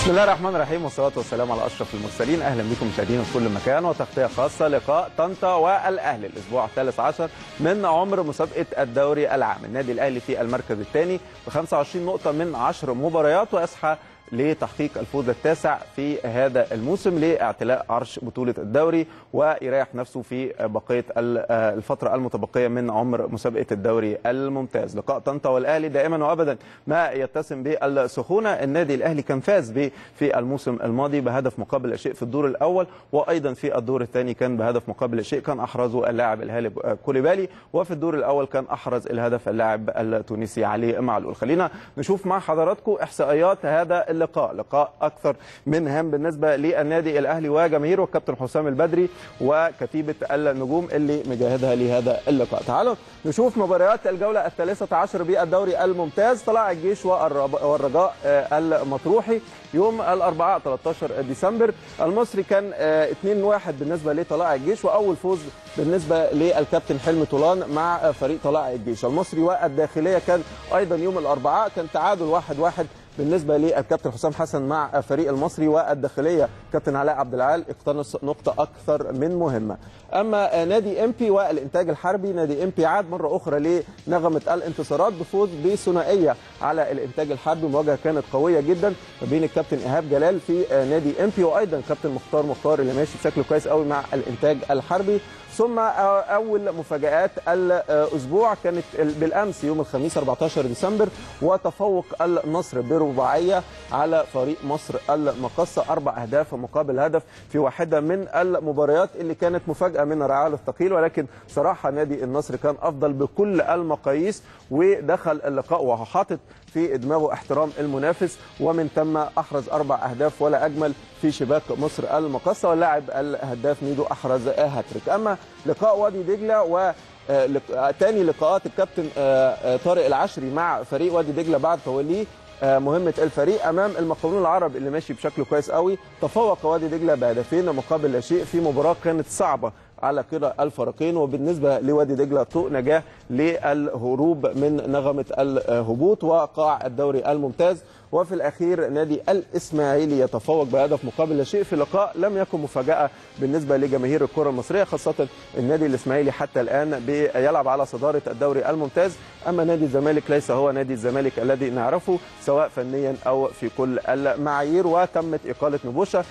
بسم الله الرحمن الرحيم والصلاة والسلام على أشرف المرسلين أهلا بكم مشاهدينا في كل مكان وتغطية خاصة لقاء طنطا والأهلي الأسبوع الثالث عشر من عمر مسابقة الدوري العام النادي الأهلي في المركز الثاني ب 25 نقطة من 10 مباريات ويسعى لتحقيق الفوز التاسع في هذا الموسم لاعتلاء عرش بطولة الدوري ويريح نفسه في بقية الفترة المتبقية من عمر مسابقة الدوري الممتاز لقاء طنطا والأهلي دائما وأبدا ما يتسم بالسخونة النادي الأهلي كان فاز به في الموسم الماضي بهدف مقابل لا شيء في الدور الأول وأيضا في الدور الثاني كان بهدف مقابل لا شيء كان أحرزه اللاعب الهالي كوليبالي وفي الدور الأول كان أحرز الهدف اللاعب التونسي علي معلول خلينا نشوف مع حضراتكم إحصائيات هذا اللقاء لقاء اكثر من هام بالنسبه للنادي الاهلي وجماهيره والكابتن حسام البدري وكتيبه النجوم اللي مجهدها لهذا اللقاء تعالوا نشوف مباريات الجوله الثالثه عشر بالدوري الممتاز طلع الجيش والرجاء المطروحي يوم الاربعاء 13 ديسمبر المصري كان 2-1 بالنسبه لطلائع الجيش واول فوز بالنسبه للكابتن حلمي طولان مع فريق طلائع الجيش المصري والداخليه كان ايضا يوم الاربعاء كان تعادل 1-1 بالنسبه للكابتن حسام حسن مع فريق المصري والداخليه كابتن علاء عبد العال اقتنص نقطه اكثر من مهمه اما نادي امبي والانتاج الحربي نادي امبي عاد مره اخرى لنغمه الانتصارات بفوز بثنائيه على الانتاج الحربي مواجهه كانت قويه جدا ما بين الكابتن ايهاب جلال في نادي امبي وايضا كابتن مختار مختار اللي ماشي بشكل كويس قوي مع الانتاج الحربي ثم اول مفاجات الاسبوع كانت بالامس يوم الخميس 14 ديسمبر وتفوق النصر برباعيه على فريق مصر المقصه اربع اهداف مقابل هدف في واحده من المباريات اللي كانت مفاجاه من الرعاله الثقيل ولكن صراحه نادي النصر كان افضل بكل المقاييس ودخل اللقاء وهو حاطط في دماغه احترام المنافس ومن ثم احرز اربع اهداف ولا اجمل في شباك مصر المقصه واللاعب الهداف ميدو احرز هاتريك اما لقاء وادي دجله و تاني لقاءات الكابتن طارق العشري مع فريق وادي دجله بعد توليه مهمه الفريق امام المقاولون العرب اللي ماشي بشكل كويس قوي تفوق وادي دجله بهدفين مقابل لا شيء في مباراه كانت صعبه على كلا الفريقين وبالنسبه لوادي دجله طوق نجاه للهروب من نغمه الهبوط وقاع الدوري الممتاز وفي الاخير نادي الاسماعيلي يتفوق بهدف مقابل لا شيء في لقاء لم يكن مفاجاه بالنسبه لجماهير الكره المصريه خاصه النادي الاسماعيلي حتى الان بيلعب على صداره الدوري الممتاز اما نادي الزمالك ليس هو نادي الزمالك الذي نعرفه سواء فنيا او في كل المعايير وتمت اقاله نبوشه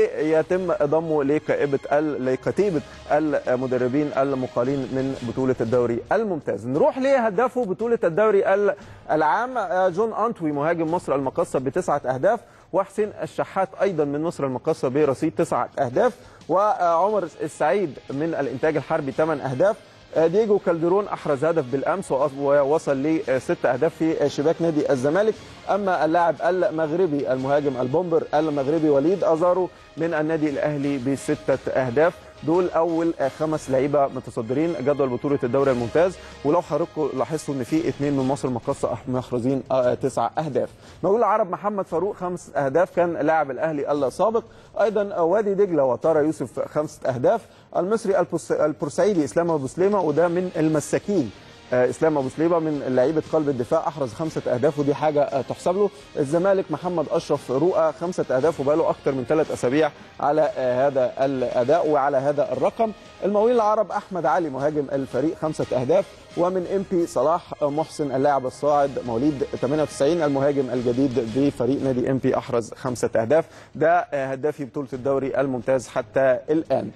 ليتم ضمه لكتيبه لكتيبه المدربين المقالين من بطوله الدوري الممتاز نروح لهدافه بطوله الدوري العام جون انتوي مهاجم مصر المقصه بتسعه اهداف وحسين الشحات ايضا من مصر المقصه برصيد تسعه اهداف وعمر السعيد من الانتاج الحربي ثمان اهداف دييجو كالدرون احرز هدف بالامس ووصل لست اهداف في شباك نادي الزمالك اما اللاعب المغربي المهاجم البومبر المغربي وليد ازارو من النادي الاهلي بسته اهداف دول اول خمس لعيبه متصدرين جدول بطوله الدوري الممتاز ولو حضراتكم لاحظتوا ان في اثنين من مصر المقاصه محرزين تسع اهداف مقاول العرب محمد فاروق خمس اهداف كان لاعب الاهلي السابق ايضا وادي دجله وطارا يوسف خمسه اهداف المصري البورسعيدي اسلام ابو سليمه وده من المساكين اسلام ابو سليبه من لعيبه قلب الدفاع احرز خمسه اهداف ودي حاجه تحسب له الزمالك محمد اشرف رؤى خمسه اهداف وبقاله اكثر من ثلاث اسابيع على هذا الاداء وعلى هذا الرقم المقاولين العرب احمد علي مهاجم الفريق خمسه اهداف ومن ام بي صلاح محسن اللاعب الصاعد مواليد 98 المهاجم الجديد بفريق نادي ام بي احرز خمسه اهداف ده هدافي بطوله الدوري الممتاز حتى الان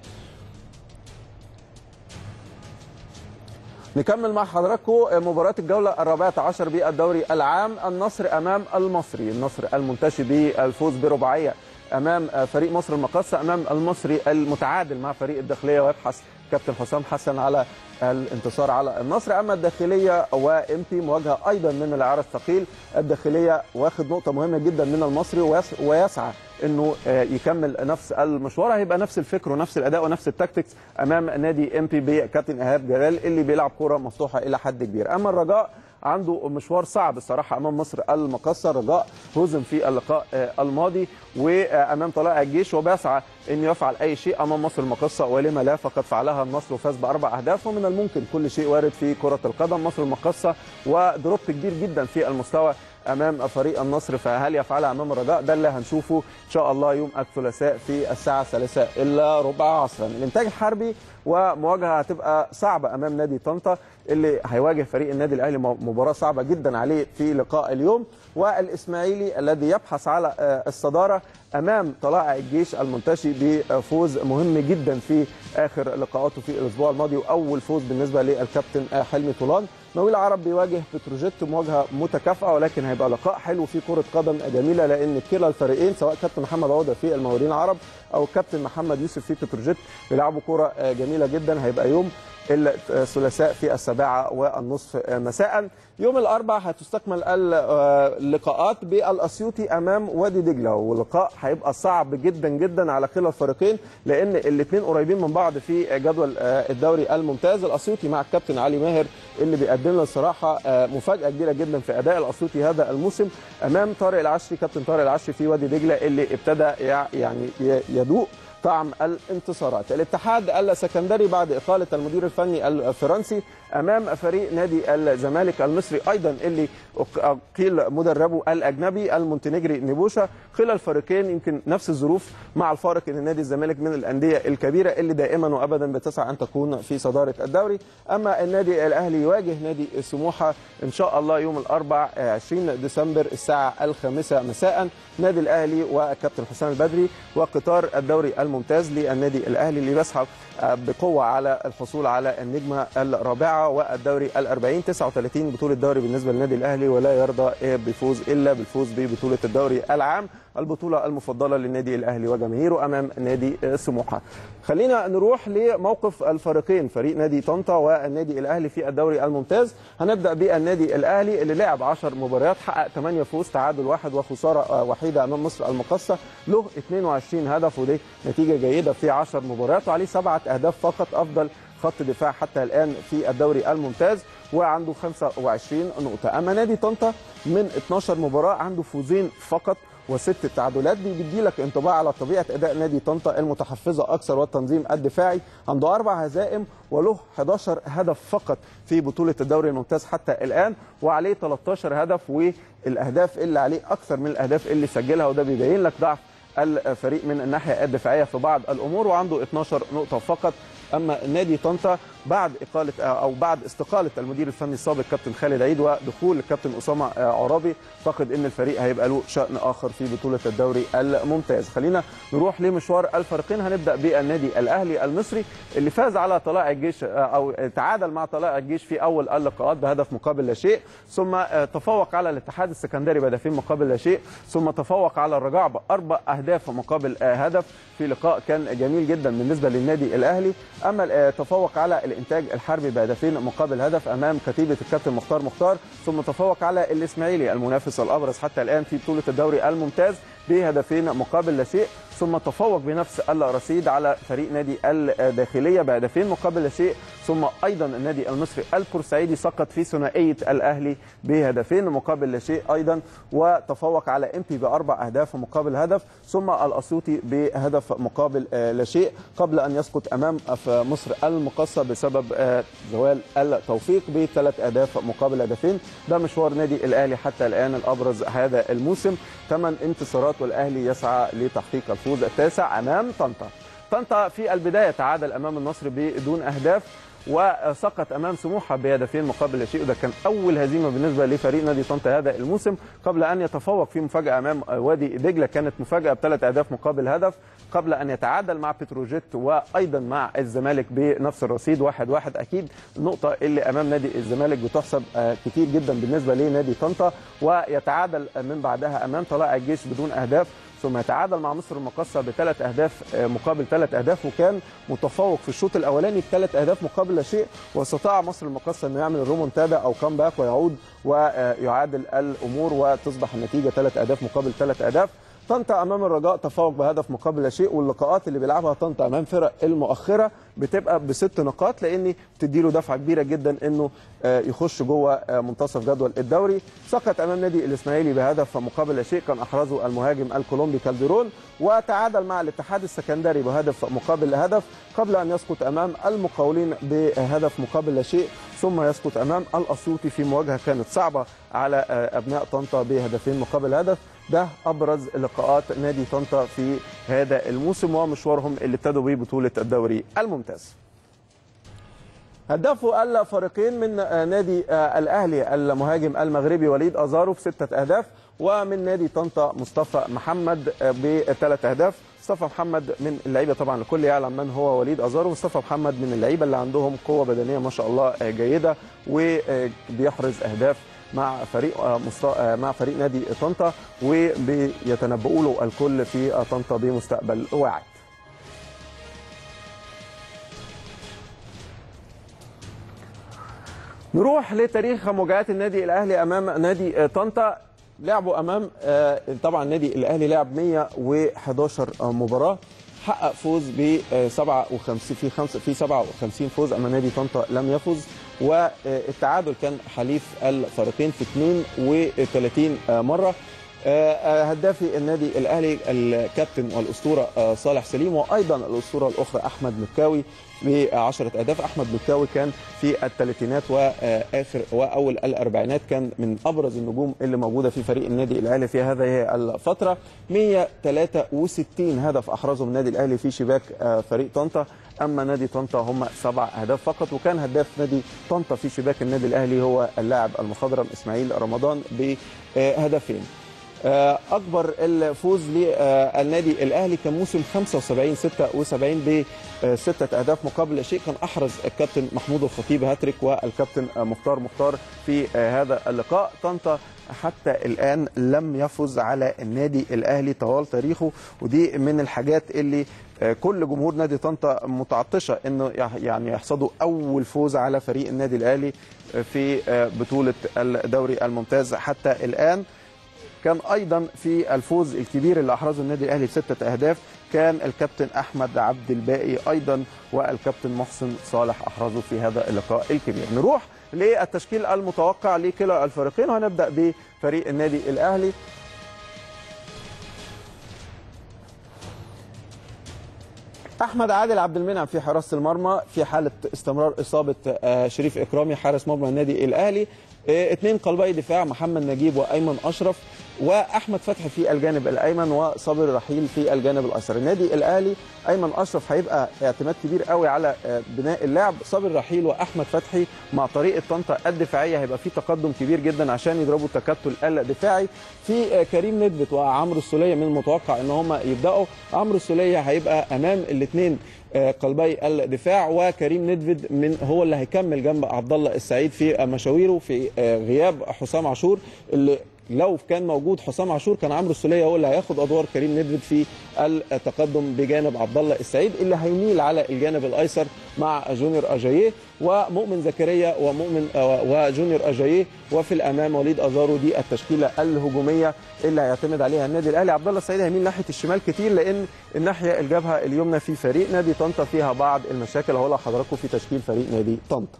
نكمل مع حضراتكم مباراة الجولة الرابعة عشر بالدوري العام النصر أمام المصري النصر المنتشي بالفوز برباعية أمام فريق مصر المقاصة أمام المصري المتعادل مع فريق الداخلية ويبحث كابتن حسام حسن على الانتصار على النصر اما الداخليه وامتي مواجهه ايضا من العيار الثقيل الداخليه واخد نقطه مهمه جدا من المصري ويسعى انه يكمل نفس المشوار هيبقى نفس الفكر ونفس الاداء ونفس التكتكس امام نادي ام بي بكابتن ايهاب جلال اللي بيلعب كوره مفتوحه الى حد كبير اما الرجاء عنده مشوار صعب الصراحه امام مصر المقصه رجاء هزم في اللقاء الماضي وامام طلائع الجيش وبيسعى انه يفعل اي شيء امام مصر المقصه ولما لا فقد فعلها النصر وفاز باربع اهداف ومن الممكن كل شيء وارد في كره القدم مصر المقصه ودروب كبير جدا في المستوى امام فريق النصر فهل يفعلها امام الرجاء ده اللي هنشوفه ان شاء الله يوم الثلاثاء في الساعه الثالثه الا ربع عصرا الانتاج الحربي ومواجهه هتبقى صعبه امام نادي طنطا اللي هيواجه فريق النادي الاهلي مباراه صعبه جدا عليه في لقاء اليوم والاسماعيلي الذي يبحث على الصداره امام طلائع الجيش المنتشي بفوز مهم جدا في اخر لقاءاته في الاسبوع الماضي واول فوز بالنسبه للكابتن حلمي طولان نويل العرب بيواجه بتروجيت مواجهه متكافئه ولكن هيبقى لقاء حلو في كره قدم جميله لان كلا الفريقين سواء كابتن محمد عوده في المقاولين العرب او كابتن محمد يوسف في بتروجيت بيلعبوا كره جميله جدا هيبقى يوم الثلاثاء في السابعة والنصف مساء يوم الأربع هتستكمل اللقاءات بالأسيوطي أمام وادي دجلة واللقاء هيبقى صعب جدا جدا على كلا الفريقين لأن الاثنين قريبين من بعض في جدول الدوري الممتاز الأسيوطي مع الكابتن علي ماهر اللي بيقدم لنا الصراحة مفاجأة كبيرة جدا في أداء الأسيوطي هذا الموسم أمام طارق العشري كابتن طارق العشري في وادي دجلة اللي ابتدى يعني يدوق طعم الانتصارات الاتحاد السكندري بعد إقالة المدير الفني الفرنسي أمام فريق نادي الزمالك المصري أيضا اللي قيل مدربه الأجنبي المونتينيجري نيبوشا كلا الفريقين يمكن نفس الظروف مع الفارق أن نادي الزمالك من الأندية الكبيرة اللي دائما وأبدا بتسعى أن تكون في صدارة الدوري أما النادي الأهلي يواجه نادي سموحة إن شاء الله يوم الأربع 20 ديسمبر الساعة الخامسة مساء نادي الأهلي وكابتن حسام البدري وقطار الدوري الممتاز للنادي الأهلي اللي بيسحب بقوة على الحصول على النجمة الرابعة والدوري الأربعين 39 بطولة دوري بالنسبة للنادي الأهلي ولا يرضى بفوز إلا بالفوز ببطولة الدوري العام البطولة المفضلة للنادي الأهلي وجماهيره أمام نادي سموحة خلينا نروح لموقف الفريقين فريق نادي طنطا والنادي الأهلي في الدوري الممتاز هنبدأ بالنادي الأهلي اللي لعب 10 مباريات حقق 8 فوز تعادل واحد وخسارة وحيدة أمام مصر المقصة له 22 هدف ودي نتيجة جيدة في 10 مباريات وعليه سبعة أهداف فقط أفضل خط دفاع حتى الآن في الدوري الممتاز وعنده 25 نقطة أما نادي طنطا من 12 مباراة عنده فوزين فقط وست تعادلات دي بيدي لك انطباع على طبيعه اداء نادي طنطا المتحفظه اكثر والتنظيم الدفاعي عنده اربع هزائم وله 11 هدف فقط في بطوله الدوري الممتاز حتى الان وعليه 13 هدف والاهداف اللي عليه اكثر من الاهداف اللي سجلها وده بيبين لك ضعف الفريق من الناحيه الدفاعيه في بعض الامور وعنده 12 نقطه فقط اما نادي طنطا بعد اقاله او بعد استقاله المدير الفني السابق كابتن خالد عيد ودخول الكابتن اسامه عرابي فقد ان الفريق هيبقى له شان اخر في بطوله الدوري الممتاز خلينا نروح لمشوار الفريقين هنبدا بالنادي الاهلي المصري اللي فاز على طلائع الجيش او تعادل مع طلائع الجيش في اول اللقاءات بهدف مقابل لا شيء ثم تفوق على الاتحاد السكندري بهدفين مقابل لا شيء ثم تفوق على الرجاء باربع اهداف مقابل هدف في لقاء كان جميل جدا بالنسبه للنادي الاهلي اما تفوق على الانتاج الحربي بهدفين مقابل هدف امام كتيبه الكابتن مختار مختار ثم تفوق على الاسماعيلي المنافس الابرز حتى الان في بطوله الدوري الممتاز بهدفين مقابل لا شيء ثم تفوق بنفس الرصيد على فريق نادي الداخليه بهدفين مقابل لا شيء ثم ايضا النادي المصري البورسعيدي سقط في ثنائيه الاهلي بهدفين مقابل لا شيء ايضا وتفوق على امبي باربع اهداف مقابل هدف ثم الاسيوطي بهدف مقابل لا شيء قبل ان يسقط امام مصر المقصه بسبب زوال التوفيق بثلاث اهداف مقابل هدفين ده مشوار نادي الاهلي حتى الان الابرز هذا الموسم ثمان انتصارات والاهلي يسعى لتحقيق الفوز التاسع امام طنطا طنطا في البدايه تعادل امام النصر بدون اهداف وسقط امام سموحه بهدفين مقابل لا شيء وده كان اول هزيمه بالنسبه لفريق نادي طنطا هذا الموسم قبل ان يتفوق في مفاجاه امام وادي دجله كانت مفاجاه بثلاث اهداف مقابل هدف قبل ان يتعادل مع بتروجيت وايضا مع الزمالك بنفس الرصيد واحد واحد اكيد النقطه اللي امام نادي الزمالك بتحسب كتير جدا بالنسبه لنادي طنطا ويتعادل من بعدها امام طلائع الجيش بدون اهداف ثم يتعادل مع مصر المقصه بثلاث اهداف مقابل ثلاث اهداف وكان متفوق في الشوط الاولاني بثلاث اهداف مقابل لا شيء واستطاع مصر المقصه انه يعمل الرومونتادا او كامباك ويعود ويعادل الامور وتصبح النتيجه ثلاث اهداف مقابل ثلاث اهداف طنطا امام الرجاء تفوق بهدف مقابل لا شيء واللقاءات اللي بيلعبها طنطا امام فرق المؤخره بتبقى بست نقاط لان بتدي له دفعه كبيره جدا انه يخش جوه منتصف جدول الدوري سقط امام نادي الاسماعيلي بهدف مقابل لا شيء كان احرزه المهاجم الكولومبي كالديرون وتعادل مع الاتحاد السكندري بهدف مقابل هدف قبل ان يسقط امام المقاولين بهدف مقابل لا شيء ثم يسقط امام الاسيوطي في مواجهه كانت صعبه على ابناء طنطا بهدفين مقابل هدف ده ابرز لقاءات نادي طنطا في هذا الموسم ومشوارهم اللي ابتدوا بيه بطوله الدوري الممتاز. هداف الفريقين من نادي الاهلي المهاجم المغربي وليد ازارو بسته اهداف ومن نادي طنطا مصطفى محمد بثلاث اهداف مصطفى محمد من اللعيبه طبعا الكل يعلم من هو وليد ازارو مصطفى محمد من اللعيبه اللي عندهم قوه بدنيه ما شاء الله جيده وبيحرز اهداف مع فريق مع فريق نادي طنطا وبيتنبؤوا له الكل في طنطا بمستقبل واعد نروح لتاريخ مواجهات النادي الاهلي امام نادي طنطا لعبوا امام طبعا النادي الاهلي لعب 111 مباراه حقق فوز ب 57 في 5 في 57 فوز اما نادي طنطا لم يفز والتعادل كان حليف الفريقين في 32 مره هدافي النادي الاهلي الكابتن والاسطوره صالح سليم وايضا الاسطوره الاخرى احمد مكاوي ب 10 اهداف احمد مكاوي كان في الثلاثينات واخر واول الاربعينات كان من ابرز النجوم اللي موجوده في فريق النادي الاهلي في هذه الفتره 163 هدف احرزهم النادي الاهلي في شباك فريق طنطا اما نادي طنطا هم سبع اهداف فقط وكان هداف نادي طنطا في شباك النادي الاهلي هو اللاعب المخضرم اسماعيل رمضان بهدفين اكبر الفوز للنادي الاهلي كان موسم 75 76 بسته اهداف مقابل شيء كان احرز الكابتن محمود الخطيب هاتريك والكابتن مختار مختار في هذا اللقاء طنطا حتى الان لم يفز على النادي الاهلي طوال تاريخه ودي من الحاجات اللي كل جمهور نادي طنطا متعطشه انه يعني يحصدوا اول فوز على فريق النادي الاهلي في بطوله الدوري الممتاز حتى الان كان ايضا في الفوز الكبير اللي احرزه النادي الاهلي بسته اهداف كان الكابتن احمد عبد الباقي ايضا والكابتن محسن صالح احرزوا في هذا اللقاء الكبير نروح للتشكيل المتوقع لكلا الفريقين وهنبدا بفريق النادي الاهلي احمد عادل عبد المنعم في حراسه المرمى في حاله استمرار اصابه شريف اكرامي حارس مرمى النادي الاهلي اثنين قلبي دفاع محمد نجيب وايمن اشرف واحمد فتحي في الجانب الايمن وصابر رحيل في الجانب الايسر النادي الاهلي ايمن اشرف هيبقى اعتماد كبير قوي على بناء اللعب صابر رحيل واحمد فتحي مع طريقه طنطا الدفاعيه هيبقى في تقدم كبير جدا عشان يضربوا التكتل الدفاعي في كريم ندبت وعمرو السوليه من المتوقع ان هم يبداوا عمرو السوليه هيبقى امام الاثنين قلبي الدفاع وكريم ندفد من هو اللي هيكمل جنب عبد الله السعيد في مشاويره في غياب حسام عاشور اللي لو كان موجود حسام عاشور كان عمرو السوليه هو اللي هياخد ادوار كريم ندفد في التقدم بجانب عبد الله السعيد اللي هيميل على الجانب الايسر مع جونيور اجاييه ومؤمن زكريا ومؤمن وجونيور اجاييه وفي الامام وليد ازارو دي التشكيله الهجوميه اللي هيعتمد عليها النادي الاهلي عبد الله السعيد هيميل ناحيه الشمال كتير لان الناحيه الجبهه اليمنى في فريق نادي طنطا فيها بعض المشاكل هقولها لحضراتكم في تشكيل فريق نادي طنطا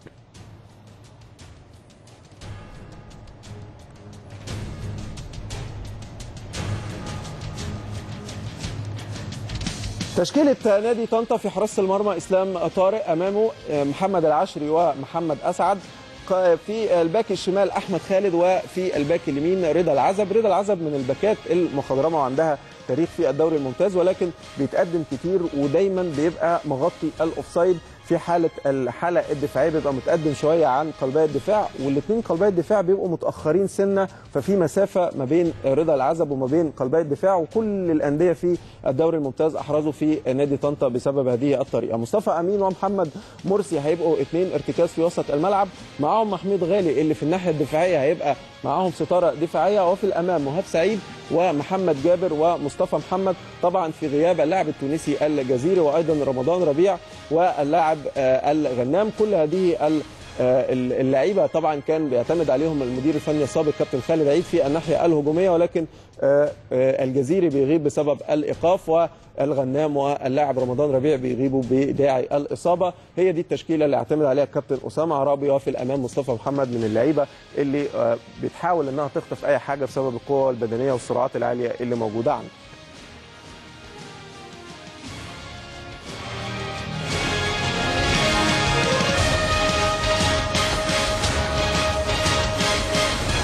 تشكيلة نادي طنطا في حراسة المرمى إسلام طارق أمامه محمد العشري ومحمد أسعد في الباك الشمال أحمد خالد وفي الباك اليمين رضا العزب رضا العزب من الباكات المخضرمة وعندها تاريخ في الدوري الممتاز ولكن بيتقدم كتير ودايما بيبقى مغطي الأوفسايد في حاله الحاله الدفاعيه بيبقى متقدم شويه عن قلبي الدفاع والاثنين قلبي الدفاع بيبقوا متاخرين سنه ففي مسافه ما بين رضا العزب وما بين قلبي الدفاع وكل الانديه في الدوري الممتاز احرزوا في نادي طنطا بسبب هذه الطريقه مصطفى امين ومحمد مرسي هيبقوا اثنين ارتكاز في وسط الملعب معاهم محمود غالي اللي في الناحيه الدفاعيه هيبقى معاهم ستاره دفاعيه وفي الامام مهاب سعيد ومحمد جابر ومصطفى محمد طبعا في غياب اللاعب التونسي الجزيري وايضا رمضان ربيع واللاعب الغنام كل هذه اللعيبه طبعا كان بيعتمد عليهم المدير الفني السابق كابتن خالد عيد في الناحيه الهجوميه ولكن الجزيري بيغيب بسبب الايقاف والغنام واللاعب رمضان ربيع بيغيبوا بداعي الاصابه هي دي التشكيله اللي اعتمد عليها الكابتن اسامه عرابي وفي الامام مصطفى محمد من اللعيبه اللي بتحاول انها تخطف اي حاجه بسبب القوه البدنيه والسرعات العاليه اللي موجوده عنده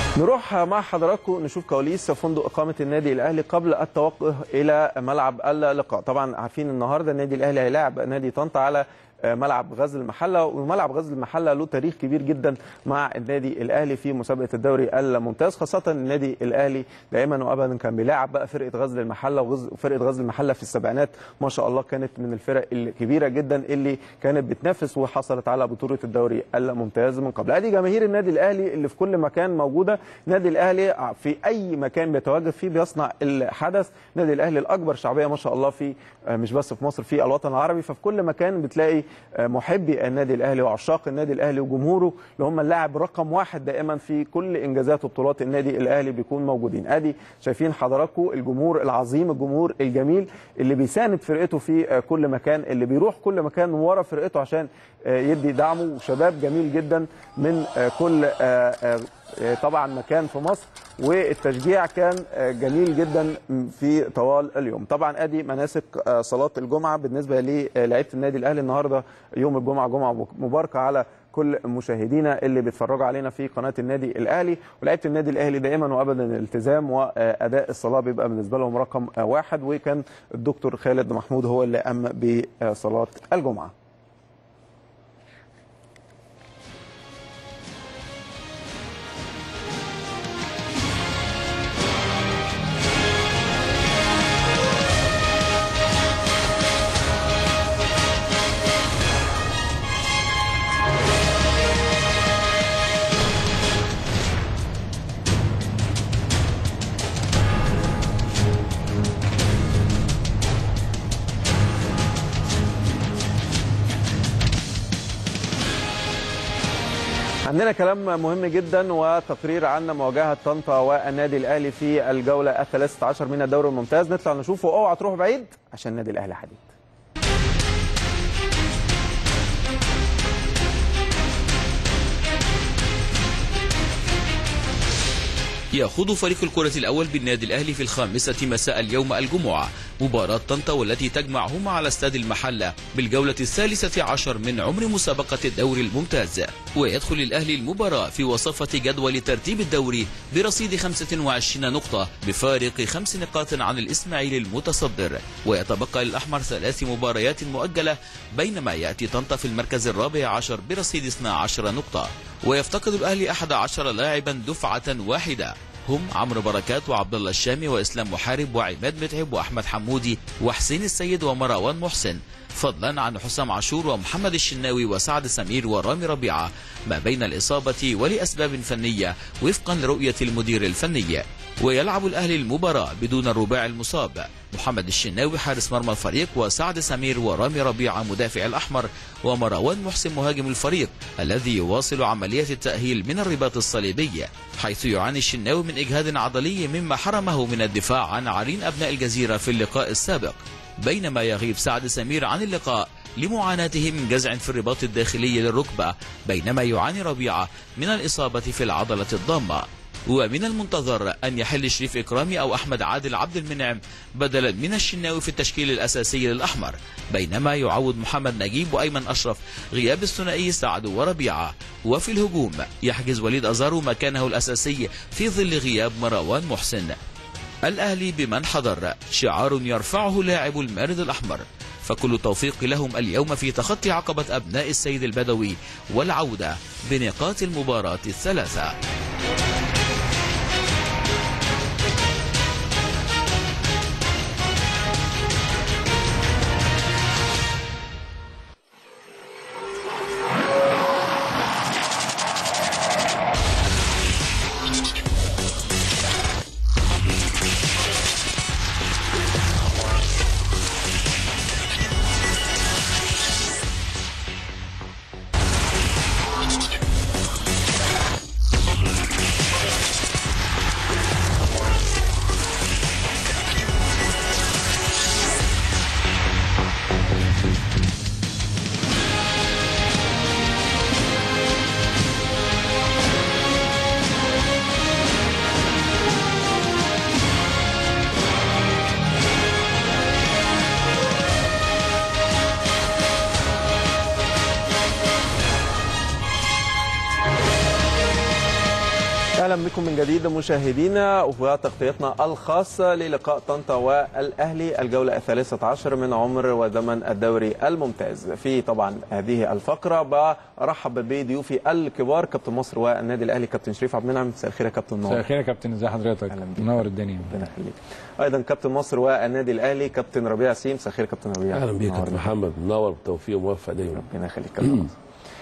نروح مع حضراتكم نشوف كواليس فندق اقامه النادي الاهلي قبل التوجه الى ملعب اللقاء طبعا عارفين النهارده النادي الاهلي هيلاعب نادي طنطا على ملعب غزل المحله وملعب غزل المحله له تاريخ كبير جدا مع النادي الاهلي في مسابقه الدوري الممتاز خاصه النادي الاهلي دائما وابدا كان بيلاعب بقى فرقه غزل المحله وفرقه غزل المحله في السبعينات ما شاء الله كانت من الفرق الكبيره جدا اللي كانت بتنافس وحصلت على بطوله الدوري الممتاز من قبل ادي جماهير النادي الاهلي اللي في كل مكان موجوده النادي الاهلي في اي مكان بيتواجد فيه بيصنع الحدث النادي الاهلي الاكبر شعبيه ما شاء الله في مش بس في مصر في الوطن العربي ففي كل مكان بتلاقي محبي النادي الاهلي وعشاق النادي الاهلي وجمهوره اللي هم اللاعب رقم واحد دائما في كل انجازات وبطولات النادي الاهلي بيكون موجودين ادي شايفين حضراتكم الجمهور العظيم الجمهور الجميل اللي بيساند فرقته في كل مكان اللي بيروح كل مكان ورا فرقته عشان يدي دعمه وشباب جميل جدا من كل طبعا مكان في مصر والتشجيع كان جميل جدا في طوال اليوم طبعا ادي مناسك صلاه الجمعه بالنسبه للاعيبه النادي الاهلي النهارده يوم الجمعه جمعه مباركه على كل مشاهدينا اللي بيتفرجوا علينا في قناه النادي الاهلي ولاعيبه النادي الاهلي دائما وابدا الالتزام واداء الصلاه بيبقى بالنسبه لهم رقم واحد وكان الدكتور خالد محمود هو اللي قام بصلاه الجمعه عندنا كلام مهم جدا وتقرير عن مواجهه طنطا والنادي الاهلي في الجوله الثالثة عشر من الدوري الممتاز نطلع نشوفه اوعى تروحوا بعيد عشان النادي الاهلي حديد يخوض فريق الكرة الأول بالنادي الأهلي في الخامسة مساء اليوم الجمعة مباراة طنطا والتي تجمعهما على استاد المحلة بالجولة الثالثة عشر من عمر مسابقة الدوري الممتاز ويدخل الأهلي المباراة في وصفة جدول ترتيب الدوري برصيد 25 نقطة بفارق خمس نقاط عن الإسماعيلي المتصدر ويتبقى للأحمر ثلاث مباريات مؤجلة بينما يأتي طنطا في المركز الرابع عشر برصيد 12 نقطة ويفتقد الأهلي 11 لاعبا دفعة واحدة هم عمرو بركات وعبد الله الشامي واسلام محارب وعماد متعب واحمد حمودي وحسين السيد ومروان محسن فضلا عن حسام عاشور ومحمد الشناوي وسعد سمير ورامي ربيعه ما بين الاصابه ولاسباب فنيه وفقا لرؤيه المدير الفني ويلعب الاهلي المباراه بدون الرباعي المصاب محمد الشناوي حارس مرمى الفريق وسعد سمير ورامي ربيعه مدافع الاحمر ومروان محسن مهاجم الفريق الذي يواصل عمليه التاهيل من الرباط الصليبي حيث يعاني الشناوي من اجهاد عضلي مما حرمه من الدفاع عن عرين ابناء الجزيره في اللقاء السابق بينما يغيب سعد سمير عن اللقاء لمعاناته من جزع في الرباط الداخلي للركبة بينما يعاني ربيعة من الإصابة في العضلة الضامة ومن المنتظر أن يحل شريف إكرامي أو أحمد عادل عبد المنعم بدلا من الشناوي في التشكيل الأساسي للأحمر بينما يعود محمد نجيب وأيمن أشرف غياب الثنائي سعد وربيعة وفي الهجوم يحجز وليد أزارو مكانه الأساسي في ظل غياب مروان محسن الأهلي بمن حضر شعار يرفعه لاعب المارد الأحمر فكل التوفيق لهم اليوم في تخطي عقبة أبناء السيد البدوي والعودة بنقاط المباراة الثلاثة اهلا بكم من جديد مشاهدينا وتغطيتنا الخاصه للقاء طنطا والاهلي الجوله الثالثه عشر من عمر وزمن الدوري الممتاز في طبعا هذه الفقره برحب بضيوفي الكبار كابتن مصر والنادي الاهلي كابتن شريف عبد المنعم مساء الخير يا كابتن نور مساء الخير يا كابتن ازي حضرتك أهلا بيك. منور الدنيا ربنا يخليك ايضا كابتن مصر والنادي الاهلي كابتن ربيع سيم مساء الخير يا كابتن ربيع اهلا بيك يا منورنا. كابتن محمد منور بالتوفيق وموفق دايما ربنا يخليك كابتن مصر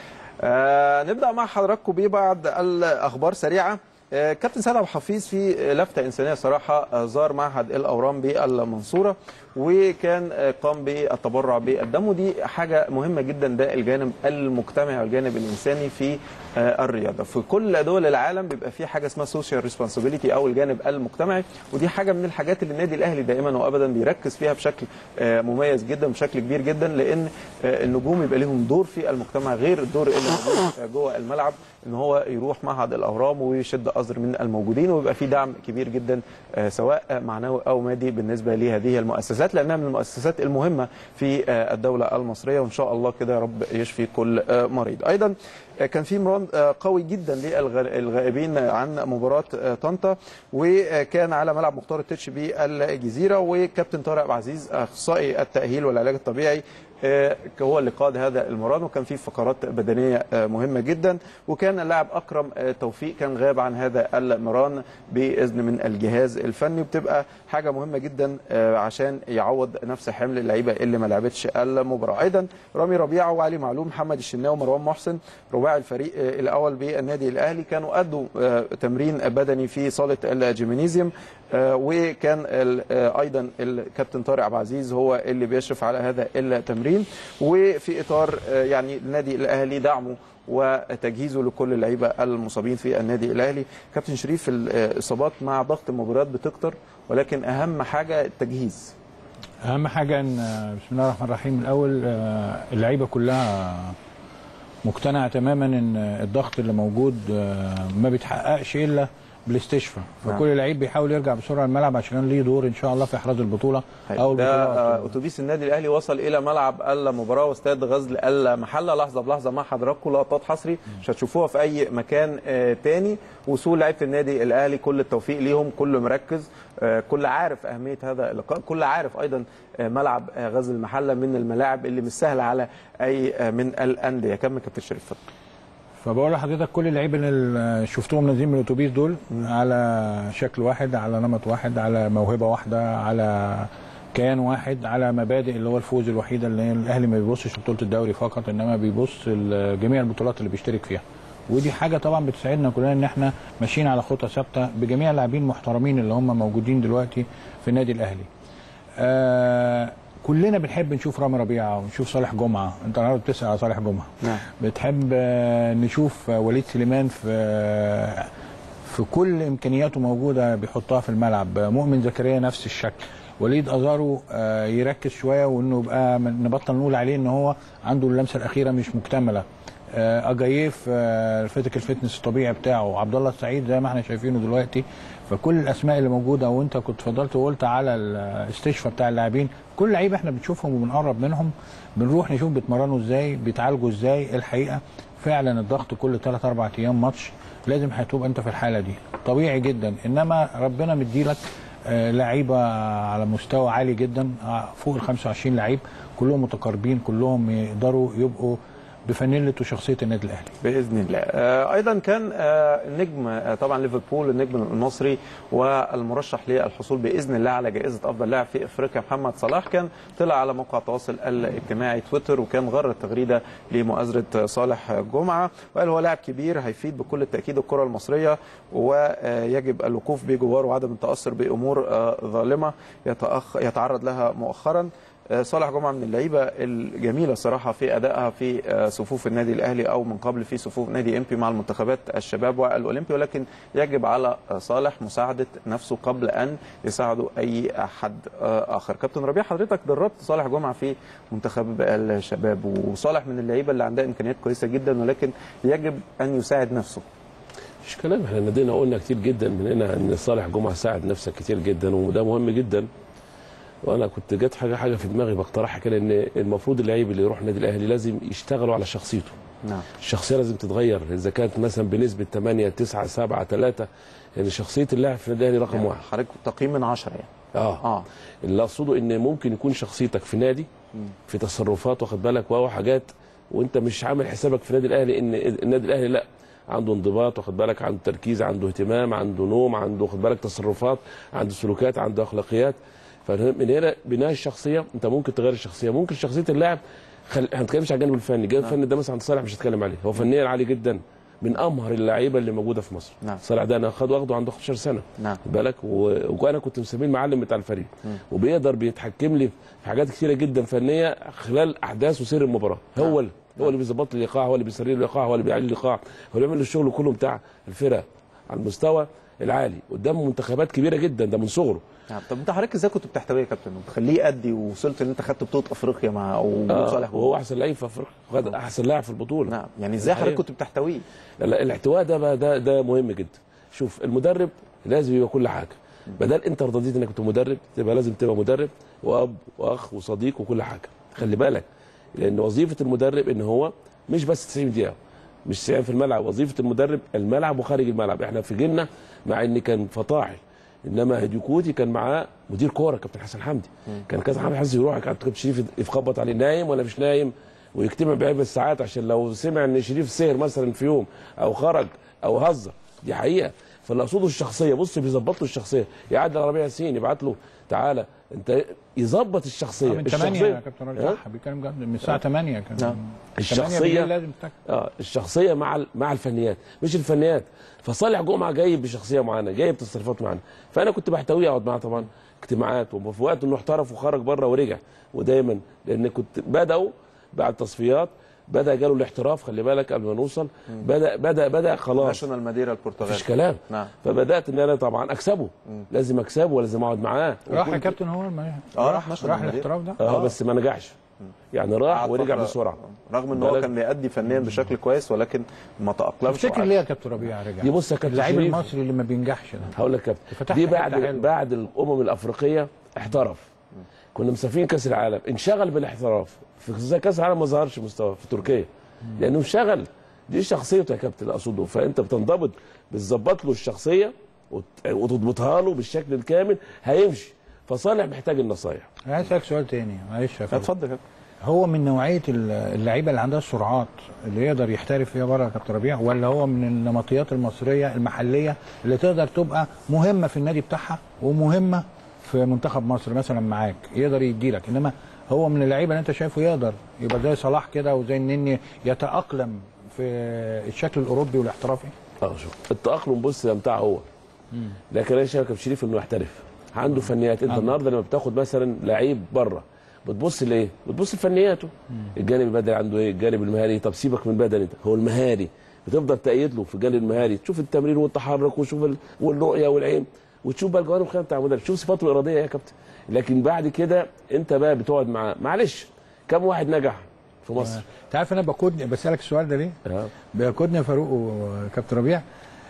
آه نبدا مع حضراتكم ببعض الاخبار سريعه آه كابتن سعد عبد الحفيظ في لفته انسانيه صراحه آه زار معهد الاورام بالمنصوره وكان آه قام بالتبرع بالدم ودي حاجه مهمه جدا ده الجانب المجتمعي والجانب الانساني في آه الرياضه في كل دول العالم بيبقى في حاجه اسمها سوشيال ريسبونسابيلتي او الجانب المجتمعي ودي حاجه من الحاجات اللي النادي الاهلي دائما وابدا بيركز فيها بشكل آه مميز جدا بشكل كبير جدا لان آه النجوم يبقى لهم دور في المجتمع غير الدور اللي موجود آه جوه الملعب ان هو يروح معهد الاهرام ويشد ازر من الموجودين ويبقى في دعم كبير جدا آه سواء معنوي او مادي بالنسبه لهذه المؤسسات لانها من المؤسسات المهمه في آه الدوله المصريه وان شاء الله كده يا رب يشفي كل آه مريض ايضا آه كان في مران آه قوي جدا للغائبين عن مباراه آه طنطا وكان على ملعب مختار التتش بالجزيره وكابتن طارق عبد العزيز اخصائي التاهيل والعلاج الطبيعي آه، هو اللي قاد هذا المران وكان فيه فقرات بدنيه آه، مهمه جدا وكان اللاعب اكرم آه، توفيق كان غاب عن هذا المران باذن من الجهاز الفني وبتبقى حاجه مهمه جدا آه، عشان يعوض نفس حمل اللعيبه اللي ما لعبتش المباراه ايضا رامي ربيعه وعلي معلوم محمد الشناوي ومروان محسن رباعي الفريق آه، الاول بالنادي الاهلي كانوا ادوا آه، تمرين بدني في صاله الجيمنيزيوم آه، وكان ال- آه، ايضا الكابتن طارق عبد العزيز هو اللي بيشرف على هذا التمرين وفي اطار آه، يعني النادي الاهلي دعمه وتجهيزه لكل اللعيبه المصابين في النادي الاهلي كابتن شريف الاصابات مع ضغط المباريات بتكتر ولكن اهم حاجه التجهيز اهم حاجه ان بسم الله الرحمن الرحيم الاول آه، اللعيبه كلها مقتنعه تماما ان الضغط اللي موجود آه، ما بيتحققش الا بالاستشفاء نعم. فكل لعيب بيحاول يرجع بسرعه الملعب عشان ليه دور ان شاء الله في احراز البطوله او ده آه، البطولات اتوبيس النادي الاهلي وصل الى ملعب المباراه واستاد غزل المحله لحظه بلحظه مع حضراتكم لقطات حصري مش هتشوفوها في اي مكان آه، تاني وصول لعيبه النادي الاهلي كل التوفيق ليهم كل مركز آه، كل عارف اهميه هذا اللقاء كل عارف ايضا آه، ملعب آه، غزل المحله من الملاعب اللي مش سهله على اي آه، من الانديه كمل كابتن شريف اتفضل. فبقول لحضرتك كل اللعيبه اللي شفتهم نازلين من الاتوبيس دول على شكل واحد على نمط واحد على موهبه واحده على كيان واحد على مبادئ اللي هو الفوز الوحيده اللي هي الاهلي ما بيبصش لبطوله الدوري فقط انما بيبص لجميع البطولات اللي بيشترك فيها ودي حاجه طبعا بتساعدنا كلنا ان احنا ماشيين على خطى ثابته بجميع اللاعبين المحترمين اللي هم موجودين دلوقتي في النادي الاهلي آه كلنا بنحب نشوف رامي ربيعه ونشوف صالح جمعه انت النهارده بتسال على صالح جمعه نعم بتحب آه، نشوف آه، وليد سليمان في آه، في كل امكانياته موجوده بيحطها في الملعب آه، مؤمن زكريا نفس الشكل وليد ازارو آه، يركز شويه وانه يبقى من- نبطل نقول عليه ان هو عنده اللمسه الاخيره مش مكتمله آه، اجايف آه، الفتك الفتنس الطبيعي بتاعه عبد الله السعيد زي ما احنا شايفينه دلوقتي فكل الاسماء اللي موجوده وانت كنت فضلت وقلت على الاستشفاء بتاع اللاعبين كل لعيبه احنا بنشوفهم وبنقرب منهم بنروح نشوف بيتمرنوا ازاي بيتعالجوا ازاي الحقيقه فعلا الضغط كل 3 4 ايام ماتش لازم هتبقى انت في الحاله دي طبيعي جدا انما ربنا مديلك آه، لعيبه على مستوى عالي جدا آه، فوق ال 25 لعيب كلهم متقاربين كلهم يقدروا يبقوا بفانيله وشخصيه النادي الاهلي باذن الله آه، ايضا كان آه، النجم آه، طبعا ليفربول النجم المصري والمرشح للحصول باذن الله على جائزه افضل لاعب في افريقيا محمد صلاح كان طلع على موقع التواصل الاجتماعي تويتر وكان غرد تغريده لمؤازره صالح جمعه وقال هو لاعب كبير هيفيد بكل التاكيد الكره المصريه ويجب الوقوف بجواره وعدم التاثر بامور آه، ظالمه يتأخ يتعرض لها مؤخرا آه، صالح جمعه من اللعيبه الجميله صراحه في ادائها في آه، صفوف النادي الاهلي او من قبل في صفوف نادي امبي مع المنتخبات الشباب والاولمبي ولكن يجب على آه، صالح مساعده نفسه قبل ان يساعده اي احد آه، اخر كابتن ربيع حضرتك دربت صالح جمعه في منتخب الشباب وصالح من اللعيبه اللي عندها امكانيات كويسه جدا ولكن يجب ان يساعد نفسه مش كلام احنا نادينا قلنا كتير جدا مننا ان صالح جمعه ساعد نفسك كتير جدا وده مهم جدا وانا كنت جت حاجه حاجه في دماغي بقترحها كده ان المفروض اللعيب اللي يروح النادي الاهلي لازم يشتغلوا على شخصيته نعم الشخصيه لازم تتغير اذا كانت مثلا بنسبه 8 9 7 3 يعني شخصيه اللاعب في النادي الاهلي رقم يعني واحد حضرتك تقييم من 10 يعني اه اه اللي اقصده ان ممكن يكون شخصيتك في نادي في تصرفات واخد بالك وهو حاجات وانت مش عامل حسابك في النادي الاهلي ان النادي الاهلي لا عنده انضباط واخد بالك عنده تركيز عنده اهتمام عنده نوم عنده واخد بالك تصرفات عنده سلوكات عنده اخلاقيات فمن هنا بناء الشخصيه انت ممكن تغير الشخصيه ممكن شخصيه اللاعب خل... احنا ما بنتكلمش على الجانب الفني الجانب الفني ده مثلا عند صالح مش هتكلم عليه هو فنيا عالي جدا من امهر اللعيبه اللي موجوده في مصر نعم. صالح ده انا خد واخده عنده 11 سنه نعم. خد بالك و- وانا كنت مسميه المعلم بتاع الفريق وبيقدر بيتحكم لي في حاجات كثيره جدا فنيه خلال احداث وسير المباراه هو ال- هو اللي بيظبط لي الايقاع هو اللي بيسري لي الايقاع هو اللي بيعلي الايقاع هو اللي بيعمل الشغل كله بتاع الفرق على المستوى العالي قدام منتخبات كبيره جدا ده من صغره نعم طب انت حضرتك ازاي كنت بتحتويه يا كابتن وتخليه يأدي ووصلت ان انت خدت بطوله افريقيا مع او وجود آه صالح وهو احسن لعيب في افريقيا خد احسن لاعب في البطوله نعم يعني ازاي دي حضرتك حقيقة. كنت بتحتويه لا لا الاحتواء ده بقى ده ده مهم جدا شوف المدرب لازم يبقى كل حاجه بدل انت ارتضيت انك تبقى مدرب تبقى لازم تبقى مدرب واب واخ وصديق وكل حاجه خلي بالك لان وظيفه المدرب ان هو مش بس 90 دقيقه مش 90 في الملعب وظيفه المدرب الملعب وخارج الملعب احنا في جيلنا مع ان كان فطاحل انما هديكوتي كان معاه مدير كوره كابتن حسن حمدي كان كابتن حمدي حسن يروح كابتن شريف يخبط عليه نايم ولا مش نايم ويجتمع بعيب الساعات عشان لو سمع ان شريف سهر مثلا في يوم او خرج او هزر دي حقيقه فاللي اقصده الشخصيه بص بيظبط له الشخصيه يعدي على ربيع ياسين يبعت له تعالى انت يظبط الشخصيه من 8 الشخصيه يا كابتن رجب ها؟ صح بيتكلم جد من الساعه 8 كان نعم. 8 الشخصية- بالليل لازم تك... اه الشخصيه مع ال- مع الفنيات مش الفنيات فصالح جمعه جاي بشخصيه معينه جاي بتصرفات معينه فانا كنت بحتويه اقعد معاه طبعا اجتماعات وفي وقت انه احترف وخرج بره ورجع ودايما لان كنت بداوا بعد تصفيات بدا جاله الاحتراف خلي بالك قبل ما نوصل بدا بدا بدا خلاص ناشونال ماديرا البرتغال مفيش كلام نعم فبدات ان انا طبعا اكسبه لازم اكسبه ولازم اقعد معاه راح يا وكنت- كابتن هو ما اه راح ناشونال راح ماديرا. الاحتراف ده اه بس ما نجحش يعني راح قعد ورجع فترة- بسرعه رغم ان هو بالك- كان بيأدي فنيا بشكل كويس ولكن ما تأقلمش تفتكر وقعد. ليه يا كابتن ربيع رجع دي بص يا كابتن اللعيب شريف. المصري اللي ما بينجحش ده هقول لك يا كابتن فتحت دي حتة بعد حلوة. بعد الامم الافريقيه احترف كنا مسافرين كاس العالم انشغل بالاحتراف في زي كاس العالم ما ظهرش مستوى في تركيا لانه انشغل دي شخصيته يا كابتن اللي اقصده فانت بتنضبط بتظبط له الشخصيه وت- وتضبطها له بالشكل الكامل هيمشي فصالح محتاج النصايح انا عايز اسالك سؤال تاني معلش يا فندم. اتفضل يا كابتن هو من نوعيه ال- اللعيبه اللي عندها السرعات اللي يقدر يحترف فيها بره يا كابتن ربيع ولا هو من النمطيات المصريه المحليه اللي تقدر تبقى مهمه في النادي بتاعها ومهمه في منتخب مصر مثلا معاك يقدر يديلك انما هو من اللعيبه اللي انت شايفه يقدر يبقى زي صلاح كده وزي النني يتاقلم في الشكل الاوروبي والاحترافي اه شوف التاقلم بص ده بتاع هو لكن انا شايف كابتن شريف انه يحترف عنده فنيات انت عنده. النهارده لما بتاخد مثلا لعيب بره بتبص لايه؟ بتبص لفنياته الجانب البدني عنده ايه؟ الجانب المهاري طب سيبك من البدني ده هو المهاري بتفضل تأيد له في الجانب المهاري تشوف التمرين والتحرك وتشوف ال... والرؤيه والعين وتشوف بقى الجوانب الخام بتاع المدرب تشوف صفاته الاراديه يا كابتن لكن بعد كده انت بقى بتقعد معاه معلش كم واحد نجح في مصر؟ انت عارف انا بكودني بسالك السؤال ده ليه؟ آه. بياخدني يا فاروق وكابتن ربيع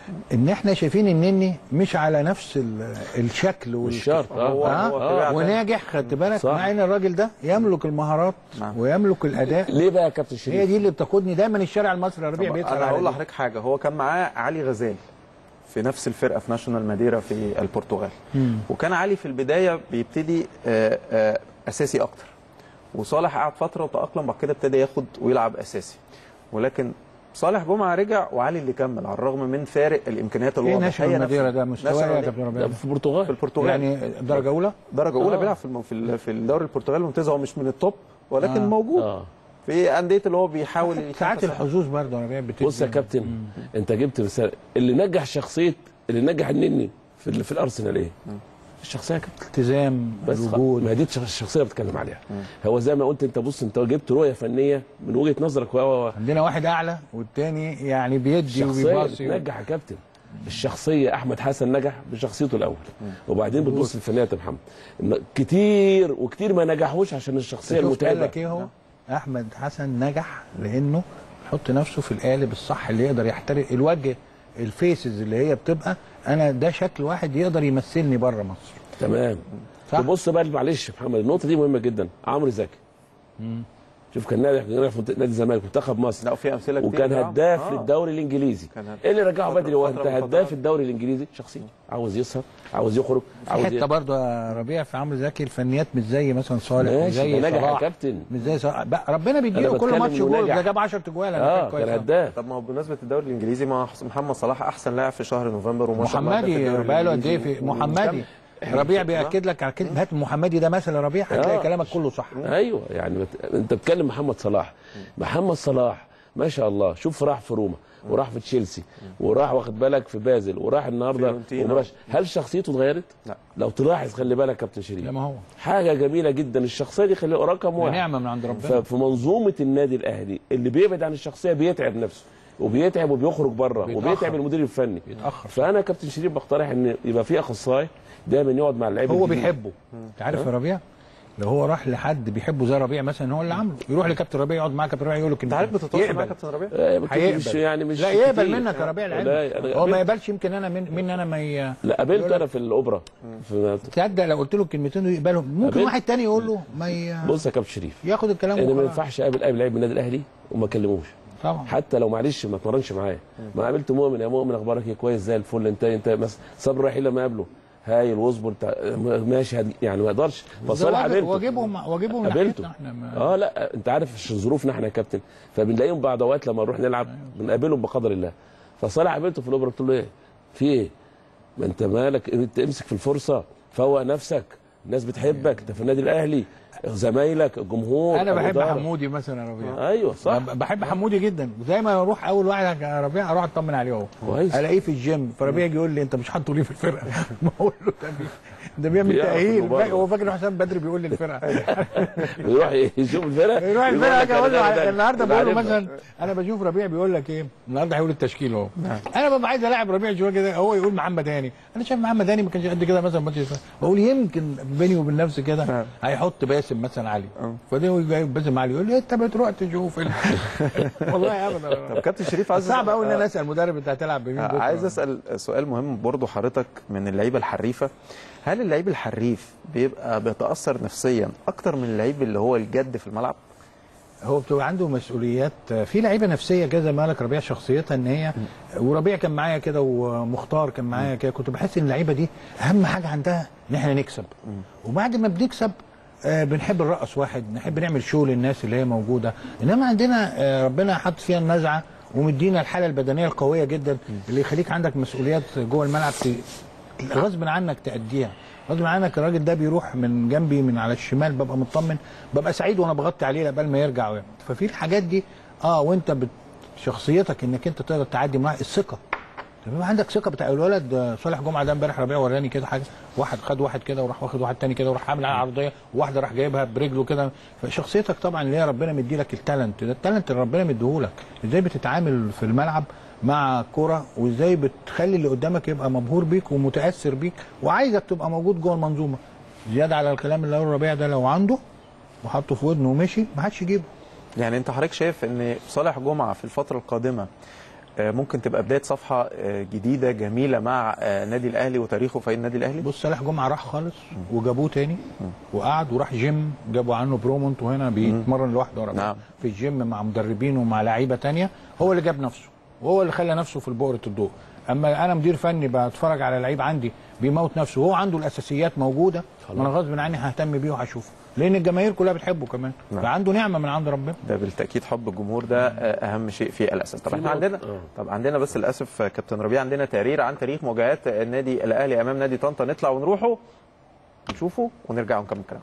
ان احنا شايفين النني مش على نفس ال- الشكل وال... مش شرط هو- اه هو آه طبيعة وناجح خدت بالك صح. مع ان الراجل ده يملك المهارات نعم. ويملك الاداء ليه بقى يا كابتن شريف؟ هي دي اللي بتاخدني دايما الشارع المصري يا ربيع طب بيسال انا على هقول دي. لحضرتك حاجه هو كان معاه علي غزال في نفس الفرقه في ناشونال ماديرا في البرتغال وكان علي في البدايه بيبتدي آه، آه، اساسي اكتر وصالح قعد فتره وتاقلم بعد كده ابتدى ياخد ويلعب اساسي ولكن صالح جمعه رجع وعلي اللي كمل على الرغم من فارق الامكانيات ايه الواضح ناشونال هي ماديرا نفس- ده مستوى ناشونال يا ماديرا كابتن ده ربيع في البرتغال في البرتغال يعني درجه اولى درجه اولى آه. بيلعب في الم- في ال- في الدوري البرتغالي الممتاز هو مش من التوب ولكن آه. موجود اه في انديه اللي هو بيحاول ساعات يتنافس الحظوظ برضه يا ربيع بتدي بص يا كابتن انت جبت رساله اللي نجح شخصيه اللي نجح النني في ال- في الارسنال ايه؟ الشخصيه يا كابتن التزام بس خ- الوجود ما هي دي الشخ- الشخصيه اللي بتكلم عليها هو زي ما قلت انت بص انت جبت رؤيه فنيه من وجهه نظرك و- و و- عندنا واحد اعلى والتاني يعني بيدي الشخصيه وبيباصي اللي بتنجح يا كابتن الشخصيه احمد حسن نجح بشخصيته الاول وبعدين بتبص للفنيه يا محمد إن كتير وكتير ما نجحوش عشان الشخصيه شوف قال المتعبه لك ايه هو احمد حسن نجح لانه يحط نفسه في القالب الصح اللي يقدر يحترق الوجه الفيسز اللي هي بتبقى انا ده شكل واحد يقدر يمثلني بره مصر تمام صح. تبص بقى معلش يا محمد النقطه دي مهمه جدا عمرو زكي شوف كان ناجح كان ناجح في نادي الزمالك منتخب مصر لا وفي امثله كتير وكان آه. هداف آه. للدوري الانجليزي كان هداف. ايه اللي رجعه فترة- بدري هو فترة انت من هداف فترات. الدوري الانجليزي شخصيه عاوز يسهر عاوز يخرج عاوز حته برضه يا ربيع في عمرو زكي الفنيات مش زي مثلا صالح مش ماشي زي ده ناجح يا صلاح كابتن مش زي صلاح بقى ربنا أنا بيديله كل بتكلم ماتش إنه جول ناجح. ده جاب 10 تجوال انا اه كان كويس كان أوي. هداف طب ما هو بمناسبه الدوري الانجليزي ما محمد صلاح احسن لاعب في شهر نوفمبر وما شاء الله هداف محمدي الدوري بقى له قد ايه الإنجليزي. في محمدي ومكمل. ربيع بياكد لك على كلمه هات محمدي ده مثلا ربيع هتلاقي آه. كلامك كله صح ايوه يعني بت... انت بتكلم محمد صلاح محمد صلاح ما شاء الله شوف راح في روما وراح في تشيلسي وراح واخد بالك في بازل وراح النهارده فيورنتينا. ومراش. هل شخصيته اتغيرت؟ لا. لو تلاحظ خلي بالك يا كابتن شريف لا ما هو حاجه جميله جدا الشخصيه دي خلي رقم واحد نعمه من عند ربنا ففي منظومه النادي الاهلي اللي بيبعد عن الشخصيه بيتعب نفسه وبيتعب وبيخرج بره بيتأخر. وبيتعب المدير الفني بيتاخر فانا كابتن شريف بقترح ان يبقى في اخصائي دايما يقعد مع اللعيبه هو الجديد. بيحبه انت عارف يا ربيع لو هو راح لحد بيحبه زي ربيع مثلا هو اللي عامله يروح لكابتن ربيع يقعد معاه كابتن ربيع يقول له انت عارف كلمتين بتتواصل مع يقبل. كابتن ربيع؟ آه، يمكن هيقبل مش يعني مش لا يقبل كتير. منك يا ربيع لا، العلم أنا هو ما قابلت- يقبلش يمكن انا من, من انا ما ي... لا قابلته يقول انا في الاوبرا في تصدق لو قلت له الكلمتين دول يقبلهم ممكن قابلت. واحد تاني يقول له ما ي... بص يا كابتن شريف ياخد الكلام انا ما وخلاص. ينفعش اقابل اي لعيب من النادي الاهلي وما اكلموش طبعا حتى لو معلش ما اتمرنش معاه ما قابلت مؤمن يا مؤمن اخبارك ايه كويس زي الفل انت انت مثلا صبري رحيل لما قابله هايل واصبر تع- ماشي هد- يعني ما اقدرش فصالح قابلته واجبهم واجبهم قابلته ناحيتنا احنا ما... اه لا انت عارف ش- ظروفنا احنا يا كابتن فبنلاقيهم بعد اوقات لما نروح نلعب بنقابلهم بقدر الله فصالح قابلته في الاوبرا قلت له ايه في ايه ما انت مالك انت امسك في الفرصه فوق نفسك الناس بتحبك انت في النادي الاهلي زمايلك الجمهور انا بحب الإدارة. حمودي مثلا يا ربيع ايوه صح ب- بحب حمودي جدا وزي ما اروح اول واحد يا ربيع اروح اطمن عليه اهو كويس. الاقيه في الجيم فربيع يجي يقول لي انت مش حاطه ليه في الفرقه ما اقول له ده بي- ده بيعمل بيعرف تاهيل إنه بره. هو فاكر حسام بدري بيقول لي الفرقه يروح يشوف الفرقه يروح يقول الفرقه لك أجي اقول أنا له ده- النهارده ده بقول له عارفها. مثلا انا بشوف ربيع بيقول لك ايه النهارده هيقول التشكيل اهو انا ببقى عايز العب ربيع شويه كده هو يقول محمد هاني انا شايف محمد هاني ما كانش قد كده مثلا ماتش اللي فات. بقول يمكن بيني وبين نفسي كده هيحط باسم مثلا علي فده هو جايب باسم علي يقول لي انت بتروح تشوف ال- والله طب ابدا كابتن شريف عايز صعب قوي ان آه، انا اسال مدرب انت هتلعب بمين بكره عايز اسال سؤال مهم برضو حضرتك من اللعيبه الحريفه هل اللعيب الحريف بيبقى بيتاثر نفسيا اكتر من اللعيب اللي هو الجد في الملعب هو بتبقى عنده مسؤوليات في لعيبه نفسيه كده زي ما قالك ربيع شخصيتها ان هي وربيع كان معايا كده ومختار كان معايا كده كنت بحس ان اللعيبه دي اهم حاجه عندها ان احنا نكسب وبعد ما بنكسب آه، بنحب نرقص واحد نحب نعمل شو للناس اللي هي موجوده انما عندنا آه، ربنا حط فيها النزعه ومدينا الحاله البدنيه القويه جدا اللي يخليك عندك مسؤوليات جوه الملعب ت- غصب عنك تأديها غصب عنك الراجل ده بيروح من جنبي من على الشمال ببقى مطمن ببقى سعيد وانا بغطي عليه قبل ما يرجع ويعمل. ففي الحاجات دي اه وانت بت شخصيتك انك انت تقدر تعدي معاه الثقه بيبقى عندك ثقه بتاع الولد آه، صالح جمعه ده امبارح ربيع وراني كده حاجه واحد خد واحد كده وراح واخد واحد تاني كده وراح عامل على عرضيه وواحده راح جايبها برجله كده فشخصيتك طبعا اللي هي ربنا مدي لك التالنت ده التالنت اللي ربنا مديهولك ازاي بتتعامل في الملعب مع كرة وازاي بتخلي اللي قدامك يبقى مبهور بيك ومتاثر بيك وعايزك تبقى موجود جوه المنظومه زياده على الكلام اللي قاله ربيع ده لو عنده وحطه في ودنه ومشي ما حدش يجيبه يعني انت حضرتك شايف ان صالح جمعه في الفتره القادمه آه، ممكن تبقى بدايه صفحه آه، جديده جميله مع آه، النادي الاهلي وتاريخه في النادي الاهلي بص صالح جمعه راح خالص وجابوه تاني وقعد وراح جيم جابوا عنه برومونت وهنا بيتمرن لوحده ورا بعض. نعم. في الجيم مع مدربين ومع لعيبه تانية هو اللي جاب نفسه وهو اللي خلى نفسه في بؤره الضوء اما انا مدير فني بتفرج على لعيب عندي بيموت نفسه وهو عنده الاساسيات موجوده ما انا غصب عني ههتم بيه وهشوفه لان الجماهير كلها بتحبه كمان نعم. فعنده نعمه من عند ربنا ده بالتاكيد حب الجمهور ده آه، اهم شيء في الاساس طب في احنا نقطة- عندنا آه. طب عندنا بس للاسف آه، كابتن ربيع عندنا تقرير عن تاريخ مواجهات النادي الاهلي امام نادي طنطا نطلع ونروحه نشوفه ونرجع ونكمل كلام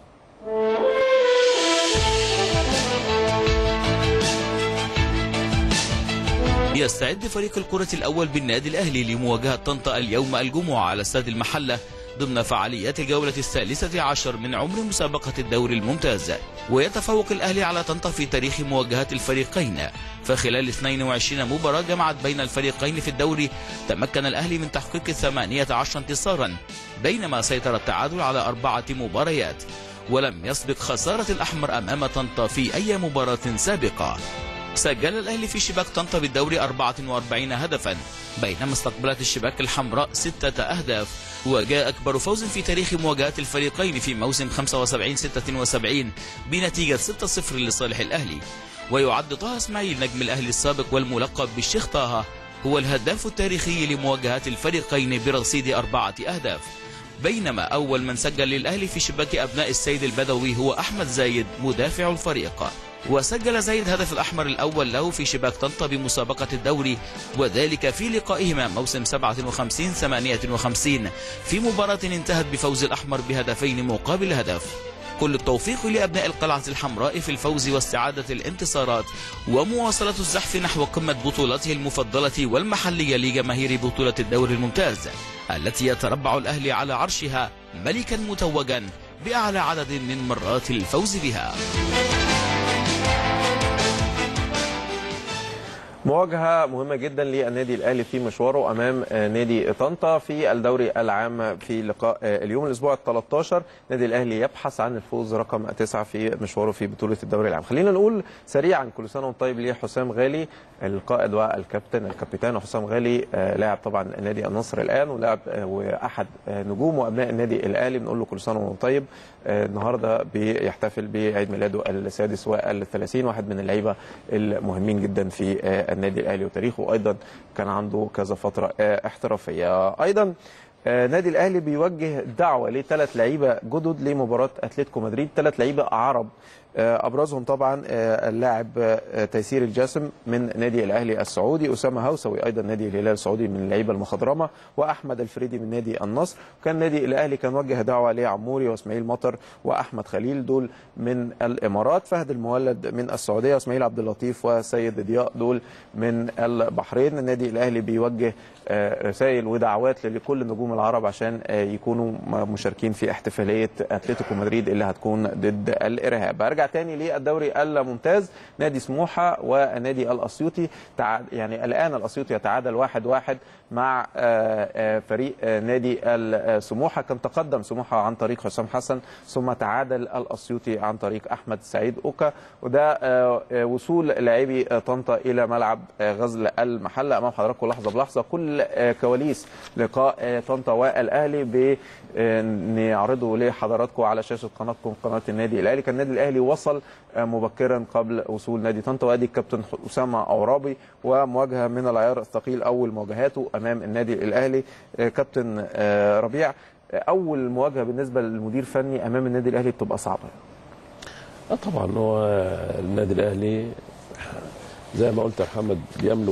يستعد فريق الكرة الأول بالنادي الأهلي لمواجهة طنطا اليوم الجمعة على استاد المحلة ضمن فعاليات الجولة الثالثة عشر من عمر مسابقة الدوري الممتاز ويتفوق الأهلي على طنطا في تاريخ مواجهات الفريقين فخلال 22 مباراة جمعت بين الفريقين في الدوري تمكن الأهلي من تحقيق 18 انتصارا بينما سيطر التعادل على أربعة مباريات ولم يسبق خسارة الأحمر أمام طنطا في أي مباراة سابقة سجل الأهلي في شباك طنطا بالدوري 44 هدفا بينما استقبلت الشباك الحمراء ستة أهداف وجاء أكبر فوز في تاريخ مواجهات الفريقين في موسم 75-76 بنتيجة 6-0 لصالح الأهلي ويعد طه اسماعيل نجم الأهلي السابق والملقب بالشيخ طه هو الهداف التاريخي لمواجهات الفريقين برصيد أربعة أهداف بينما أول من سجل للأهلي في شباك أبناء السيد البدوي هو أحمد زايد مدافع الفريق وسجل زايد هدف الأحمر الأول له في شباك طنطا بمسابقة الدوري وذلك في لقائهما موسم 57-58 في مباراة انتهت بفوز الأحمر بهدفين مقابل هدف كل التوفيق لأبناء القلعة الحمراء في الفوز واستعادة الانتصارات ومواصلة الزحف نحو قمة بطولته المفضلة والمحلية لجماهير بطولة الدوري الممتاز التي يتربع الأهلي على عرشها ملكا متوجا بأعلى عدد من مرات الفوز بها مواجهة مهمة جدا للنادي الأهلي في مشواره أمام نادي طنطا في الدوري العام في لقاء اليوم الأسبوع ال 13 نادي الأهلي يبحث عن الفوز رقم تسعة في مشواره في بطولة الدوري العام خلينا نقول سريعا كل سنة وانت طيب لحسام غالي القائد والكابتن الكابتن حسام غالي لاعب طبعا نادي النصر الآن ولاعب وأحد نجوم وأبناء النادي الأهلي بنقول له كل سنة وانت طيب النهارده بيحتفل بعيد ميلاده السادس والثلاثين واحد من اللعيبة المهمين جدا في النادي الاهلي وتاريخه وايضا كان عنده كذا فتره احترافيه ايضا نادي الاهلي بيوجه دعوه لثلاث لعيبه جدد لمباراه اتلتيكو مدريد ثلاث لعيبه عرب ابرزهم طبعا اللاعب تيسير الجاسم من نادي الاهلي السعودي اسامه هوسوي ايضا نادي الهلال السعودي من اللعيبه المخضرمه واحمد الفريدي من نادي النصر وكان نادي الاهلي كان وجه دعوه لعموري واسماعيل مطر واحمد خليل دول من الامارات فهد المولد من السعوديه واسماعيل عبد اللطيف وسيد ضياء دول من البحرين النادي الاهلي بيوجه رسائل ودعوات لكل نجوم العرب عشان يكونوا مشاركين في احتفاليه اتلتيكو مدريد اللي هتكون ضد الارهاب ارجع تاني للدوري الممتاز نادي سموحه ونادي الاسيوطي تع... يعني الان الاسيوطي يتعادل واحد واحد مع فريق نادي سموحه كان تقدم سموحه عن طريق حسام حسن ثم تعادل الاسيوطي عن طريق احمد سعيد اوكا وده وصول لاعبي طنطا الى ملعب غزل المحله امام حضراتكم لحظه بلحظه كل كواليس لقاء طنطا والاهلي بنعرضه لحضراتكم على شاشه قناتكم قناه النادي الاهلي كان النادي الاهلي وصل مبكرا قبل وصول نادي طنطا وادي الكابتن اسامه عرابي ومواجهه من العيار الثقيل اول مواجهاته امام النادي الاهلي كابتن ربيع اول مواجهه بالنسبه للمدير الفني امام النادي الاهلي بتبقى صعبه اه طبعا هو النادي الاهلي زي ما قلت يا محمد بيملك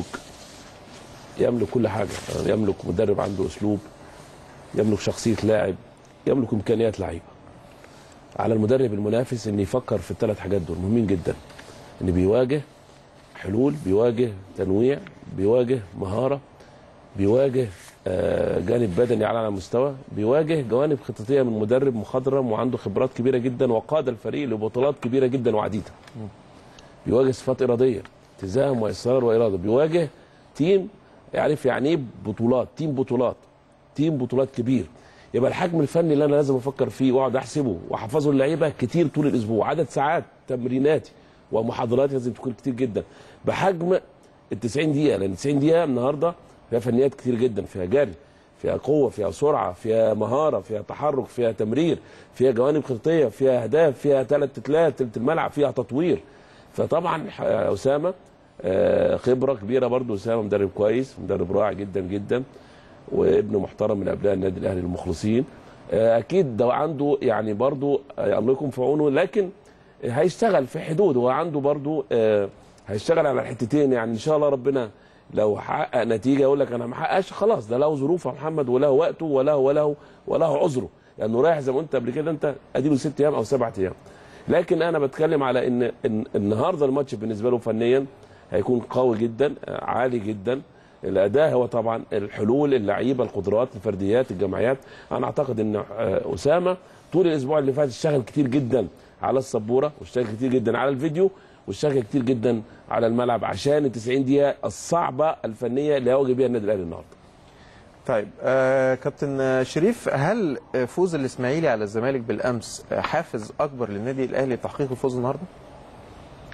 يملك كل حاجه يملك مدرب عنده اسلوب يملك شخصيه لاعب يملك امكانيات لعيبه على المدرب المنافس ان يفكر في الثلاث حاجات دول مهمين جدا ان بيواجه حلول بيواجه تنويع بيواجه مهاره بيواجه جانب بدني على اعلى مستوى بيواجه جوانب خططيه من مدرب مخضرم وعنده خبرات كبيره جدا وقاد الفريق لبطولات كبيره جدا وعديده بيواجه صفات اراديه التزام واصرار واراده بيواجه تيم يعرف يعني ايه بطولات تيم بطولات تيم بطولات كبير يبقى الحجم الفني اللي انا لازم افكر فيه واقعد احسبه واحفظه اللعيبه كتير طول الاسبوع عدد ساعات تمريناتي ومحاضراتي لازم تكون كتير جدا بحجم ال 90 دقيقه لان 90 دقيقه النهارده فيها فنيات كتير جدا فيها جري فيها قوه فيها سرعه فيها مهاره فيها تحرك فيها تمرير فيها جوانب خطيه فيها اهداف فيها ثلاث تلات تلت الملعب فيها تطوير فطبعا اسامه خبره كبيره برضو اسامه مدرب كويس مدرب رائع جدا جدا وابن محترم من ابناء النادي الاهلي المخلصين اكيد ده عنده يعني برضو الله يكون في عونه لكن هيشتغل في حدود هو عنده برضو هيشتغل على الحتتين يعني ان شاء الله ربنا لو حقق نتيجه يقول لك انا ما حققش خلاص ده له ظروفه يا محمد وله وقته وله وله وله عذره لانه رايح زي ما قلت قبل كده انت اديله ست ايام او سبعة ايام لكن انا بتكلم على ان, إن النهارده الماتش بالنسبه له فنيا هيكون قوي جدا عالي جدا الاداء هو طبعا الحلول اللعيبه القدرات الفرديات الجمعيات انا اعتقد ان اسامه طول الاسبوع اللي فات اشتغل كتير جدا على السبوره واشتغل كتير جدا على الفيديو واشتغل كتير جدا على الملعب عشان ال 90 دقيقه الصعبه الفنيه اللي هيواجه بيها النادي الاهلي النهارده طيب آه كابتن شريف هل فوز الاسماعيلي على الزمالك بالامس حافز اكبر للنادي الاهلي لتحقيق الفوز النهارده؟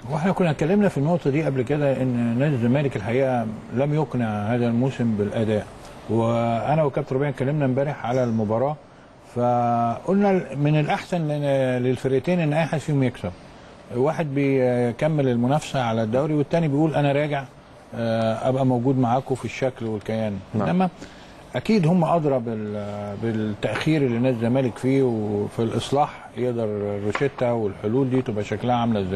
واحنا كنا اتكلمنا في النقطه دي قبل كده ان نادي الزمالك الحقيقه لم يقنع هذا الموسم بالاداء وانا وكابتن ربيع اتكلمنا امبارح على المباراه فقلنا من الاحسن لن- للفرقتين ان اي حد فيهم يكسب واحد بيكمل المنافسه على الدوري والتاني بيقول انا راجع آه، ابقى موجود معاكم في الشكل والكيان نعم. انما اكيد هم ادرى بال- بالتاخير اللي نادي الزمالك فيه وفي الاصلاح يقدر الروشته والحلول دي تبقى شكلها عامله ازاي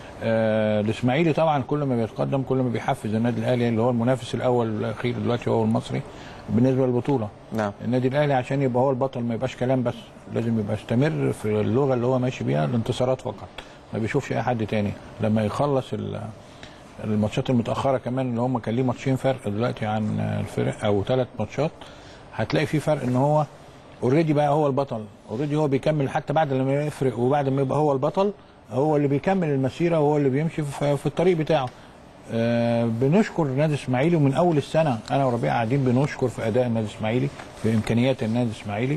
آه، الاسماعيلي طبعا كل ما بيتقدم كل ما بيحفز النادي الاهلي اللي هو المنافس الاول والاخير دلوقتي هو المصري بالنسبه للبطوله نعم النادي الاهلي عشان يبقى هو البطل ما يبقاش كلام بس لازم يبقى يستمر في اللغه اللي هو ماشي بيها الانتصارات فقط ما بيشوفش اي حد تاني لما يخلص ال- الماتشات المتاخره كمان اللي هم كان ليه ماتشين فرق دلوقتي عن الفرق او ثلاث ماتشات هتلاقي في فرق ان هو اوريدي بقى هو البطل اوريدي هو بيكمل حتى بعد لما يفرق وبعد ما يبقى هو البطل هو اللي بيكمل المسيره وهو اللي بيمشي في في الطريق بتاعه آه بنشكر النادي الاسماعيلي ومن اول السنه انا وربيع قاعدين بنشكر في اداء النادي الاسماعيلي في امكانيات النادي الاسماعيلي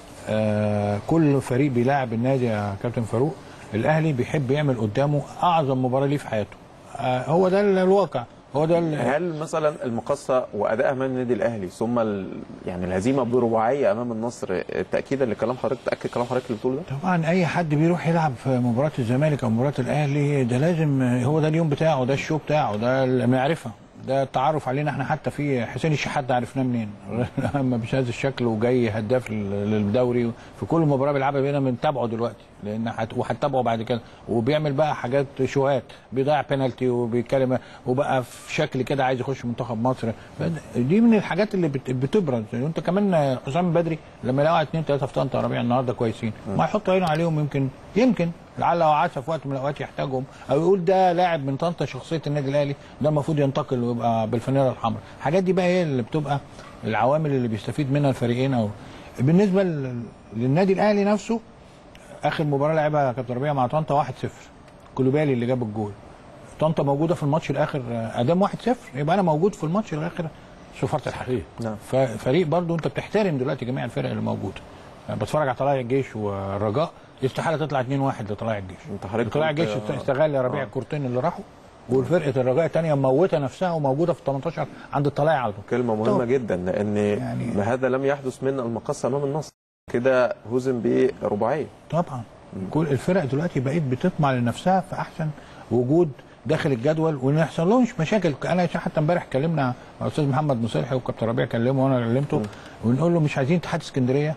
آه كل فريق بيلاعب النادي يا كابتن فاروق الاهلي بيحب يعمل قدامه اعظم مباراه ليه في حياته آه هو ده ال- الواقع هو ده ال- هل مثلا المقصه واداء امام النادي الاهلي ثم ال... يعني الهزيمه برباعيه امام النصر تاكيدا لكلام حضرتك تاكد كلام حضرتك اللي بتقوله ده؟ طبعا اي حد بيروح يلعب في مباراه الزمالك او مباراه الاهلي ده لازم هو ده اليوم بتاعه ده الشو بتاعه ده المعرفه ده التعرف علينا احنا حتى في حسين الشحات ده عرفناه منين اما بهذا الشكل وجاي هداف لل- للدوري في كل مباراه بيلعبها بينا بنتابعه دلوقتي لان هت- وهتتابعه بعد كده وبيعمل بقى حاجات شوهات بيضيع بينالتي وبيتكلم وبقى في شكل كده عايز يخش منتخب مصر فد- دي من الحاجات اللي بت- بتبرز وانت كمان حسام بدري لما يلاقوا اثنين ثلاثه في طنطا ربيع النهارده كويسين ما يحط عينه عليهم يمكن يمكن لعل وعسى في وقت من الاوقات يحتاجهم او يقول ده لاعب من طنطا شخصيه النادي الاهلي ده المفروض ينتقل ويبقى بالفانيله الحمراء الحاجات دي بقى هي اللي بتبقى العوامل اللي بيستفيد منها الفريقين او بالنسبه لل- للنادي الاهلي نفسه اخر مباراه لعبها كابتن ربيع مع طنطا 1-0 كولوبالي اللي جاب الجول طنطا موجوده في الماتش الاخر آه، ادام 1-0 يبقى انا موجود في الماتش الاخر شفرت الحق صحيح نعم ففريق برضو انت بتحترم دلوقتي جميع الفرق اللي موجوده أنا بتفرج على طلائع الجيش والرجاء استحاله تطلع 2-1 لطلائع الجيش انت حضرتك طلائع قلت- الجيش استغل ربيع الكورتين اللي راحوا والفرقه الرجاء الثانيه موته نفسها وموجوده في 18 عند الطلائع على طول كلمه مهمه طب. جدا لان يعني- هذا لم يحدث من المقصه امام النصر كده هزم برباعيه طبعا كل الفرق دلوقتي بقت بتطمع لنفسها في احسن وجود داخل الجدول وان ما يحصل لهمش مشاكل انا حتى امبارح اتكلمنا مع الاستاذ محمد مصلحي وكابتن ربيع كلمه وانا كلمته ونقول له مش عايزين اتحاد اسكندريه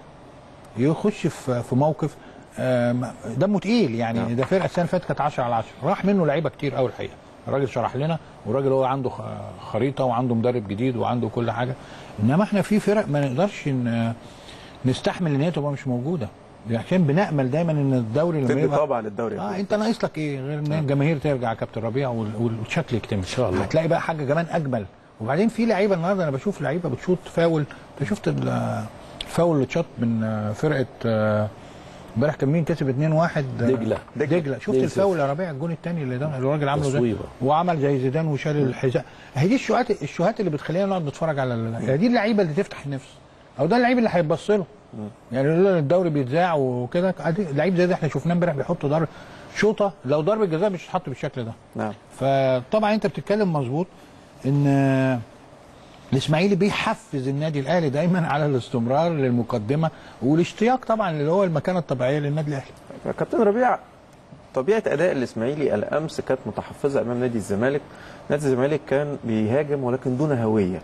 يخش في في موقف آم، دمه تقيل يعني نعم. ده فرقه السنه اللي فاتت كانت 10 على 10 راح منه لعيبه كتير قوي الحقيقه الراجل شرح لنا والراجل هو عنده خ- خريطه وعنده مدرب جديد وعنده كل حاجه انما احنا في فرق ما نقدرش ن- نستحمل ان هي تبقى مش موجوده عشان بنامل دايما ان الدوري لما تدي يبقى طبعا للدوري اه انت ناقص لك ايه غير ان الجماهير ترجع يا كابتن ربيع وال- والشكل يكتمل ان شاء الله. هتلاقي بقى حاجه كمان اجمل وبعدين في لعيبه النهارده انا بشوف لعيبه بتشوط فاول انت شفت ال- الفاول اللي اتشاط من آه، فرقه آه، امبارح كان مين كسب 2-1 آه، دجلة. دجله شفت 2-0. الفاول يا ربيع الجون الثاني اللي ده اللي الراجل عامله ده تصويبة. وعمل زي زيدان وشال الحذاء هي دي الشوهات الشوهات اللي بتخلينا نقعد نتفرج على ال- هي دي اللعيبه اللي تفتح النفس او ده اللعيب اللي هيتبص له يعني لولا الدوري بيتذاع وكده عادي، لعيب زي ده احنا شفناه امبارح بيحط ضرب شوطه لو ضربه جزاء مش هتتحط بالشكل ده نعم فطبعا انت بتتكلم مظبوط ان آه، الاسماعيلي بيحفز النادي الاهلي دايما على الاستمرار للمقدمه والاشتياق طبعا اللي هو المكانه الطبيعيه للنادي الاهلي كابتن ربيع طبيعه اداء الاسماعيلي الامس كانت متحفزه امام نادي الزمالك نادي الزمالك كان بيهاجم ولكن دون هويه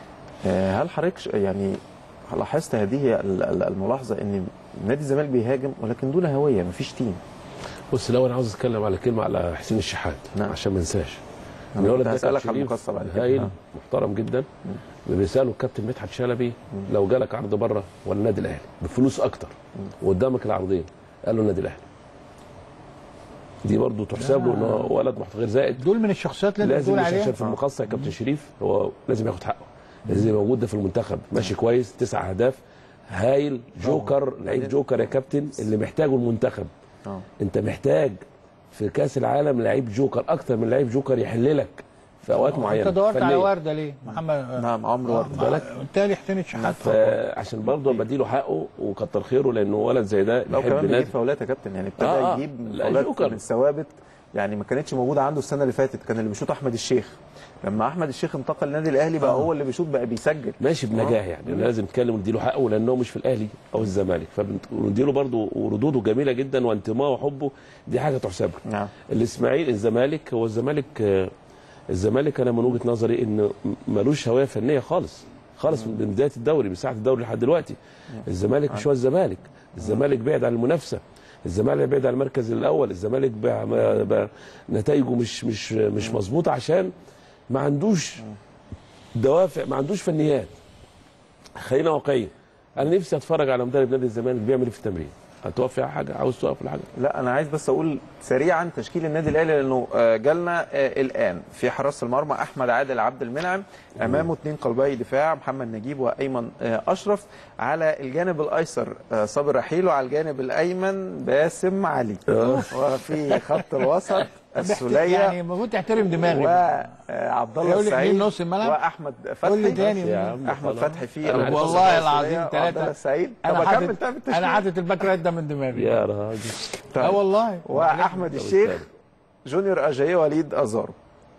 آه، هل حضرتك ش- يعني لاحظت هذه ال- ال- الملاحظه ان نادي الزمالك بيهاجم ولكن دون هويه مفيش تيم بص الاول عاوز اتكلم على كلمه على حسين الشحات نعم. عشان ما انساش أنا الولد كنت ده هسألك كان على شريف، المقصة بعد كده. هايل آه. محترم جدا بيساله الكابتن مدحت شلبي لو جالك عرض بره ولا النادي الاهلي بفلوس اكتر وقدامك العرضين قال له النادي الاهلي دي برضه تحسب له ان هو ولد محت- غير زائد دول من الشخصيات اللي انت لازم بتقول مش عليها عشان في المقصه يا كابتن شريف هو لازم ياخد حقه لازم يبقى موجود ده في المنتخب ماشي كويس تسع اهداف هايل جوكر لعيب جوكر يا كابتن اللي محتاجه المنتخب اه انت محتاج في كاس العالم لعيب جوكر اكتر من لعيب جوكر يحل لك في اوقات معينه انت دورت على فنية. ورده ليه محمد نعم عمرو ورد بالك بالتالي حسين الشحات فعشان برضه بديله حقه وكتر خيره لانه ولد زي ده لو يحب كمان بيجيب نادي فاولات يا كابتن يعني ابتدى آه، آه. يجيب لا، فاولات جوكر. من ثوابت يعني ما كانتش موجوده عنده السنه اللي فاتت كان اللي بيشوط احمد الشيخ لما احمد الشيخ انتقل للنادي الاهلي بقى هو اللي بيشوط بقى بيسجل ماشي بنجاح يعني لازم نتكلم ونديله حقه لانه مش في الاهلي او الزمالك فبنديله برضه وردوده جميله جدا وانتمائه وحبه دي حاجه تحسب له نعم الاسماعيلي الزمالك هو الزمالك آه، الزمالك انا من وجهه نظري انه ملوش هويه فنيه خالص خالص من بدايه الدوري من ساعه الدوري لحد دلوقتي الزمالك مش هو الزمالك الزمالك بعد عن المنافسه الزمالك بعد عن المركز الاول الزمالك بقى ما- بقى نتائجه مش مش مش مظبوطه عشان ما عندوش دوافع ما عندوش فنيات خلينا واقعيين انا نفسي اتفرج على مدرب نادي الزمالك بيعمل ايه في التمرين هتوقف في حاجه عاوز توقف في حاجه لا انا عايز بس اقول سريعا تشكيل النادي الاهلي لانه آه، جالنا آه، الان في حراسه المرمى احمد عادل عبد المنعم امامه اثنين قلبي دفاع محمد نجيب وايمن آه، اشرف على الجانب الايسر آه، صابر رحيل وعلى الجانب الايمن باسم علي وفي خط الوسط السوليه يعني المفروض تحترم دماغي وعبد الله يقول لي السعيد مين نص الملعب؟ واحمد قول لي فتحي تاني يا مين؟ عم احمد خلاص. فتحي في أنا الوسط والله السولية العظيم وعبد الله ثلاثة السعيد طب انا اكمل حاطط طيب التشكيل انا حاطط الباك رايت ده من دماغي يا راجل طيب. اه والله واحمد الشيخ جونيور اجاي وليد ازارو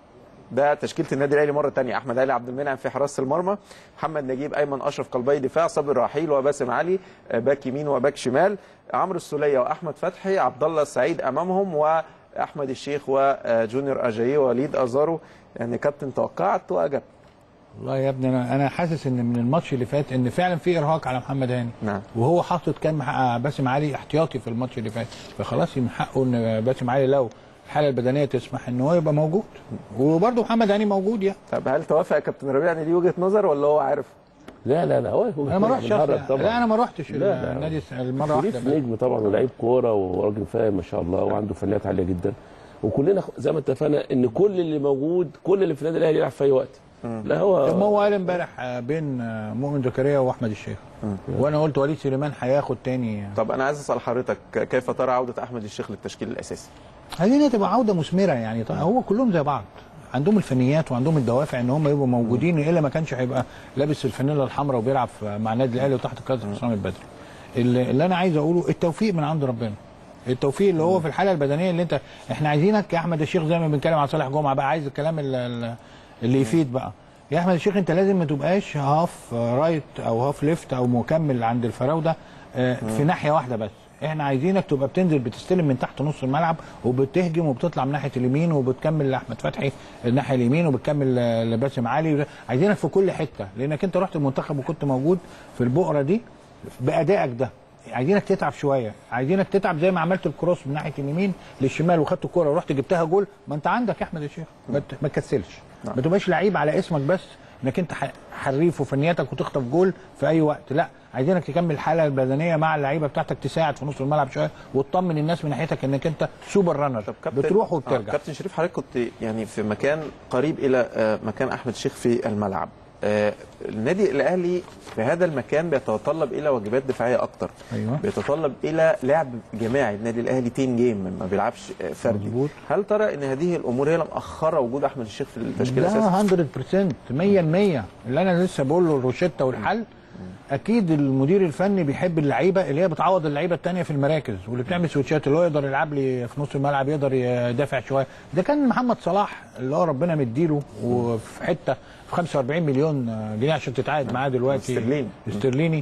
ده تشكيله النادي الاهلي مره ثانيه احمد علي عبد المنعم في حراسه المرمى محمد نجيب ايمن اشرف قلبي دفاع صابر رحيل وباسم علي آه، باك يمين وباك شمال عمرو السوليه واحمد فتحي عبد الله السعيد امامهم واحمد الشيخ وجونيور اجاي وليد ازارو يعني كابتن توقعت واجبت والله يا ابني انا انا حاسس ان من الماتش اللي فات ان فعلا في ارهاق على محمد هاني نعم. وهو حاطط كان مع باسم علي احتياطي في الماتش اللي فات فخلاص من حقه ان باسم علي لو الحاله البدنيه تسمح ان هو يبقى موجود وبرده محمد هاني موجود يعني طب هل توافق يا كابتن ربيع ان دي وجهه نظر ولا هو عارف؟ لا لا لا هو هو انا ما رحتش بنهرب أصلاً. طبعا لا انا ما رحتش لا، لا. النادي الس- المره واحده شريف بس. نجم طبعا ولاعيب كوره وراجل فاهم ما شاء الله وعنده فنيات عاليه جدا وكلنا خ- زي ما اتفقنا ان كل اللي موجود كل اللي في النادي الاهلي يلعب في اي وقت لا هو طب ما هو قال امبارح آه، بين آه، مؤمن زكريا واحمد الشيخ وانا قلت وليد سليمان هياخد تاني طب انا عايز اسال حضرتك كيف ترى عوده احمد الشيخ للتشكيل الاساسي؟ عايزين تبقى عوده مثمره يعني طيب هو كلهم زي بعض عندهم الفنيات وعندهم الدوافع ان هم يبقوا موجودين الا ما كانش هيبقى لابس الفانيلا الحمراء وبيلعب في- مع النادي الاهلي وتحت قياده حسام البدري اللي, اللي انا عايز اقوله التوفيق من عند ربنا التوفيق اللي هو في الحاله البدنيه اللي انت احنا عايزينك يا احمد الشيخ زي ما بنتكلم على صالح جمعه بقى عايز الكلام ال- ال- اللي يفيد بقى يا احمد الشيخ انت لازم ما تبقاش هاف رايت او هاف ليفت او مكمل عند الفراوده آه، في ناحيه واحده بس احنا عايزينك تبقى بتنزل بتستلم من تحت نص الملعب وبتهجم وبتطلع من ناحيه اليمين وبتكمل لاحمد فتحي الناحيه اليمين وبتكمل ل- لباسم علي عايزينك في كل حته لانك انت رحت المنتخب وكنت موجود في البؤره دي بادائك ده عايزينك تتعب شويه عايزينك تتعب زي ما عملت الكروس من ناحيه اليمين للشمال وخدت الكوره ورحت جبتها جول ما انت عندك يا احمد الشيخ ما ت- ما تكسلش ما تبقاش لعيب على اسمك بس انك انت ح- حريف وفنياتك وتخطف جول في اي وقت لا عايزينك تكمل الحاله البدنيه مع اللعيبه بتاعتك تساعد في نص الملعب شويه وتطمن الناس من ناحيتك انك انت سوبر رانر طب كابتن بتروح آه وبترجع كابتن شريف حضرتك كنت يعني في مكان قريب الى آه مكان احمد الشيخ في الملعب آه النادي الاهلي في هذا المكان بيتطلب الى واجبات دفاعيه اكتر أيوة. بيتطلب الى لعب جماعي النادي الاهلي تين جيم ما بيلعبش آه، فردي مظبوط. هل ترى ان هذه الامور هي اللي مأخره وجود احمد الشيخ في التشكيل الاساسي لا 100% 100% اللي انا لسه بقول له الروشته والحل اكيد المدير الفني بيحب اللعيبه اللي هي بتعوض اللعيبه الثانيه في المراكز واللي بتعمل سويتشات اللي هو يقدر يلعب لي في نص الملعب يقدر يدافع شويه ده كان محمد صلاح اللي هو ربنا مديله وفي حته في 45 مليون جنيه عشان تتعاقد معاه دلوقتي استرليني. استرليني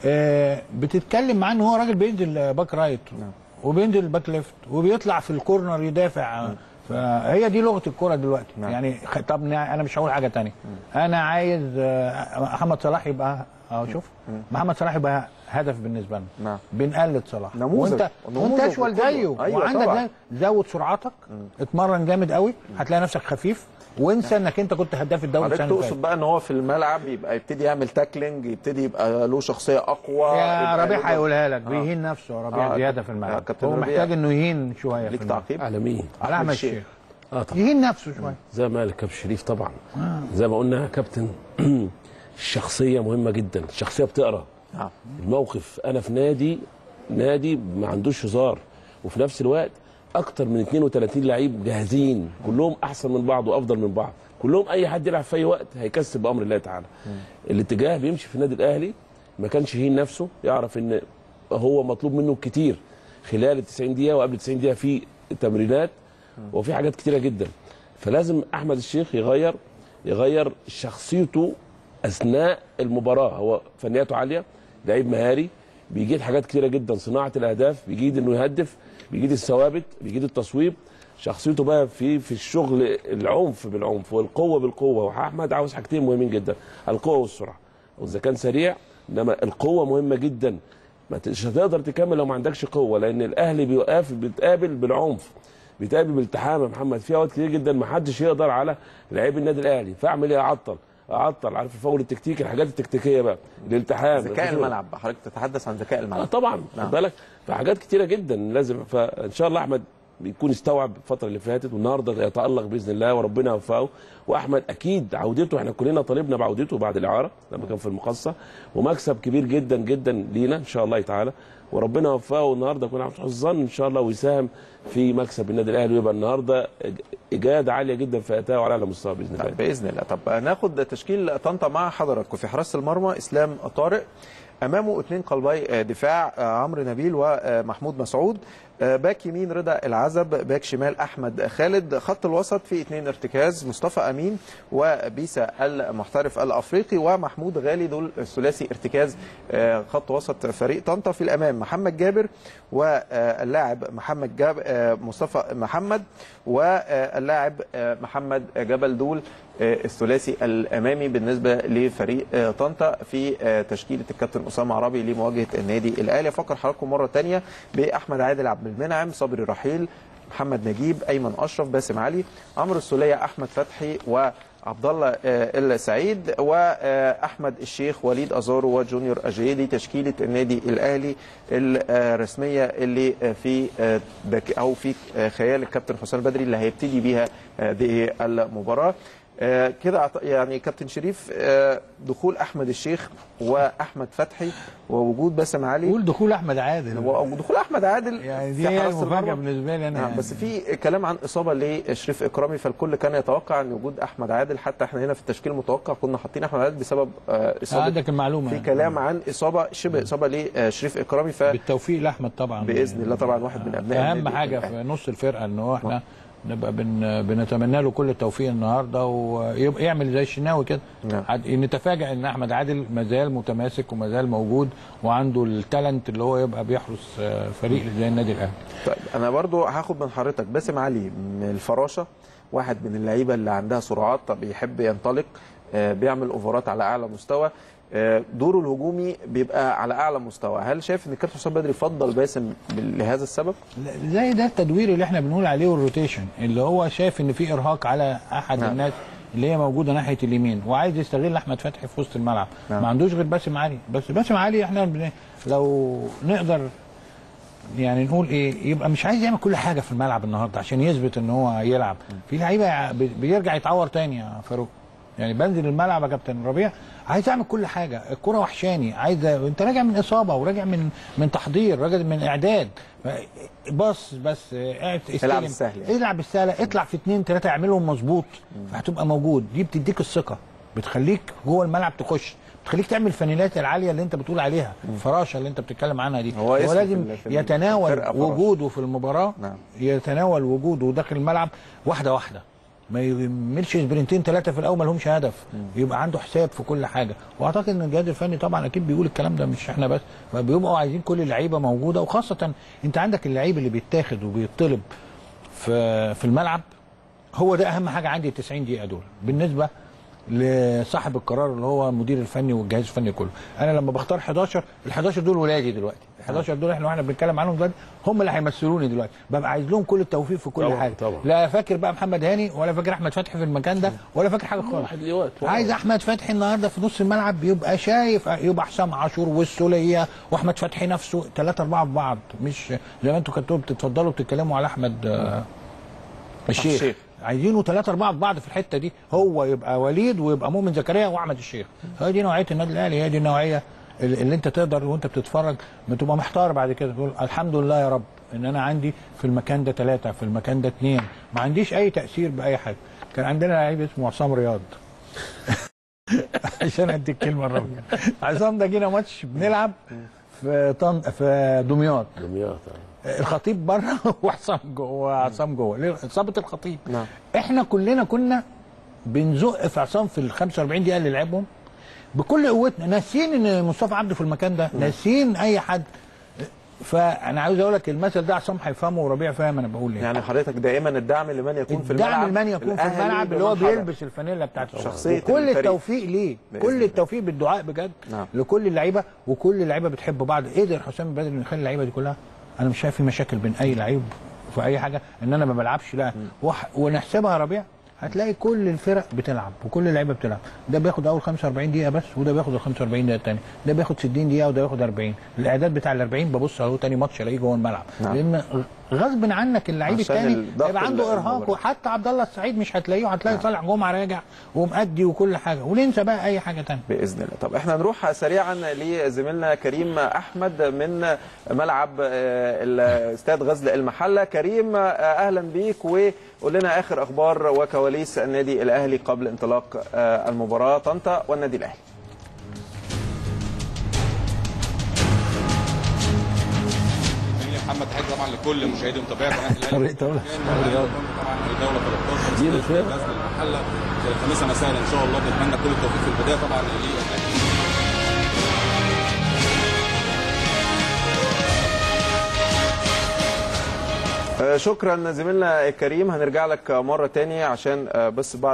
آه بتتكلم معاه ان هو راجل بينزل باك رايت وبينزل باك ليفت وبيطلع في الكورنر يدافع فهي دي لغه الكوره دلوقتي نعم. يعني خ- طب نا- انا مش هقول حاجه تانية انا عايز آه، محمد صلاح يبقى اه شوف محمد صلاح يبقى هدف بالنسبه لنا نعم. بنقلد صلاح نموذج. وانت نموذج وانت اشول وقدوة. زيه أيوة وعندك طبعا. ده- زود سرعتك اتمرن جامد قوي هتلاقي نفسك خفيف وانسى انك انت كنت هداف الدوري حضرتك السنه اللي تقصد فاتت بقى ان هو في الملعب يبقى يبتدي يعمل تاكلينج يبتدي يبقى له شخصيه اقوى يا يبقى ربيع له- هيقولها لك بيهين نفسه يا ربيع آه، زياده في آه، الملعب كابتن هو ربيع. محتاج انه يهين شويه في ليك الملعب. تعقيب على مين؟ على احمد الشيخ. الشيخ اه طبعا يهين نفسه شويه زي ما قال كابتن شريف طبعا زي ما قلنا يا كابتن الشخصيه مهمه جدا الشخصيه بتقرا آه. الموقف انا في نادي نادي ما عندوش هزار وفي نفس الوقت اكتر من 32 لعيب جاهزين كلهم احسن من بعض وافضل من بعض كلهم اي حد يلعب في اي وقت هيكسب بامر الله تعالى الاتجاه بيمشي في النادي الاهلي ما كانش يهين نفسه يعرف ان هو مطلوب منه كتير خلال ال 90 دقيقه وقبل 90 دقيقه في تمرينات وفي حاجات كتيره جدا فلازم احمد الشيخ يغير يغير شخصيته اثناء المباراه هو فنياته عاليه لعيب مهاري بيجيد حاجات كتيره جدا صناعه الاهداف بيجيد انه يهدف بيجيد الثوابت بيجيد التصويب شخصيته بقى في في الشغل العنف بالعنف والقوه بالقوه واحمد عاوز حاجتين مهمين جدا القوه والسرعه واذا كان سريع انما القوه مهمه جدا ما ت- مش هتقدر تكمل لو ما عندكش قوه لان الاهلي بيقف بيتقابل بالعنف بيتقابل بالالتحام يا محمد في اوقات كتير جدا ما حدش يقدر على لعيب النادي الاهلي فاعمل ايه اعطل اعطل عارف الفاول التكتيكي الحاجات التكتيكيه بقى الالتحام ذكاء الملعب حضرتك تتحدث عن ذكاء اه الملعب طبعا نعم. خد بالك فحاجات كتيره جدا لازم فان شاء الله احمد بيكون استوعب الفتره اللي فاتت والنهارده يتالق باذن الله وربنا يوفقه واحمد اكيد عودته احنا كلنا طالبنا بعودته بعد الاعاره لما كان في المقصه ومكسب كبير جدا جدا لينا ان شاء الله تعالى وربنا يوفقه النهارده يكون عند حسن الظن ان شاء الله ويساهم في مكسب النادي الاهلي ويبقى النهارده اجاده عاليه جدا في اتاه وعلى اعلى مستوى باذن الله طب باذن الله طب ناخد تشكيل طنطا مع حضراتكم في حراسه المرمى اسلام طارق امامه اثنين قلبي دفاع عمرو نبيل ومحمود مسعود باك يمين رضا العزب باك شمال احمد خالد خط الوسط في اثنين ارتكاز مصطفى امين وبيسا المحترف الافريقي ومحمود غالي دول ثلاثي ارتكاز خط وسط فريق طنطا في الامام محمد جابر واللاعب محمد جاب مصطفى محمد واللاعب محمد جبل دول الثلاثي الامامي بالنسبه لفريق طنطا في تشكيله الكابتن اسامه عربي لمواجهه النادي الاهلي افكر حضراتكم مره ثانيه باحمد عادل عبد المنعم صبري رحيل محمد نجيب ايمن اشرف باسم علي عمرو السوليه احمد فتحي و عبد الله السعيد واحمد الشيخ وليد ازارو وجونيور اجيدي تشكيله النادي الاهلي الرسميه اللي في او في خيال الكابتن حسام بدري اللي هيبتدي بيها هذه المباراه كده يعني كابتن شريف دخول احمد الشيخ واحمد فتحي ووجود باسم علي قول دخول احمد عادل ودخول احمد عادل يعني دي هي المفاجاه بالنسبه لي انا يعني بس في كلام عن اصابه لشريف اكرامي فالكل كان يتوقع ان وجود احمد عادل حتى احنا هنا في التشكيل المتوقع كنا حاطين احمد عادل بسبب اصابه عندك المعلومه في يعني. كلام عن اصابه شبه اصابه لشريف اكرامي ف بالتوفيق لاحمد طبعا باذن الله طبعا واحد من ابناء اهم حاجه في نص الفرقه ان هو احنا نبقى بن بنتمنى له كل التوفيق النهارده ويبقى يعمل زي الشناوي كده نعم. نتفاجئ ان احمد عادل ما زال متماسك وما زال موجود وعنده التالنت اللي هو يبقى بيحرس فريق زي النادي الاهلي طيب انا برضو هاخد من حضرتك باسم علي من الفراشه واحد من اللعيبه اللي عندها سرعات بيحب ينطلق بيعمل اوفرات على اعلى مستوى دوره الهجومي بيبقى على اعلى مستوى هل شايف ان الكابتن حسام بدري فضل باسم لهذا السبب زي ده التدوير اللي احنا بنقول عليه والروتيشن اللي هو شايف ان في ارهاق على احد نعم. الناس اللي هي موجوده ناحيه اليمين وعايز يستغل احمد فتحي في وسط الملعب نعم. ما عندوش غير باسم علي بس باسم علي احنا بن... لو نقدر يعني نقول ايه يبقى مش عايز يعمل كل حاجه في الملعب النهارده عشان يثبت ان هو يلعب في لعيبه بيرجع يتعور تاني يا فاروق يعني بنزل الملعب يا كابتن ربيع عايز اعمل كل حاجه الكره وحشاني عايز انت راجع من اصابه وراجع من من تحضير راجع من اعداد بص بس العب السهل يعني. العب السهله اطلع في اثنين ثلاثه اعملهم مظبوط فهتبقى موجود دي بتديك الثقه بتخليك جوه الملعب تخش بتخليك تعمل الفانيلات العاليه اللي انت بتقول عليها الفراشه اللي انت بتتكلم عنها دي هو, هو لازم في في يتناول وجوده في المباراه نعم. يتناول وجوده داخل الملعب واحده واحده ما يعملش سبرنتين ثلاثه في الاول ما لهمش هدف يبقى عنده حساب في كل حاجه واعتقد ان الجهاز الفني طبعا اكيد بيقول الكلام ده مش احنا بس بيبقوا عايزين كل اللعيبه موجوده وخاصه انت عندك اللعيب اللي بيتاخد وبيطلب في في الملعب هو ده اهم حاجه عندي ال 90 دقيقه دول بالنسبه لصاحب القرار اللي هو المدير الفني والجهاز الفني كله انا لما بختار 11 ال 11 دول ولادي دلوقتي ال 11 دول احنا واحنا بنتكلم عنهم دلوقتي هم اللي هيمثلوني دلوقتي ببقى عايز لهم كل التوفيق في كل طبعا حاجه طبعا. لا فاكر بقى محمد هاني ولا فاكر احمد فتحي في المكان ده ولا فاكر حاجه خالص واحد ليه وقت عايز احمد فتحي النهارده في نص الملعب يبقى شايف يبقى حسام عاشور والسوليه واحمد فتحي نفسه ثلاثه اربعه في بعض مش زي ما انتوا كنتوا بتتفضلوا بتتكلموا على احمد آه، الشيخ الشيخ. عايزينه ثلاثة أربعة في بعض في الحتة دي هو يبقى وليد ويبقى مؤمن زكريا وأحمد الشيخ هي دي نوعية النادي الأهلي هي دي النوعية اللي اللي أنت تقدر وأنت بتتفرج بتبقى محتار بعد كده تقول الحمد لله يا رب إن أنا عندي في المكان ده ثلاثة في المكان ده اثنين ما عنديش أي تأثير بأي حاجة كان عندنا لعيب اسمه عصام رياض عشان أدي الكلمة الرابعة عصام ده جينا ماتش بنلعب في طن في دمياط دمياط آه. الخطيب بره وحسام جوه وعصام جوه ليه؟ اصابه الخطيب نعم. احنا كلنا كنا بنزق في عصام في ال 45 دقيقه اللي لعبهم بكل قوتنا ناسيين ان مصطفى عبده في المكان ده ناسيين اي حد فانا عاوز اقول لك المثل ده عصام هيفهمه وربيع فاهم انا بقول ايه يعني حضرتك دائما الدعم لمن يكون في الملعب الدعم لمن يكون في الأهلي الملعب اللي هو بمن حضر. بيلبس الفانيلا بتاعته شخصية وكل الفريق. التوفيق ليه بإذن كل الله. التوفيق بالدعاء بجد نعم. لكل اللعيبه وكل اللعيبه بتحب بعض قدر حسام بدري انه يخلي اللعيبه دي كلها انا مش شايف في مشاكل بين اي لعيب في اي حاجه ان انا ما بلعبش لا وح... ونحسبها ربيع هتلاقي كل الفرق بتلعب وكل اللعيبه بتلعب ده بياخد اول 45 دقيقه بس وده بياخد ال 45 دقيقه الثانيه ده بياخد 60 دقيقه وده بياخد 40 الاعداد بتاع ال 40 ببص اهو تاني ماتش الاقيه جوه الملعب نعم. لان غصب عنك اللعيب عشان الثاني الضغط هيبقى عنده ارهاق المباراة. وحتى عبد الله السعيد مش هتلاقيه هتلاقي صالح جمعه راجع ومأدي وكل حاجه وننسى بقى اي حاجه ثانيه باذن الله طب احنا نروح سريعا لزميلنا كريم احمد من ملعب آه، الاستاد غزل المحله كريم آه، اهلا بيك وقول لنا اخر اخبار وكواليس النادي الاهلي قبل انطلاق آه، المباراه طنطا والنادي الاهلي جميل يا محمد تحيه طبعا لكل مشاهدي ومتابعي قناه الاهلي طريقة أولى. طبعا الدوله 13 دي استاد الخير. غزل المحله في الخامسه مساء ان شاء الله بنتمنى كل التوفيق في البدايه طبعا للاهلي آه، شكرا زميلنا كريم هنرجع لك مرة تانية عشان آه، بس بعض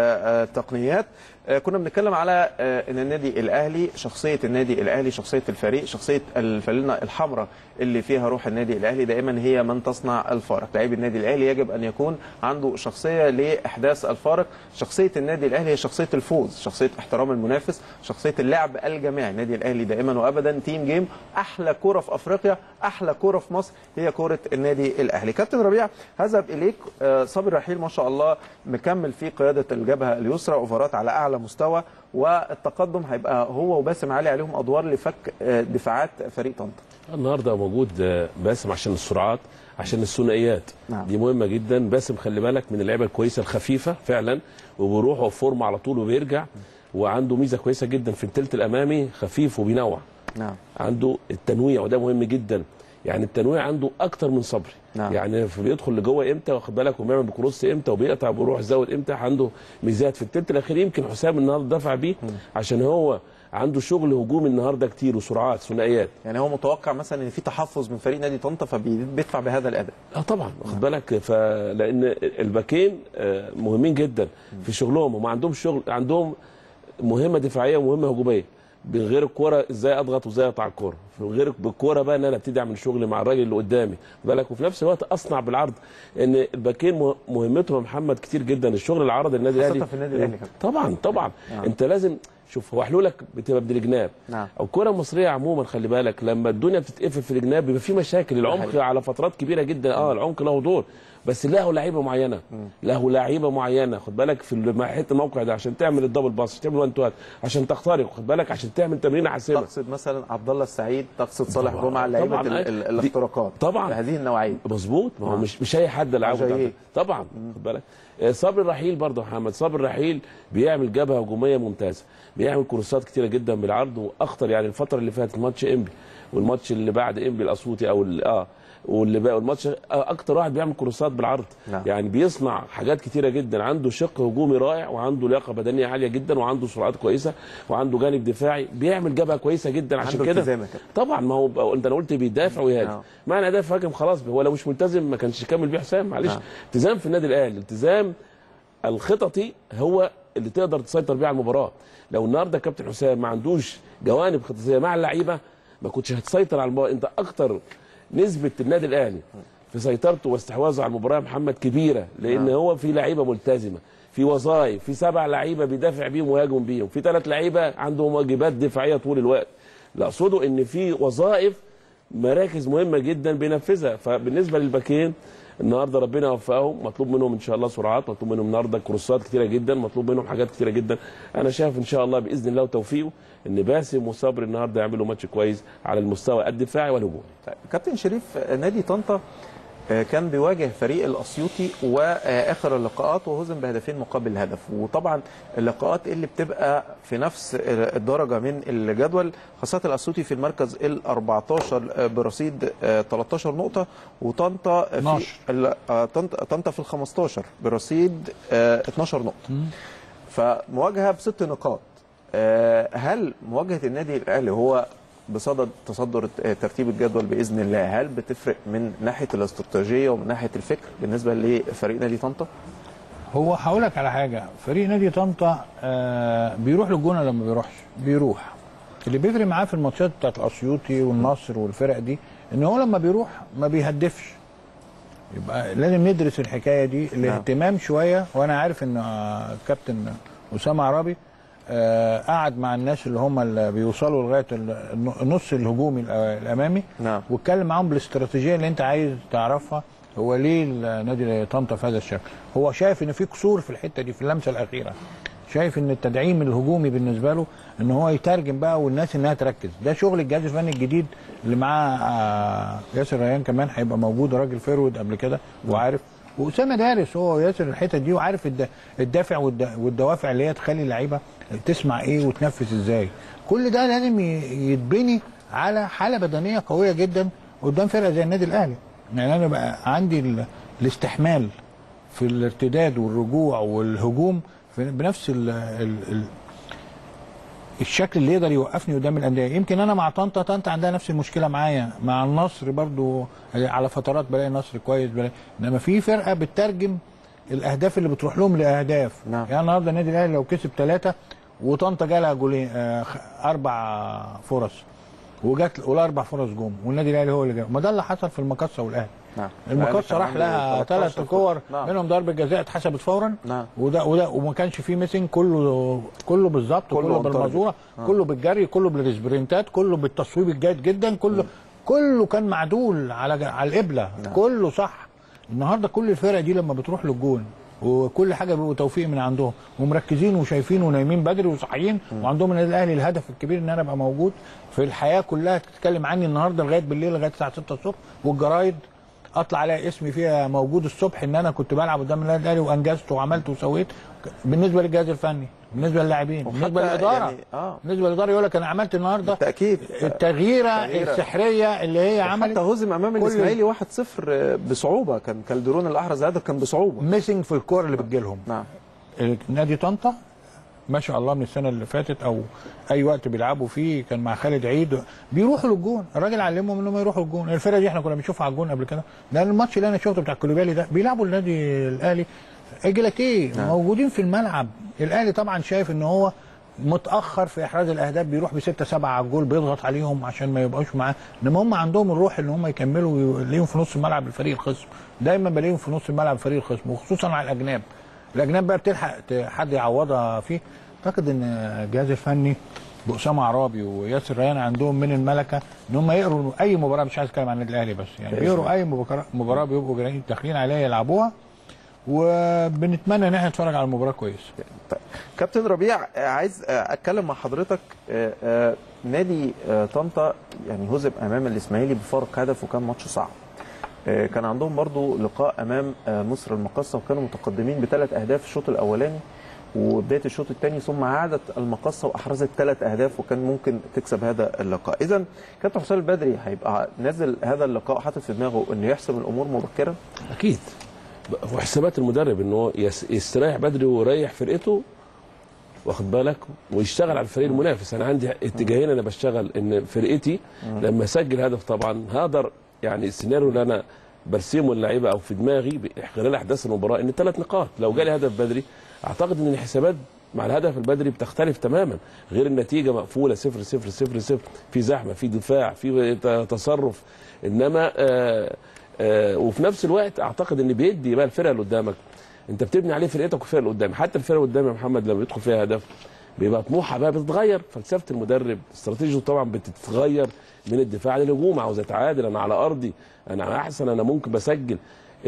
التقنيات آه، كنا بنتكلم على آه، ان النادي الاهلي شخصيه النادي الاهلي شخصيه الفريق شخصيه الفانلة الحمراء اللي فيها روح النادي الاهلي دائما هي من تصنع الفارق لاعبي النادي الاهلي يجب ان يكون عنده شخصيه لاحداث الفارق شخصيه النادي الاهلي هي شخصيه الفوز شخصيه احترام المنافس شخصيه اللعب الجماعي النادي الاهلي دائما وابدا تيم جيم احلى كوره في افريقيا احلى كوره في مصر هي كوره النادي الاهلي كابتن ربيع هذهب اليك آه، صابر رحيل ما شاء الله مكمل في قياده الجبهه اليسرى اوفرات على اعلى مستوى والتقدم هيبقى هو وباسم علي عليهم ادوار لفك آه، دفاعات فريق طنطا النهارده موجود آه، باسم عشان السرعات عشان الثنائيات نعم. دي مهمه جدا باسم خلي بالك من اللعيبه الكويسه الخفيفه فعلا وبيروح وفورم على طول وبيرجع وعنده ميزه كويسه جدا في الثلث الامامي خفيف وبينوع نعم عنده التنويع وده مهم جدا يعني التنويع عنده اكتر من صبري نعم. يعني في- بيدخل لجوه امتى واخد بالك وبيعمل بكروس امتى وبيقطع وبيروح يزود امتى عنده ميزات في الثلث الاخير يمكن حسام النهارده دفع بيه عشان هو عنده شغل هجومي النهارده كتير وسرعات ثنائيات يعني هو متوقع مثلا ان في تحفظ من فريق نادي طنطا فبيدفع بهذا الاداء اه طبعا واخد بالك فلان الباكين آه، مهمين جدا في شغلهم وما عندهم شغل عندهم مهمه دفاعيه ومهمه هجوميه من غير الكوره ازاي اضغط وازاي اقطع الكوره من غير بالكوره بقى ان انا ابتدي اعمل شغل مع الراجل اللي قدامي خد بالك وفي نفس الوقت اصنع بالعرض ان الباكين مه- مهمتهم يا محمد كتير جدا الشغل العرض النادي خاصة الاهلي في النادي الأهلي كمان. طبعا طبعا نعم. انت لازم شوف هو حلولك بتبقى من الجناب نعم. او الكره المصريه عموما خلي بالك لما الدنيا بتتقفل في الجناب بيبقى في مشاكل العمق حقيقي. على فترات كبيره جدا اه العمق له دور بس له لعيبه معينه له لعيبه معينه خد بالك في الم- حته الموقع ده عشان تعمل الدبل باص عشان تعمل وان تو عشان تخترق خد بالك عشان تعمل تمرين حاسمه تقصد مثلا عبد الله السعيد تقصد صالح طبعاً. جمعه لعيبه طبعاً. ال- ال- دي- الاختراقات طبعاً. هذه النوعيه مظبوط ما هو آه. مش مش اي حد لعبه عجايب. ده. طبعا خد بالك آه، صبري الرحيل برضه يا محمد صبري الرحيل بيعمل جبهه هجوميه ممتازه بيعمل كروسات كتيره جدا بالعرض واخطر يعني الفتره اللي فاتت ماتش انبي والماتش اللي بعد انبي الاسيوطي او ال- اه واللي بقى والماتش آه، اكتر واحد بيعمل كروسات بالعرض نعم. يعني بيصنع حاجات كتيره جدا عنده شق هجومي رائع وعنده لياقه بدنيه عاليه جدا وعنده سرعات كويسه وعنده جانب دفاعي بيعمل جبهه كويسه جدا عشان عنده كده التزام يا كابتن. طبعا ما هو انت انا قلت بيدافع ويهاجم آه. معنى ده فاكر خلاص هو لو مش ملتزم ما كانش يكمل بيه حسام معلش نعم. التزام في النادي الاهلي التزام الخططي هو اللي تقدر تسيطر بيه على المباراه لو النهارده كابتن حسام ما عندوش جوانب خططيه مع اللعيبه ما كنتش هتسيطر على المباراه انت اكتر نسبه النادي الاهلي في سيطرته واستحواذه على المباراه يا محمد كبيره لان نعم. هو في لعيبه ملتزمه في وظائف في سبع لعيبه بيدافع بيهم ويهاجم بيهم في ثلاث لعيبه عندهم واجبات دفاعيه طول الوقت اللي اقصده ان في وظائف مراكز مهمه جدا بينفذها فبالنسبه للباكين النهارده ربنا يوفقهم مطلوب منهم ان شاء الله سرعات مطلوب منهم النهارده كروسات كتيره جدا مطلوب منهم حاجات كتيره جدا انا شايف ان شاء الله باذن الله وتوفيقه ان باسم وصبري النهارده يعملوا ماتش كويس على المستوى الدفاعي والهجومي طيب، كابتن شريف نادي طنطا آه، كان بيواجه فريق الاسيوطي واخر اللقاءات وهزم بهدفين مقابل هدف وطبعا اللقاءات اللي بتبقى في نفس الدرجه من الجدول خاصه الاسيوطي في المركز ال 14 برصيد آه، 13 نقطه وطنطا في 12. ال- آه، طنطا طنطا في ال 15 برصيد آه، 12 نقطه فمواجهه بست نقاط آه، هل مواجهه النادي الاهلي هو بصدد تصدر آه، ترتيب الجدول باذن الله هل بتفرق من ناحيه الاستراتيجيه ومن ناحيه الفكر بالنسبه لفريق نادي طنطا؟ هو هقول لك على حاجه فريق نادي طنطا آه بيروح للجونه لما بيروحش بيروح اللي بيفرق معاه في الماتشات بتاعت الاسيوطي والنصر والفرق دي ان هو لما بيروح ما بيهدفش يبقى لازم ندرس الحكايه دي الاهتمام شويه وانا عارف ان آه، كابتن اسامه عرابي آه قعد مع الناس اللي هم اللي بيوصلوا لغايه ال- النص الهجومي الأ- الامامي نعم. واتكلم معاهم بالاستراتيجيه اللي انت عايز تعرفها هو ليه نادي طنطا في هذا الشكل هو شايف ان في قصور في الحته دي في اللمسه الاخيره شايف ان التدعيم الهجومي بالنسبه له ان هو يترجم بقى والناس انها تركز ده شغل الجهاز الفني الجديد اللي معاه آه، ياسر ريان كمان هيبقى موجود راجل فيرود قبل كده وعارف واسامه دارس هو ياسر الحته دي وعارف الد- الدافع والد- والدوافع اللي هي تخلي اللعيبه تسمع ايه وتنفذ ازاي كل ده لازم ي- يتبني على حاله بدنيه قويه جدا قدام فرقه زي النادي الاهلي يعني انا بقى عندي ال- الاستحمال في الارتداد والرجوع والهجوم في- بنفس ال ال ال الشكل اللي يقدر يوقفني قدام الانديه يمكن انا مع طنطا طنطا عندها نفس المشكله معايا مع النصر برضو على فترات بلاقي النصر كويس بلاقي انما في فرقه بتترجم الاهداف اللي بتروح لهم لاهداف نعم. يعني النهارده النادي الاهلي لو كسب ثلاثه وطنطا جالها جولين آه، خ- اربع فرص وجات والاربع فرص جم والنادي الاهلي هو اللي جاب ما ده اللي حصل في المقصه والاهلي نعم المقصه كان راح عنده لها 13 ثلاث كور نعم. منهم ضربه جزاء اتحسبت فورا نعم. وده وده وما كانش فيه ميسنج كله كله بالظبط كله كله on target. بالمزوره كله بالجري كله بالسبرنتات كله بالتصويب الجيد جدا كله كله كان معدول على على القبله كله صح النهارده كل الفرق دي لما بتروح للجون وكل حاجه بيبقوا توفيق من عندهم ومركزين وشايفين ونايمين بدري وصاحيين وعندهم النادي الاهلي الهدف الكبير ان انا ابقى موجود في الحياه كلها تتكلم عني النهارده لغايه بالليل لغايه الساعه 6 الصبح والجرايد اطلع الاقي اسمي فيها موجود الصبح ان انا كنت بلعب قدام النادي الاهلي وانجزت وعملت وسويت بالنسبه للجهاز الفني بالنسبه للاعبين بالنسبه وحتى للاداره يعني- آه. بالنسبه للاداره يقول لك انا عملت النهارده بالتاكيد التغييره تغييرة. السحريه اللي هي عملت حتى هزم امام كل- الاسماعيلي 1-0 بصعوبه كان كالدرون الاحرز هدف كان بصعوبه ميسنج في الكور اللي بتجيلهم نعم نادي طنطا ما شاء الله من السنه اللي فاتت او اي وقت بيلعبوا فيه كان مع خالد عيد بيروحوا للجون الراجل علمهم انهم يروحوا الجون الفرقه دي احنا كنا بنشوفها على الجون قبل كده ده الماتش اللي انا شفته بتاع كوليبالي ده بيلعبوا النادي الاهلي اجلتيه موجودين في الملعب الاهلي طبعا شايف ان هو متاخر في احراز الاهداف بيروح بستة سبعة على الجول بيضغط عليهم عشان ما يبقاش معاه انما هم عندهم الروح ان هم يكملوا ويلاقيهم في نص الملعب الفريق الخصم دايما بلاقيهم في نص الملعب فريق الخصم وخصوصا على الاجناب الاجناب بقى بتلحق ت- حد يعوضها فيه اعتقد ان الجهاز الفني باسامه عرابي وياسر ريان عندهم من الملكه ان هم يقروا اي مباراه مش عايز اتكلم عن النادي الاهلي بس يعني بيقروا اي مباراه مباراه بيبقوا جايين داخلين عليها يلعبوها وبنتمنى ان احنا نتفرج على المباراه كويس طيب. كابتن ربيع آه، عايز آه، اتكلم مع حضرتك آه، آه، نادي آه، طنطا يعني هزم امام الاسماعيلي بفارق هدف وكان ماتش صعب آه، كان عندهم برضو لقاء امام آه، مصر المقاصه وكانوا متقدمين بثلاث اهداف الشوط الاولاني وبدايه الشوط الثاني ثم عادت المقاصه واحرزت ثلاث اهداف وكان ممكن تكسب هذا اللقاء اذا كابتن حسام البدري هيبقى نازل هذا اللقاء حاطط في دماغه انه يحسم الامور مبكرا اكيد ب- وحسابات المدرب ان هو يس- يستريح بدري ويريح فرقته واخد بالك ويشتغل على الفريق المنافس انا عندي اتجاهين انا بشتغل ان فرقتي لما اسجل هدف طبعا هقدر يعني السيناريو اللي انا برسمه اللعيبه او في دماغي ب- خلال احداث المباراه ان ثلاث نقاط لو جالي هدف بدري اعتقد ان الحسابات مع الهدف البدري بتختلف تماما غير النتيجه مقفوله صفر صفر صفر صفر في زحمه في دفاع في ت- تصرف انما آه آه وفي نفس الوقت اعتقد ان بيدي بقى الفرقه اللي قدامك انت بتبني عليه فرقتك والفرقه اللي قدام حتى الفرقه اللي قدام يا محمد لما يدخل فيها هدف بيبقى طموحها بقى بتتغير فلسفه المدرب استراتيجيته طبعا بتتغير من الدفاع للهجوم عاوز اتعادل انا على ارضي انا احسن انا ممكن بسجل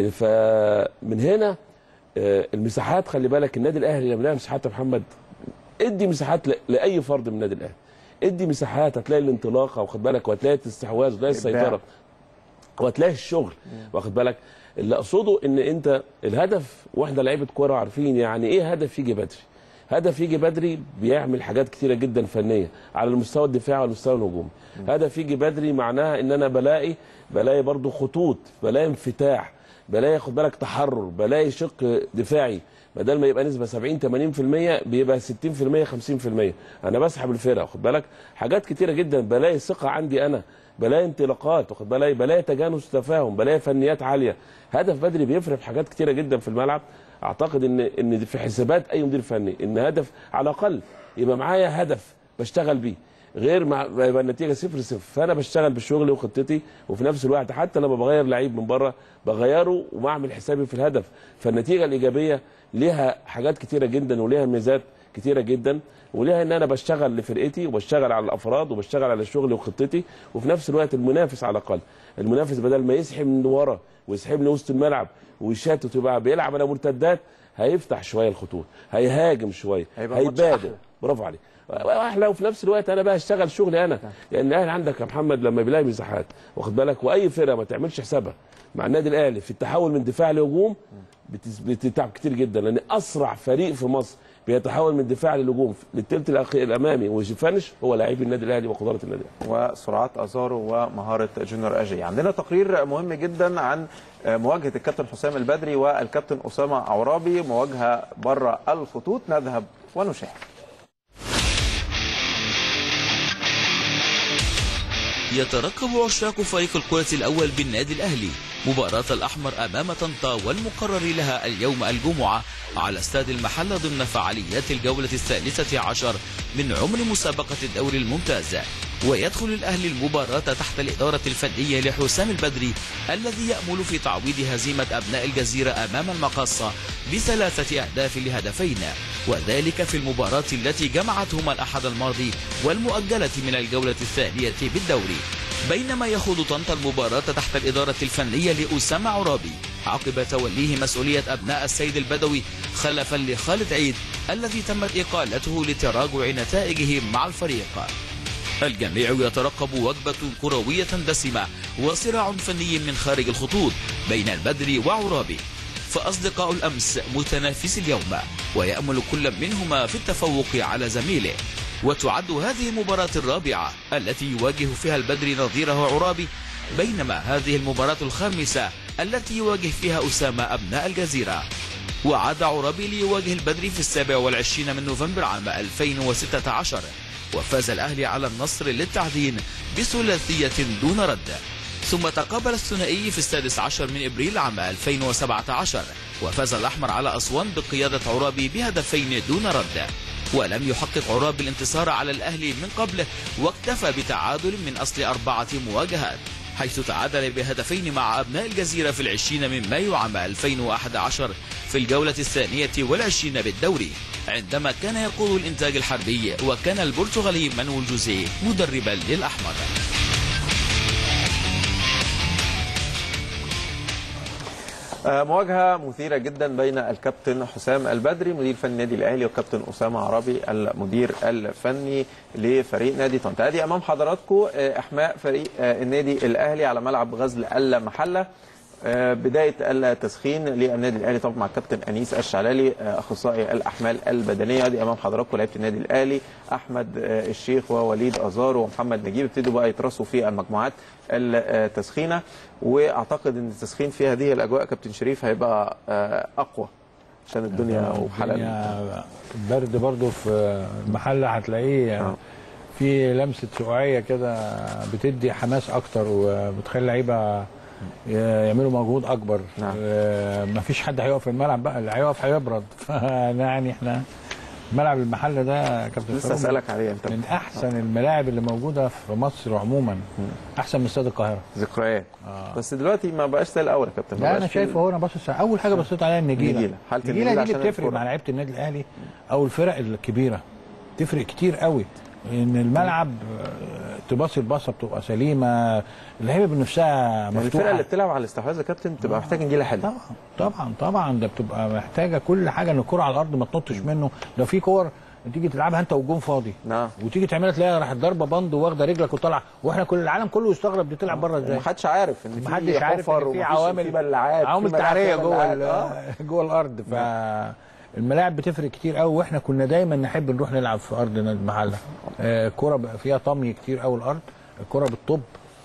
فمن هنا آه، المساحات خلي بالك النادي الاهلي لما بيلاقي مساحات يا محمد ادي مساحات ل- لاي فرد من النادي الاهلي ادي مساحات هتلاقي الانطلاقه واخد بالك وهتلاقي الاستحواذ وهتلاقي إبداع. السيطره وهتلاقي الشغل واخد بالك اللي اقصده ان انت الهدف واحنا لعيبه كوره عارفين يعني ايه هدف يجي بدري هدف يجي بدري بيعمل حاجات كتيره جدا فنيه على المستوى الدفاعي وعلى المستوى الهجومي هدف يجي بدري معناها ان انا بلاقي بلاقي برضو خطوط بلاقي انفتاح بلاقي خد بالك تحرر بلاقي شق دفاعي بدل ما يبقى نسبه 70 80% بيبقى 60% 50% انا بسحب الفرقه خد بالك حاجات كتيره جدا بلاقي ثقه عندي انا بلاقي انطلاقات واخد بلاقي بلاقي تجانس تفاهم بلاقي فنيات عاليه هدف بدري بيفرق في حاجات كتيره جدا في الملعب اعتقد ان ان في حسابات اي مدير فني ان هدف على الاقل يبقى معايا هدف بشتغل بيه غير مع ما يبقى النتيجه صفر صفر فانا بشتغل بشغلي وخطتي وفي نفس الوقت حتى لما بغير لعيب من بره بغيره وبعمل حسابي في الهدف فالنتيجه الايجابيه ليها حاجات كتيره جدا وليها ميزات كتيره جدا وليها ان انا بشتغل لفرقتي وبشتغل على الافراد وبشتغل على شغلي وخطتي وفي نفس الوقت المنافس على الاقل المنافس بدل ما يسحب من ورا ويسحبني وسط الملعب ويشتت ويبقى بيلعب على مرتدات هيفتح شويه الخطوط هيهاجم شويه هيبقى ماتش هيبادر أحلى. برافو عليك واحلى وفي نفس الوقت انا بقى اشتغل شغلي انا لان الاهلي عندك يا محمد لما بيلاقي مساحات واخد بالك واي فرقه ما تعملش حسابها مع النادي الاهلي في التحول من دفاع لهجوم بتس- بتتعب كتير جدا لان اسرع فريق في مصر بيتحول من دفاع للهجوم للثلث الأخ- الامامي ويفنش هو لاعبي النادي الاهلي وقدره النادي الاهلي وسرعات ازارو ومهاره جونيور اجي عندنا تقرير مهم جدا عن مواجهه الكابتن حسام البدري والكابتن اسامه عرابي مواجهه بره الخطوط نذهب ونشاهد يترقب عشاق فريق الكرة الأول بالنادي الأهلي مباراة الأحمر أمام طنطا والمقرر لها اليوم الجمعة على استاد المحلة ضمن فعاليات الجولة الثالثة عشر من عمر مسابقة الدوري الممتاز ويدخل الأهلي المباراة تحت الإدارة الفنية لحسام البدري الذي يأمل في تعويض هزيمة أبناء الجزيرة أمام المقاصة بثلاثة أهداف لهدفين وذلك في المباراة التي جمعتهما الأحد الماضي والمؤجلة من الجولة الثانية بالدوري بينما يخوض طنطا المباراة تحت الإدارة الفنية لأسامة عرابي عقب توليه مسؤولية أبناء السيد البدوي خلفا لخالد عيد الذي تمت إقالته لتراجع نتائجه مع الفريق الجميع يترقب وجبة كروية دسمة وصراع فني من خارج الخطوط بين البدري وعرابي فأصدقاء الأمس متنافس اليوم ويأمل كل منهما في التفوق على زميله وتعد هذه المباراة الرابعة التي يواجه فيها البدري نظيره عرابي بينما هذه المباراة الخامسة التي يواجه فيها أسامة أبناء الجزيرة وعاد عرابي ليواجه البدري في السابع والعشرين من نوفمبر عام 2016 وفاز الأهلي على النصر للتعدين بثلاثية دون رد ثم تقابل الثنائي في السادس عشر من إبريل عام 2017 وفاز الأحمر على أسوان بقيادة عرابي بهدفين دون رد ولم يحقق عرابي الانتصار على الأهلي من قبل واكتفى بتعادل من أصل أربعة مواجهات حيث تعادل بهدفين مع أبناء الجزيرة في العشرين من مايو عام 2011 في الجولة الثانية والعشرين بالدوري عندما كان يقود الإنتاج الحربي وكان البرتغالي مانويل جوزيه مدربا للأحمر آه، مواجهه مثيره جدا بين الكابتن حسام البدري مدير فني النادي الاهلي والكابتن اسامه عربي المدير الفني لفريق نادي طنطا ادي امام حضراتكم آه، احماء فريق آه، النادي الاهلي على ملعب غزل المحله آه، بدايه التسخين للنادي الاهلي طبعا مع الكابتن انيس الشعلالي آه، اخصائي الاحمال البدنيه ادي امام حضراتكم لعيبه النادي الاهلي احمد آه، الشيخ ووليد ازارو ومحمد نجيب ابتدوا بقى يترصوا في المجموعات التسخينه واعتقد ان التسخين في هذه الاجواء كابتن شريف هيبقى آه، اقوى عشان الدنيا وحلال الدنيا برد برضو في المحل هتلاقيه آه. في لمسه سقوعيه كده بتدي حماس اكتر وبتخلي اللعيبه يعملوا مجهود اكبر نعم. آه، مفيش حد هيقف في الملعب بقى اللي هيقف هيبرد يعني احنا ملعب المحل ده يا كابتن لسه فاروق اسالك عليه انت من احسن الملاعب اللي موجوده في مصر عموما احسن من استاد القاهره ذكريات بس دلوقتي ما بقاش زي الاول يا كابتن ما لا انا بقاش شايف في- هو انا باصص اول حاجه بصيت عليها النجيله النجيلة. حالة النجيله النجيلة دي اللي عشان بتفرق الكرة. مع لعيبه النادي الاهلي او الفرق الكبيره تفرق كتير قوي ان الملعب آه، تباصي الباصه بتبقى سليمه اللعيبه بنفسها يعني الفرقه مفتوحه اللي بتلعب على الاستحواذ يا كابتن بتبقى محتاجه نجيله حلوه طبعا طبعا طبعا ده بتبقى محتاجه كل حاجه ان الكره على الارض ما تنطش منه لو في كور تيجي تلعبها انت والجون فاضي نعم وتيجي تعملها تلاقيها راحت ضربه بند واخده رجلك وطالعه واحنا كل العالم كله يستغرب دي تلعب بره ازاي ومحدش عارف ان في محدش عارف حفر ان في ومفيش- عوامل في بلعات في عوامل ملاعب تعريه فيها جوه بلعات. ال- آه. جوه الارض ف الملاعب بتفرق كتير قوي واحنا كنا دايما نحب نروح نلعب في ارض نادي المحله آه كرة بقى فيها طمي كتير قوي الارض الكرة بالطب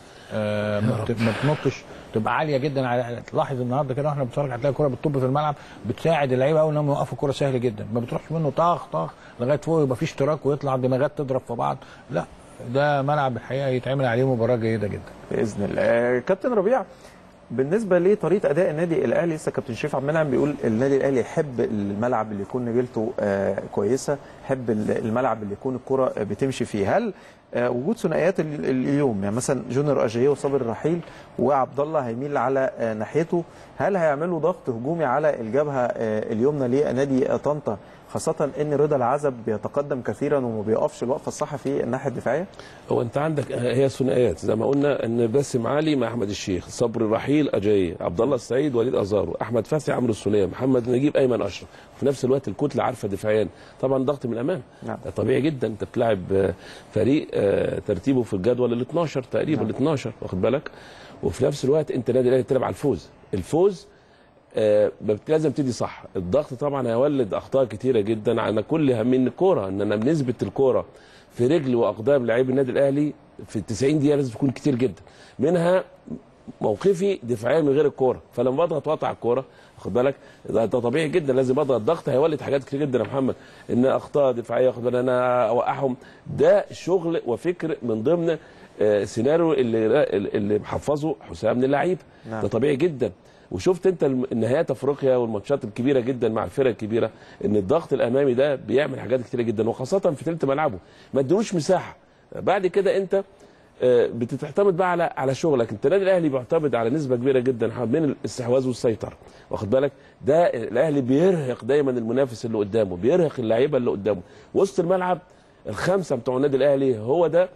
آه ما بت- ما بتنطش تبقى عاليه جدا على تلاحظ النهارده كده واحنا بنتفرج هتلاقي الكرة بالطب في الملعب بتساعد اللعيبه قوي انهم يوقفوا الكرة سهل جدا ما بتروحش منه طخ طخ لغايه فوق يبقى في اشتراك ويطلع دماغات تضرب في بعض لا ده ملعب الحقيقه يتعمل عليه مباراه جيده جدا باذن الله آه، كابتن ربيع بالنسبه لطريقه اداء النادي الاهلي لسه كابتن شريف عبد المنعم بيقول النادي الاهلي يحب الملعب اللي يكون نجيلته آه، كويسه يحب الملعب اللي يكون الكره بتمشي فيه هل آه، وجود ثنائيات ال- ال- اليوم يعني مثلا جونيور اجاييه وصابر الرحيل وعبد الله هيميل على آه، ناحيته هل هيعملوا ضغط هجومي على الجبهه آه، اليمنى لنادي طنطا خاصة ان رضا العزب بيتقدم كثيرا وما بيقفش الوقفة الصح في الناحية الدفاعية هو انت عندك هي ثنائيات زي ما قلنا ان باسم علي مع احمد الشيخ صبري رحيل اجاي عبد الله السعيد وليد ازارو احمد فتحي عمرو السوليه محمد نجيب ايمن اشرف في نفس الوقت الكتله عارفه دفاعيا طبعا ضغط من الامام نعم. ده طبيعي جدا انت بتلعب آه، فريق آه، ترتيبه في الجدول ال 12 تقريبا ال 12 واخد بالك وفي نفس الوقت انت نادي الاهلي بتلعب على الفوز الفوز آه، بت- لازم تدي صح الضغط طبعا هيولد اخطاء كتيره جدا على كل همين الكوره ان انا بنسبه الكوره في رجل واقدام لاعبي النادي الاهلي في ال 90 دقيقه لازم تكون كتير جدا منها موقفي دفاعيا من غير الكوره فلما بضغط واقطع الكوره خد بالك ده, ده طبيعي جدا لازم اضغط ضغط هيولد حاجات كتير جدا يا محمد ان اخطاء دفاعيه خد بالك انا اوقعهم ده شغل وفكر من ضمن آه، سيناريو اللي اللي محفظه حسام للعيب نعم. ده طبيعي جدا وشفت انت الم- نهايات افريقيا والماتشات الكبيره جدا مع الفرق الكبيره ان الضغط الامامي ده بيعمل حاجات كتيره جدا وخاصه في ثلث ملعبه ما ادلوش مساحه بعد كده انت آه، بتعتمد بقى على على شغلك انت النادي الاهلي بيعتمد على نسبه كبيره جدا من الاستحواذ والسيطره واخد بالك ده الاهلي بيرهق دايما المنافس اللي قدامه بيرهق اللعيبه اللي قدامه وسط الملعب الخمسه بتوع النادي الاهلي هو ده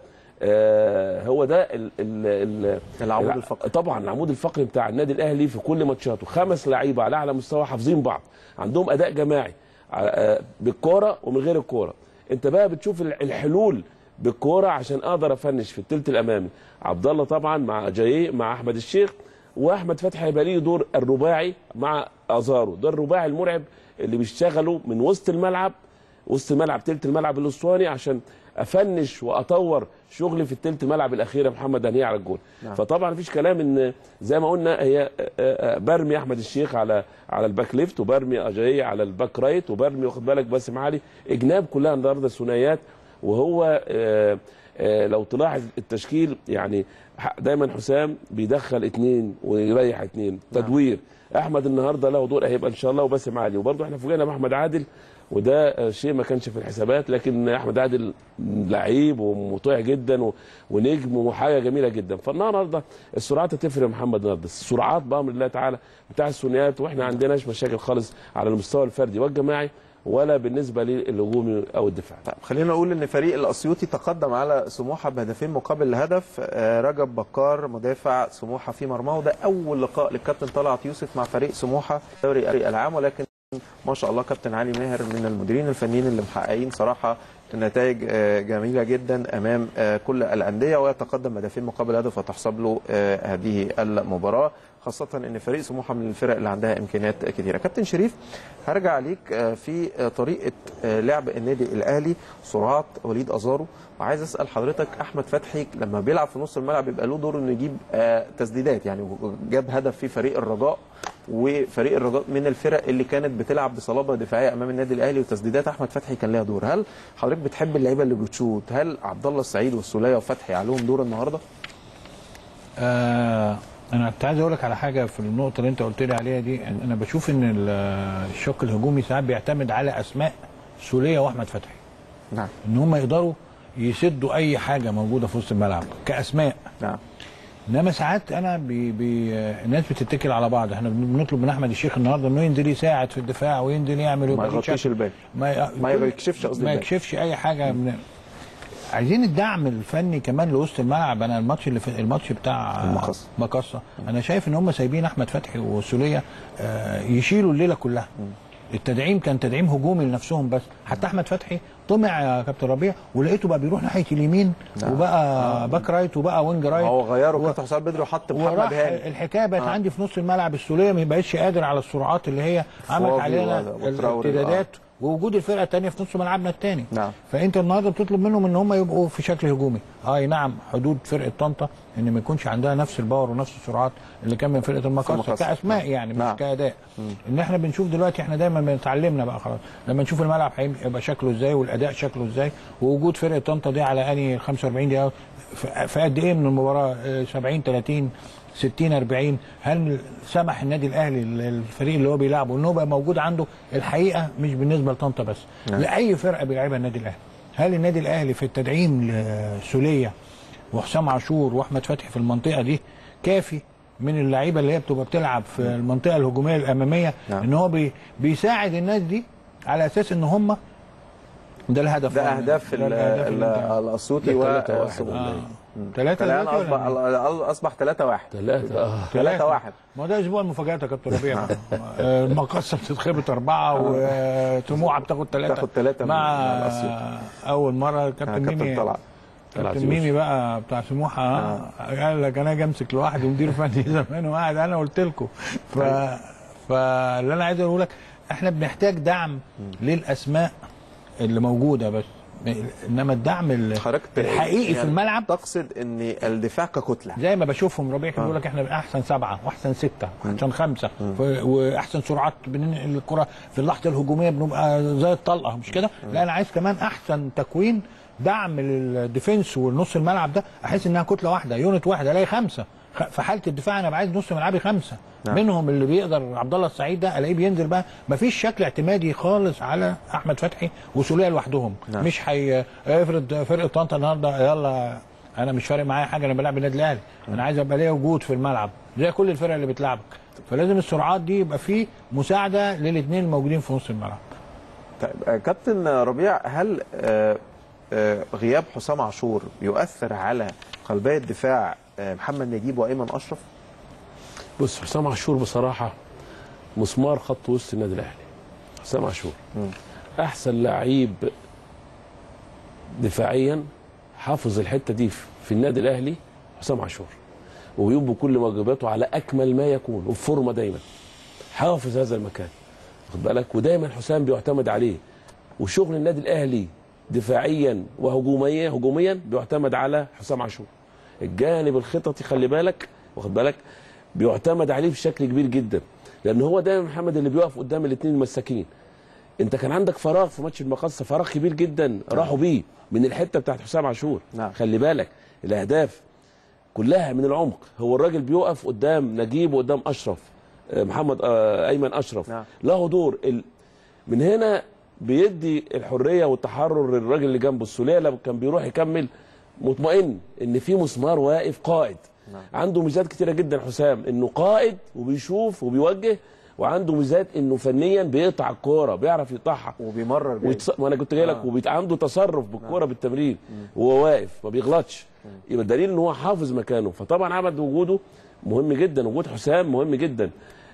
آه، هو ده ال ال ال العمود الع- الفقري. طبعا العمود الفقري بتاع النادي الاهلي في كل ماتشاته خمس لعيبه على اعلى مستوى حافظين بعض عندهم اداء جماعي ع- آه، بالكوره ومن غير الكوره انت بقى بتشوف ال- الحلول بالكوره عشان اقدر افنش في الثلث الامامي عبد الله طبعا مع جاي مع احمد الشيخ واحمد فتحي هيبقى ليه دور الرباعي مع ازارو ده الرباعي المرعب اللي بيشتغلوا من وسط الملعب وسط الملعب تلت الملعب الاسطواني عشان افنش واطور شغلي في التلت الملعب الاخير يا محمد هنيه على الجول نعم. فطبعا مفيش كلام ان زي ما قلنا هي آه، آه، برمي احمد الشيخ على على الباك ليفت وبرمي اجاي على الباك رايت وبرمي واخد بالك باسم علي اجناب كلها النهارده ثنائيات وهو آه، آه، لو تلاحظ التشكيل يعني ح- دايما حسام بيدخل اثنين ويريح اثنين تدوير احمد النهارده له دور هيبقى ان شاء الله وباسم علي وبرضه احنا فوجئنا باحمد عادل وده آه، شيء ما كانش في الحسابات لكن احمد عادل لعيب ومطيع جدا و- ونجم وحاجه جميله جدا فالنهارده السرعات هتفرق يا محمد النهارده السرعات بامر الله تعالى بتاع الثنائيات واحنا ما عندناش مشاكل خالص على المستوى الفردي والجماعي ولا بالنسبه للهجومي او الدفاع طيب خلينا نقول ان فريق الاسيوطي تقدم على سموحه بهدفين مقابل هدف آه، رجب بكار مدافع سموحه في مرماه وده اول لقاء للكابتن طلعت يوسف مع فريق سموحه في دوري العام ولكن ما شاء الله كابتن علي ماهر من المديرين الفنيين اللي محققين صراحه نتائج آه، جميله جدا امام آه، كل الانديه ويتقدم هدفين مقابل هدف وتحسب له آه، هذه المباراه خاصه ان فريق سموحه من الفرق اللي عندها امكانيات كثيره كابتن شريف هرجع عليك آه، في آه، طريقه آه، لعب النادي الاهلي سرعات وليد ازارو وعايز اسال حضرتك احمد فتحي لما بيلعب في نص الملعب بيبقى له دور انه يجيب آه، تسديدات يعني جاب هدف في فريق الرجاء وفريق الرجاء من الفرق اللي كانت بتلعب بصلابه دفاعيه امام النادي الاهلي وتسديدات احمد فتحي كان لها دور هل حضرتك بتحب اللعيبه اللي بتشوت هل عبد الله السعيد والسوليه وفتحي عليهم دور النهارده آه انا كنت عايز اقول لك على حاجه في النقطه اللي انت قلت لي عليها دي انا بشوف ان ال- الشق الهجومي ساعات بيعتمد على اسماء سوليه واحمد فتحي نعم ان هم يقدروا يسدوا اي حاجه موجوده في وسط الملعب كاسماء نعم انما ساعات انا بي بي الناس بتتكل على بعض احنا بنطلب من احمد الشيخ النهارده انه ينزل يساعد في الدفاع وينزل يعمل ما ويبقى ليه يغطيش شكل. الباقي ما, ما يكشفش قصدي ما الباقي. يكشفش اي حاجه من عايزين الدعم الفني كمان لوسط الملعب انا الماتش اللي في الماتش بتاع المقصة. مقصه انا شايف ان هم سايبين احمد فتحي وسوليه آه، يشيلوا الليله كلها التدعيم كان تدعيم هجومي لنفسهم بس حتى احمد فتحي طمع يا كابتن ربيع ولقيته بقى بيروح ناحيه اليمين وبقى باك رايت وبقى وينج رايت هو غيروا و- كابتن حسام بدري وحط محمد وراح هاني الحكايه بقت آه. عندي في نص الملعب السوليه ما بقتش قادر على السرعات اللي هي عملت فاضي علينا و- وتراوري، الارتدادات ووجود الفرقه الثانيه في نص ملعبنا الثاني نعم. فانت النهارده بتطلب منهم ان هم يبقوا في شكل هجومي اي نعم حدود فرقه طنطا ان ما يكونش عندها نفس الباور ونفس السرعات اللي كان من فرقه المقاصه المقاصة. كاسماء يعني مش نعم. كاداء ان احنا بنشوف دلوقتي احنا دايما بنتعلمنا بقى خلاص لما نشوف الملعب هيبقى شكله ازاي والاداء شكله ازاي ووجود فرقه طنطا دي على اني 45 دقيقه في- في قد ايه من المباراه آه، 70 30 60 40 هل سمح النادي الاهلي الفريق اللي هو بيلعبه ان هو بقى موجود عنده الحقيقه مش بالنسبه لطنطا بس لاي فرقه بيلعبها النادي الاهلي هل النادي الاهلي في التدعيم لسوليه وحسام عاشور واحمد فتحي في المنطقه دي كافي من اللعيبه اللي هي بتبقى بتلعب في المنطقه الهجوميه الاماميه نعم. ان هو بي بيساعد الناس دي على اساس ان هم ده الهدف ده اهداف ال- ال- الاسيوطي و تلاتة واحد ولا آه. إيه؟ ثلاثة الان دلوقتي اصبح ولا اصبح 3 1 ثلاثة اه 3 1 ما ده اسبوع المفاجآت يا كابتن ربيع آه، المقصه بتتخبط اربعه وسموحه بتاخد ثلاثه تاخد تلاتة من- مع من الأسيوط. اول مره كابتن كابتن ميمي طلعت طلعت كابتن ميمي بقى بتاع سموحه آه. قال لك انا اجي امسك لوحدي ومدير فني زمان وقاعد انا قلت لكم ف فاللي انا عايز اقوله لك احنا بنحتاج دعم للاسماء اللي موجوده بس انما الدعم ال- حضرتك الحقيقي في يعني الملعب تقصد ان الدفاع ككتله زي ما بشوفهم ربيع كان بيقول لك احنا احسن سبعه واحسن سته واحسن خمسه ف- واحسن سرعات بننقل الكره في اللحظه الهجوميه بنبقى زي الطلقه مش كده؟ لا انا عايز كمان احسن تكوين دعم للديفنس والنص الملعب ده احس انها كتله واحده يونت واحد الاقي خمسه خ- في حاله الدفاع انا عايز نص ملعبي خمسه نعم. منهم اللي بيقدر عبد الله السعيد ده الاقيه بينزل بقى مفيش شكل اعتمادي خالص على احمد فتحي وسوليه لوحدهم نعم. مش هي افرض فرقه طنطا النهارده يلا انا مش فارق معايا حاجه انا بلعب النادي الاهلي انا عايز ابقى ليا وجود في الملعب زي كل الفرق اللي بتلعبك فلازم السرعات دي يبقى فيه مساعده للاثنين الموجودين في نص الملعب طيب آه، كابتن ربيع هل آه، آه، غياب حسام عاشور يؤثر على قلبيه دفاع آه، محمد نجيب وايمن اشرف؟ بص حسام عاشور بصراحه مسمار خط وسط النادي الاهلي حسام عاشور احسن لعيب دفاعيا حافظ الحته دي في النادي الاهلي حسام عاشور وبيبقى كل واجباته على اكمل ما يكون وفي فورمه دايما حافظ هذا المكان واخد بالك ودايما حسام بيعتمد عليه وشغل النادي الاهلي دفاعيا وهجوميا هجوميا بيعتمد على حسام عاشور الجانب الخططي خلي بالك واخد بالك بيعتمد عليه بشكل كبير جدا لان هو دايما محمد اللي بيقف قدام الاثنين المساكين انت كان عندك فراغ في ماتش المقصه فراغ كبير جدا راحوا بيه من الحته بتاعت حسام عاشور نعم. خلي بالك الاهداف كلها من العمق هو الراجل بيقف قدام نجيب وقدام اشرف آه، محمد آه، ايمن اشرف نعم. له دور ال... من هنا بيدي الحريه والتحرر للراجل اللي جنبه السوليه لما كان بيروح يكمل مطمئن ان في مسمار واقف قائد نعم. عنده ميزات كتيره جدا حسام انه قائد وبيشوف وبيوجه وعنده ميزات انه فنيا بيقطع الكوره بيعرف يقطعها وبيمرر جيد. ويتص... ما انا كنت جاي لك آه. وبيت... عنده تصرف بالكوره بالتمرير وهو واقف ما بيغلطش يبقى دليل ان هو حافظ مكانه فطبعا عمل وجوده مهم جدا وجود حسام مهم جدا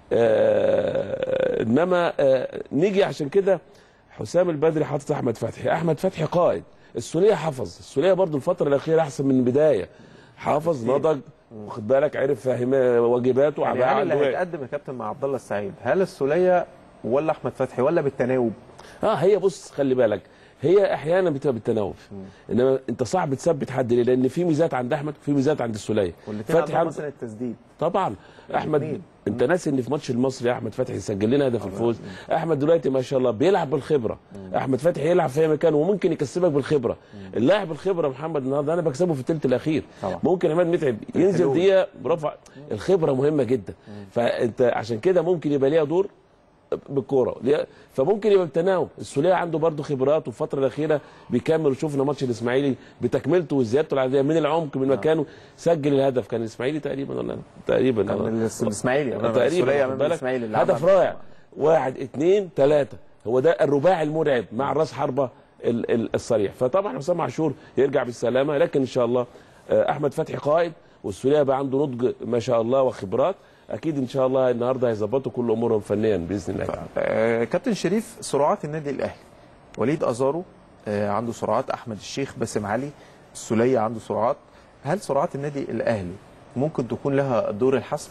آه... انما آه... نيجي عشان كده حسام البدري حاطط احمد فتحي احمد فتحي قائد السوليه حفظ السوليه برضو الفتره الاخيره احسن من البدايه حافظ نضج واخد بالك عرف فاهم واجباته يعني بقى هل اللي عنده- هيتقدم يا كابتن مع عبد الله السعيد هل السوليه ولا احمد فتحي ولا بالتناوب؟ اه هي بص خلي بالك هي احيانا بتبقى بالتناوب انما انت صعب تثبت حد ليه لان في ميزات عند احمد وفي ميزات عند السوليه والاثنين عندهم عنده- مثلا التسديد طبعا احمد الاثنين. انت ناسي ان في ماتش المصري احمد فتحي سجل لنا هدف الفوز احمد دلوقتي ما شاء الله بيلعب بالخبره احمد فتحي يلعب في اي مكان وممكن يكسبك بالخبره اللاعب الخبره محمد النهارده انا بكسبه في الثلث الاخير طبعا. ممكن عماد متعب ينزل الحلول. دقيقه برفع الخبره مهمه جدا فانت عشان كده ممكن يبقى ليها دور بالكوره ليه- فممكن يبقى بالتناوب السوليه عنده برضه خبرات وفي الفتره الاخيره بيكمل وشفنا ماتش الاسماعيلي بتكملته وزيادته العاديه من العمق من مكانه سجل الهدف كان الاسماعيلي تقريبا ولا تقريبا كان آه. الاس- الاسماعيلي أمام تقريبا السوليه واخد امام بالك؟ الاسماعيلي اللي هدف عمل- رائع واحد اثنين ثلاثه هو ده الرباعي المرعب مع الراس حربه ال- ال- الصريح فطبعا حسام عاشور يرجع بالسلامه لكن ان شاء الله آه، احمد فتحي قائد والسوليه بقى عنده نضج ما شاء الله وخبرات اكيد ان شاء الله النهارده هيظبطوا كل امورهم فنيا باذن الله تعالى آه، كابتن شريف سرعات النادي الاهلي وليد ازارو آه، عنده سرعات احمد الشيخ باسم علي السوليه عنده سرعات هل سرعات النادي الاهلي ممكن تكون لها دور الحسم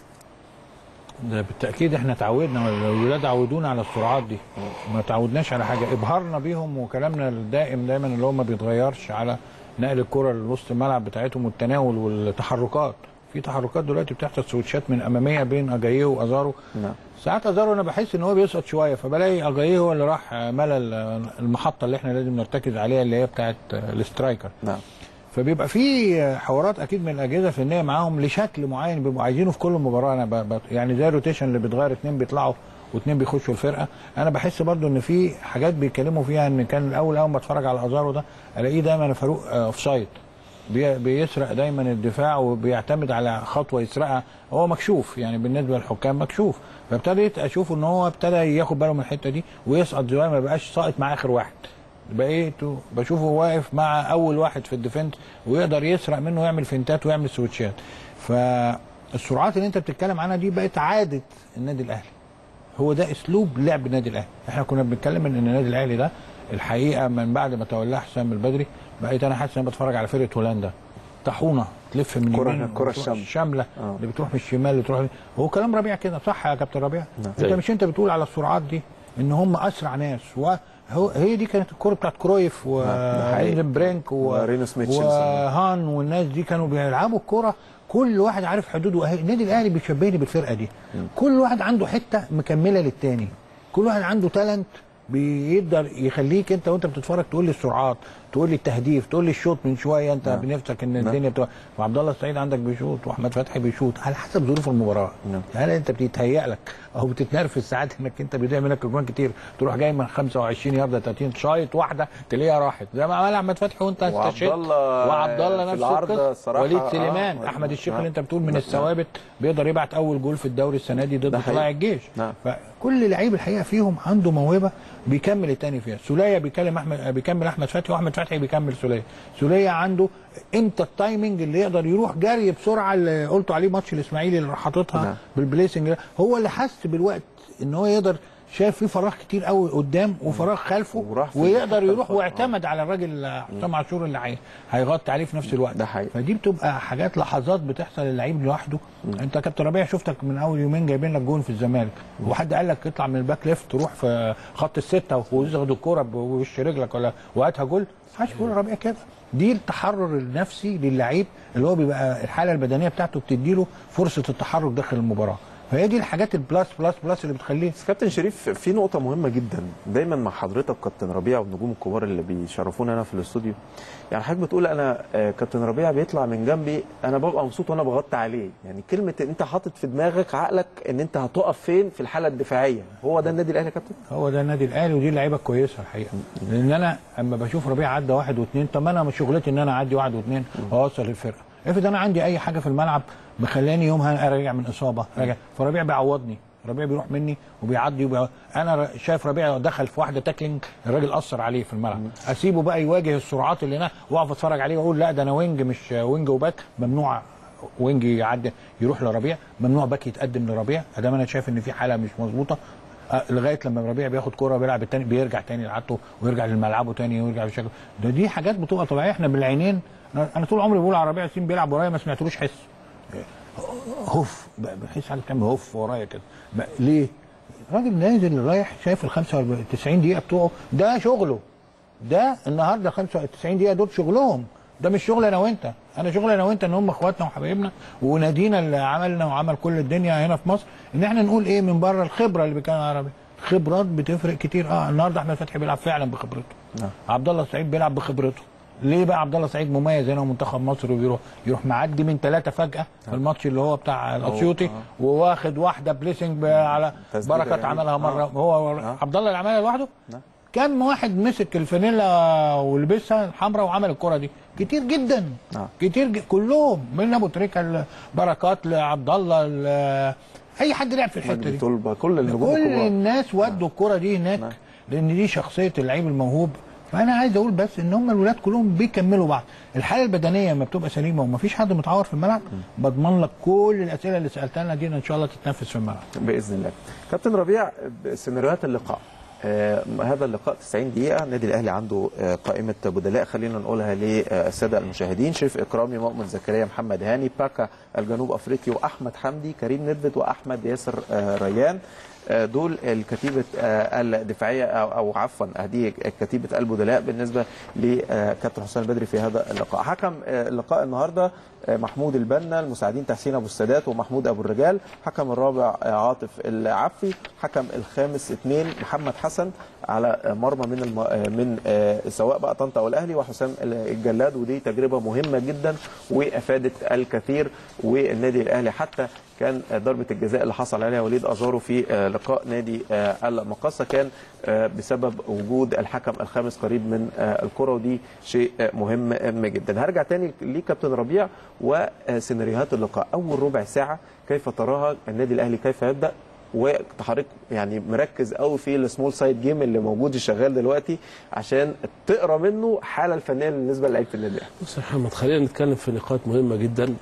ده بالتاكيد احنا تعودنا الولاد عودونا على السرعات دي ما تعودناش على حاجه ابهارنا بيهم وكلامنا الدائم دايما اللي هو ما بيتغيرش على نقل الكره لوسط الملعب بتاعتهم والتناول والتحركات في تحركات دلوقتي بتحصل سويتشات من اماميه بين اجاييه وازارو نعم ساعات ازارو انا بحس ان هو بيسقط شويه فبلاقي اجاييه هو اللي راح ملى المحطه اللي احنا لازم نرتكز عليها اللي هي بتاعت الاسترايكر نعم فبيبقى في حوارات اكيد من الاجهزه الفنيه معاهم لشكل معين بيبقوا عايزينه في كل مباراه انا ب... ب... يعني زي الروتيشن اللي بيتغير اتنين بيطلعوا واتنين بيخشوا الفرقه انا بحس برضو ان في حاجات بيتكلموا فيها ان كان الاول اول ما اتفرج على ازارو ده الاقيه دايما فاروق اوف سايد بي... بيسرق دايما الدفاع وبيعتمد على خطوه يسرقها هو مكشوف يعني بالنسبه للحكام مكشوف فابتديت اشوف ان هو ابتدى ياخد باله من الحته دي ويسقط زي ما بقاش ساقط مع اخر واحد بقيته بشوفه واقف مع اول واحد في الديفنس ويقدر يسرق منه ويعمل فنتات ويعمل سويتشات فالسرعات اللي انت بتتكلم عنها دي بقت عاده النادي الاهلي هو ده اسلوب لعب النادي الاهلي احنا كنا بنتكلم ان النادي الاهلي ده الحقيقه من بعد ما تولاه حسام البدري بقيت انا حاسس ان انا بتفرج على فرقه هولندا طاحونه تلف من كرة- يمين كرة وتروح الشاملة. الشامله آه. اللي بتروح من الشمال اللي تروح هو كلام ربيع كده صح يا كابتن ربيع انت أيوة. مش انت بتقول على السرعات دي ان هم اسرع ناس وهو هي دي كانت الكره بتاعت كرويف ده حقيقي. وهينزنبرينك و... ورينوس ميتشلز. وهان والناس دي كانوا بيلعبوا الكره كل واحد عارف حدوده وأهي- النادي الاهلي بيشبهني بالفرقه دي كل واحد عنده حته مكمله للتاني كل واحد عنده تالنت بيقدر يخليك انت وانت بتتفرج تقول لي السرعات تقول لي التهديف تقول لي الشوط من شويه انت نعم. بنفسك ان نعم. الدنيا بتبقى وعبد الله السعيد عندك بيشوط واحمد فتحي بيشوط على حسب ظروف المباراه نعم. هل انت بتتهيأ لك او بتتنرفز ساعات انك انت بيضيع منك اجوان كتير تروح جاي من 25 يارده 30 شايط واحده تلاقيها راحت زي ما عمل احمد فتحي وانت وعبد استشهدت الله وعبد الله في نفس العارضة القصه الصراحة، وليد آه، سليمان آه، احمد الشيخ نعم. اللي انت بتقول من نعم. الثوابت بيقدر يبعت اول جول في الدوري السنه دي ضد ده حقيقي. طلائع الجيش نعم. فكل لعيب الحقيقه فيهم عنده موهبه بيكمل التاني فيها سوليه بيكلم احمد بيكمل احمد فتحي واحمد فتحي بيكمل سوليه سوليه عنده امتى التايمنج اللي يقدر يروح جري بسرعه اللي قلتوا عليه ماتش الاسماعيلي اللي حاططها نعم. بالبليسنج ده هو اللي حس بالوقت ان هو يقدر شايف في فراغ كتير قوي قدام وفراغ خلفه وراح في ويقدر الحتة يروح الفرق. واعتمد على الراجل حسام عاشور اللي هي- هيغطي عليه في نفس الوقت ده حقيقي. فدي بتبقى حاجات لحظات بتحصل للعيب لوحده انت كابتن ربيع شفتك من اول يومين جايبين لك جون في الزمالك وحد قال لك اطلع من الباك ليفت روح في خط السته وتاخد الكوره بوش رجلك ولا وهاتها جول ما ينفعش يقول ربيع كده دي التحرر النفسي للعيب اللي هو بيبقى الحاله البدنيه بتاعته بتديله فرصه التحرك داخل المباراه فهي دي الحاجات البلاس بلاس بلاس اللي بتخليه بس كابتن شريف في نقطة مهمة جدا دايما مع حضرتك كابتن ربيع والنجوم الكبار اللي بيشرفونا هنا في الاستوديو يعني حضرتك بتقول انا آه، كابتن ربيع بيطلع من جنبي انا ببقى مبسوط وانا بغطي عليه يعني كلمة ان انت حاطط في دماغك عقلك ان انت هتقف فين في الحالة الدفاعية هو ده النادي الاهلي يا كابتن؟ هو ده النادي الاهلي ودي اللعيبه الكويسه الحقيقه لان انا اما بشوف ربيع عدى واحد واثنين طب ما انا مش شغلتي ان انا اعدي واحد واثنين واوصل الفرقه افرض انا عندي اي حاجه في الملعب مخلاني يومها راجع من اصابه راجع فربيع بيعوضني ربيع بيروح مني وبيعدي وبيعوض. انا ر- شايف ربيع دخل في واحده تاكلينج الراجل اثر عليه في الملعب اسيبه بقى يواجه السرعات اللي هنا واقف اتفرج عليه واقول لا ده انا وينج مش وينج وباك ممنوع وينج يعدي يروح لربيع ممنوع باك يتقدم لربيع ادام انا شايف ان في حاله مش مظبوطه أه، لغايه لما ربيع بياخد كوره بيلعب التاني بيرجع تاني لعادته ويرجع لملعبه تاني ويرجع بشكل ده دي حاجات بتبقى طبيعيه احنا بالعينين انا أنا طول عمري بقول على ربيع ياسين بيلعب ورايا ما سمعتلوش حس هوف بقى بحس على كام هوف ورايا كده بقى ليه؟ الراجل نازل رايح شايف ال 95 دقيقه بتوعه ده شغله ده النهارده 95 دقيقه دول شغلهم ده مش شغل انا وانت انا شغل انا وانت ان هم اخواتنا وحبايبنا ونادينا اللي عملنا وعمل كل الدنيا هنا في مصر ان احنا نقول ايه من بره الخبره اللي بيتكلم عربي خبرات بتفرق كتير اه النهارده احمد فتحي بيلعب فعلا بخبرته نعم. عبد الله السعيد بيلعب بخبرته ليه بقى عبد الله السعيد مميز هنا ومنتخب مصر وبيروح يروح معدي من ثلاثه فجاه في الماتش اللي هو بتاع الاسيوطي وواخد واحده بليسنج ب- على تسديدة بركات جميلة. عملها مره آه. هو آه. عبد الله اللي عملها لوحده نعم. كم واحد مسك الفانيلا ولبسها الحمراء وعمل الكره دي كتير جدا نعم. كتير ج... كلهم من ابو تريكه بركات لعبد الله ل- اي حد لعب في الحته مجدي دي طلبة كل النجوم كل الكبار الناس ودوا الكره دي هناك نعم. لان دي شخصيه اللعيب الموهوب فانا عايز اقول بس ان هم الولاد كلهم بيكملوا بعض الحاله البدنيه لما بتبقى سليمه ومفيش حد متعور في الملعب بضمن لك كل الاسئله اللي سالتها لنا دي ان شاء الله تتنفذ في الملعب باذن الله كابتن ربيع سيناريوهات اللقاء آه هذا اللقاء 90 دقيقة النادي الأهلي عنده آه قائمة بدلاء خلينا نقولها للسادة المشاهدين شريف إكرامي مؤمن زكريا محمد هاني باكا الجنوب أفريقي وأحمد حمدي كريم ندفد وأحمد ياسر آه ريان آه دول الكتيبة آه الدفاعية أو, أو عفوا هذه كتيبة البدلاء بالنسبة لكابتن حسام البدري في هذا اللقاء حكم آه اللقاء النهارده محمود البنا المساعدين تحسين ابو السادات ومحمود ابو الرجال حكم الرابع عاطف العفي حكم الخامس اثنين محمد حسن على مرمى من الم... من سواء بقى طنطا او الاهلي وحسام الجلاد ودي تجربه مهمه جدا وافادت الكثير والنادي الاهلي حتى كان ضربه الجزاء اللي حصل عليها وليد ازارو في لقاء نادي المقاصه كان بسبب وجود الحكم الخامس قريب من الكره ودي شيء مهم جدا هرجع تاني لكابتن ربيع وسيناريوهات اللقاء اول ربع ساعه كيف تراها النادي الاهلي كيف يبدا وحضرتك يعني مركز قوي في السمول سايد جيم اللي موجود شغال دلوقتي عشان تقرا منه حاله الفنيه بالنسبه لعيبه النادي الاهلي. بص يا محمد خلينا نتكلم في نقاط مهمه جدا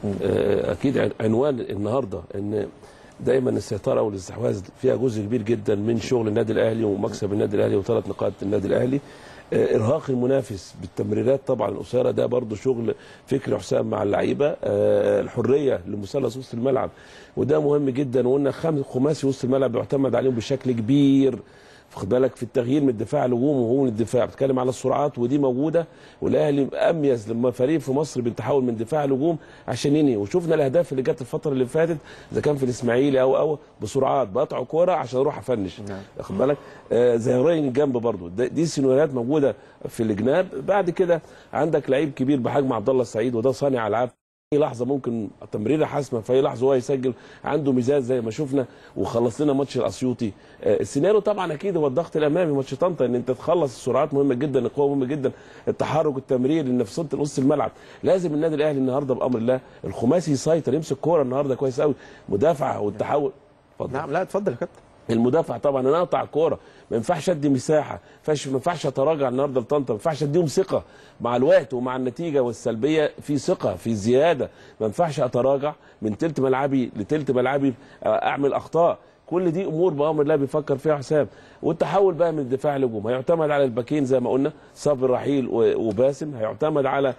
اكيد عنوان النهارده ان دايما السيطره والاستحواذ فيها جزء كبير جدا من شغل النادي الاهلي ومكسب النادي الاهلي وثلاث نقاط النادي الاهلي ارهاق المنافس بالتمريرات طبعا القصيره ده برضو شغل فكري حسام مع اللعيبه الحريه لمثلث وسط الملعب وده مهم جدا وقلنا خماسي وسط الملعب بيعتمد عليهم بشكل كبير خد بالك في التغيير من الدفاع لهجوم وهجوم للدفاع بتكلم على السرعات ودي موجوده والاهلي اميز لما فريق في مصر بالتحول من دفاع لهجوم عشان ينهي وشفنا الاهداف اللي جت الفتره اللي فاتت اذا كان في الاسماعيلي او او بسرعات بقطع كوره عشان اروح افنش واخد بالك آه زي راين الجنب برضو دي سيناريوهات موجوده في الجناب بعد كده عندك لعيب كبير بحجم عبد الله السعيد وده صانع العاب اي لحظه ممكن تمريره حاسمه في اي لحظه هو يسجل عنده ميزان زي ما شفنا وخلص لنا ماتش الاسيوطي آه السيناريو طبعا اكيد هو الضغط الامامي ماتش طنطا ان انت تخلص السرعات مهمه جدا القوه مهمه جدا التحرك التمرير النفسيه نص الملعب لازم النادي الاهلي النهارده بامر الله الخماسي يسيطر يمسك كوره النهارده كويس قوي مدافع والتحول اتفضل نعم لا اتفضل يا كابتن المدافع طبعا انا اقطع الكوره ما ينفعش ادي مساحه ما ينفعش اتراجع النهارده لطنطا ما ينفعش اديهم ثقه مع الوقت ومع النتيجه والسلبيه في ثقه في زياده ما ينفعش اتراجع من تلت ملعبي لتلت ملعبي اعمل اخطاء كل دي امور بامر الله بيفكر فيها حسام والتحول بقى من الدفاع للهجوم هيعتمد على الباكين زي ما قلنا صابر رحيل وباسم هيعتمد على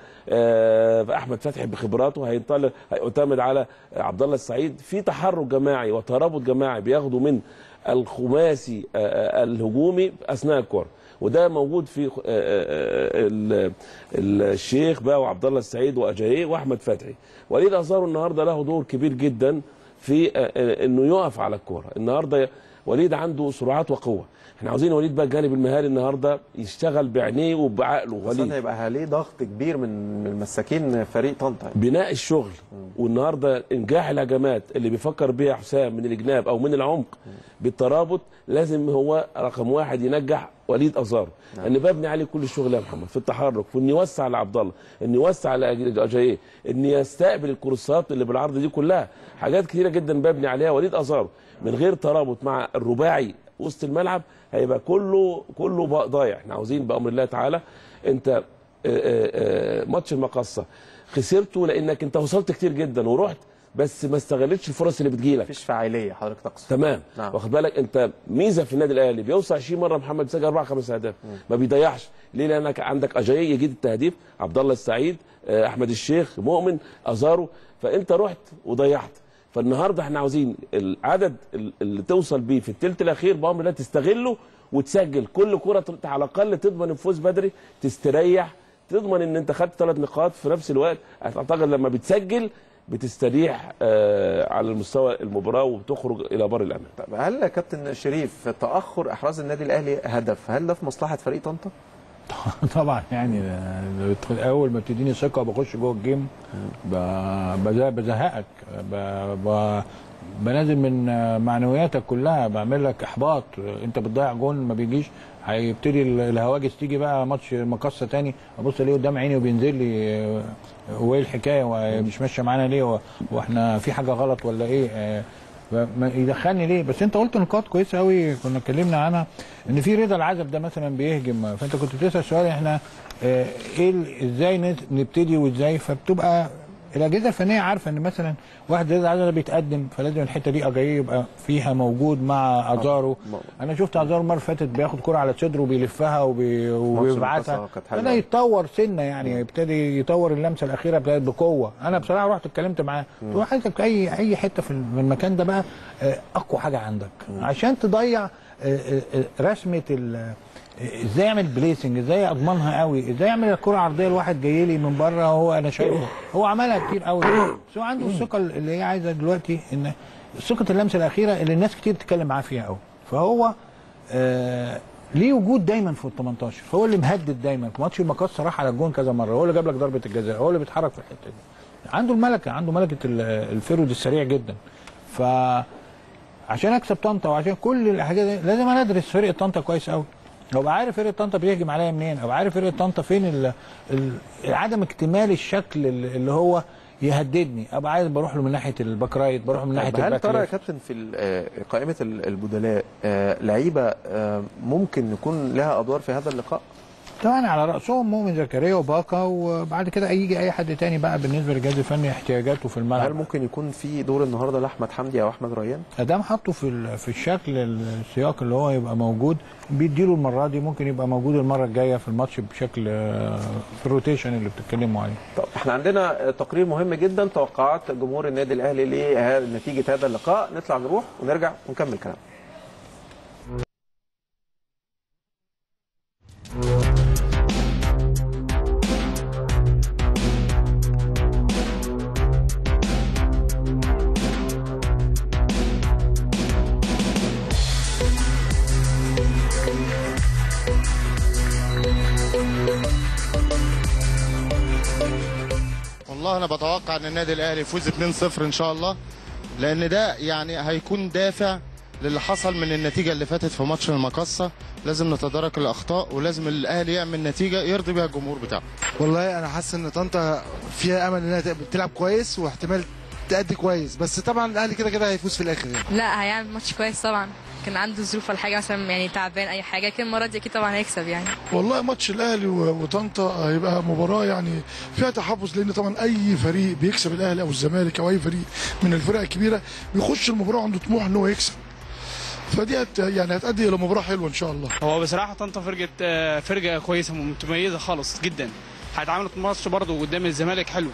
احمد فتحي بخبراته هينطلق هيعتمد على عبد الله السعيد في تحرك جماعي وترابط جماعي بياخدوا من الخماسي الهجومي اثناء الكره وده موجود في الشيخ بقى وعبد الله السعيد واجاييه واحمد فتحي وليد ازارو النهارده له دور كبير جدا في انه يقف على الكوره النهارده وليد عنده سرعات وقوه احنا عاوزين وليد بقى الجانب المهاري النهارده يشتغل بعينيه وبعقله وليد هيبقى عليه ضغط كبير من المساكين فريق طنطا بناء الشغل والنهارده انجاح الهجمات اللي بيفكر بيها حسام من الجناب او من العمق بالترابط لازم هو رقم واحد ينجح وليد ازارو نعم. ان ببني عليه كل الشغل يا محمد في التحرك وان يوسع لعبد الله ان يوسع على اجاييه ان يستقبل الكروسات اللي بالعرض دي كلها حاجات كثيره جدا ببني عليها وليد ازارو من غير ترابط مع الرباعي وسط الملعب هيبقى كله كله ضايع احنا عاوزين بامر الله تعالى انت ماتش المقصه خسرته لانك انت وصلت كتير جدا ورحت بس ما استغلتش الفرص اللي بتجيلك مفيش فعاليه حضرتك تقصد تمام نعم. واخد بالك انت ميزه في النادي الاهلي بيوصل 20 مره محمد بيسجل اربع خمس اهداف ما بيضيعش ليه لانك عندك اجاي يجيد التهديف عبد الله السعيد احمد الشيخ مؤمن ازارو فانت رحت وضيعت فالنهارده احنا عاوزين العدد اللي توصل بيه في الثلث الاخير بامر الله تستغله وتسجل كل كره على الاقل تضمن الفوز بدري تستريح تضمن ان انت خدت ثلاث نقاط في نفس الوقت اعتقد لما بتسجل بتستريح آه على المستوى المباراه وبتخرج الى بر الامان. طب هل يا كابتن شريف تاخر احراز النادي الاهلي هدف هل ده في مصلحه فريق طنطا؟ طبعا يعني اول ما بتديني ثقه بخش جوه الجيم بزهقك بنازل من معنوياتك كلها بعمل لك احباط انت بتضيع جون ما بيجيش هيبتدي الهواجس تيجي بقى ماتش مقصه تاني ابص الاقيه قدام عيني وبينزل لي وايه الحكايه ومش ماشيه معانا ليه واحنا في حاجه غلط ولا ايه فما يدخلني ليه بس انت قلت نقاط كويسه قوي كنا اتكلمنا عنها ان في رضا العزب ده مثلا بيهجم فانت كنت بتسال سؤال احنا اه ايه ال- ازاي نت- نبتدي وازاي فبتبقى الاجهزه الفنيه عارفه ان مثلا واحد زي العزب ده بيتقدم فلازم الحته دي اجاي يبقى فيها موجود مع ازارو انا شفت ازارو المره اللي فاتت بياخد كره على صدره وبيلفها وبي... وبيبعتها المقصة كانت حلوة بدا أوي. يتطور سنه يعني يبتدي يطور اللمسه الاخيره ابتدت بقوه انا بصراحه رحت اتكلمت معاه قلت له عايزك اي اي حته في المكان ده بقى آه، اقوى حاجه عندك عشان تضيع آه، آه، آه، رسمه ال- آه، ازاي اعمل بليسنج ازاي اضمنها قوي ازاي اعمل الكره عرضيه لواحد جاي لي من بره هو انا شايفه هو عملها كتير قوي بس هو عنده الثقه اللي هي عايزه دلوقتي ان ثقه اللمسه الاخيره اللي الناس كتير بتتكلم معاه فيها قوي فهو آه ليه وجود دايما في ال 18 فهو اللي مهدد دايما في ماتش المقص راح على الجون كذا مره هو اللي جاب لك ضربه الجزاء هو اللي بيتحرك في الحته دي عنده الملكه عنده ملكه ال- الفرود السريع جدا ف عشان اكسب طنطا وعشان كل الحاجات دي لازم انا ادرس فرقه طنطا كويس قوي ابقى عارف فرقه طنطا بيهجم عليا منين ابقى عارف فرقه طنطا فين ال... ال... عدم اكتمال الشكل اللي اللي هو يهددني ابقى عايز بروح له من ناحيه الباك رايت بروح من ناحيه طب هل الباك ترى يا ليفت. كابتن في ال- آه، قائمه ال- البدلاء آه، لعيبه آه، ممكن يكون لها ادوار في هذا اللقاء؟ طبعا على راسهم مؤمن زكريا وباكا وبعد كده يجي اي حد تاني بقى بالنسبه للجهاز الفني احتياجاته في هل الملعب ممكن يكون في دور النهارده لاحمد حمدي او احمد ريان؟ ادام حطه في ال- في الشكل السياق اللي هو يبقى موجود بيديله المره دي ممكن يبقى موجود المره الجايه في الماتش بشكل آه، في الروتيشن اللي بتتكلموا عليه طب احنا عندنا تقرير مهم جدا توقعات جمهور النادي الاهلي لنتيجه هذا اللقاء نطلع نروح ونرجع ونكمل كلام والله انا بتوقع ان النادي الاهلي يفوز 2-0 ان شاء الله لان ده يعني هيكون دافع للي حصل من النتيجه اللي فاتت في ماتش المقصه لازم نتدارك الاخطاء ولازم الاهلي يعمل نتيجه يرضي بيها الجمهور بتاعه والله انا حاسس ان طنطا فيها امل انها تبقى- تلعب كويس واحتمال تأدي كويس بس طبعا الاهلي كده كده هيفوز في الاخر يعني. لا هيعمل ماتش كويس طبعا كان عنده ظروف ولا حاجه مثلا يعني تعبان اي حاجه لكن المره دي اكيد طبعا هيكسب يعني والله ماتش الاهلي و- وطنطا هيبقى مباراه يعني فيها تحفظ لان طبعا اي فريق بيكسب الاهلي او الزمالك او اي فريق من الفرق الكبيره بيخش المباراه عنده طموح ان هو يكسب فدي هت يعني هتؤدي الى مباراه حلوه ان شاء الله هو بصراحة طنطا فرقة آه، فرقة كويسة متميزة خالص جدا هيتعاملوا ماتش برضه قدام الزمالك حلو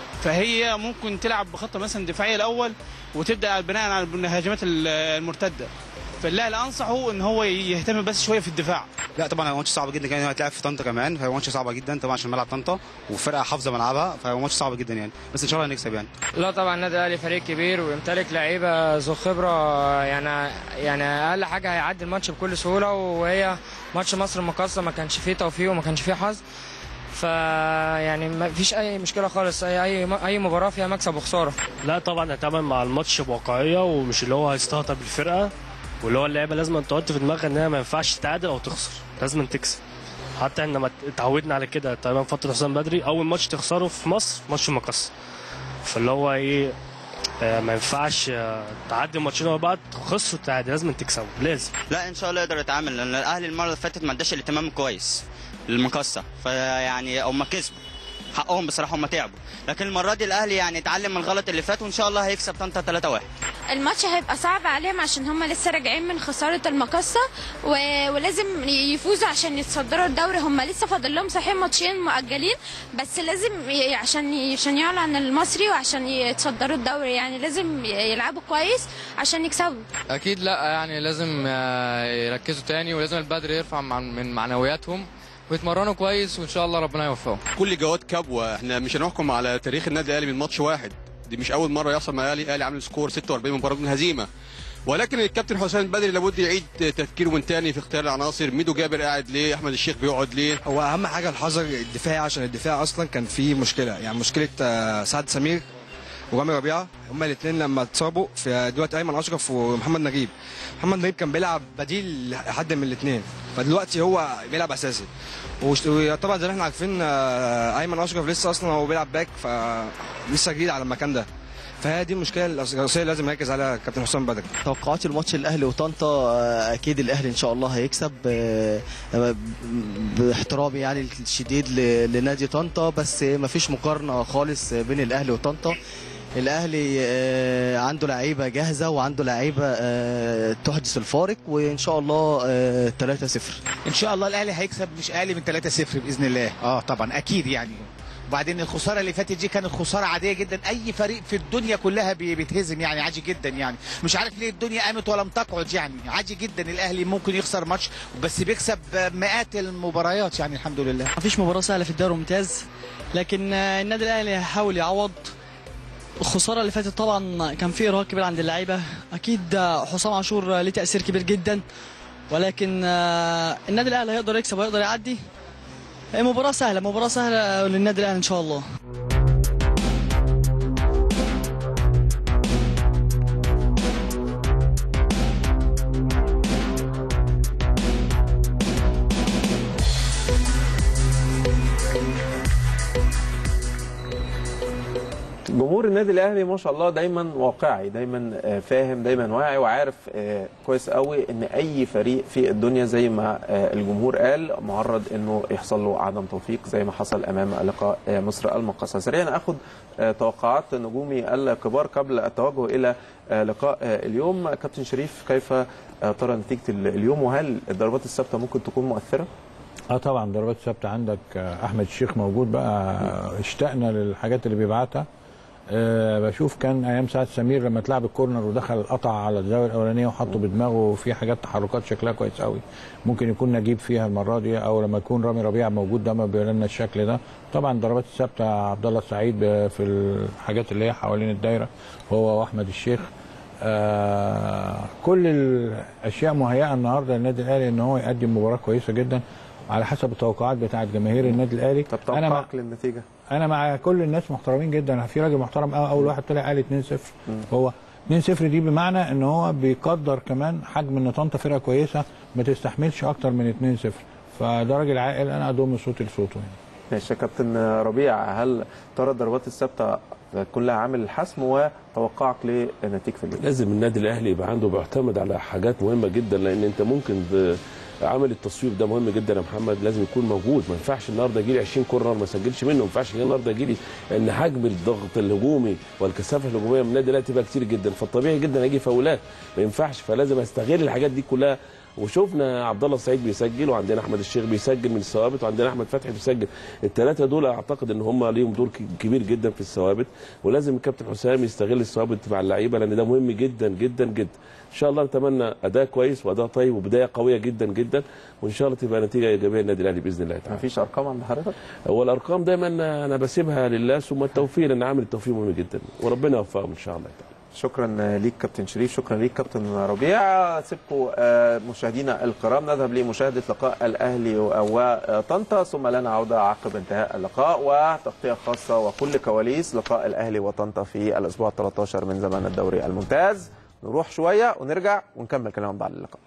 فهي ممكن تلعب بخطة مثلا دفاعية الأول وتبدأ بناء على الهجمات ال- المرتدة فالأهلي أنصحه إن هو يهتم بس شوية في الدفاع لا طبعا هو ماتش صعب جدا كمان هتلعب في طنطا كمان فهو ماتش صعبه جدا طبعا عشان ملعب طنطا وفرقه حافظه ملعبها فهو ماتش صعب جدا يعني بس ان شاء الله هنكسب يعني لا طبعا النادي الاهلي فريق كبير ويمتلك لعيبه ذو خبره يعني يعني اقل حاجه هيعدي الماتش بكل سهوله وهي ماتش مصر المقاصه ما كانش فيه توفيق وما كانش فيه حظ ف يعني ما فيش اي مشكله خالص اي اي اي مباراه فيها مكسب وخساره لا طبعا هتعامل مع الماتش بواقعيه ومش اللي هو هيستهتر بالفرقه واللي هو اللعيبه لازم تحط في دماغها ان هي ما ينفعش تتعادل او تخسر لازم تكسب حتى احنا ما اتعودنا على كده تقريبا فتره حسام بدري اول ماتش تخسره في مصر ماتش المقص فاللي هو ايه آه، ما ينفعش آه، تعدي ماتشين ورا بعض خسروا تعادل لازم تكسبوا لازم لا ان شاء الله يقدر يتعامل لان الاهلي المره اللي فاتت ما اداش الاهتمام كويس للمقصه فيعني هم كسبوا حقهم بصراحه هم تعبوا لكن المره دي الاهلي يعني اتعلم من الغلط اللي فات وان شاء الله هيكسب طنطا 3-1 الماتش هيبقى صعب عليهم عشان هم لسه راجعين من خساره المقصه و... ولازم يفوزوا عشان يتصدروا الدوري هم لسه فاضل لهم صحيح ماتشين مؤجلين بس لازم ي... عشان ي... عشان يعلن عن المصري وعشان يتصدروا الدوري يعني لازم يلعبوا كويس عشان يكسبوا اكيد لا يعني لازم آه، يركزوا تاني ولازم البدر يرفع مع- من معنوياتهم ويتمرنوا كويس وان شاء الله ربنا يوفقهم كل جواد كبوه احنا مش هنحكم على تاريخ النادي الاهلي من ماتش واحد دي مش اول مره يحصل مع الاهلي الاهلي عامل سكور 46 مباراه من هزيمه ولكن الكابتن حسام البدري لابد يعيد تفكيره من تاني في اختيار العناصر ميدو جابر قاعد ليه احمد الشيخ بيقعد ليه هو اهم حاجه الحذر الدفاعي عشان الدفاع اصلا كان فيه مشكله يعني مشكله آه، سعد سمير ورامي ربيعه هما الاثنين لما اتصابوا في دلوقتي ايمن اشرف ومحمد نجيب محمد نجيب كان بيلعب بديل لحد من الاثنين فدلوقتي هو بيلعب اساسي وش- وطبعا زي ما احنا عارفين آه، ايمن اشرف لسه اصلا هو بيلعب باك فلسه جديد على المكان ده فهي دي المشكله الرئيسيه اللي لازم يركز عليها كابتن حسام بدري توقعاتي الماتش الاهلي وطنطا آه، اكيد الاهلي ان شاء الله هيكسب آه، آه، باحترامي يعني الشديد ل- لنادي طنطا بس ما فيش مقارنه خالص بين الاهلي وطنطا الاهلي آه، عنده لعيبه جاهزه وعنده لعيبه آه، تحدث الفارق وان شاء الله آه، 3-0 ان شاء الله الاهلي هيكسب مش اقل من 3-0 باذن الله اه طبعا اكيد يعني وبعدين الخساره اللي فاتت دي كانت خساره عاديه جدا اي فريق في الدنيا كلها بي- بيتهزم يعني عادي جدا يعني مش عارف ليه الدنيا قامت ولم تقعد يعني عادي جدا الاهلي ممكن يخسر ماتش بس بيكسب مئات المباريات يعني الحمد لله مفيش مباراة سهلة في الدوري الممتاز لكن آه، النادي الأهلي هيحاول يعوض الخسارة اللي فاتت طبعا كان في إرهاق كبير عند اللعيبة أكيد آه، حسام عاشور آه، ليه تأثير كبير جدا ولكن آه، النادي الأهلي هيقدر يكسب وهيقدر يعدي هي مباراة سهلة مباراة سهلة للنادي الأهلي إن شاء الله جمهور النادي الاهلي ما شاء الله دايما واقعي دايما آه، فاهم دايما واعي وعارف آه، كويس قوي ان اي فريق في الدنيا زي ما آه، الجمهور قال معرض انه يحصل له عدم توفيق زي ما حصل امام لقاء آه، مصر المقاصه سريعا اخد آه، توقعات نجومي الكبار قبل التوجه الى آه، لقاء آه، اليوم كابتن شريف كيف آه، ترى نتيجه ال- اليوم وهل الضربات الثابته ممكن تكون مؤثره؟ اه طبعا ضربات ثابته عندك آه، احمد الشيخ موجود بقى آه، اشتقنا للحاجات اللي بيبعتها أه بشوف كان ايام سعد سمير لما اتلعب الكورنر ودخل قطع على الزاويه الاولانيه وحطه بدماغه في حاجات تحركات شكلها كويس قوي ممكن يكون نجيب فيها المره دي او لما يكون رامي ربيع موجود ده ما بيقول لنا الشكل ده طبعا ضربات الثابته عبد الله السعيد ب- في الحاجات اللي هي حوالين الدايره هو واحمد الشيخ آه كل الاشياء مهيئه النهارده للنادي الاهلي ان هو يقدم مباراه كويسه جدا على حسب التوقعات بتاعه جماهير النادي الاهلي طب انا مع توقعك للنتيجه؟ انا مع كل الناس محترمين جدا في راجل محترم قوي اول واحد طلع قال 2-0 هو 2-0 دي بمعنى ان هو بيقدر كمان حجم ان طنطا فرقه كويسه ما تستحملش اكتر من 2-0 فده راجل عاقل انا اضم صوتي لصوته يعني ماشي يا كابتن ربيع هل ترى الضربات الثابته تكون لها عامل الحسم وتوقعك لنتيجه اليوم؟ لازم النادي الاهلي يبقى عنده بيعتمد على حاجات مهمه جدا لان انت ممكن ب- عامل التصويب ده مهم جدا يا محمد لازم يكون موجود ما ينفعش النهارده يجي لي 20 كورنر ما اسجلش منه ما ينفعش النهارده يجي لي ان حجم الضغط الهجومي والكثافه الهجوميه من النادي الاهلي تبقى كتير جدا فالطبيعي جدا هيجي فاولات ما ينفعش فلازم استغل الحاجات دي كلها وشفنا عبد الله السعيد بيسجل وعندنا احمد الشيخ بيسجل من الثوابت وعندنا احمد فتحي بيسجل الثلاثه دول اعتقد ان هم ليهم دور ك- كبير جدا في الثوابت ولازم الكابتن حسام يستغل الثوابت مع اللعيبه لان ده مهم جدا جدا جدا ان شاء الله نتمنى اداء كويس واداء طيب وبدايه قويه جدا جدا وان شاء الله تبقى نتيجه ايجابيه للنادي الاهلي باذن الله تعالى مفيش ارقام عند حضرتك؟ هو الارقام دايما انا بسيبها لله ثم التوفيق لان عامل التوفيق مهم جدا وربنا يوفقهم ان شاء الله تعالى شكرا ليك كابتن شريف شكرا ليك كابتن ربيع سيبكم آه، مشاهدينا الكرام نذهب لمشاهده لقاء الاهلي وطنطا ثم لنا عوده عقب انتهاء اللقاء وتغطيه خاصه وكل كواليس لقاء الاهلي وطنطا في الاسبوع 13 من زمان الدوري الممتاز نروح شويه ونرجع ونكمل كلام بعد اللقاء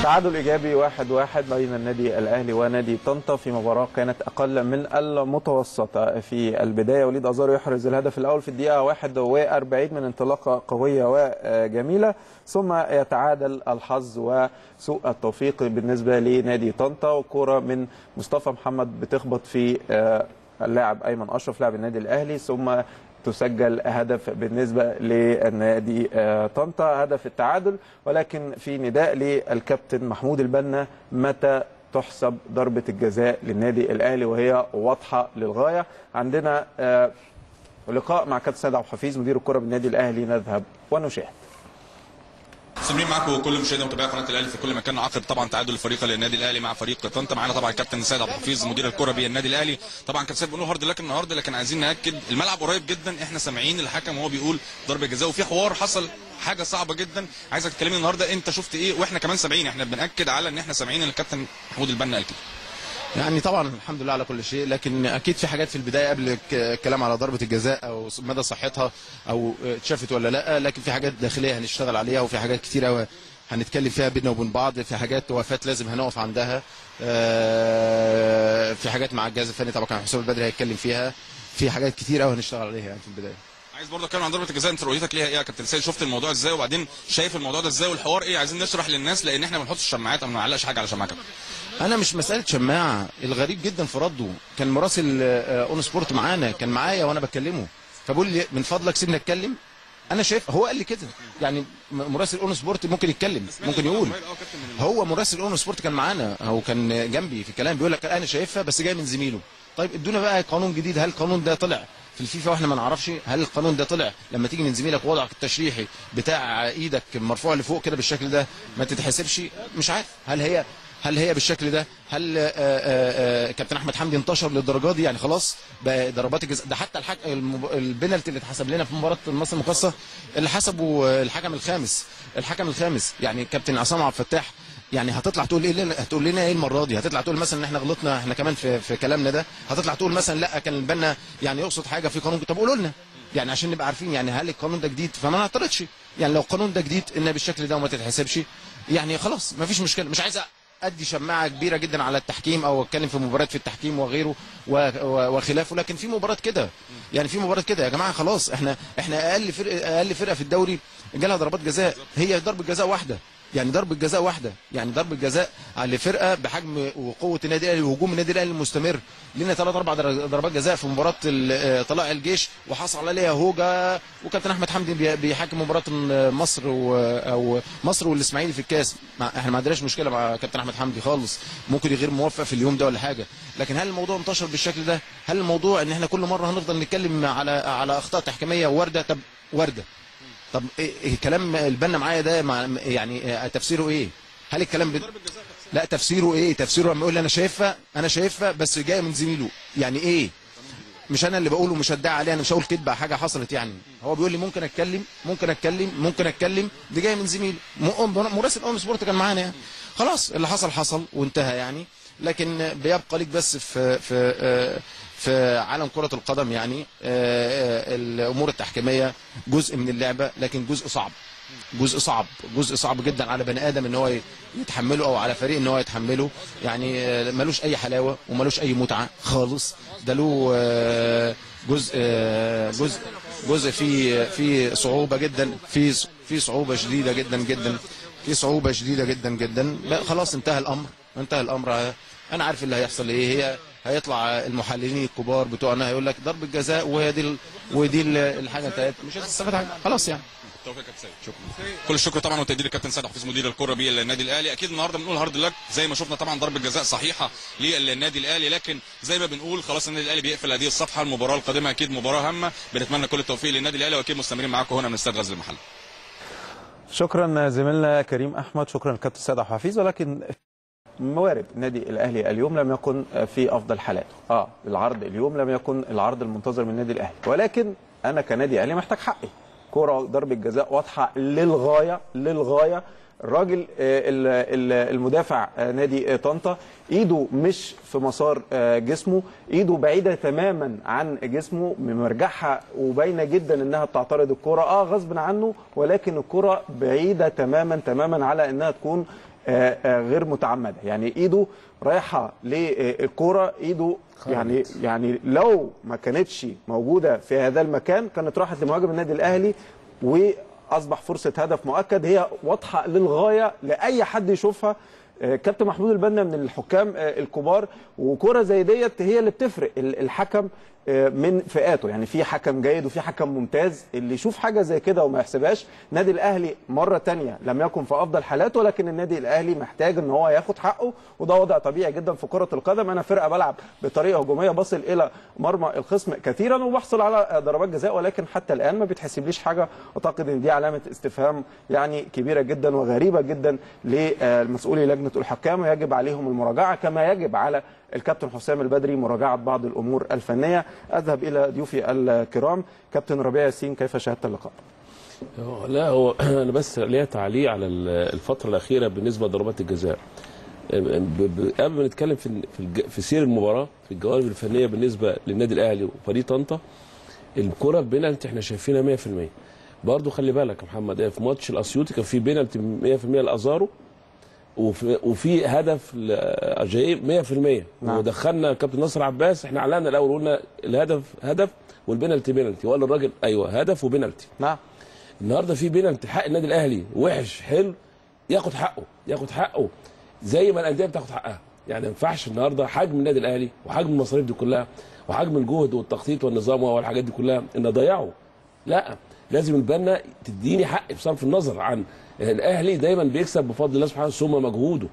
تعادل ايجابي واحد واحد بين النادي الاهلي ونادي طنطا في مباراه كانت اقل من المتوسطه في البدايه وليد ازارو يحرز الهدف الاول في الدقيقه 41 من انطلاقه قويه وجميله ثم يتعادل الحظ وسوء التوفيق بالنسبه لنادي طنطا وكره من مصطفى محمد بتخبط في اللاعب ايمن اشرف لاعب النادي الاهلي ثم تسجل هدف بالنسبه للنادي طنطا هدف التعادل ولكن في نداء للكابتن محمود البنا متى تحسب ضربه الجزاء للنادي الاهلي وهي واضحه للغايه عندنا لقاء مع كابتن سيد عبد الحفيظ مدير الكره بالنادي الاهلي نذهب ونشاهد مستمرين معاكم كل مشاهدي ومتابعي قناه الاهلي في كل مكان عقد طبعا تعادل الفريق للنادي الاهلي مع فريق طنطا معانا طبعا الكابتن سيد عبد الحفيظ مدير الكره بالنادي الاهلي طبعا كابتن سيد بنقول هارد لك النهارده لكن عايزين ناكد الملعب قريب جدا احنا سامعين الحكم وهو بيقول ضربه جزاء وفي حوار حصل حاجه صعبه جدا عايزك تكلمني النهارده انت شفت ايه واحنا كمان سامعين احنا بناكد على ان احنا سامعين ان الكابتن محمود البنا قال كده يعني طبعا الحمد لله على كل شيء لكن اكيد في حاجات في البدايه قبل الكلام على ضربه الجزاء او مدى صحتها او اتشافت ولا لا لكن في حاجات داخليه هنشتغل عليها وفي حاجات كتير قوي هنتكلم فيها بيننا وبين بعض في حاجات وفات لازم هنقف عندها في حاجات مع الجهاز الفني طبعا كان حسام البدري هيتكلم فيها في حاجات كتير قوي هنشتغل عليها يعني في البدايه عايز برضه اتكلم عن ضربه الجزاء انت رؤيتك ليها ايه يا كابتن سيد شفت الموضوع ازاي وبعدين شايف الموضوع ده ازاي والحوار ايه عايزين نشرح للناس لان احنا ما بنحطش شماعات او ما نعلقش حاجه على شماعه انا مش مساله شماعه الغريب جدا في رده كان مراسل اون سبورت معانا كان معايا وانا بكلمه فبقول لي من فضلك سيبني اتكلم انا شايف هو قال لي كده يعني مراسل اون سبورت ممكن يتكلم ممكن يقول هو مراسل اون سبورت كان معانا هو كان جنبي في الكلام بيقول لك انا شايفها بس جاي من زميله طيب ادونا بقى قانون جديد هل القانون ده طلع في الفيفا واحنا ما نعرفش هل القانون ده طلع لما تيجي من زميلك وضعك التشريحي بتاع ايدك مرفوع لفوق كده بالشكل ده ما تتحسبش مش عارف هل هي هل هي بالشكل ده هل آآ آآ كابتن احمد حمدي انتشر للدرجه دي يعني خلاص بقى ضربات الجزاء ده حتى الحك... البنالتي اللي اتحسب لنا في مباراه مصر المقاصه اللي حسبه الحكم الخامس الحكم الخامس يعني كابتن عصام عبد الفتاح يعني هتطلع تقول ايه هتقول لنا ايه المره دي هتطلع تقول مثلا ان احنا غلطنا احنا كمان في, في كلامنا ده هتطلع تقول مثلا لا كان البنا يعني يقصد حاجه في قانون طب قولوا لنا يعني عشان نبقى عارفين يعني هل القانون ده جديد فما نعترضش يعني لو القانون ده جديد ان بالشكل ده وما تتحسبش يعني خلاص ما فيش مشكله مش عايز ادي شماعه كبيره جدا على التحكيم او اتكلم في مباريات في التحكيم وغيره وخلافه لكن في مباراه كده يعني في مباراه كده يا جماعه خلاص احنا احنا اقل فرقه اقل فرقه في الدوري جالها ضربات جزاء هي ضربه جزاء واحده يعني ضربه جزاء واحده يعني ضربه جزاء لفرقه بحجم وقوه النادي الاهلي وهجوم النادي الاهلي المستمر لنا ثلاث اربع ضربات جزاء في مباراه طلائع الجيش وحصل عليها هوجه وكابتن احمد حمدي بيحكم مباراه مصر او مصر والاسماعيلي في الكاس احنا ما عندناش مشكله مع كابتن احمد حمدي خالص ممكن غير موفق في اليوم ده ولا حاجه لكن هل الموضوع انتشر بالشكل ده هل الموضوع ان احنا كل مره هنفضل نتكلم على على اخطاء تحكيميه وارده طب وارده طب إيه كلام البنا معايا ده مع يعني تفسيره ايه هل الكلام ب... لا تفسيره ايه تفسيره لما يقول لي انا شايفها انا شايفها بس جايه من زميله يعني ايه مش انا اللي بقوله مش هدعي عليه انا مش هقول كدبه حاجه حصلت يعني هو بيقول لي ممكن اتكلم ممكن اتكلم ممكن اتكلم دي جايه من زميله مراسل اون سبورت كان معانا يعني خلاص اللي حصل حصل وانتهى يعني لكن بيبقى ليك بس في في في عالم كرة القدم يعني الأمور التحكيمية جزء من اللعبة لكن جزء صعب جزء صعب جزء صعب جدا على بني آدم ان هو يتحمله او على فريق ان هو يتحمله يعني ملوش اي حلاوة وملوش اي متعة خالص ده له جزء جزء جزء في في صعوبة جدا في في صعوبة شديدة جدا جدا في صعوبة شديدة جدا جدا خلاص انتهى الامر انتهى الامر انا عارف اللي هيحصل ايه هي هيطلع المحللين الكبار بتوعنا هيقول لك ضربه جزاء وهي دي ال... ودي ال- الحاجه بتاعت مش هتستفاد حاجه خلاص يعني بالتوفيق يا كابتن سيد شكرا كل الشكر طبعا والتقدير للكابتن سيد حفيظ مدير الكره بالنادي الاهلي اكيد النهارده بنقول هارد لك زي ما شفنا طبعا ضربه جزاء صحيحه للنادي الاهلي لكن زي ما بنقول خلاص النادي الاهلي بيقفل هذه الصفحه المباراه القادمه اكيد مباراه هامه بنتمنى كل التوفيق للنادي الاهلي واكيد مستمرين معاكم هنا من استاد غزل المحله شكرا زميلنا كريم احمد شكرا للكابتن سيد عبد الحفيظ ولكن موارد النادي الاهلي اليوم لم يكن في افضل حالاته اه العرض اليوم لم يكن العرض المنتظر من النادي الاهلي ولكن انا كنادي اهلي محتاج حقي كره ضربه جزاء واضحه للغايه للغايه الراجل آه، ال- ال- المدافع آه، نادي آه، طنطا ايده مش في مسار آه، جسمه ايده بعيده تماما عن جسمه مرجعها وباينه جدا انها بتعترض الكره اه غصب عنه ولكن الكره بعيده تماما تماما على انها تكون آه، آه، غير متعمده يعني ايده رايحه للكوره ايده يعني يعني لو ما كانتش موجوده في هذا المكان كانت راحت لمهاجم النادي الاهلي واصبح فرصه هدف مؤكد هي واضحه للغايه لاي حد يشوفها آه، كابتن محمود البنا من الحكام آه، الكبار وكره زي ديت هي اللي بتفرق ال- الحكم آه، من فئاته يعني في حكم جيد وفي حكم ممتاز اللي يشوف حاجه زي كده وما يحسبهاش النادي الاهلي مره تانية لم يكن في افضل حالاته ولكن النادي الاهلي محتاج ان هو ياخد حقه وده وضع طبيعي جدا في كره القدم انا فرقه بلعب بطريقه هجوميه بصل الى مرمى الخصم كثيرا وبحصل على ضربات جزاء ولكن حتى الان ما بيتحسبليش حاجه اعتقد ان دي علامه استفهام يعني كبيره جدا وغريبه جدا للمسؤولي لجنه الحكام ويجب عليهم المراجعه كما يجب على الكابتن حسام البدري مراجعه بعض الامور الفنيه اذهب الى ضيوفي الكرام كابتن ربيع ياسين كيف شاهدت اللقاء هو- لا هو انا بس ليا تعليق على ال- الفتره الاخيره بالنسبه لضربات الجزاء ب- ب- قبل ما نتكلم في في الج- في سير المباراه في الجوانب الفنيه بالنسبه للنادي الاهلي وفريق طنطا الكره بينالتي احنا شايفينها 100% برضه خلي بالك يا محمد في ماتش الاسيوطي كان في بينالتي 100% لازارو وفي, وفي هدف لاجاي 100% نعم. ودخلنا كابتن نصر عباس احنا اعلنا الاول قلنا الهدف هدف والبينالتي بينالتي وقال الراجل ايوه هدف وبينالتي نعم النهارده في بينالتي حق النادي الاهلي وحش حلو ياخد حقه ياخد حقه زي ما الانديه بتاخد حقها يعني ما ينفعش النهارده حجم النادي الاهلي وحجم المصاريف دي كلها وحجم الجهد والتخطيط والنظام والحاجات دي كلها ان اضيعه لا لازم البنا تديني حق بصرف النظر عن الاهلي دايما بيكسب بفضل الله سبحانه ثم مجهوده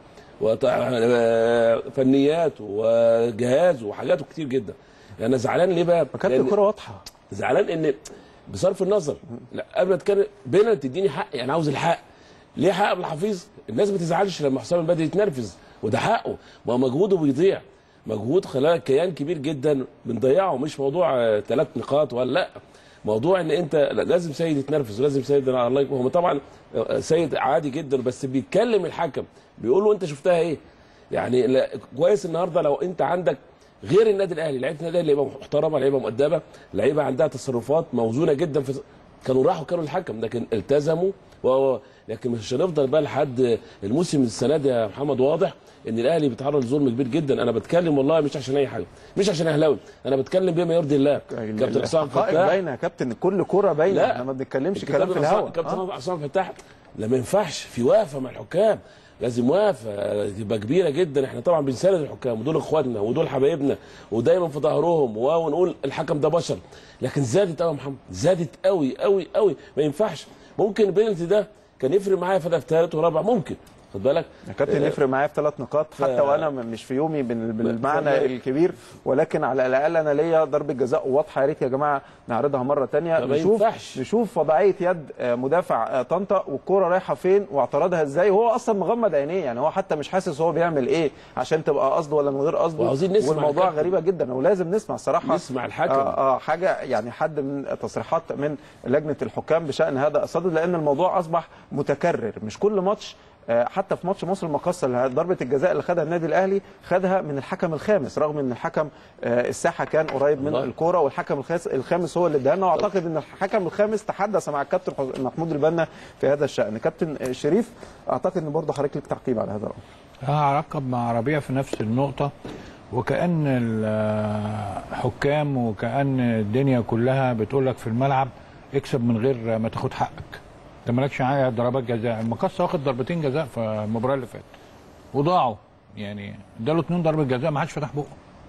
وفنياته وجهازه وحاجاته كتير جدا انا زعلان ليه بقى؟ كانت لأن- الكره واضحه زعلان ان بصرف النظر لا قبل ما اتكلم بينا تديني حق يعني عاوز الحق ليه حق ابو الحفيظ الناس ما تزعلش لما حسام البدري يتنرفز وده حقه ما هو مجهوده بيضيع مجهود خلال كيان كبير جدا بنضيعه مش موضوع ثلاث نقاط ولا لا موضوع ان انت لا، لازم سيد يتنرفز ولازم سيد الله يكون هو طبعا آه، سيد عادي جدا بس بيتكلم الحكم بيقول له انت شفتها ايه يعني لا كويس النهارده لو انت عندك غير النادي الاهلي لعيبه النادي الاهلي لعيبه محترمه لعيبه مؤدبه لعيبه عندها تصرفات موزونه جدا في كانوا راحوا كانوا الحكم لكن التزموا و... لكن مش هنفضل بقى لحد الموسم السنه دي يا محمد واضح ان الاهلي بيتعرض لظلم كبير جدا انا بتكلم والله مش عشان اي حاجه مش عشان اهلاوي انا بتكلم بما يرضي الله كابتن حسام الحقائق فتاح باينه يا كابتن كل كوره باينه لا. احنا ما بنتكلمش الكابتن كلام في حسام- الهواء كابتن آه. حسام فتاح لا ما ينفعش في وقفه مع الحكام لازم وقفه تبقى كبيره جدا احنا طبعا بنساند الحكام ودول اخواتنا ودول حبايبنا ودايما في ظهرهم و- ونقول الحكم ده بشر لكن زادت قوي يا محمد زادت قوي قوي قوي ما ينفعش ممكن البينالتي ده كان يفرق معايا في هدف ثالث ورابع ممكن خد بالك يا كابتن آه، يفرق معايا في ثلاث نقاط حتى وانا م- مش في يومي بال- بالمعنى اتفضل. الكبير ولكن على الاقل انا ليا ضربه جزاء واضحه يا ريت يا جماعه نعرضها مره ثانيه ما نشوف ينفعش. نشوف وضعيه يد آه، مدافع آه، طنطا والكوره رايحه فين واعتراضها ازاي وهو اصلا مغمض عينيه يعني هو حتى مش حاسس هو بيعمل ايه عشان تبقى قصده ولا من غير قصده وعاوزين نسمع والموضوع الكابتن. غريبه جدا ولازم نسمع الصراحه نسمع الحكم. آه آه حاجه يعني حد من تصريحات من لجنه الحكام بشان هذا الصدد لان الموضوع اصبح متكرر مش كل ماتش آه، حتى في ماتش مصر المقاصه اللي ضربه الجزاء اللي خدها النادي الاهلي خدها من الحكم الخامس رغم ان الحكم آه، الساحه كان قريب من والله. الكوره والحكم الخاس- الخامس هو اللي اداها لنا واعتقد ان الحكم الخامس تحدث مع الكابتن حس- محمود البنا في هذا الشان كابتن آه، شريف اعتقد ان برضه حضرتك لك تعقيب على هذا الامر هركب مع ربيع في نفس النقطة وكأن الحكام وكأن الدنيا كلها بتقول لك في الملعب اكسب من غير ما تاخد حقك انت مالكش معايا ضربات جزاء المقصة واخد ضربتين جزاء في المباراة اللي فاتت وضاعوا يعني اداله اتنين ضربة جزاء ما حدش فتح بقه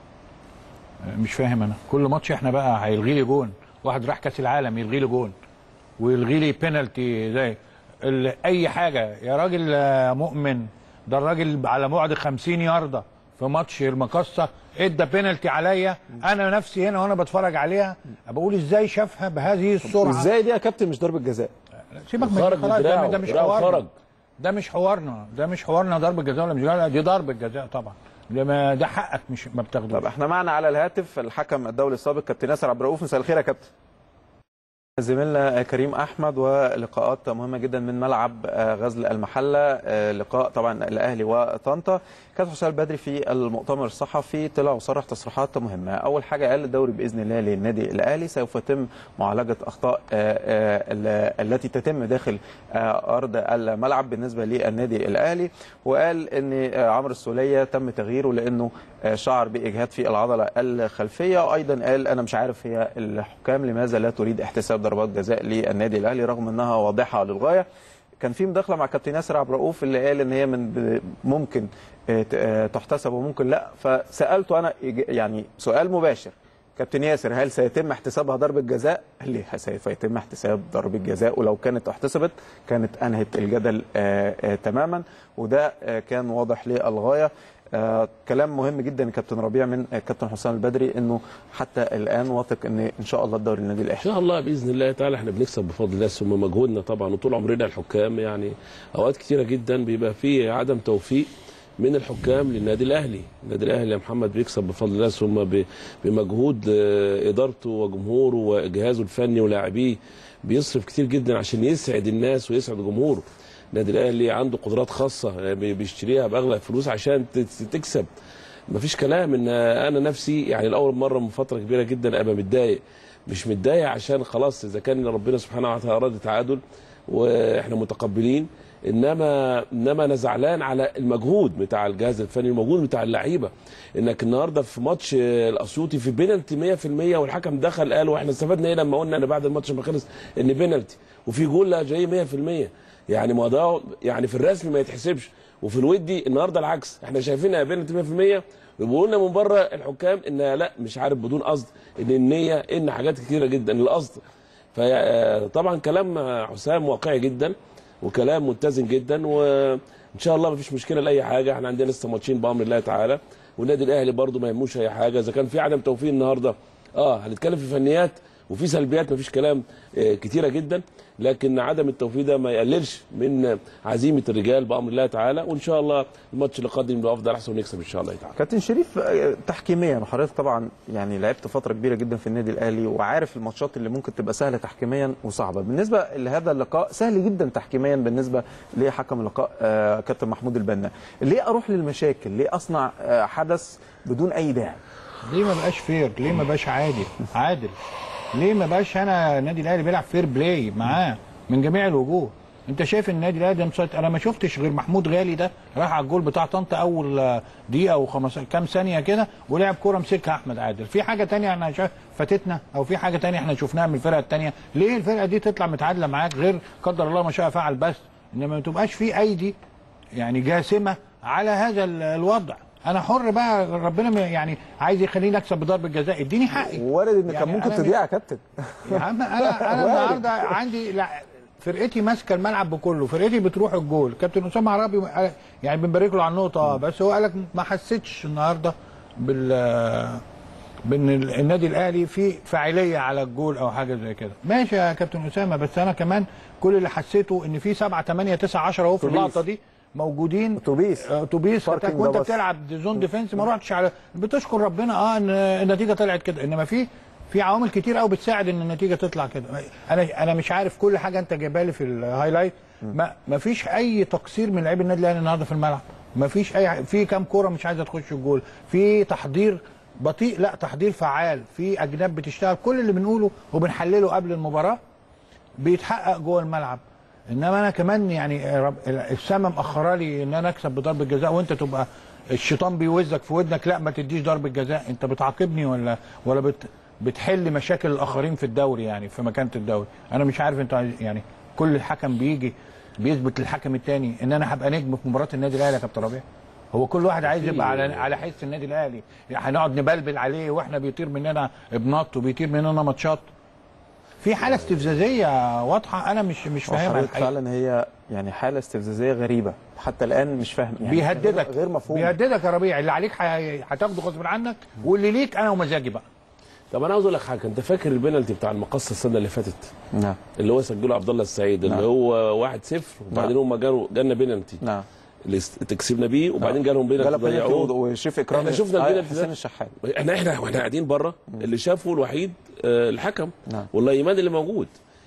مش فاهم انا كل ماتش احنا بقى هيلغي لي جون واحد راح كاس العالم يلغي لي جون ويلغي لي بينالتي زي ال- اي حاجه يا راجل آه، مؤمن ده الراجل على بعد 50 يارده في ماتش المقصه ادى بينالتي عليا انا نفسي هنا وانا بتفرج عليها بقول ازاي شافها بهذه السرعه ازاي دي يا كابتن مش ضربه جزاء سيبك من خرج دي خلاص، بدراعه، ده, ده مش دراعه حوارنا خرج. ده مش حوارنا ده مش حوارنا ضربه جزاء ولا مش جزاء دي ضربه جزاء طبعا لما ده حقك مش ما بتاخدوش طب احنا معنا على الهاتف الحكم الدولي السابق كابتن ياسر عبد الرؤوف مساء الخير يا كابتن زميلنا كريم احمد ولقاءات مهمه جدا من ملعب آه، غزل المحله آه، لقاء طبعا الاهلي وطنطا كابتن حسام البدري في المؤتمر الصحفي طلع وصرح تصريحات مهمه اول حاجه قال الدوري باذن الله للنادي الاهلي سوف يتم معالجه اخطاء آه، آه، ال- التي تتم داخل آه، ارض الملعب بالنسبه للنادي الاهلي وقال ان آه، عمرو السوليه تم تغييره لانه آه، شعر باجهاد في العضله الخلفيه وايضا قال انا مش عارف هي الحكام لماذا لا تريد احتساب ضربات جزاء للنادي الاهلي رغم انها واضحه للغايه كان في مداخله مع كابتن ياسر عبد الرؤوف اللي قال ان هي من ب- ممكن آه، ت- آه، تحتسب وممكن لا فسالته انا إج- يعني سؤال مباشر كابتن ياسر هل سيتم احتسابها ضربه جزاء؟ قال لي سوف يتم احتساب ضربه جزاء ولو كانت احتسبت كانت انهت الجدل آه، آه، تماما وده آه، كان واضح للغايه آه كلام مهم جدا كابتن ربيع من آه، كابتن حسام البدري انه حتى الان واثق ان ان شاء الله الدوري النادي ان الاهلي شاء الله باذن الله تعالى احنا بنكسب بفضل الله ثم مجهودنا طبعا وطول عمرنا الحكام يعني اوقات كتيره جدا بيبقى في عدم توفيق من الحكام للنادي الاهلي النادي الاهلي يا محمد بيكسب بفضل الله ثم ب- بمجهود آه، ادارته وجمهوره وجهازه الفني ولاعبيه بيصرف كتير جدا عشان يسعد الناس ويسعد جمهوره النادي الاهلي عنده قدرات خاصه آه، بي- بيشتريها باغلى فلوس عشان ت- تكسب مفيش كلام ان انا نفسي يعني لاول مره من فتره كبيره جدا ابقى متضايق مش متضايق عشان خلاص اذا كان ربنا سبحانه وتعالى اراد تعادل واحنا متقبلين انما انما انا زعلان على المجهود بتاع الجهاز الفني المجهود بتاع اللعيبه انك النهارده في ماتش الاسيوطي في بينالتي 100% والحكم دخل قال واحنا استفدنا ايه لما قلنا انا بعد الماتش ما خلص ان بينالتي وفي جول لا جاي 100% يعني ما ده يعني في الرسمي ما يتحسبش وفي الودي النهارده العكس احنا شايفينها بينالتي 100% وبيقولنا من بره الحكام ان لا مش عارف بدون قصد ان النيه ان حاجات كتيره جدا القصد فطبعا كلام حسام واقعي جدا وكلام متزن جدا وان شاء الله ما فيش مشكله لاي حاجه احنا عندنا لسه ماتشين بامر الله تعالى والنادي الاهلي برده ما يهموش اي حاجه اذا كان في عدم توفيق النهارده اه هنتكلم في فنيات وفي سلبيات ما فيش كلام آه، كتيره جدا لكن عدم التوفيق ده ما يقللش من عزيمه الرجال بامر الله تعالى وان شاء الله الماتش اللي قادم يبقى افضل احسن ونكسب ان شاء الله تعالى كابتن شريف آه، تحكيميا وحضرتك طبعا يعني لعبت فتره كبيره جدا في النادي الاهلي وعارف الماتشات اللي ممكن تبقى سهله تحكيميا وصعبه بالنسبه لهذا اللقاء سهل جدا تحكيميا بالنسبه لحكم اللقاء آه، كابتن محمود البنا ليه اروح للمشاكل ليه اصنع آه، حدث بدون اي داعي ليه ما بقاش فير ليه ما بقاش عادل عادل ليه ما بقاش انا النادي الاهلي بيلعب فير بلاي معاه من جميع الوجوه انت شايف النادي الاهلي ده مسيطر انا ما شفتش غير محمود غالي ده راح على الجول بتاع طنطا اول آه، دقيقه او خمس كام ثانيه كده ولعب كوره مسكها احمد عادل في حاجه تانية احنا شايف فاتتنا او في حاجه تانية احنا شفناها من الفرقه التانية ليه الفرقه دي تطلع متعادله معاك غير قدر الله ما شاء فعل بس انما ما تبقاش في ايدي يعني جاسمه على هذا ال- الوضع انا حر بقى ربنا م- يعني عايز يخليني اكسب بضربه جزاء اديني حقي وارد ان يعني كان ممكن أنا تضيع يا كابتن يا عم انا انا وارد. النهارده عندي لا فرقتي ماسكه الملعب بكله فرقتي بتروح الجول كابتن اسامه عرابي قال- يعني بنبارك له على النقطه اه بس هو قال لك ما حسيتش النهارده بال بان ال- النادي الاهلي في فاعليه على الجول او حاجه زي كده ماشي يا كابتن اسامه بس انا كمان كل اللي حسيته ان في 7 8 9 10 اهو في أتوبيس. اللقطه دي موجودين اتوبيس اتوبيس باركينج بتاعك وانت ده بس. بتلعب زون ديفenس ما رحتش على بتشكر ربنا اه ان النتيجه طلعت كده انما في في عوامل كتير قوي بتساعد ان النتيجه تطلع كده انا انا مش عارف كل حاجه انت جايبها لي في الهايلايت ما ما فيش اي تقصير من لعيب النادي الاهلي النهارده في الملعب ما فيش اي في كام كوره مش عايزه تخش الجول في تحضير بطيء لا تحضير فعال في اجناب بتشتغل كل اللي بنقوله وبنحلله قبل المباراه بيتحقق جوه الملعب انما انا كمان يعني رب السما مأخره لي ان انا اكسب بضربه جزاء وانت تبقى الشيطان بيوزك في ودنك لا ما تديش ضربه جزاء انت بتعاقبني ولا ولا بت بتحل مشاكل الاخرين في الدوري يعني في مكانه الدوري انا مش عارف انت عايز- يعني كل حكم بيجي بيثبت للحكم الثاني ان انا هبقى نجم في مباراه النادي الاهلي يا كابتن ربيع هو كل واحد عايز يبقى على على حس النادي الاهلي يعني هنقعد نبلبل عليه واحنا بيطير مننا ابناط وبيطير مننا ماتشات في حاله استفزازيه واضحه انا مش مش فاهمها وحضرتك الحقيقه فعلا هي يعني حاله استفزازيه غريبه حتى الان مش فاهم يعني بيهددك غير مفهوم بيهددك يا ربيع اللي عليك ح- هتاخده غصب عنك واللي ليك انا ومزاجي بقى طب انا عاوز اقول لك حاجه انت فاكر البنالتي بتاع المقصه السنه اللي فاتت نعم اللي هو سجله عبد الله السعيد اللي نعم. هو 1-0 وبعدين هم جالوا جالنا بينالتي نعم اللي است- تكسبنا بيه وبعدين جالهم بينالتي جالك بينالتي ضيعوه وشريف اكرامي احنا شفنا آه، البينالتي حسين ده الشحات احنا احنا واحنا قاعدين بره اللي شافه الوحيد آه، الحكم نعم. والله ايمان اللي موجود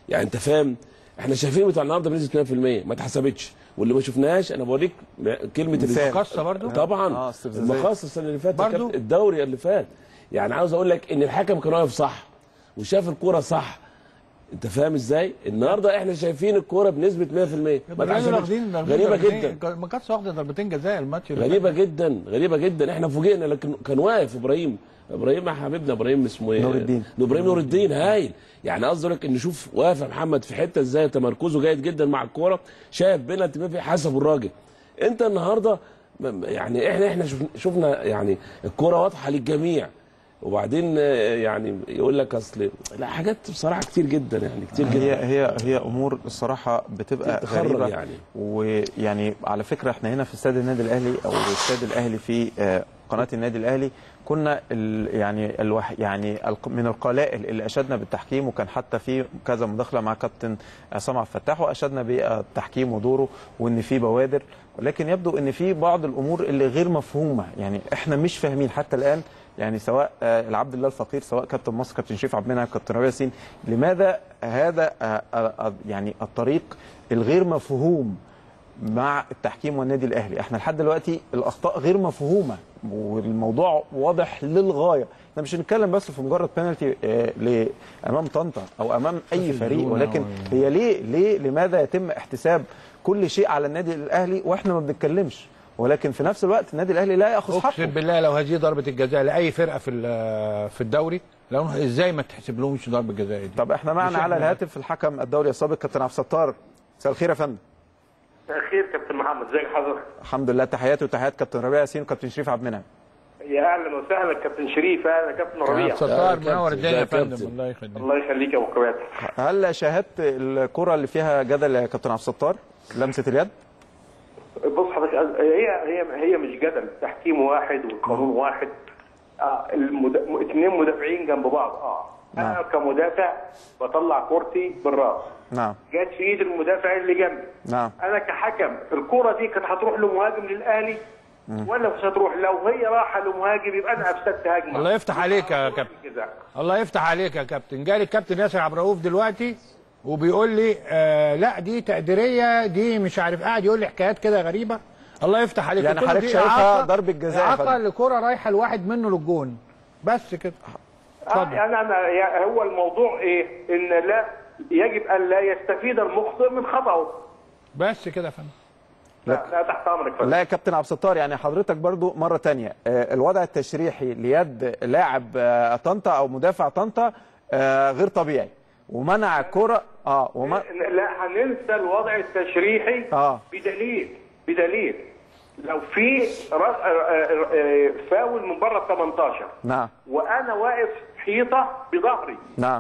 يعني انت فاهم احنا شايفين بتوع النهارده بنسبه 100% ما اتحسبتش واللي ما شفناهاش انا بوريك كلمه مثال. ال- المقصة برضو؟ طبعا آه، استفزازية. المقصه السنه اللي فاتت برضو؟ كابتن- الدوري اللي فات يعني عاوز اقول لك ان الحكم كان واقف صح وشاف الكوره صح انت فاهم ازاي النهارده احنا شايفين الكوره بنسبه 100% ما كانوا اتحسبتش. واخدين ضربتين- غريبه ضربتين- جدا ما كانتش واخده ضربتين جزاء الماتش اللي غريبه جدا غريبه جدا احنا فوجئنا لكن كان واقف ابراهيم ابراهيم يا حبيبنا ابراهيم اسمه ايه نور الدين. ابراهيم نور الدين هايل يعني قصدي أقول لك ان شوف واقف يا محمد في حته ازاي تمركزه جيد جدا مع الكوره شايف بينالتي ما في حسب الراجل انت النهارده م- يعني احنا احنا شف- شفنا يعني الكوره واضحه للجميع وبعدين آه، يعني يقول لك اصل لا حاجات بصراحه كتير جدا يعني كتير جدا هي هي هي امور الصراحه بتبقى تخرج غريبه يعني. ويعني على فكره احنا هنا في استاد النادي الاهلي او استاد الاهلي في آه، قناه النادي الاهلي كنا ال يعني الوح يعني الق- من القلائل اللي اشدنا بالتحكيم وكان حتى في كذا مداخله مع كابتن عصام عبد الفتاح واشدنا بالتحكيم ودوره وان في بوادر ولكن يبدو ان في بعض الامور اللي غير مفهومه يعني احنا مش فاهمين حتى الان يعني سواء آه، العبد الله الفقير سواء كابتن مصر كابتن شريف عبد المنعم كابتن ربيع ياسين لماذا هذا آه، آه، آه، يعني الطريق الغير مفهوم مع التحكيم والنادي الاهلي احنا لحد دلوقتي الاخطاء غير مفهومه والموضوع واضح للغايه احنا مش هنتكلم بس في مجرد بينالتي آه، ل- امام طنطا او امام اي فريق ولكن هي ليه ليه لماذا يتم احتساب كل شيء على النادي الاهلي واحنا ما بنتكلمش ولكن في نفس الوقت النادي الاهلي لا ياخذ اقسم حقه بالله لو هذه ضربه الجزاء لاي فرقه في ال- في الدوري لو ازاي ما تحسب لهمش ضربه جزاء دي طب احنا معنا مش على إحنا- الهاتف الحكم الدوري السابق كابتن عبد الستار مساء الخير يا فندم خير كابتن محمد ازيك حضرتك الحمد لله تحياتي وتحيات كابتن ربيع ياسين وكابتن شريف عبد المنعم يا اهلا وسهلا كابتن شريف اهلا كابتن ربيع ستار منور الدنيا يا فندم الله يخليك الله يخليك يا ابو كباتن هل شاهدت الكره اللي فيها جدل يا كابتن عبد الستار لمسه اليد بص حضرتك هي هي هي مش جدل تحكيم واحد والقانون واحد اه المد... اثنين مدافعين جنب بعض اه انا كمدافع بطلع كورتي بالراس نعم جت في ايد المدافع اللي جنبي نعم انا كحكم الكره دي كانت هتروح لمهاجم للاهلي مم. ولا مش هتروح لو هي رايحه لمهاجم يبقى انا افسدت هجمه الله يفتح عليك يا كابتن كده الله يفتح عليك يا كابتن جالي الكابتن ياسر عبد الرؤوف دلوقتي وبيقول لي آه لا دي تقديريه دي مش عارف قاعد يقول لي حكايات كده غريبه الله يفتح عليك يعني قلت له حضرتك دي شايفها إعاقة- ضربة جزاء يا اعاقه فندم. لكره رايحه لواحد منه للجون بس كده آه يعني انا يا- هو الموضوع ايه؟ ان لا يجب ان لا يستفيد المخطئ من خطأه بس كده يا فندم لا, لا تحت امرك فندم. لا يا كابتن عبد الستار يعني حضرتك برضو مره تانية آه، الوضع التشريحي ليد لاعب آه، طنطا او مدافع طنطا آه، غير طبيعي ومنع الكره اه وما لا هننسى الوضع التشريحي اه بدليل بدليل لو في ر- آه، آه، آه، فاول من بره ال 18 نعم وانا واقف حيطه بظهري نعم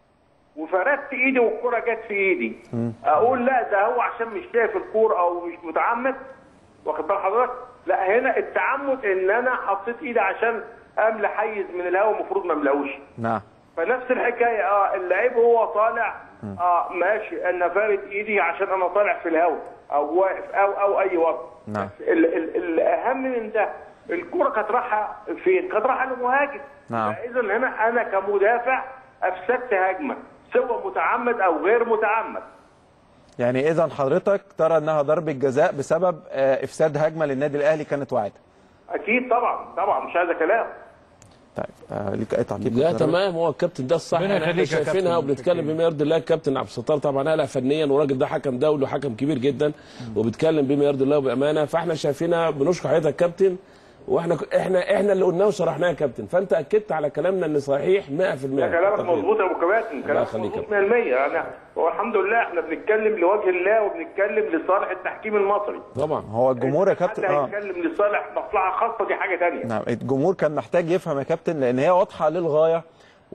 وفردت ايدي والكره جت في ايدي مم. اقول لا ده هو عشان مش شايف الكوره او مش متعمد واخد بال حضرتك لا هنا التعمد ان انا حطيت ايدي عشان املى حيز من الهواء المفروض ما املاهوش نعم فنفس الحكايه اه اللعيب هو طالع اه ماشي انا فارد ايدي عشان انا طالع في الهواء او واقف او او اي وضع نعم ال- ال- الاهم من ده الكره كانت رايحه فين؟ كانت رايحه للمهاجم نعم اذا هنا انا كمدافع افسدت هجمه سواء متعمد او غير متعمد يعني اذا حضرتك ترى انها ضربه جزاء بسبب آه، افساد هجمه للنادي الاهلي كانت واعده اكيد طبعا طبعا مش هذا كلام طيب آه، ليك اي تعقيب لا كابتن ربيع؟ تمام هو الكابتن ده الصح ربنا احنا يخليك يا شايفينها كابتن. وبنتكلم بما يرضي الله الكابتن عبد الستار طبعا قالها فنيا والراجل ده حكم دولي وحكم كبير جدا وبيتكلم بما يرضي الله وبامانه فاحنا شايفينها بنشكر حضرتك يا كابتن واحنا احنا احنا اللي قلناه وشرحناه يا كابتن فانت اكدت على كلامنا ان صحيح 100% ده كلامك تقريباً. مظبوط يا ابو كباتن الله كلامك يخليك يا مظبوط 100% يعني هو الحمد لله احنا بنتكلم لوجه الله وبنتكلم لصالح التحكيم المصري طبعا هو الجمهور يا كابتن حد اه هيتكلم لصالح مصلحه خاصه دي حاجه ثانيه نعم الجمهور كان محتاج يفهم يا كابتن لان هي واضحه للغايه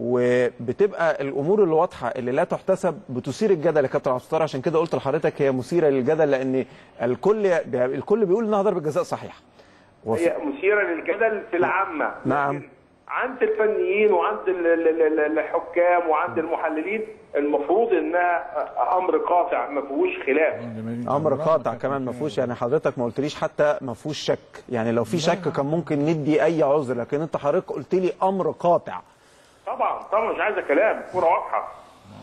وبتبقى الامور اللي واضحه اللي لا تحتسب بتثير الجدل يا كابتن عبد الستار عشان كده قلت لحضرتك هي مثيره للجدل لان الكل الكل بيقول انها ضربه جزاء صحيحه وف- هي مثيره للجدل في العامه نعم عند الفنيين وعند ال- ال- ال- الحكام وعند المحللين المفروض انها امر قاطع ما فيهوش خلاف امر قاطع كمان ما فيهوش يعني حضرتك ما قلتليش حتى ما فيهوش شك يعني لو في شك كان ممكن ندي اي عذر لكن انت حضرتك قلت لي امر قاطع طبعا طبعا مش عايزه كلام الكوره واضحه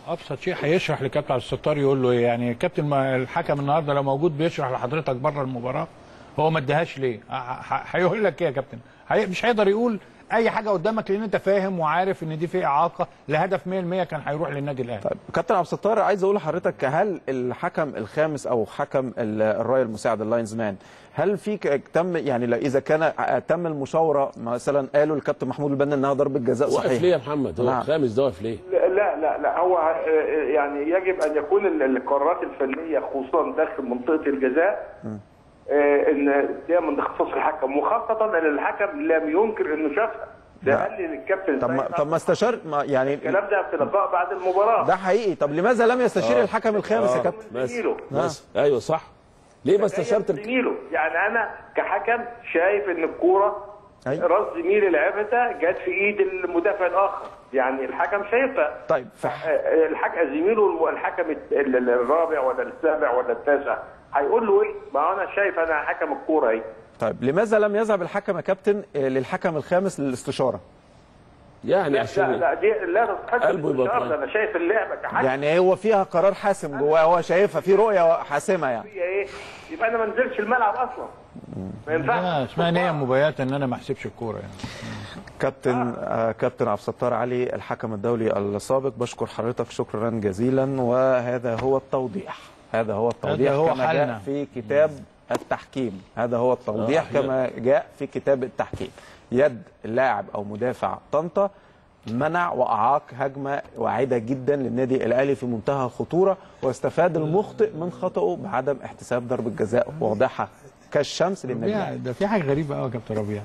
ابسط شيء هيشرح لكابتن عبد الستار يقول له إيه؟ يعني كابتن ما الحكم النهارده لو موجود بيشرح لحضرتك بره المباراه هو ما اداهاش ليه؟ ه- ه- هيقول لك ايه يا كابتن؟ هي- مش هيقدر يقول اي حاجه قدامك لان انت فاهم وعارف ان دي في اعاقه لهدف 100% كان هيروح للنادي الاهلي طيب كابتن عبد الستار عايز اقول لحضرتك هل الحكم الخامس او حكم ال- الرايه المساعد اللاينز مان هل في ك- تم يعني لا- اذا كان ع- تم المشاوره مثلا قالوا الكابتن محمود البنا انها ضربه جزاء واقف صحيح ليه يا محمد هو نعم. الخامس ده واقف ليه لا لا لا هو آه، يعني يجب ان يكون ال- القرارات الفنيه خصوصا داخل منطقه الجزاء آه، ان ده من اختصاص الحكم وخاصه ان الحكم لم ينكر انه شافها ده قال لي للكابتن طب ما سيد طب ما استشار ما يعني الكلام ده في لقاء بعد المباراه ده حقيقي طب لماذا لم يستشير آه. الحكم الخامس يا آه، كابتن بس زميله. بس ايوه صح ليه ما استشرت ال- زميله يعني انا كحكم شايف ان الكوره أيوة. راس زميلي لعبتها جت في ايد المدافع الاخر يعني الحكم شايفها طيب الحكم زميله الحكم ال- ال- الرابع ولا السابع ولا التاسع هيقول له ايه؟ ما انا شايف انا حكم الكوره اهي طيب لماذا لم يذهب الحكم يا كابتن آه، للحكم الخامس للاستشاره يعني لا عشان لا دي لا تتحسب قلبه يبقى بالإشارة، طيب. انا شايف اللعبه كحكم يعني هو فيها قرار حاسم جواه هو شايفها في رؤيه حاسمه يعني فيها ايه؟ يبقى انا ما انزلش الملعب اصلا ما ينفعش لا اسمها نيه مبيته ان انا ما احسبش الكوره يعني كابتن آه. كابتن عبد الستار علي الحكم الدولي السابق بشكر حضرتك شكرا جزيلا وهذا هو التوضيح هذا هو التوضيح هذا هو كما حالنا. جاء في كتاب التحكيم هذا هو التوضيح آه، كما جاء في كتاب التحكيم يد اللاعب او مدافع طنطا منع واعاق هجمه واعده جدا للنادي الاهلي في منتهى الخطوره واستفاد المخطئ من خطئه بعدم احتساب ضربه جزاء واضحه كالشمس للنادي ربيع الاهلي ده في حاجه غريبه قوي يا كابتن ربيع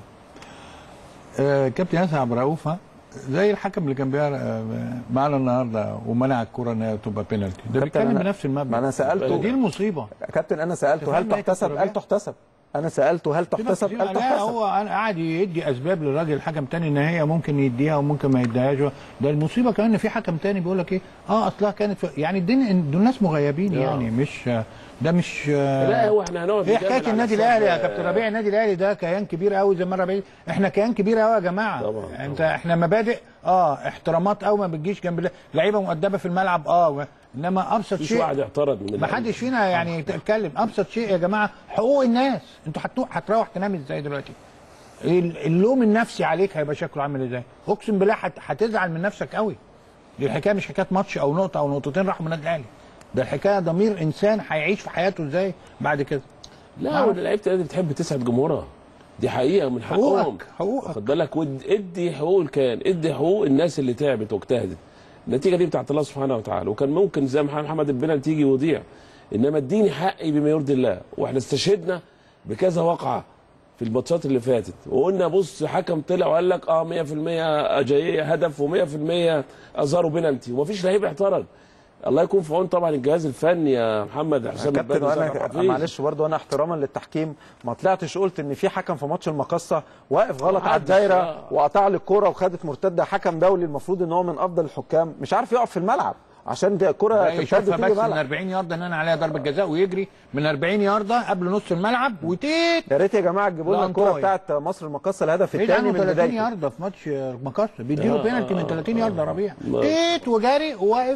آه كابتن ياسر عبد الرؤوف ها، زي الحكم اللي كان بيعر- آه، معانا النهارده ومنع الكوره ان هي تبقى بينالتي ده كابتن بيتكلم أنا- بنفس المبدا ما أنا سألته. دي المصيبه كابتن انا سالته هل تفهم إيه تحتسب كابتن قال ربيع؟ تحتسب انا سالته هل تحتسب قال لا تحتسب هو أنا قاعد يدي اسباب للراجل الحكم تاني ان هي ممكن يديها وممكن ما يديهاش ده المصيبه كمان ان في حكم تاني بيقول لك ايه اه اصلها كانت في يعني الدنيا دول ناس مغيبين آه. يعني مش ده مش لا هو احنا هنقعد ايه نجامل حكايه على النادي حساب- الاهلي يا كابتن ربيع النادي الاهلي ده كيان كبير قوي زي ما ربيع احنا كيان كبير قوي يا جماعه طبعا، انت احنا مبادئ اه احترامات قوي ما بتجيش جنب ال- لعيبه مؤدبه في الملعب اه انما ابسط مفيش شيء واحد اعترض من ما اللعيبة. حدش فينا يعني يتكلم ابسط شيء يا جماعه حقوق الناس انتوا هتروح هتروح تنام ازاي دلوقتي ال- اللوم النفسي عليك هيبقى شكله عامل ازاي اقسم بالله هت- هتزعل من نفسك قوي دي الحكايه مش حكايه ماتش او نقطه او نقطتين راحوا من النادي الاهلي ده الحكايه ضمير انسان هيعيش في حياته ازاي بعد كده لا ولا لعيبه النادي بتحب تسعد جمهورها دي حقيقه من حقهم حقوقك حقوقك واخد بالك ود- ادي حقوق الكيان ادي حقوق الناس اللي تعبت واجتهدت النتيجه دي بتاعت الله سبحانه وتعالى وكان ممكن زي محمد محمد البنالتي تيجي ويضيع انما اديني حقي بما يرضي الله واحنا استشهدنا بكذا واقعه في الماتشات اللي فاتت وقلنا بص حكم طلع وقال لك اه 100% اجاييه هدف و100% ازارو بنالتي ومفيش لعيب اعترض الله يكون في عون طبعا الجهاز الفني يا محمد حسام كابتن البدري وسام وانا حفيظ. معلش برضه انا احتراما للتحكيم ما طلعتش قلت ان في حكم في ماتش المقصه واقف غلط على محدش، الدايره آه. وقطع لي الكوره وخدت مرتده حكم دولي المفروض ان هو من افضل الحكام مش عارف يقف في الملعب عشان ده الكوره ده ترتد يشوفها تيجي بس من ملعب 40 يارده ان انا عليها ضربه جزاء ويجري من 40 يارده قبل نص الملعب وتيت يا ريت يا جماعه تجيبوا لنا الكوره لانكوي. بتاعت مصر المقصه الهدف بعيد الثاني عنه من 30 بدايته يارده في ماتش مقصه بيديله آه، بينالتي من آه، 30 يارده ربيع ما- تيت وجاري وواقف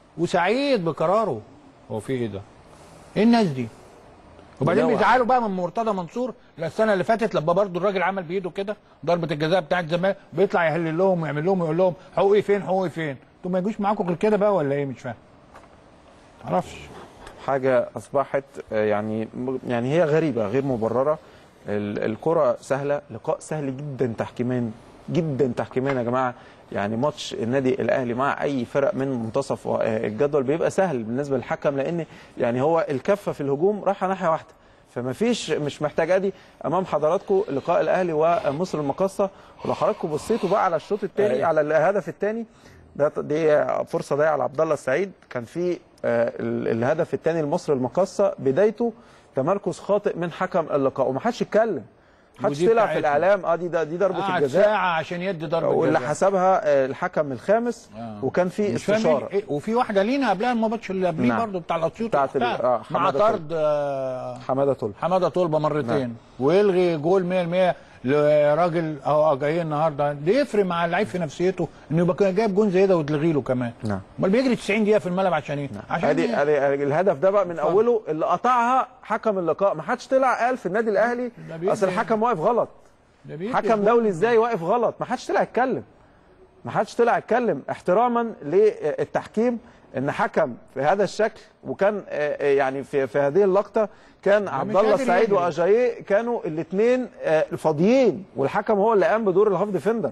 وسعيد بقراره هو في ايه ده؟ ايه الناس دي؟ وبعدين لا، بيزعلوا بقى من مرتضى منصور لا السنه اللي فاتت لما برضه الراجل عمل بايده كده ضربه الجزاء بتاعت زمان بيطلع يهلل لهم ويعمل لهم ويقول لهم حقوقي فين حقوقي فين؟ انتوا ما يجوش معاكم غير كده بقى ولا ايه مش فاهم؟ معرفش حاجه اصبحت آه، يعني يعني هي غريبه غير مبرره ال- الكره سهله لقاء سهل جدا تحكيميا جدا تحكيميا يا جماعه يعني ماتش النادي الاهلي مع اي فرق من منتصف آه، الجدول بيبقى سهل بالنسبه للحكم لان يعني هو الكفه في الهجوم رايحه ناحيه واحده فما فيش مش محتاج ادي امام حضراتكم لقاء الاهلي ومصر المقاصه ولو حضراتكم بصيتوا بقى على الشوط الثاني أيوة. على الهدف الثاني ده دي فرصه ضايعه لعبد الله السعيد كان في آه، ال- الهدف الثاني لمصر المقاصه بدايته تمركز خاطئ من حكم اللقاء ومحدش اتكلم محدش ودي طلع في بتاعتنا. الاعلام اه دي ده دي ضربه قعد الجزاء ساعه عشان يدي ضربه واللي جزاء. حسبها آه، الحكم الخامس وكان في مش فاهم استشاره إيه؟ وفي واحده لينا قبلها الماتش اللي قبليه نعم. برضه بتاع الاسيوط بتاعت ال- وبتاع. آه، مع حمادة طرد آه، حماده طلب حماده طلبه مرتين نعم. ويلغي جول 100% لراجل اهو جاي النهارده ده يفرق مع اللعيب في نفسيته انه يبقى جايب جون زي ده وتلغي له كمان نعم امال بيجري 90 دقيقه في الملعب عشان ايه؟ عشان ادي إيه؟ ادي ادي الهدف ده بقى من اوله اللي قطعها حكم اللقاء ما حدش طلع قال في النادي الاهلي بيدي- اصل الحكم واقف غلط ده بيدي حكم جون. دولي ازاي واقف غلط ما حدش طلع يتكلم ما حدش طلع يتكلم احتراما للتحكيم ان حكم في هذا الشكل وكان آه، آه، يعني في في هذه اللقطه كان عبد الله قادر السعيد يجري. واجاييه كانوا الاثنين فاضيين والحكم هو اللي قام بدور الهاف ديفندر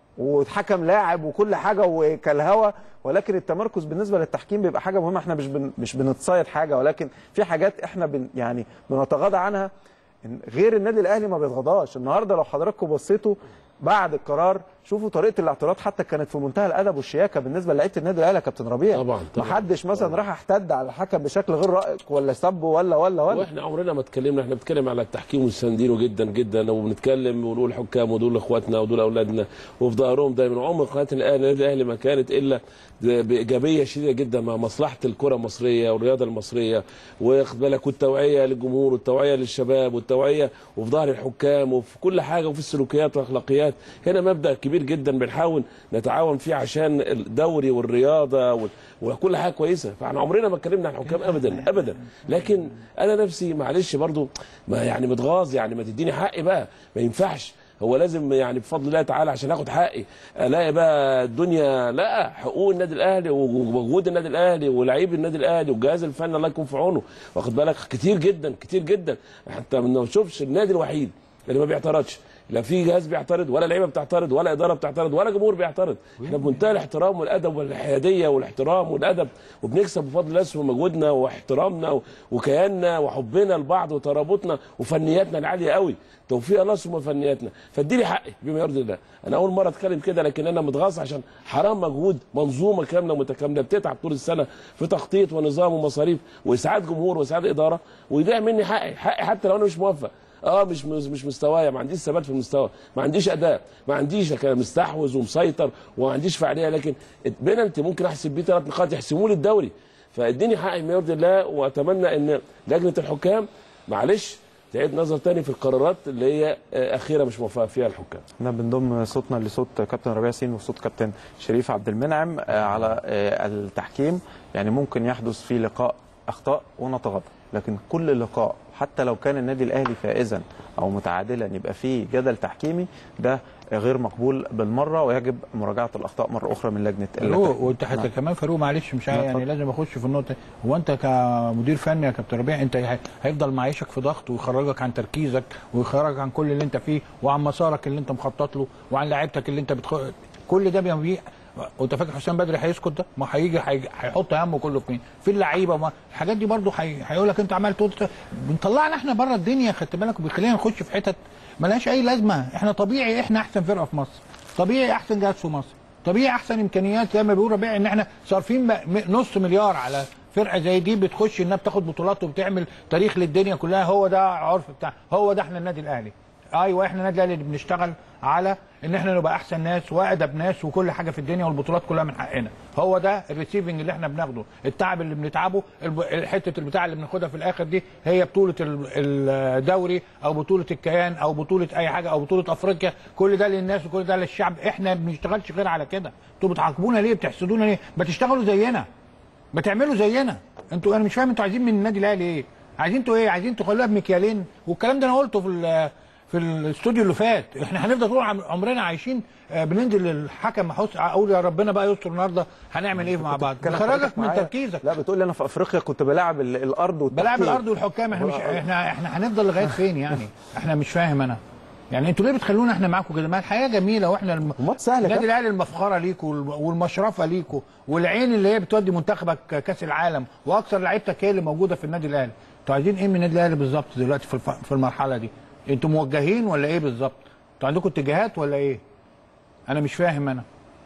واتحكم لاعب وكل حاجه وكالهوا ولكن التمركز بالنسبه للتحكيم بيبقى حاجه مهمه احنا مش بن مش بنتصيد حاجه ولكن في حاجات احنا بن يعني بنتغاضى عنها إن غير النادي الاهلي ما بيتغاضاش النهارده لو حضراتكم بصيتوا بعد القرار شوفوا طريقه الاعتراض حتى كانت في منتهى الادب والشياكه بالنسبه لعيبه النادي الاهلي يا كابتن ربيع طبعا ما حدش مثلا راح احتد على الحكم بشكل غير رائق ولا سبه ولا ولا ولا واحنا عمرنا ما اتكلمنا احنا بنتكلم على التحكيم ومستندينه جدا جدا وبنتكلم ونقول حكام ودول اخواتنا ودول اولادنا وفي ظهرهم دايما عمر قناه الاهلي النادي الاهلي ما كانت الا بايجابيه شديده جدا مع مصلحه الكره المصريه والرياضه المصريه واخد بالك والتوعيه للجمهور والتوعيه للشباب والتوعيه وفي ظهر الحكام وفي كل حاجه وفي السلوكيات والاخلاقيات هنا مبدا كبير جدا بنحاول نتعاون فيه عشان الدوري والرياضه وال- وكل حاجه كويسه فاحنا عمرنا ما اتكلمنا عن الحكام ابدا ابدا لكن انا نفسي معلش برضو ما يعني متغاظ يعني ما تديني حقي بقى ما ينفعش هو لازم يعني بفضل الله تعالى عشان اخد حقي الاقي بقى الدنيا لا حقوق النادي الاهلي ووجود النادي الاهلي ولاعيب النادي الاهلي والجهاز الفني الله يكون في عونه واخد بالك كتير جدا كتير جدا حتى ما نشوفش النادي الوحيد اللي ما بيعترضش لا في جهاز بيعترض ولا لعيبه بتعترض ولا اداره بتعترض ولا جمهور بيعترض احنا بمنتهى الاحترام والادب والحياديه والاحترام والادب وبنكسب بفضل الله اسم مجهودنا واحترامنا و- وكياننا وحبنا لبعض وترابطنا وفنياتنا العاليه قوي توفيق الله ثم فنياتنا فاديني حقي بما يرضي الله انا اول مره اتكلم كده لكن انا متغاظ عشان حرام مجهود منظومه كامله متكامله بتتعب طول السنه في تخطيط ونظام ومصاريف واسعاد جمهور واسعاد اداره ويضيع مني حقي حقي حتى لو انا مش موفق اه مش مش مستوايا ما عنديش ثبات في المستوى ما عنديش اداء ما عنديش كان مستحوذ ومسيطر وما عنديش فعاليه لكن بينالتي ممكن احسب بيه ثلاث نقاط يحسموا لي الدوري فاديني حقي ما يرضي الله واتمنى ان لجنه الحكام معلش تعيد نظر تاني في القرارات اللي هي آه، اخيره مش موفقه فيها الحكام احنا بنضم صوتنا لصوت كابتن ربيع سين وصوت كابتن شريف عبد المنعم آه، على آه، التحكيم يعني ممكن يحدث في لقاء اخطاء ونتغاضى لكن كل لقاء حتى لو كان النادي الاهلي فائزا او متعادلا يبقى فيه جدل تحكيمي ده غير مقبول بالمره ويجب مراجعه الاخطاء مره اخرى من لجنه فاروق التحكيم. وانت حتى نعم. كمان فاروق معلش مش عارف لا، يعني اتفضل. لازم اخش في النقطه هو انت كمدير فني يا كابتن ربيع انت هي- هيفضل معيشك في ضغط ويخرجك عن تركيزك ويخرجك عن كل اللي انت فيه وعن مسارك اللي انت مخطط له وعن لعيبتك اللي انت بتخ... كل ده بيبقى وانت فاكر حسام بدري هيسكت ده؟ ما هيجي هيجي- هيحط همه كله في مين؟ في اللعيبه ما الحاجات دي برضه هي... هيقول لك انت عمال تقول بنطلعنا احنا بره الدنيا خدت بالك وبيخلينا نخش في حتت ملهاش اي لازمه احنا طبيعي احنا احسن فرقه في مصر طبيعي احسن جهاز في مصر طبيعي احسن امكانيات زي ما بيقول ربيع ان احنا صارفين م- م- نص مليار على فرقه زي دي بتخش انها بتاخد بطولات وبتعمل تاريخ للدنيا كلها هو ده عرف بتاع هو ده احنا النادي الاهلي ايوه احنا النادي الاهلي اللي بنشتغل على ان احنا نبقى احسن ناس وادب ناس وكل حاجه في الدنيا والبطولات كلها من حقنا هو ده الريسيفنج اللي احنا بناخده التعب اللي بنتعبه الب- حته البتاع اللي بناخدها في الاخر دي هي بطوله ال- الدوري او بطوله الكيان او بطوله اي حاجه او بطوله افريقيا كل ده للناس وكل ده للشعب احنا ما بنشتغلش غير على كده انتوا بتعاقبونا ليه بتحسدونا ليه ما تشتغلوا زينا ما تعملوا زينا انتوا انا مش فاهم انتوا عايزين من النادي الاهلي ايه عايزين انتوا ايه عايزين تخلوها بمكيالين والكلام ده انا قلته في ال- في الاستوديو اللي فات احنا هنفضل طول عم- عمرنا عايشين آه، بننزل للحكم محوس اقول يا ربنا بقى يستر النهارده هنعمل ايه مع بعض كان بخرجك حضرتك من معايا. تركيزك لا بتقول لي انا في افريقيا كنت بلاعب ال- الارض والتحكيم بلاعب الارض والحكام احنا مش احنا احنا هنفضل لغايه فين يعني احنا مش فاهم انا يعني انتوا ليه بتخلونا احنا معاكم كده ما الحياه جميله واحنا الم... سهله النادي الاهلي المفخره ليكوا والم- والمشرفه ليكوا والعين اللي هي بتودي منتخبك كاس العالم واكثر لعيبتك هي اللي موجوده في النادي الاهلي انتوا عايزين ايه من النادي الاهلي بالظبط دلوقتي في الف... في المرحله دي انتوا موجهين ولا ايه بالظبط انتوا عندكم اتجاهات ولا ايه انا مش فاهم انا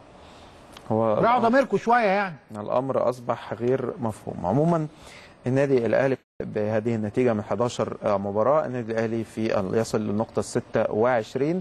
هو راعوا ضميركم شويه يعني الامر اصبح غير مفهوم عموما النادي الاهلي بهذه النتيجه من 11 مباراه النادي الاهلي في يصل للنقطه 26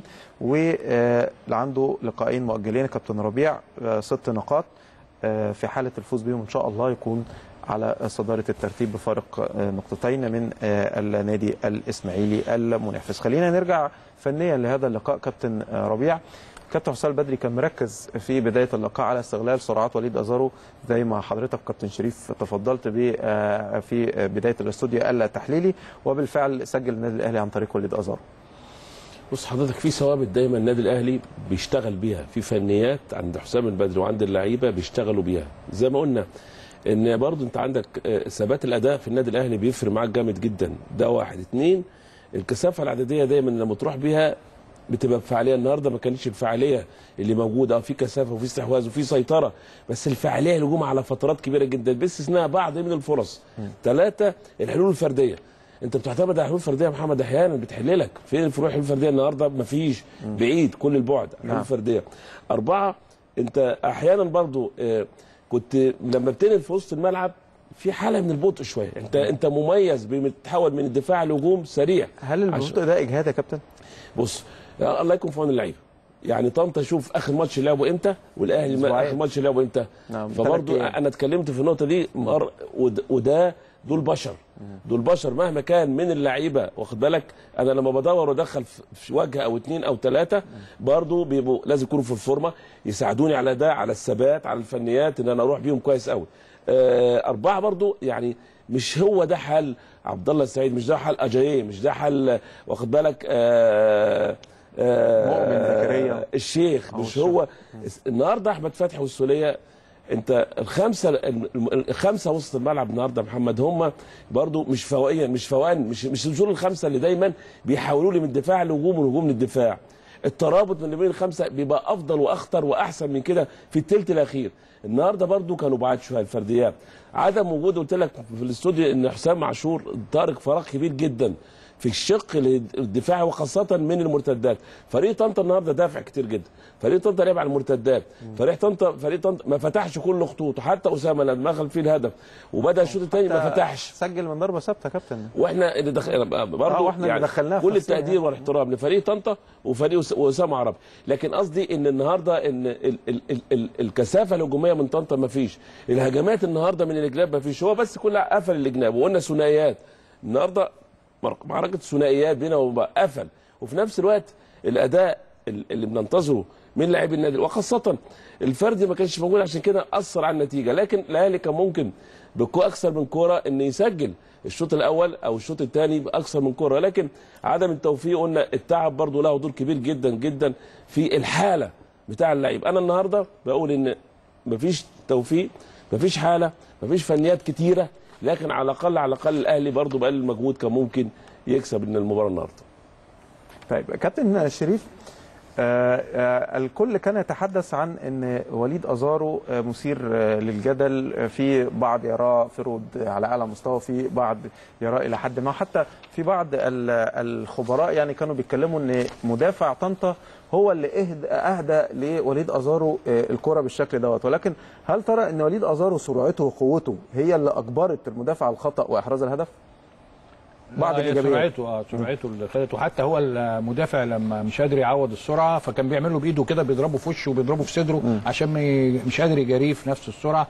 وعنده لقاءين مؤجلين كابتن ربيع آه، ست نقاط آه، في حاله الفوز بيهم ان شاء الله يكون على صداره الترتيب بفارق آه، نقطتين من آه، النادي الاسماعيلي المنافس خلينا نرجع فنيا لهذا اللقاء كابتن آه، ربيع كابتن حسام البدري كان مركز في بدايه اللقاء على استغلال سرعات وليد ازارو زي ما حضرتك كابتن شريف تفضلت به آه، في بدايه الاستوديو التحليلي وبالفعل سجل النادي الاهلي عن طريق وليد ازارو بص حضرتك في ثوابت دايما النادي الاهلي بيشتغل بيها في فنيات عند حسام البدري وعند اللعيبه بيشتغلوا بيها زي ما قلنا ان برضو انت عندك آه، ثبات الاداء في النادي الاهلي بيفرق معاك جامد جدا ده واحد اتنين الكثافه العدديه دايما لما تروح بيها بتبقى بفعاليه النهارده ما كانتش الفعاليه اللي موجوده اه في كثافه وفي استحواذ وفي سيطره بس الفعاليه الهجوم على فترات كبيره جدا باستثناء بعض من الفرص ثلاثه الحلول الفرديه انت بتعتمد على حلول فرديه يا محمد احيانا بتحل لك فين الفروع الحلول الفرديه النهارده مفيش بعيد كل البعد حلول نعم. فرديه اربعه انت احيانا برضو آه، كنت لما بتنقل في وسط الملعب في حاله من البطء شويه انت انت مميز بتتحول من الدفاع لهجوم سريع هل البطء ده اجهاد يا كابتن بص يا الله يكون في عون اللعيبه يعني طنطا شوف اخر ماتش لعبه امتى والاهلي ما أسبوعين. اخر ماتش لعبه امتى نعم، فبرضه ثلاث أيام. انا اتكلمت في النقطه دي مر ود- وده دول بشر دول بشر مهما كان من اللعيبه واخد بالك انا لما بدور وادخل في- في وجه او اتنين او ثلاثه برضه بيبقوا لازم يكونوا في الفورمه يساعدوني على ده على الثبات على الفنيات ان انا اروح بيهم كويس قوي آه اربعه برضه يعني مش هو ده حل عبد الله السعيد مش ده حل اجاييه مش ده حل واخد بالك آه آه مؤمن زكريا. الشيخ أو مش الشيخ. هو النهارده احمد فتحي والسوليه انت الخمسه الخمسه وسط الملعب النهارده يا محمد هم برضو مش فوائيا مش فوان مش مش دول الخمسه اللي دايما بيحولوا لي من الدفاع للهجوم والهجوم للدفاع الترابط من بين الخمسه بيبقى افضل واخطر واحسن من كده في الثلث الاخير النهارده برضو كانوا بعاد شويه الفرديات عدم وجود قلت لك في الاستوديو ان حسام عاشور تارك فراغ كبير جدا في الشق الدفاعي وخاصه من المرتدات فريق طنطا النهارده دافع كتير جدا فريق طنطا لعب على المرتدات فريق طنطا فريق طنطا ما فتحش كل خطوطه حتى اسامه لما دخل فيه الهدف وبدا الشوط الثاني ما فتحش سجل من ضربه ثابته يا كابتن واحنا اللي دخل برضه آه، وإحنا اللي دخلناه في كل نفسنا التقدير يعني. والاحترام لفريق طنطا وفريق أس- واسامه عربي لكن قصدي ان النهارده ان ال ال ال ال الكثافه الهجوميه من طنطا ما فيش الهجمات النهارده من الجناب ما فيش هو بس كلها قفل الجناب وقلنا ثنائيات النهارده مر- معركه ثنائيات بينا وبقى قفل وفي نفس الوقت الاداء ال- اللي بننتظره من لاعبي النادي وخاصه الفردي ما كانش موجود عشان كده اثر على النتيجه لكن الاهلي كان ممكن بكو اكثر من كوره ان يسجل الشوط الاول او الشوط الثاني باكثر من كوره لكن عدم التوفيق قلنا التعب برضو له دور كبير جدا جدا في الحاله بتاع اللعيب انا النهارده بقول ان مفيش توفيق مفيش حاله مفيش فنيات كتيره لكن على الاقل على الاقل الاهلي برضو بقلل المجهود كان ممكن يكسب من المباراه النهارده طيب كابتن شريف آه، آه، الكل كان يتحدث عن ان وليد ازارو آه، مثير آه، للجدل آه، في بعض يراه فرود على اعلى مستوى في بعض يراه الى حد ما حتى في بعض ال- الخبراء يعني كانوا بيتكلموا ان مدافع طنطا هو اللي اهدى اهدى لوليد ازارو آه، الكره بالشكل دوت ولكن هل ترى ان وليد ازارو سرعته وقوته هي اللي اجبرت المدافع على الخطا واحراز الهدف؟ بعض لا، هي الايجابيات سرعته اه سرعته اللي خدته حتى هو المدافع لما مش قادر يعوض السرعه فكان بيعمل له بايده كده بيضربه في وشه وبيضربه في صدره عشان ما ي- مش قادر يجاريه في نفس السرعه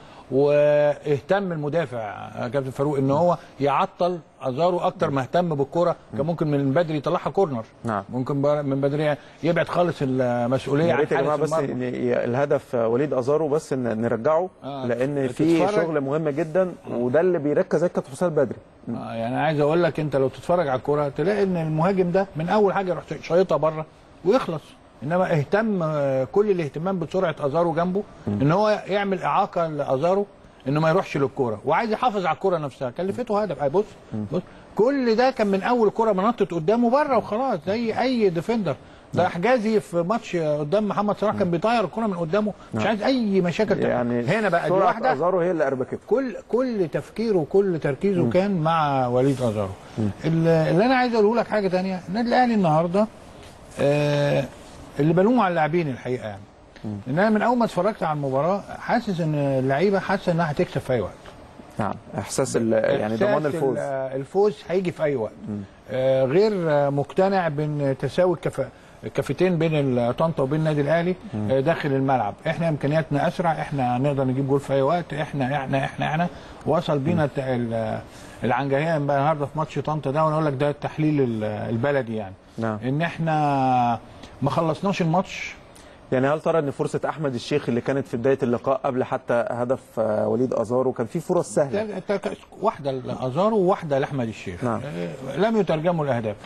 واهتم المدافع آه، كابتن فاروق ان هو يعطل ازارو اكتر ما اهتم بالكره كان ممكن من بدري يطلعها كورنر نعم ممكن بر- من بدري يبعد خالص المسؤوليه يا عن ريت يا جماعه حارس بس المرمى إن ي- الهدف وليد ازارو بس إن نرجعه آه، لان في تتفرج. شغل مهم جدا وده اللي بيركز زي كابتن حسام بدري آه، يعني عايز اقول لك انت لو تتفرج على الكوره تلاقي ان المهاجم ده من اول حاجه يروح شايطها بره ويخلص انما اهتم آه، كل الاهتمام بسرعه ازارو جنبه ان هو يعمل اعاقه لازارو انه ما يروحش للكوره وعايز يحافظ على الكوره نفسها كلفته هدف أي بص بص كل ده كان من اول كوره ما نطت قدامه بره وخلاص زي اي ديفندر ده حجازي في ماتش قدام محمد صلاح كان بيطير الكوره من قدامه مش نعم. عايز اي مشاكل يعني هنا بقى دي سرعه واحده ازارو هي اللي اربكته كل كل تفكيره وكل تركيزه كان مع وليد ازارو اللي اللي انا عايز اقوله لك حاجه تانية النادي الاهلي النهارده آه اللي بلومه على اللاعبين الحقيقه يعني ان انا من اول ما اتفرجت على المباراه حاسس ان اللعيبه حاسه انها هتكسب في اي وقت نعم احساس ال- يعني ضمان إحساس الفوز ال- الفوز هيجي في اي وقت آه غير آه، مقتنع بان تساوي الكفاءه الكفتين بين ال- طنطا وبين النادي الاهلي آه، داخل الملعب احنا امكانياتنا اسرع احنا نقدر نجيب جول في اي وقت احنا احنا احنا احنا وصل بينا الت- ال- العنجهيه بقى النهارده في ماتش طنطا ده وانا اقول لك ده التحليل ال- البلدي يعني نعم. ان احنا ما خلصناش الماتش يعني هل ترى ان فرصه احمد الشيخ اللي كانت في بدايه اللقاء قبل حتى هدف آه، وليد ازارو كان في فرص سهله تا- تا- واحده لازارو وواحده لاحمد الشيخ نعم. آه، لم يترجموا الاهداف